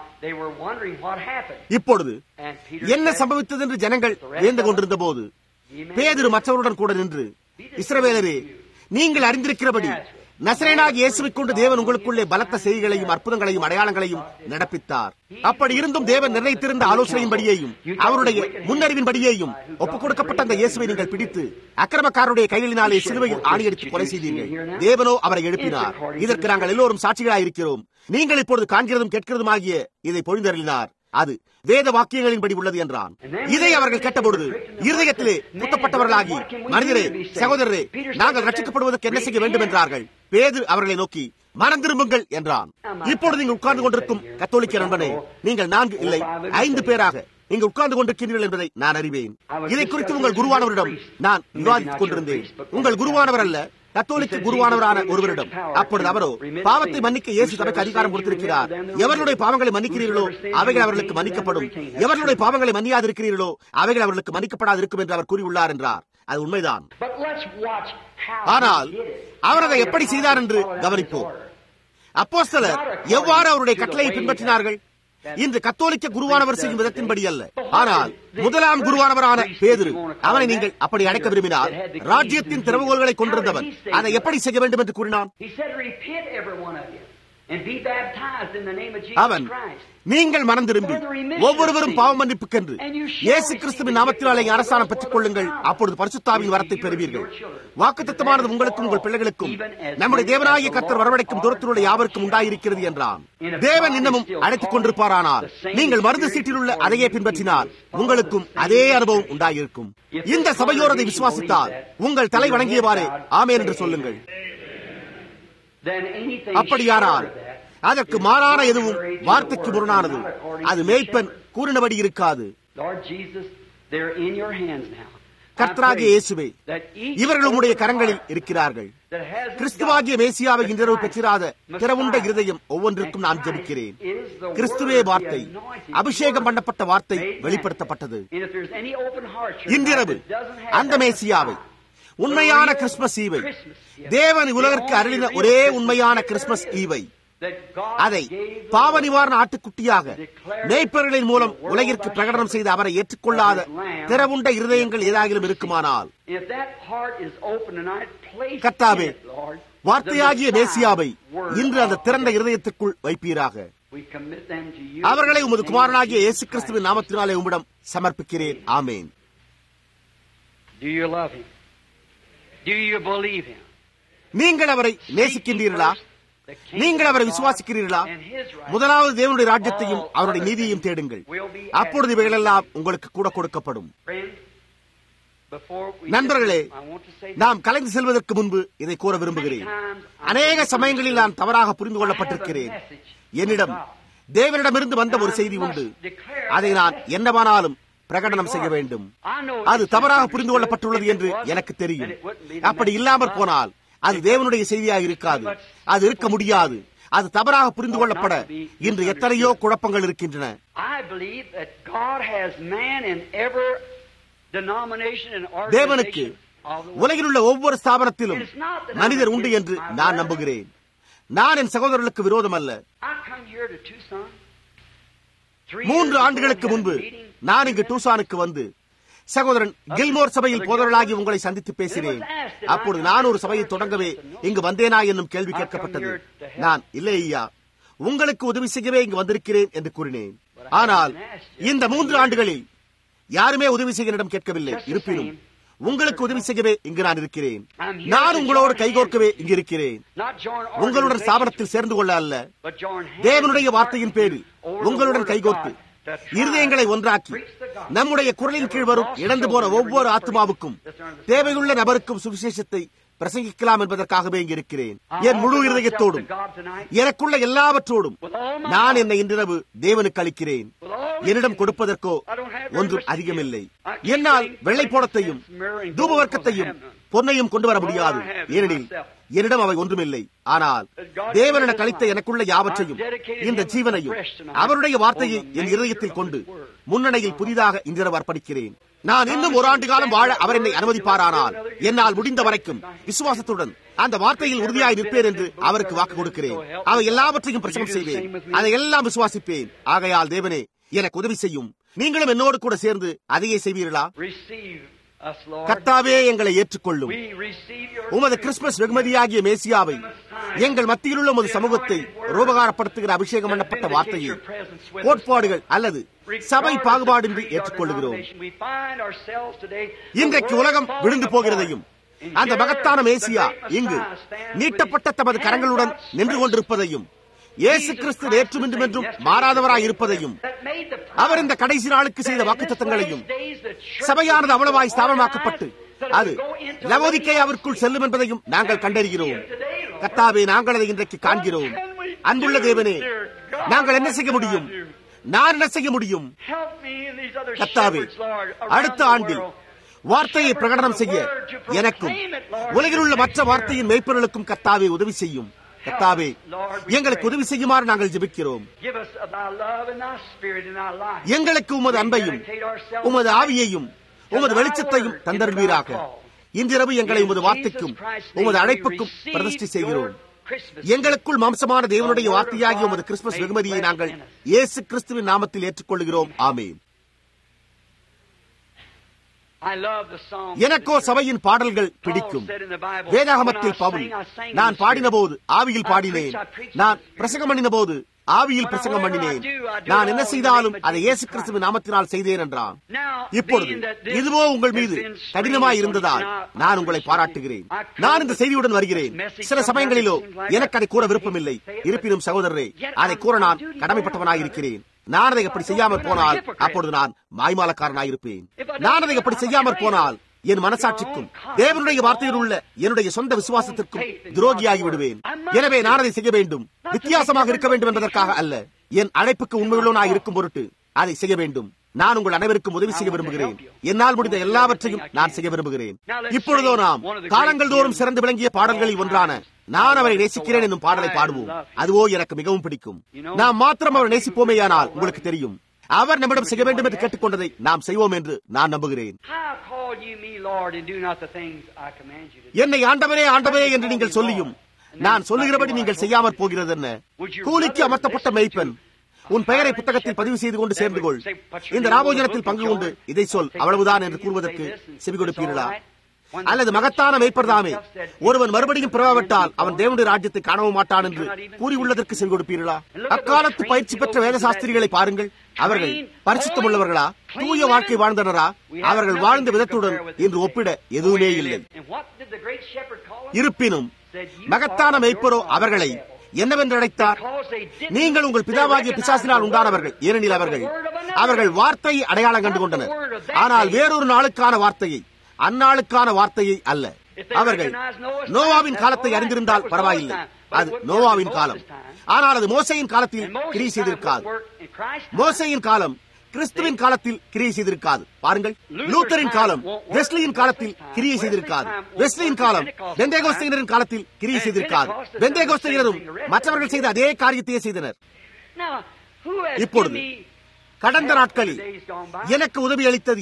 இப்பொழுது என்ன சம்பவித்தது என்று ஜனங்கள் வேந்து கொண்டிருந்த போது பேதிரு மற்றவருடன் கூட நின்று இஸ்ரவேலரே நீங்கள் அறிந்திருக்கிறபடி நசரேனாக இயேசுவை கொண்டு தேவன் உங்களுக்குள்ளே பலத்த செய்திகளையும் அற்புதங்களையும் அடையாளங்களையும் நடப்பித்தார் அப்படி இருந்தும் தேவன் நிர்ணயித்திருந்த ஆலோசனையின்படியேயும் அவருடைய முன்னறிவின்படியேயும் ஒப்புக் கொடுக்கப்பட்ட அந்த இயேசுவை நீங்கள் பிடித்து அக்கிரமக்காரருடைய கைகளினாலே சிலுவையில் ஆணியடித்து கொலை செய்தீர்கள் தேவனோ அவரை எழுப்பினார் இதற்கு நாங்கள் எல்லோரும் சாட்சிகளாக இருக்கிறோம் நீங்கள் இப்பொழுது காண்கிறதும் கேட்கிறதுமாகிய இதை பொழிந்தருளினார் அது வேத வாக்கியங்களின்படி உள்ளது என்றான் இதை அவர்கள் கேட்டபொழுது இருதயத்திலே குத்தப்பட்டவர்களாகி மனிதரே சகோதரரே நாங்கள் ரட்சிக்கப்படுவதற்கு என்ன செய்ய வேண்டும் என்றார்கள் பேது அவர்களை நோக்கி மனம் திரும்புங்கள் என்றான் இப்பொழுது நீங்கள் உட்கார்ந்து கொண்டிருக்கும் கத்தோலிக்க நண்பனே நீங்கள் நான்கு இல்லை ஐந்து பேராக இங்கு உட்கார்ந்து கொண்டிருக்கிறீர்கள் என்பதை நான் அறிவேன் இதை குறித்து உங்கள் குருவானவரிடம் நான் விவாதித்துக் கொண்டிருந்தேன் உங்கள் குருவானவர் அல்ல கத்தோலிக்க குருவானவரான ஒருவரிடம் அப்பொழுது அவரோ பாவத்தை மன்னிக்க இயேசு சபைக்கு அதிகாரம் கொடுத்திருக்கிறார் எவர்களுடைய பாவங்களை மன்னிக்கிறீர்களோ அவைகள் அவர்களுக்கு மன்னிக்கப்படும் எவர்களுடைய பாவங்களை மன்னியாதிருக்கிறீர்களோ அவைகள் அவர்களுக்கு மன்னிக்கப்படாது இருக்கும் என்று அவர் கூறியுள்ளார் என்றார் அது உண்மைதான் ஆனால் அவர் அதை எப்படி செய்தார் என்று கவனிப்போம் அப்போஸ்தலர் எவ்வாறு அவருடைய கட்டளையை பின்பற்றினார்கள் இன்று கத்தோலிக்க குருவானவர் செய்யும் விதத்தின்படி அல்ல ஆனால் முதலாம் குருவானவரான பேதிரு அவனை நீங்கள் அப்படி அழைக்க விரும்பினால் ராஜ்யத்தின் திறவுகோள்களை கொண்டிருந்தவன் அதை எப்படி செய்ய வேண்டும் என்று கூறினான் அவன் நீங்கள் மனம் திரும்பி ஒவ்வொருவரும் பாவ மன்னிப்புக்கென்று இயேசு கிறிஸ்துவின் நாமத்தினாலே அரசாணம் பெற்றுக் கொள்ளுங்கள் அப்பொழுது பரிசுத்தாவின் வரத்தை பெறுவீர்கள் வாக்குத்தத்தமானது உங்களுக்கும் உங்கள் பிள்ளைகளுக்கும் நம்முடைய தேவனாகிய கர்த்தர் வரவழைக்கும் தூரத்திலுள்ள யாவருக்கும் உண்டாயிருக்கிறது என்றான் தேவன் இன்னமும் அழைத்துக் கொண்டிருப்பாரானால் நீங்கள் மருந்து சீட்டில் உள்ள அதையே பின்பற்றினால் உங்களுக்கும் அதே அனுபவம் உண்டாயிருக்கும் இந்த சபையோர் அதை விசுவாசித்தால் உங்கள் தலை வணங்கியவாறே ஆமேன் என்று சொல்லுங்கள் அப்படியானால் அதற்கு மாறான எதுவும் வார்த்தைக்கு முரணானது அது மேய்ப்பன் கூறினபடி இருக்காது கர்த்தராகிய இயேசுவே இவர்கள் உம்முடைய கரங்களில் இருக்கிறார்கள் கிறிஸ்துவாகிய மேசியாவை இன்றிரவு பெற்றிராத திறவுண்ட இருதயம் ஒவ்வொன்றிற்கும் நான் ஜெபிக்கிறேன் கிறிஸ்துவே வார்த்தை அபிஷேகம் பண்ணப்பட்ட வார்த்தை வெளிப்படுத்தப்பட்டது இன்றிரவு அந்த மேசியாவை உண்மையான கிறிஸ்துமஸ் ஈவை தேவன் உலகிற்கு அருளின ஒரே உண்மையான கிறிஸ்துமஸ் ஈவை அதை பாவ நிவாரண ஆட்டுக்குட்டியாக மேய்ப்பர்களின் மூலம் உலகிற்கு பிரகடனம் செய்து அவரை ஏற்றுக்கொள்ளாத திறவுண்ட இருதயங்கள் ஏதாகிலும் இருக்குமானால் கத்தாவே வார்த்தையாகிய மேசியாவை இன்று அந்த திறந்த இருதயத்துக்குள் வைப்பீராக அவர்களை உமது குமாரனாகிய இயேசு கிறிஸ்துவின் நாமத்தினாலே உம்மிடம் சமர்ப்பிக்கிறேன் ஆமேன் நீங்கள் அவரை நேசிக்கின்றீர்களா நீங்கள் அவரை விசுவாசிக்கிறீர்களா முதலாவது தேவனுடைய ராஜ்யத்தையும் அவருடைய நீதியையும் தேடுங்கள் அப்பொழுது இவைகளெல்லாம் உங்களுக்கு கூட கொடுக்கப்படும் நண்பர்களே நாம் கலைந்து செல்வதற்கு முன்பு இதை கூற விரும்புகிறேன் அநேக சமயங்களில் நான் தவறாக புரிந்து கொள்ளப்பட்டிருக்கிறேன் என்னிடம் தேவனிடமிருந்து வந்த ஒரு செய்தி உண்டு அதை நான் என்னவானாலும் பிரகடனம் செய்ய வேண்டும் அது தவறாக புரிந்து கொள்ளப்பட்டுள்ளது என்று எனக்கு தெரியும் அப்படி இல்லாமற் போனால் அது தேவனுடைய செய்தியாக இருக்காது அது இருக்க முடியாது அது தவறாக புரிந்து கொள்ளப்பட இன்று எத்தனையோ குழப்பங்கள் இருக்கின்றன தேவனுக்கு உலகில் உள்ள ஒவ்வொரு ஸ்தாபனத்திலும் மனிதர் உண்டு என்று நான் நம்புகிறேன் நான் என் சகோதரர்களுக்கு விரோதம் அல்ல come here to Tucson? Three மூன்று years ஆண்டுகளுக்கு ago, we had முன்பு a meeting. நான் இங்கு டூசானுக்கு வந்து சகோதரன் கில்மோர் சபையில் போதவர்களாகி உங்களை சந்தித்து பேசினேன் அப்பொழுது நான் ஒரு சபையை தொடங்கவே இங்கு வந்தேனா என்னும் கேள்வி கேட்கப்பட்டது நான் இல்லை ஐயா உங்களுக்கு உதவி செய்யவே இங்கு வந்திருக்கிறேன் என்று கூறினேன் ஆனால் இந்த மூன்று ஆண்டுகளில் யாருமே உதவி செய்ய என்னிடம் கேட்கவில்லை இருப்பினும் உங்களுக்கு உதவி செய்யவே இங்கு நான் இருக்கிறேன் நான் உங்களோடு கைகோர்க்கவே இங்கு இருக்கிறேன் Not join உங்களுடன் ஸ்தாபனத்தில் சேர்ந்து கொள்ள அல்ல but join hands தேவனுடைய வார்த்தையின் பேரில் உங்களுடன் கைகோர்த்து இருதயங்களை ஒன்றாக்கி நம்முடைய குரலின் கீழ் வரும் இழந்து போன ஒவ்வொரு ஆத்மாவுக்கும் தேவையுள்ள நபருக்கும் சுவிசேஷத்தை பிரசங்கிக்கலாம் என்பதற்காகவே இங்கு இருக்கிறேன் என் முழு இருதயத்தோடும் எனக்குள்ள எல்லாவற்றோடும் நான் என்னை இன்றிரவு தேவனுக்கு அளிக்கிறேன் என்னிடம் கொடுப்பதற்கோ ஒன்றும் அதிகமில்லை என்னால் வெள்ளைப்போடத்தையும் தூபவர்க்கத்தையும் பொன்னையும் கொண்டு வர முடியாது ஏனெனில் என்னிடம் அவை ஒன்றுமில்லை ஆனால் தேவன் எனக்கு அளித்த எனக்குள்ள யாவற்றையும் இந்த ஜீவனையும் அவருடைய வார்த்தையை என் இருதயத்தில் கொண்டு முன்னணியில் புதிதாக இன்றிரவு அர்ப்பணிக்கிறேன் நான் இன்னும் ஒரு ஆண்டு காலம் வாழ அவர் என்னை அனுமதிப்பாரானால் என்னால் முடிந்த வரைக்கும் விசுவாசத்துடன் அந்த வார்த்தையில் உறுதியாய் நிற்பேன் என்று அவருக்கு வாக்கு கொடுக்கிறேன் அவை எல்லாவற்றையும் பிரசவம் செய்வேன் அதை எல்லாம் விசுவாசிப்பேன் ஆகையால் தேவனே எனக்கு உதவி செய்யும் நீங்களும் என்னோடு கூட சேர்ந்து அதையே செய்வீர்களா Receive us, Lord. கர்த்தாவே எங்களை ஏற்றுக்கொள்ளும் We receive your உமது கிறிஸ்துமஸ் வெகுமதியாகிய மேசியாவை எங்கள் மத்தியில் உள்ள உமது சமூகத்தை ரூபகாரப்படுத்துகிற அபிஷேகம் பண்ணப்பட்ட வார்த்தையை கோட்பாடுகள் அல்லது சபை பாகுபாடின்றி ஏற்றுக்கொள்ளுகிறோம் We find ourselves today இன்றைக்கு உலகம் விழுந்து போகிறதையும் அந்த மகத்தான மேசியா இங்கு நீட்டப்பட்ட தமது கரங்களுடன் நின்று கொண்டிருப்பதையும் இயேசு கிறிஸ்து நேற்றும் இன்றும் என்றும் மாறாதவராய் இருப்பதையும் அவர் இந்த கடைசி நாளுக்கு செய்த வாக்குத்தத்தங்களையும் சபையானது அவ்வளவாய் ஸ்தாபனமாக்கப்பட்டு அது லவோதிக்கேயாவிற்குள் செல்லும் என்பதையும் நாங்கள் கண்டறிகிறோம் கத்தாவே நாங்கள் அதை இன்றைக்கு காண்கிறோம் அன்புள்ள தேவனே நாங்கள் என்ன செய்ய முடியும் நான் என்ன செய்ய முடியும் கத்தாவே அடுத்த ஆண்டில் வார்த்தையை பிரகடனம் செய்ய எனக்கும் உலகில் உள்ள மற்ற வார்த்தையின் மெய்ப்பொருளுக்கும் கத்தாவே உதவி செய்யும் கத்தாவே எங்களுக்கு உதவி செய்யுமாறு நாங்கள் ஜெபிக்கிறோம் எங்களுக்கு உமது அன்பையும் உமது ஆவியையும் உமது வெளிச்சத்தையும் தந்தருள்வீராக இன்றிரவு எங்களை உமது வார்த்தைக்கும் உமது அழைப்புக்கும் பிரதிஷ்டை செய்கிறோம் எங்களுக்குள் மாம்சமான தேவனுடைய வார்த்தையாகிய உமது கிறிஸ்துமஸ் வெகுமதியை நாங்கள் இயேசு கிறிஸ்துவின் நாமத்தில் ஏற்றுக்கொள்கிறோம் ஆமேன் எனக்கோ சபையின் பாடல்கள் பிடிக்கும் வேதாகமத்தில் பவுல் நான் பாடின போது ஆவியில் பாடினேன் நான் பிரசங்கம் பண்ணின போது ஆவியில் பிரசங்கம் பண்ணினேன் நான் என்ன செய்தாலும் அதை இயேசு கிறிஸ்துவின் நாமத்தினால் செய்தேன் என்றான் இப்பொழுது இதுவோ உங்கள் மீது கடினமாய் இருந்ததால் நான் உங்களை பாராட்டுகிறேன் நான் இந்த செய்தியுடன் வருகிறேன் சில சமயங்களிலோ எனக்கு அதை கூற விருப்பமில்லை இருப்பினும் சகோதரரே அதை கூற நான் கடமைப்பட்டவனாய் இருக்கிறேன் நான் அதை எப்படி செய்யாமற் போனால் அப்பொழுது நான் மாய்மாலக்காரனாயிருப்பேன் நான் அதை எப்படி செய்யாமற் போனால் என் மனசாட்சிக்கும் தேவனுடைய வார்த்தையில் உள்ள என்னுடைய சொந்த விசுவாசத்திற்கும் துரோகியாகி விடுவேன் எனவே நான் அதை செய்ய வேண்டும் வித்தியாசமாக இருக்க வேண்டும் என்பதற்காக அல்ல என் அழைப்புக்கு உண்மையுள்ளவனாய் இருக்கும் பொருட்டு அதை செய்ய வேண்டும் நான் உங்கள் அனைவருக்கும் உதவி செய்ய விரும்புகிறேன் என்னால் முடிந்த எல்லாவற்றையும் நான் செய்ய விரும்புகிறேன் இப்பொழுதோ நாம் காலங்கள் தோறும் சிறந்து விளங்கிய பாடல்களில் ஒன்றான நான் அவரை நேசிக்கிறேன் என்னும் பாடலை பாடுவோம் அதுவோ எனக்கு மிகவும் பிடிக்கும் நாம் மாத்திரம் அவரை நேசிப்போமேயானால் உங்களுக்கு தெரியும் அவர் நம்மிடம் செய்ய வேண்டும் என்று கேட்டுக்கொண்டதை நாம் செய்வோம் என்று நான் நம்புகிறேன் என்னை ஆண்டவரே ஆண்டவரே என்று நீங்கள் சொல்லியும் நான் சொல்லுகிறபடி நீங்கள் செய்யாமற் போகிறது என்ன கூலிக்கு அமர்த்தப்பட்ட மெய்ப்பெண் உன் பெயரை புத்தகத்தில் பதிவு செய்து கொண்டு சேர்ந்து கொள் இந்த ராபோஜனத்தில் பங்கு கொண்டு இதை சொல் அவ்வளவுதான் என்று கூறுவதற்கு செவி கொடுப்பீர்களா அல்லது மகத்தான மெய்ப்பர்தாமே ஒருவன் மறுபடியும் பிறவாவிட்டால் அவன் தேவனுடைய ராஜ்யத்தை காணவும் மாட்டான் என்று கூறியுள்ளதற்கு செவி கொடுப்பீர்களா அக்காலத்து பயிற்சி பெற்ற வேத சாஸ்திரிகளை பாருங்கள் அவர்கள் பரிசுத்தம் உள்ளவர்களா தூய வாழ்க்கை வாழ்ந்தனரா அவர்கள் வாழ்ந்த விதத்துடன் இன்று ஒப்பிட எதுவுமே இல்லை இருப்பினும் மகத்தான மெய்ப்பரோ அவர்களை என்னவென்று அழைத்தார் நீங்கள் உங்கள் பிதாவாகிய பிசாசினால் உண்டானவர்கள் ஏனெனில் அவர்கள் அவர்கள் வார்த்தையை அடையாளம் கண்டு கொண்டனர் ஆனால் வேறொரு நாளுக்கான வார்த்தையை அந்நாளுக்கான வார்த்தையை அல்ல அவர்கள் நோவாவின் காலத்தை அறிந்திருந்தால் பரவாயில்லை அது நோவாவின் காலம் ஆனால் அது மோசையின் காலத்தில் கிரியை செய்திருக்காது மோசையின் காலம் கிறிஸ்துவின் காலத்தில் கிரியை செய்திருக்காது பாருங்கள் லூத்தரின் காலம் வெஸ்லியின் காலத்தில் கிரியை செய்திருக்காது வெஸ்லியின் காலம் வெந்தேகோஸ்தையினரின் காலத்தில் கிரியை செய்திருக்காது வெந்தேகோஸ்தையினரும் மற்றவர்கள் செய்த அதே காரியத்தையே செய்தனர் இப்பொழுது கடந்த நாட்களில் எனக்கு உதவி அளித்தது யார்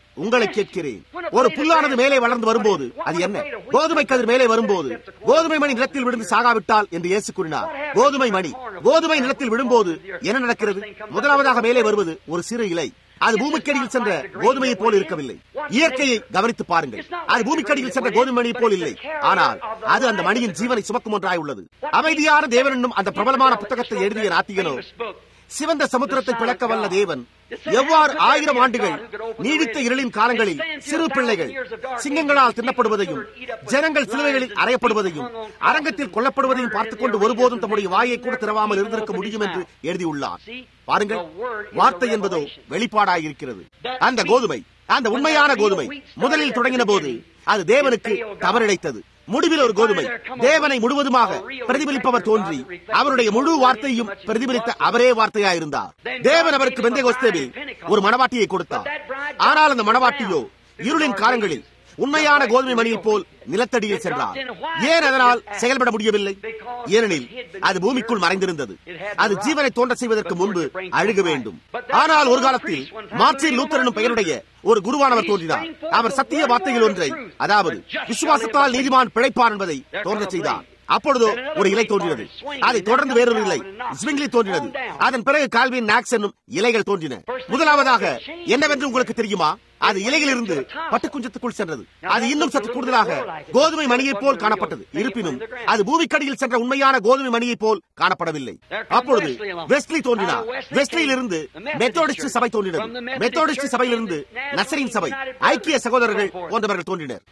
உங்களை கேட்கிறேன் ஒரு புல்லானது மேலே வளர்ந்து வரும்போது அது என்ன கோதுமை கதிர் மேலே வரும்போது கோதுமை மணி நிலத்தில் விழுந்து சாகாவிட்டால் என்று இயேசு கூறினார் கோதுமை மணி கோதுமை நிலத்தில் விழும்போது என்ன நடக்கிறது முதலாவதாக மேலே வருவது ஒரு சிறு இலை அது பூமிக்கடியில் சென்ற கோதுமையை போல் இருக்கவில்லை இயற்கையை கவனித்து பாருங்கள் அது பூமிக்கடியில் சென்ற கோதுமை மணியை போல் இல்லை ஆனால் அது அந்த மணியின் ஜீவனை சுமக்கும் ஒன்றாய் உள்ளது அமைதியான தேவன் என்னும் அந்த பிரபலமான புத்தகத்தை எழுதிய நாத்திகனோ சிவந்த சமுத்திரத்தை பிளக்க வல்ல தேவன் எவ்வாறு ஆயிரம் ஆண்டுகள் நீடித்த இருளின் காலங்களில் சிறு பிள்ளைகள் சிங்கங்களால் தின்னப்படுவதையும் ஜனங்கள் சிலுவைகளில் அறையப்படுவதையும் அரங்கத்தில் கொல்லப்படுவதையும் பார்த்துக் கொண்டு ஒருபோதும் தம்முடைய வாயை கூட திறவாமல் இருந்திருக்க முடியும் என்று எழுதியுள்ளார் பாருங்கள் வார்த்தை என்பதோ வெளிப்பாடாயிருக்கிறது அந்த கோதுமை அந்த உண்மையான கோதுமை முதலில் தொடங்கின போது அது தேவனுக்கு தவறிழைத்தது முடிவில் ஒரு கோதுமை தேவனை முழுவதுமாக பிரதிபலிப்பவர் தோன்றி அவருடைய முழு வார்த்தையும் பிரதிபலித்த அவரே வார்த்தையாயிருந்தார் தேவன் அவருக்கு வெந்தை கோஸ்தேவில் ஒரு மணவாட்டியை கொடுத்தார் ஆனால் அந்த மணவாட்டியோ இருளின் காலங்களில் உண்மையான கோதுமை மணியைப் போல் நிலத்தடியில் சென்றார் ஏன் அதனால் செயல்பட முடியவில்லை ஏனெனில் அது பூமிக்குள் மறைந்திருந்தது அது ஜீவனை தோன்ற செய்வதற்கு முன்பு அழுக வேண்டும் ஆனால் ஒரு காலத்தில் மார்ச்சின் லூத்தர் எனும் பெயருடைய ஒரு குருவானவர் தோன்றினார் அவர் சத்திய வார்த்தைகள் ஒன்றை அதாவது விசுவாசத்தால் நீதிமான் பிழைப்பார் என்பதை தோன்ற செய்தார் அப்பொழுதோ ஒரு இலை தோன்றினது அதை தொடர்ந்து வேறொரு இலை ஸ்விங்லி தோன்றினது அதன் பிறகு கால்வின் நாக்ஸ் என்னும் இலைகள் தோன்றின முதலாவதாக என்னவென்று உங்களுக்கு தெரியுமா அது இலையிலிருந்து பட்டுக்குஞ்சத்துக்குள் சென்றது அது இன்னும் சற்று கூடுதலாக கோதுமை மணியைப் போல் காணப்பட்டது இருப்பினும் அது பூமிக்கடியில் சென்ற உண்மையான கோதுமை மணியைப் போல் காணப்படவில்லை அப்பொழுது வெஸ்ட்லி தோன்றினார் வெஸ்ட்லியில் இருந்து மெத்தோடிஸ்ட் சபை தோன்றினது மெத்தோடிஸ்ட் சபையிலிருந்து நசரின் சபை ஐக்கிய சகோதரர்கள் போன்றவர்கள் தோன்றினர்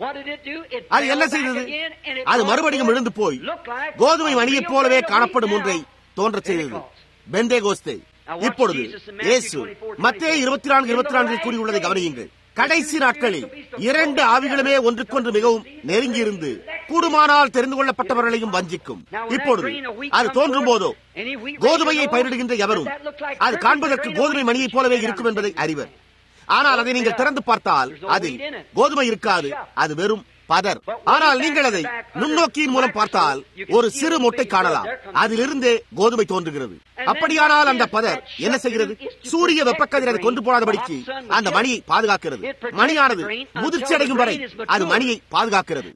அது என்ன செய்தது அது மறுபடியும் எழுந்து போய் கோதுமை மணியைப் போலவே காணப்படும் ஒன்றை தோன்றச் செய்தது பெந்தே கோஸ்தே இப்பொழுது இயேசு மத்திய இருபத்தி நான்கு இருபத்தி நான்கில் கூறியுள்ளதை கவனியுங்கள் கடைசி நாட்களில் இரண்டு ஆவிகளுமே ஒன்றுக்கொன்று மிகவும் நெருங்கி இருந்து கூடுமானால் தெரிந்து கொள்ளப்பட்டவர்களையும் வஞ்சிக்கும் இப்பொழுது அது தோன்றும் போதோ கோதுமையை பயிரிடுகின்ற எவரும் அது காண்பதற்கு கோதுமை மணியைப் போலவே இருக்கும் என்பதை அறிவர் ஆனால் அதை நீங்கள் திறந்து பார்த்தால் அதில் கோதுமை இருக்காது அது வெறும் பதர் ஆனால் நீங்கள் அதை நுண்ணோக்கியின் மூலம் பார்த்தால் ஒரு சிறு மொட்டை காணலாம் அதிலிருந்தே கோதுமை தோன்றுகிறது அப்படியானால் அந்த பதர் என்ன செய்கிறது சூரிய வெப்பக்கதிர் அதை கொண்டு போடாதபடிக்கு அந்த மணியை பாதுகாக்கிறது மணியானது முதிர்ச்சி அடையும் வரை அது மணியை பாதுகாக்கிறது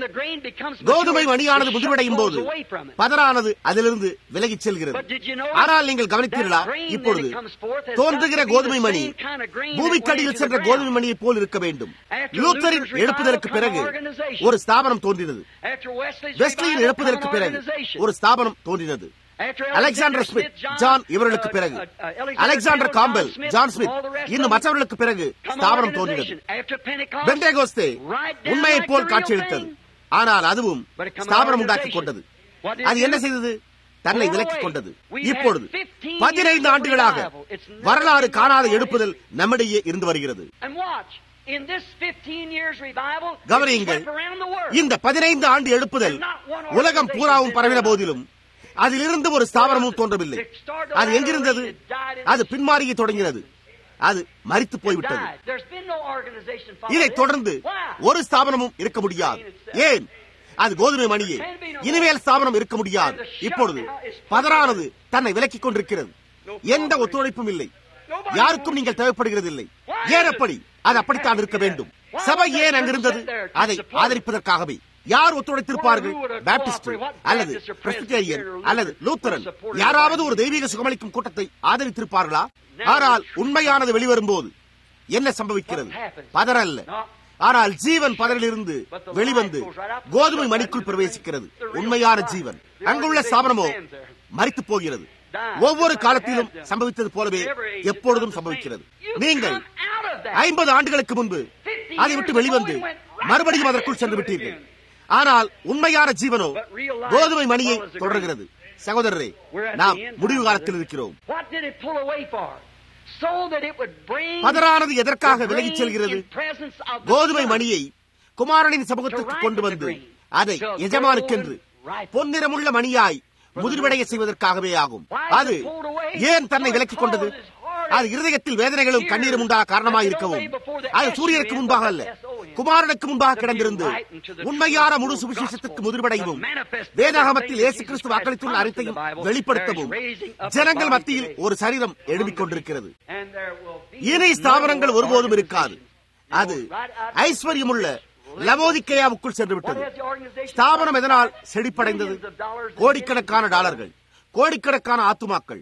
கோதுமை மணியானது முதிர்வடையும் போது பதரானது அதிலிருந்து விலகிச் செல்கிறது ஆனால் நீங்கள் கவனித்தீர்களா இப்பொழுது தோன்றுகிற கோதுமை மணி பூமிக்கடியில் சென்ற கோதுமை மணியை போல் இருக்க வேண்டும் லூத்தரின் எழுப்புதலுக்கு பிறகு ஒரு ஸ்தாபனம் தோன்றினது வெஸ்லியின் எழுப்புதலுக்கு பிறகு ஒரு ஸ்தாபனம் தோன்றினது அலெக்சாண்டர் ஸ்மித் ஜான் இவர்களுக்கு பிறகு அலெக்சாண்டர் காம்பல் ஜான் ஸ்மித் இன்னும் மற்றவர்களுக்கு பிறகு ஸ்தாபனம் தோன்றினது பெண்டேகோஸ்தே உண்மையை போல் காட்சியளித்தது ஆனால் அதுவும் ஸ்தாபனம் உண்டாக்கி கொண்டது அது என்ன செய்தது தன்னை விலக்கிக் கொண்டது இப்பொழுது பதினைந்து ஆண்டுகளாக வரலாறு காணாத எழுப்புதல் நம்மிடையே இருந்து வருகிறது கவனியுங்கள் இந்த பதினைந்து ஆண்டு எழுப்புதல் உலகம் பூராவும் பரவின போதிலும் அதிலிருந்து ஒரு ஸ்தாபனமும் தோன்றவில்லை அது எங்கிருந்தது அது பின்மாறிய தொடங்கினது அது மறித்து போய்விட்டது இதை தொடர்ந்து ஒரு ஸ்தாபனமும் இருக்க முடியாது ஏன் அது கோதுமை மணியே இனிமேல் ஸ்தாபனம் இருக்க முடியாது இப்பொழுது பதறானது தன்னை விலக்கிக் கொண்டிருக்கிறது எந்த ஒத்துழைப்பும் இல்லை யாருக்கும் நீங்கள் தேவைப்படுகிறது இல்லை ஏன் அப்படி அது அப்படித்தான் இருக்க வேண்டும் சபை ஏன் அங்கிருந்தது அதை ஆதரிப்பதற்காகவே யார் ஒத்துழைத்திருப்பார்கள் பாப்டிஸ்ட் அல்லது பிரஸ்பிட்டேரியன் அல்லது லூத்தரன் யாராவது ஒரு தெய்வீக சுகமளிக்கும் கூட்டத்தை ஆதரித்திருப்பார்களா ஆனால் உண்மையானது வெளிவரும்போது என்ன சம்பவிக்கிறது பதறல்ல ஆனால் ஜீவன் பதரிலிருந்து வெளிவந்து கோதுமை மணிக்குள் பிரவேசிக்கிறது உண்மையான ஜீவன் அங்குள்ள ஸ்தாபனமோ மறித்து போகிறது ஒவ்வொரு காலத்திலும் சம்பவித்தது போலவே எப்பொழுதும் சம்பவிக்கிறது நீங்கள் ஐம்பது ஆண்டுகளுக்கு முன்பு அதை விட்டு வெளிவந்து மறுபடியும் அதற்குள் சென்று விட்டீர்கள் ஆனால் உண்மையான ஜீவனோ கோதுமை மணியை தொடர்கிறது சகோதரரே நாம் முடிவு காலத்தில் இருக்கிறோம் பதறானது எதற்காக விலகிச் செல்கிறது கோதுமை மணியை குமாரனின் சமூகத்திற்கு கொண்டு வந்து அதை எஜமானுக்கென்று பொன்னிறமுள்ள மணியாய் முதிர்வடைய செய்வதற்காகவே ஆகும் அது ஏன் தன்னை விலக்கிக் கொண்டது அது இருதயத்தில் வேதனைகளும் கண்ணீரும் உண்டாக காரணமாக இருக்கவும் அது சூரியனுக்கு முன்பாக அல்ல குமாரனுக்கு முன்பாக கிடந்திருந்து உண்மையான முழு சுவிசேஷத்துக்கு முதிர்வடையவும் வேதாகமத்தில் இயேசு கிறிஸ்து வாக்களித்துள்ள அனைத்தையும் வெளிப்படுத்தவும் ஜனங்கள் மத்தியில் ஒரு சரீரம் எழுப்பிக் கொண்டிருக்கிறது இணை ஸ்தாபனங்கள் ஒருபோதும் இருக்காது அது ஐஸ்வர்யமுள்ள லவோதிக்கையாவுக்குள் சென்று விட்டது ஸ்தாபனம் எதனால் செழிப்படைந்தது கோடிக்கணக்கான டாலர்கள் கோடிக்கணக்கான ஆத்துமாக்கள்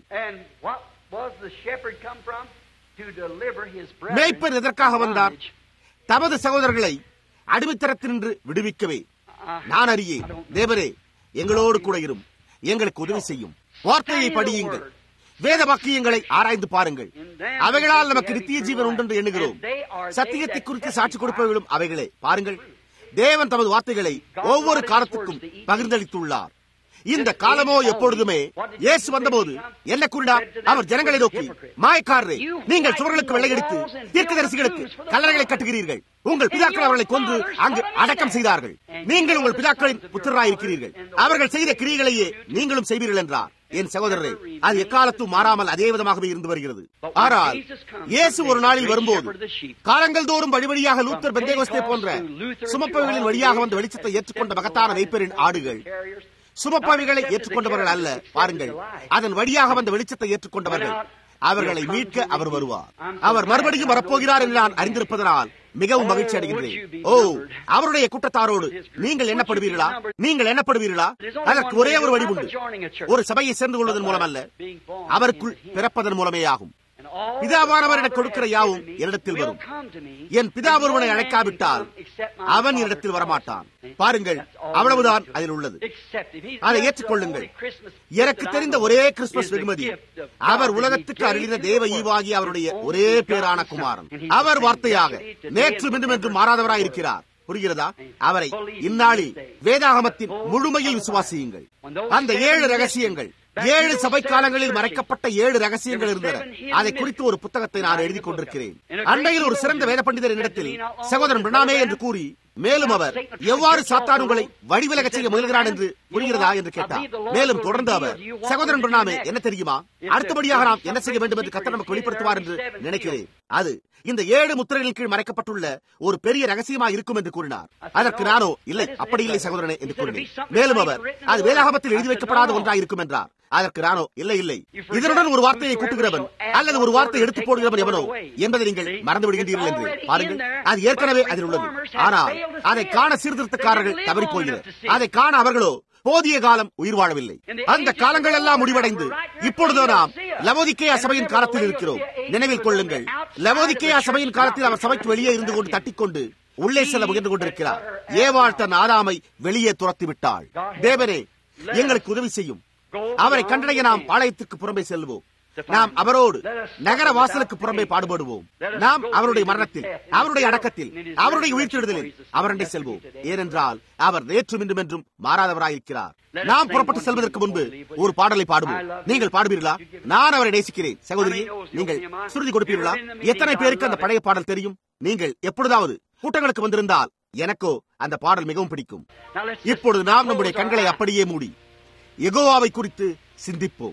மேய்ப்பர் எதற்காக வந்தார் தமது சகோதரர்களை அடிமைத்தரத்தினின்று விடுவிக்கவே நான் அறியேன் தேவரே எங்களோடு கூட இரும் எங்களுக்கு உதவி செய்யும் வார்த்தையை படியுங்கள் வேத வாக்கியங்களை ஆராய்ந்து பாருங்கள் அவைகளால் நமக்கு நித்திய ஜீவன் உண்டு என்று எண்ணுகிறோம் சத்தியத்தை குறித்து சாட்சி கொடுப்பவர்களும் அவைகளே பாருங்கள் தேவன் தமது வார்த்தைகளை ஒவ்வொரு காலத்துக்கும் பகிர்ந்தளித்துள்ளார் இந்த காலமோ எப்பொழுதுமே இயேசு வந்தபோது என்ன கூறினார் அவர் ஜனங்களை நோக்கி மாயக்காரரே நீங்கள் சுவர்களுக்கு வெள்ளையடித்து தீர்க்கதரிசிகளுக்கு கல்லறைகளை கட்டுகிறீர்கள் உங்கள் பிதாக்கள் அவர்களை கொன்று அங்கு அடக்கம் செய்தார்கள் நீங்கள் உங்கள் பிதாக்களின் புத்திரராயிருக்கிறீர்கள் அவர்கள் செய்த கிரியைகளையே நீங்களும் செய்வீர்கள் என்றார் என் சகோதரரே அது எக்காலத்தும் மாறாமல் அதே விதமாகவே இருந்து வருகிறது ஆனால் இயேசு ஒரு நாளில் வரும்போது காலங்கள் தோறும் வழி வழியாக லூத்தர் பெந்தேகோஸ்தே போன்ற சுமப்பவர்களின் வழியாக வந்து வெளிச்சத்தை ஏற்றுக்கொண்ட மகத்தான வைப்பரின் ஆடுகள் சுமப்பவைகளை ஏற்றுக்கொண்டவர்கள் அல்ல பாருங்கள் அதன் வழியாக வந்த வெளிச்சத்தை ஏற்றுக்கொண்டவர்கள் அவர்களை மீட்க அவர் வருவார் அவர் மறுபடியும் வரப்போகிறார் என்று நான் அறிந்திருப்பதனால் மிகவும் மகிழ்ச்சி அடைகின்றேன் ஓ அவருடைய கூட்டத்தாரோடு நீங்கள் எண்ணப்படுவீர்களா நீங்கள் எண்ணப்படுவீர்களா அதற்கு ஒரே ஒரு வழி உண்டு ஒரு சபையை சேர்ந்து கொள்வதன் மூலம் அல்ல அவருக்குள் பிறப்பதன் மூலமே ஆகும் பிதாவானவர் எனக்கு கொடுக்கிற யாவும் என்னிடத்தில் வரும் என் பிதா ஒருவனை அழைக்காவிட்டால் அவன் என்னிடத்தில் வரமாட்டான் பாருங்கள் அவ்வளவுதான் அதில் உள்ளது அதை ஏற்றுக்கொள்ளுங்கள் எனக்கு தெரிந்த ஒரே கிறிஸ்துமஸ் வெகுமதி அவர் உலகத்துக்கு அருளின தேவ ஈவாகி அவருடைய ஒரே பேரான குமாரன் அவர் வார்த்தையாக நேற்று மீண்டும் என்று மாறாதவராயிருக்கிறார் புரிகிறதா அவரை இந்நாளில் வேதாகமத்தின் முழுமையில் விசுவாசியுங்கள் அந்த ஏழு ரகசியங்கள் ஏழு சபை காலங்களில் மறைக்கப்பட்ட ஏழு ரகசியங்கள் இருந்தன அதை குறித்து ஒரு புத்தகத்தை நான் எழுதி கொண்டிருக்கிறேன் அண்மையில் ஒரு சிறந்த வேத பண்டிதர் என்னிடத்தில் சகோதரன் பிரணாமே என்று கூறி மேலும் அவர் எவ்வாறு சாத்தான் உங்களை வடிவிலக செய்ய முயல்கிறான் என்று புரிகிறதா என்று கேட்டார் மேலும் தொடர்ந்து அவர் சகோதரன் பிரணாமே என்ன தெரியுமா அடுத்தபடியாக நாம் என்ன செய்ய வேண்டும் என்று கத்தர் நமக்கு வெளிப்படுத்துவார் என்று நினைக்கிறேன் அது இந்த ஏழு முத்திரைகளின் கீழ் மறைக்கப்பட்டுள்ள ஒரு பெரிய ரகசியமா இருக்கும் என்று கூறினார் அதற்கு நானோ இல்லை அப்படி இல்லை சகோதரனே என்று கூறினேன் மேலும் அவர் அது வேதாகமத்தில் எழுதி வைக்கப்படாத ஒன்றாக இருக்கும் என்றார் அதற்கு நானோ இல்லை இல்லை இதனுடன் ஒரு வார்த்தையை கூட்டுகிறவன் அல்லது ஒரு வார்த்தை எடுத்து போடுகிறவன் எவனோ என்பதை நீங்கள் மறந்து விடுகின்றீர்கள் என்று பாருங்கள் அது ஏற்கனவே அதில் உள்ளது ஆனால் அதை காண சீர்திருத்தக்காரர்கள் தவறி போகிறது அதை காண அவர்களோ போதிய காலம் உயிர் வாழவில்லை அந்த காலங்கள் எல்லாம் முடிவடைந்து இப்பொழுது நாம் லவோதிக்கேயா சபையின் காலத்தில் இருக்கிறோம் நினைவில் கொள்ளுங்கள் லவோதிக்கேயா சபையின் காலத்தில் அவர் சபைக்கு வெளியே இருந்து கொண்டு தட்டிக்கொண்டு உள்ளே செல்ல முயன்று கொண்டிருக்கிறார் ஏவாள் தன் ஆதாமை வெளியே துரத்தி விட்டாள் தேவனே எங்களுக்கு உதவி செய்யும் அவரை கண்டடைய நாம் பாளையத்திற்கு புறம்பே செல்வோம் நாம் அவரோடு நகர வாசலுக்கு புறம்பே பாடுபடுவோம் நாம் அவருடைய மரணத்தில் அவருடைய அடக்கத்தில் அவருடைய உயிர்த்தெழுதலில் அவரண்டை செல்வோம் ஏனென்றால் அவர் நேற்றும் இன்றும் என்றும் மாறாதவராயிருக்கிறார் நாம் புறப்பட்டு செல்வதற்கு முன்பு ஒரு பாடலை பாடுவோம் நீங்கள் பாடுவீர்களா நான் அவரை நேசிக்கிறேன் சகோதரி நீங்கள் சுருதி கொடுப்பீர்களா எத்தனை பேருக்கு அந்த பழைய பாடல் தெரியும் நீங்கள் எப்பொழுதாவது கூட்டங்களுக்கு வந்திருந்தால் எனக்கோ அந்த பாடல் மிகவும் பிடிக்கும் இப்பொழுது நாம் நம்முடைய கண்களை அப்படியே மூடி எகோவாவை குறித்து சிந்திப்போம்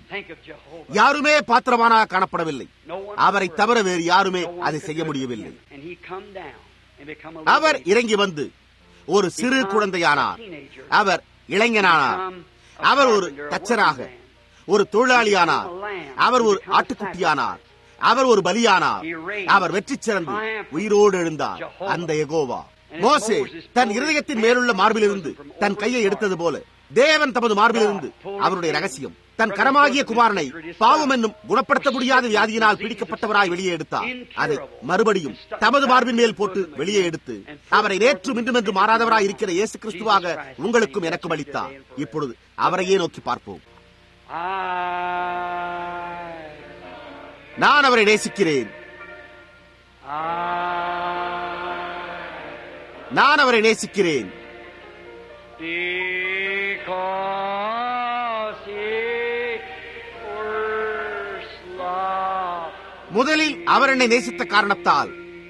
யாருமே பாத்திரமானாக காணப்படவில்லை அவரை தவிர வேறு யாருமே அதை செய்ய முடியவில்லை அவர் இறங்கி வந்து ஒரு சிறு குழந்தையானார் அவர் இளைஞனானார் அவர் ஒரு தச்சராக ஒரு தொழிலாளியானார் அவர் ஒரு ஆட்டுக்குட்டியானார் அவர் ஒரு பலியானார் அவர் வெற்றி சிறந்து உயிரோடு எழுந்தார் அந்த எகோவா மோசே தன் இருதயத்தின் மேலுள்ள மார்பிலிருந்து தன் கையை எடுத்தது போல தேவன் தமது மார்பிலிருந்து அவருடைய ரகசியம் தன் கரமாகிய குமாரனை பாவம் என்னும் குணப்படுத்த முடியாத வியாதியினால் பிடிக்கப்பட்டவராய் வெளியே எடுத்தார் அதை மறுபடியும் தமது மார்பின் மேல் போட்டு வெளியே எடுத்து அவரை நேற்றும் இன்றும் என்று மாறாதவராய் இருக்கிற இயேசு கிறிஸ்துவாக உங்களுக்கும் எனக்கும் அளித்தார் இப்பொழுது அவரையே நோக்கி பார்ப்போம் நான் அவரை நேசிக்கிறேன் நான் அவரை நேசிக்கிறேன் முதலில் அவர் என்னை நேசித்த காரணத்தால்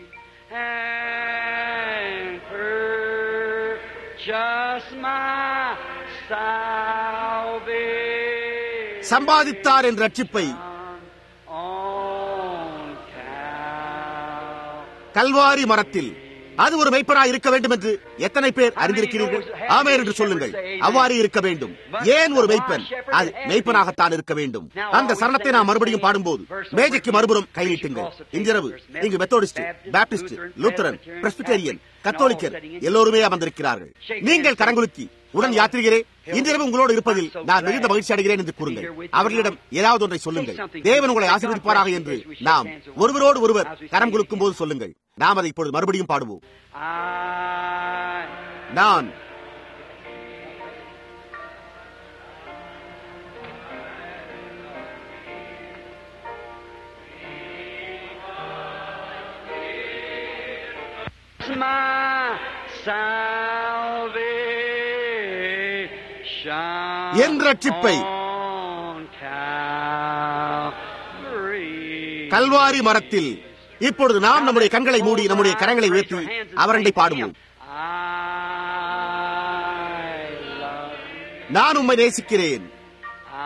சம்பாதித்தார் என்ற ரட்சிப்பை கல்வாரி மரத்தில் அது ஒரு மெய்ப்பராய் இருக்க வேண்டும் என்று எத்தனை பேர் அறிந்திருக்கிறீர்கள் ஆமேன் என்று சொல்லுங்கள் அவ்வாறு இருக்க வேண்டும் ஏன் ஒரு மெய்ப்பன் அது மெய்ப்பனாகத்தான் இருக்க வேண்டும் அந்த சரணத்தை நாம் மறுபடியும் பாடும்போது மேஜைக்கு மறுபுறம் கை நீட்டுங்கள் இன்றிரவு இங்கு மெத்தோடிஸ்ட் பாப்டிஸ்ட் லூத்தரன் பிரஸ்பிட்டேரியன் கத்தோலிக்கர் எல்லோருமே அமர்ந்திருக்கிறார்கள் நீங்கள் கரங்குலுக்கி உடன் யாத்திரிகிறே இன்றிரவு உங்களோடு இருப்பதில் நான் மிகுந்த மகிழ்ச்சி அடைகிறேன் என்று கூறுங்கள் அவர்களிடம் ஏதாவது ஒன்றை சொல்லுங்கள் தேவன் உங்களை ஆசீர்வதிப்பாராக என்று நாம் ஒருவரோடு ஒருவர் கரம் குலுக்கும் போது சொல்லுங்கள் நாம் அதை இப்பொழுது மறுபடியும் பாடுவோம் I நான் my salvation என் ரட்சிப்பை on Calvary. கல்வாரி மரத்தில் இப்பொழுது நாம் நம்முடைய கண்களை மூடி நம்முடைய கரங்களை உயர்த்தி அவரண்டை பாடுவோம் I love you. நான் உம்மை நேசிக்கிறேன் I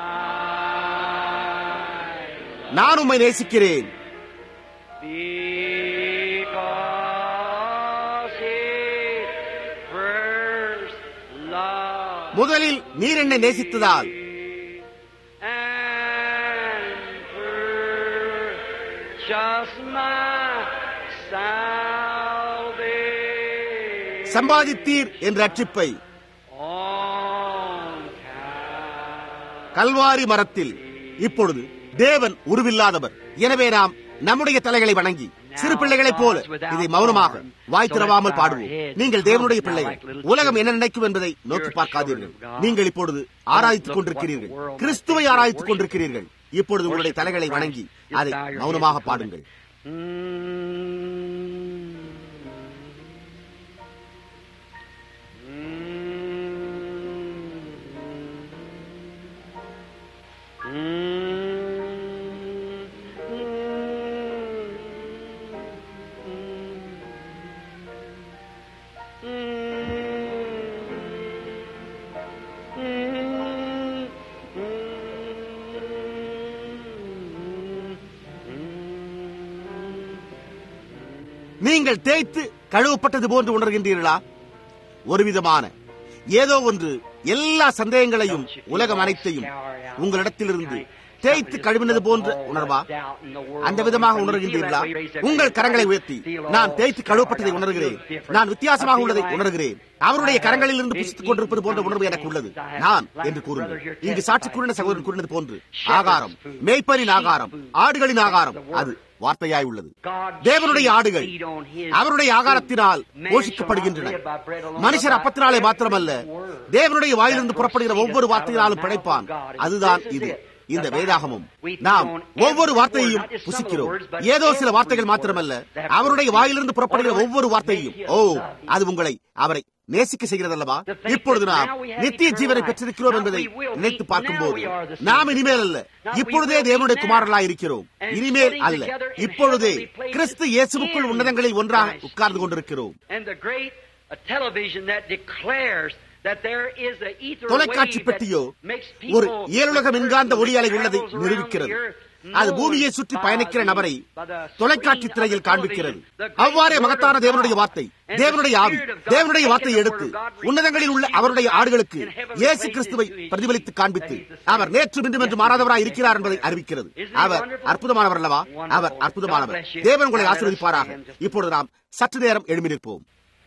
நான் உம்மை நேசிக்கிறேன் because he first loved முதலில் நீர் என்னை நேசித்ததால் and purchased my salvation சம்பாதித்தீர் என்ற ரட்சிப்பை on கல்வாரி மரத்தில் இப்பொழுது தேவன் உருவில்லாதவர் எனவே நாம் நம்முடைய தலைகளை வணங்கி சிறு பிள்ளைகளைப் போல இதை மௌனமாக வாய் திறவாமல் பாடுவோம் நீங்கள் தேவனுடைய பிள்ளைகள் உலகம் என்ன நினைக்கும் என்பதை நோக்கி பார்க்காதீர்கள் நீங்கள் இப்பொழுது ஆராய்த்துக் கொண்டிருக்கிறீர்கள் கிறிஸ்துவை ஆராய்த்துக் கொண்டிருக்கிறீர்கள் இப்பொழுது உங்களுடைய தலைகளை வணங்கி அதை மௌனமாக பாடுங்கள் நீங்கள் தேய்த்து கழுவப்பட்டது போன்று உணர்கின்றீர்களா ஒரு விதமான ஏதோ ஒன்று எல்லா சந்தேகங்களையும் உலகம் அனைத்தையும் உங்களிடத்திலிருந்து தேய்த்து கழுவினது போன்ற உணர்வா அந்த விதமாக உணர்கின்றீர்களா உங்கள் கரங்களை உயர்த்தி நான் தேய்த்து கழுவப்பட்டதை உணர்கிறேன் நான் வித்தியாசமாக உள்ளதை உணர்கிறேன் அவருடைய கரங்களில் இருந்து புசித்துக் கொண்டிருப்பது போன்ற உணர்வு எனக்கு உள்ளது நான் என்று கூறுங்கள் இங்கு சாட்சி கூறின சகோதரன் கூறினது போன்று ஆகாரம் மேய்ப்பரின் ஆகாரம் ஆடுகளின் ஆகாரம் அது வார்த்தையாய் உள்ளது தேவனுடைய ஆடுகள் அவருடைய ஆகாரத்தினால் போஷிக்கப்படுகின்றன மனுஷர் அப்பத்தினாலே மாத்திரமல்ல தேவனுடைய வாயிலிருந்து புறப்படுகிற ஒவ்வொரு வார்த்தையினாலும் பிழைப்பான் அதுதான் இது இந்த வேதாகமும் நாம் ஒவ்வொரு வார்த்தையையும் புசிக்கிறோம் ஏதோ சில வார்த்தைகள் மாத்திரமல்ல அவருடைய வாயிலிருந்து புறப்படுகிற ஒவ்வொரு வார்த்தையும் ஓ அது உங்களை அவரை நேசிக்க செய்கிறதல்லவா இப்பொழுது நாம் நித்திய ஜீவனை பெற்றிருக்கிறோம் என்பதை நினைத்து பார்க்கும்போது நாம் இனிமேல் அல்ல இப்பொழுதே தேவனுடைய குமாரர்களாய் இருக்கிறோம் இனிமேல் அல்ல இப்பொழுதே கிறிஸ்து இயேசுவுக்குள் உன்னதங்களில் ஒன்றாக உட்கார்ந்து கொண்டிருக்கிறோம் தொலைக்காட்சி பெட்டியோ ஒரு ஏழுலக மின்காந்த ஒளியலை உள்ளதை நிரூபிக்கிறது அது பூமியை சுற்றி பயணிக்கிற நபரை தொலைக்காட்சி திரையில் காண்பிக்கிறது அவ்வாறே மகத்தான தேவனுடைய வார்த்தை தேவனுடைய ஆவி தேவனுடைய வார்த்தையை எடுத்து உன்னதங்களில் உள்ள அவருடைய ஆடுகளுக்கு இயேசு கிறிஸ்துவை பிரதிபலித்து காண்பித்து அவர் நேற்று மீண்டும் என்று மாறாதவராய் இருக்கிறார் என்பதை அறிவிக்கிறது அவர் அற்புதமானவர் அல்லவா அவர் அற்புதமானவர் தேவன் உங்களை ஆசீர்வதிப்பாராக இப்பொழுது நாம் சற்று நேரம் எழுமி நிற்போம்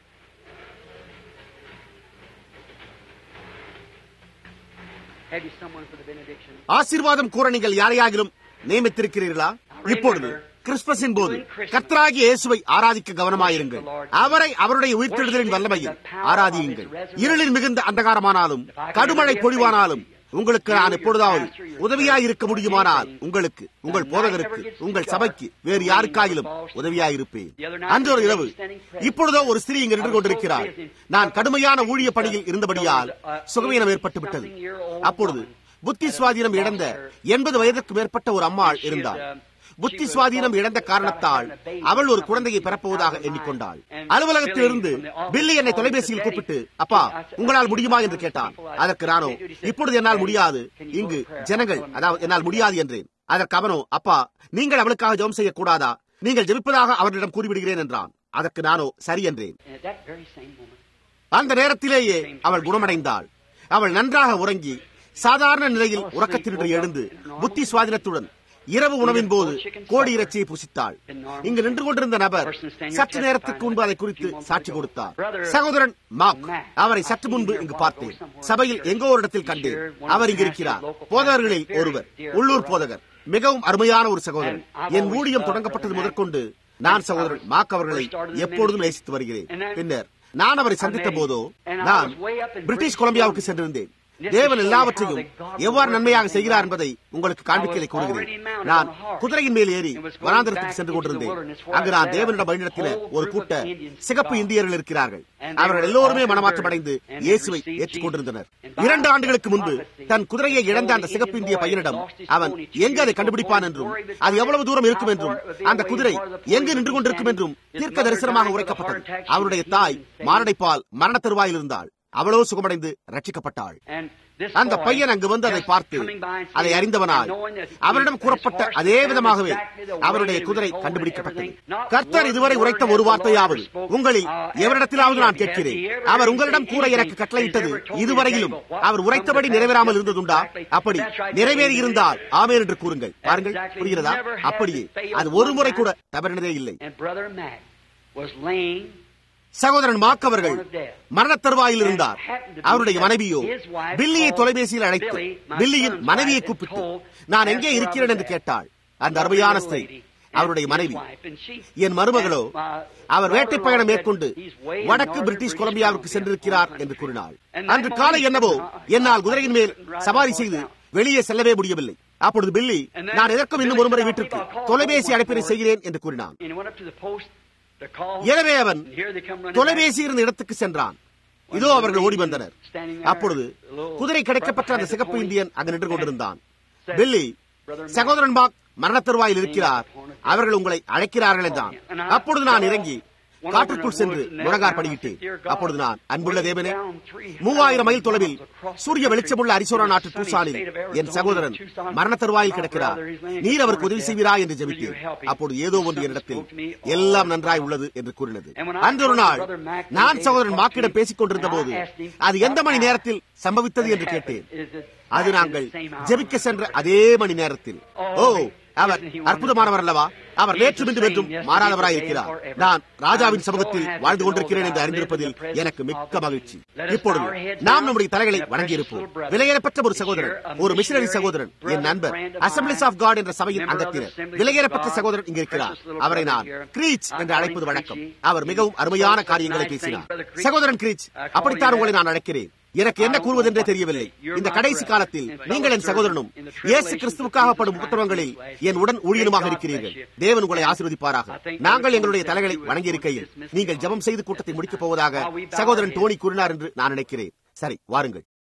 ஆசீர்வாதம் கூற நீங்கள் யாரையாகிலும் நியமித்திருக்கிறீர்களா இப்பொழுது கிறிஸ்துமஸின் போது கர்த்தராகிய இயேசுவை ஆராதிக்க கவனமாயிருங்கள் அவரை அவருடைய உயிர்த்தெழுதலின் வல்லமையில் ஆராதியுங்கள் இருளில் மிகுந்த அந்தகாரமானாலும் கடுமழை பொழிவானாலும் உங்களுக்கு நான் எப்பொழுதாவது உதவியாய் இருக்க முடியுமானால் உங்களுக்கு உங்கள் போதகருக்கு உங்கள் சபைக்கு வேறு யாருக்காயிலும் உதவியாய் இருப்பேன் அன்று ஒரு இரவு இப்பொழுதோ ஒரு ஸ்திரீ இங்கு நின்று கொண்டிருக்கிறார் நான் கடுமையான ஊழிய பணியில் இருந்தபடியால் சுகவீனம் ஏற்பட்டு விட்டது அப்பொழுது புத்தி சுவாதீனம் இழந்த எண்பது வயதுக்கு மேற்பட்ட ஒரு அம்மாள் இருந்தாள் புத்தி சுவாதீனம் இழந்த காரணத்தால் அவள் ஒரு குழந்தையை பெறப்போவதாக எண்ணிக்கொண்டாள் அலுவலகத்திலிருந்து பில்லி என்னை தொலைபேசியில் கூப்பிட்டு அப்பா உங்களால் முடியுமா என்று கேட்டான் அதற்கு நானோ இப்பொழுது என்னால் முடியாது இங்கு ஜனங்கள் அதாவது என்னால் முடியாது என்றேன் அதற்கு அவனோ அப்பா நீங்கள் அவளுக்காக ஜெபம் செய்யக்கூடாதா நீங்கள் ஜெபிப்பதாக அவர்களிடம் கூறிவிடுகிறேன் என்றான் அதற்கு நானோ சரி என்றேன் And at that very same moment, அந்த நேரத்திலேயே அவள் குணமடைந்தாள் அவள் நன்றாக உறங்கி சாதாரண நிலையில் உறக்கத்தினின்று எழுந்து புத்தி சுவாதினத்துடன் இரவு உணவின் போது கோடி இறைச்சியை புசித்தாள் இங்கு நின்று கொண்டிருந்த நபர் சற்று நேரத்துக்கு முன்பு அதை குறித்து சாட்சி கொடுத்தார் சகோதரன் மாக் அவரை சற்று முன்பு இங்கு பார்த்தேன் சபையில் எங்கோ ஒரு இடத்தில் கண்டேன் அவர் இங்கு இருக்கிறார் போதகர்களில் ஒருவர் உள்ளூர் போதகர் மிகவும் அருமையான ஒரு சகோதரன் என் ஊழியம் தொடங்கப்பட்டது முதற்கொண்டு நான் சகோதரன் மாக் அவர்களை எப்பொழுதும் நேசித்து வருகிறேன் பின்னர் நான் அவரை சந்தித்த போதோ நான் பிரிட்டிஷ் கொலம்பியாவுக்கு சென்றிருந்தேன் தேவன் எல்லாவற்றையும் எவ்வாறு நன்மையாக செய்கிறார் என்பதை உங்களுக்கு காண்பிக்கலை கூறுகிறேன் நான் குதிரையின் மேல் ஏறி வனாந்திரத்துக்கு சென்று கொண்டிருந்தேன் அங்கு நான் தேவனிடம் வழிநடத்தின ஒரு கூட்ட சிகப்பு இந்தியர்கள் இருக்கிறார்கள் அவர்கள் எல்லோருமே மனமாற்றம் அடைந்து இயேசுவை ஏற்றுக் கொண்டிருந்தனர் இரண்டு ஆண்டுகளுக்கு முன்பு தன் குதிரையை இழந்த அந்த சிகப்பு இந்திய பையனிடம் அவன் எங்கு அதை கண்டுபிடிப்பான் என்றும் அது எவ்வளவு தூரம் இருக்கும் என்றும் அந்த குதிரை எங்கு நின்று கொண்டிருக்கும் என்றும் தீர்க்க தரிசனமாக உரைக்கப்பட்டது அவருடைய தாய் மாரடைப்பால் மரண தருவாயில் இருந்தாள் அவளோ சுகமடைந்து ரட்சிக்கப்பட்டாள் அந்த பையன் அங்கு வந்து அதை பார்த்து அதை அறிந்தவனாய் அவரிடம் கூறப்பட்ட அதே விதமாகவே அவருடைய குதிரை கண்டுபிடிக்கப்பட்டது கர்த்தர் இதுவரை உரைத்த ஒரு வார்த்தையாவது உங்களில் எவரிடத்திலாவது நான் கேட்கிறேன் அவர் உங்களிடம் கூற எனக்கு கட்டளையிட்டது இதுவரையிலும் அவர் உரைத்தபடி நிறைவேறாமல் இருந்ததுண்டா அப்படி நிறைவேறி இருந்தால் ஆமேன் என்று கூறுங்கள் பாருங்கள் புரிகிறதா அப்படியே அது ஒரு முறை கூட தவறினதே இல்லை சகோதரன் மாக் அவர்கள் மரண தருவாயில் இருந்தார் அவருடைய மனைவியோ பில்லியை தொலைபேசியில் அழைத்து பில்லியின் மனைவியை கூப்பிட்டு நான் எங்கே இருக்கிறேன் என்று கேட்டாள் அந்த அருமையான ஸ்திரீ அவருடைய மனைவி என் மருமகளோ அவர் வேட்டை பயணம் மேற்கொண்டு வடக்கு பிரிட்டிஷ் கொலம்பியாவுக்கு சென்றிருக்கிறார் என்று கூறினாள் அன்று காலை என்னவோ என்னால் குதிரையின் மேல் சவாரி செய்து வெளியே செல்லவே முடியவில்லை அப்பொழுது பில்லி நான் எதற்கும் இன்னும் ஒருமுறை வீட்டிற்கு தொலைபேசி அழைப்பினை செய்கிறேன் என்று கூறினான் எனவே அவன் தொலைபேசி இருந்த இடத்துக்கு சென்றான் இதோ அவர்கள் ஓடி வந்தனர் அப்பொழுது குதிரை கிடைக்கப்பட்ட அந்த சிகப்பு இந்தியன் அங்கு நின்று கொண்டிருந்தான் பில்லி சகோதரன் பாக் மரண தருவாயில் இருக்கிறார் அவர்கள் உங்களை அழைக்கிறார்கள் என்றான் அப்பொழுது நான் இறங்கி காற்றுக்குள் சென்று முழங்கார் படியிட்டேன் அப்பொழுது நான் அன்புள்ள தேவனே மூவாயிரம் மைல் தொலைவில் சூரிய வெளிச்சமுள்ள அரிசோனா நாட்டு டூசானில் என் சகோதரன் மரண தருவாயில் கிடக்கிறார் நீர் அவருக்கு உதவி செய்வீரா என்று ஜெபித்தேன் அப்பொழுது ஏதோ ஒன்று என்னிடத்தில் எல்லாம் நன்றாய் உள்ளது என்று கூறினது அன்று ஒரு நாள் நான் சகோதரன் மாக்கிடம் பேசிக் கொண்டிருந்த போது அது எந்த மணி நேரத்தில் சம்பவித்தது என்று கேட்டேன் அது நாங்கள் ஜெபிக்க சென்ற அதே மணி நேரத்தில் ஓ அவர் அற்புதமானவர் அல்லவா அவர் நேற்று இன்று என்றும் மாறாதவராய் இருக்கிறார் நான் ராஜாவின் சமூகத்தில் வாழ்ந்து கொண்டிருக்கிறேன் என்று அறிந்திருப்பதில் எனக்கு மிக்க மகிழ்ச்சி இப்பொழுது நாம் நம்முடைய தலைகளை வணங்கியிருப்போம் விலையேறப்பட்ட ஒரு சகோதரன் ஒரு மிஷனரி சகோதரன் என் நண்பர் அசம்பிளிஸ் ஆஃப் காட் என்ற சபையின் அங்கத்தினர் விலையேறப்பட்ட சகோதரன் இங்கு இருக்கிறார் அவரை நான் கிரீச் என்று அழைப்பது வழக்கம் அவர் மிகவும் அருமையான காரியங்களை பேசினார் சகோதரன் கிரீச் அப்படித்தான் உங்களை நான் அழைக்கிறேன் எனக்கு என்ன கூறுவதென்றே தெரியவில்லை இந்த கடைசி காலத்தில் நீங்கள் என் சகோதரனும் இயேசு கிறிஸ்துவுக்காக படும் உபத்திரவங்களில் என் உடன் ஊழியனுமாக இருக்கிறீர்கள் தேவன் உங்களை ஆசீர்வதிப்பாராக நாங்கள் எங்களுடைய தலைகளை வணங்கி இருக்கையில் நீங்கள் ஜபம் செய்து கூட்டத்தை முடிக்கப் போவதாக சகோதரன் டோனி கூறினார் என்று நான் நினைக்கிறேன் சரி வாருங்கள்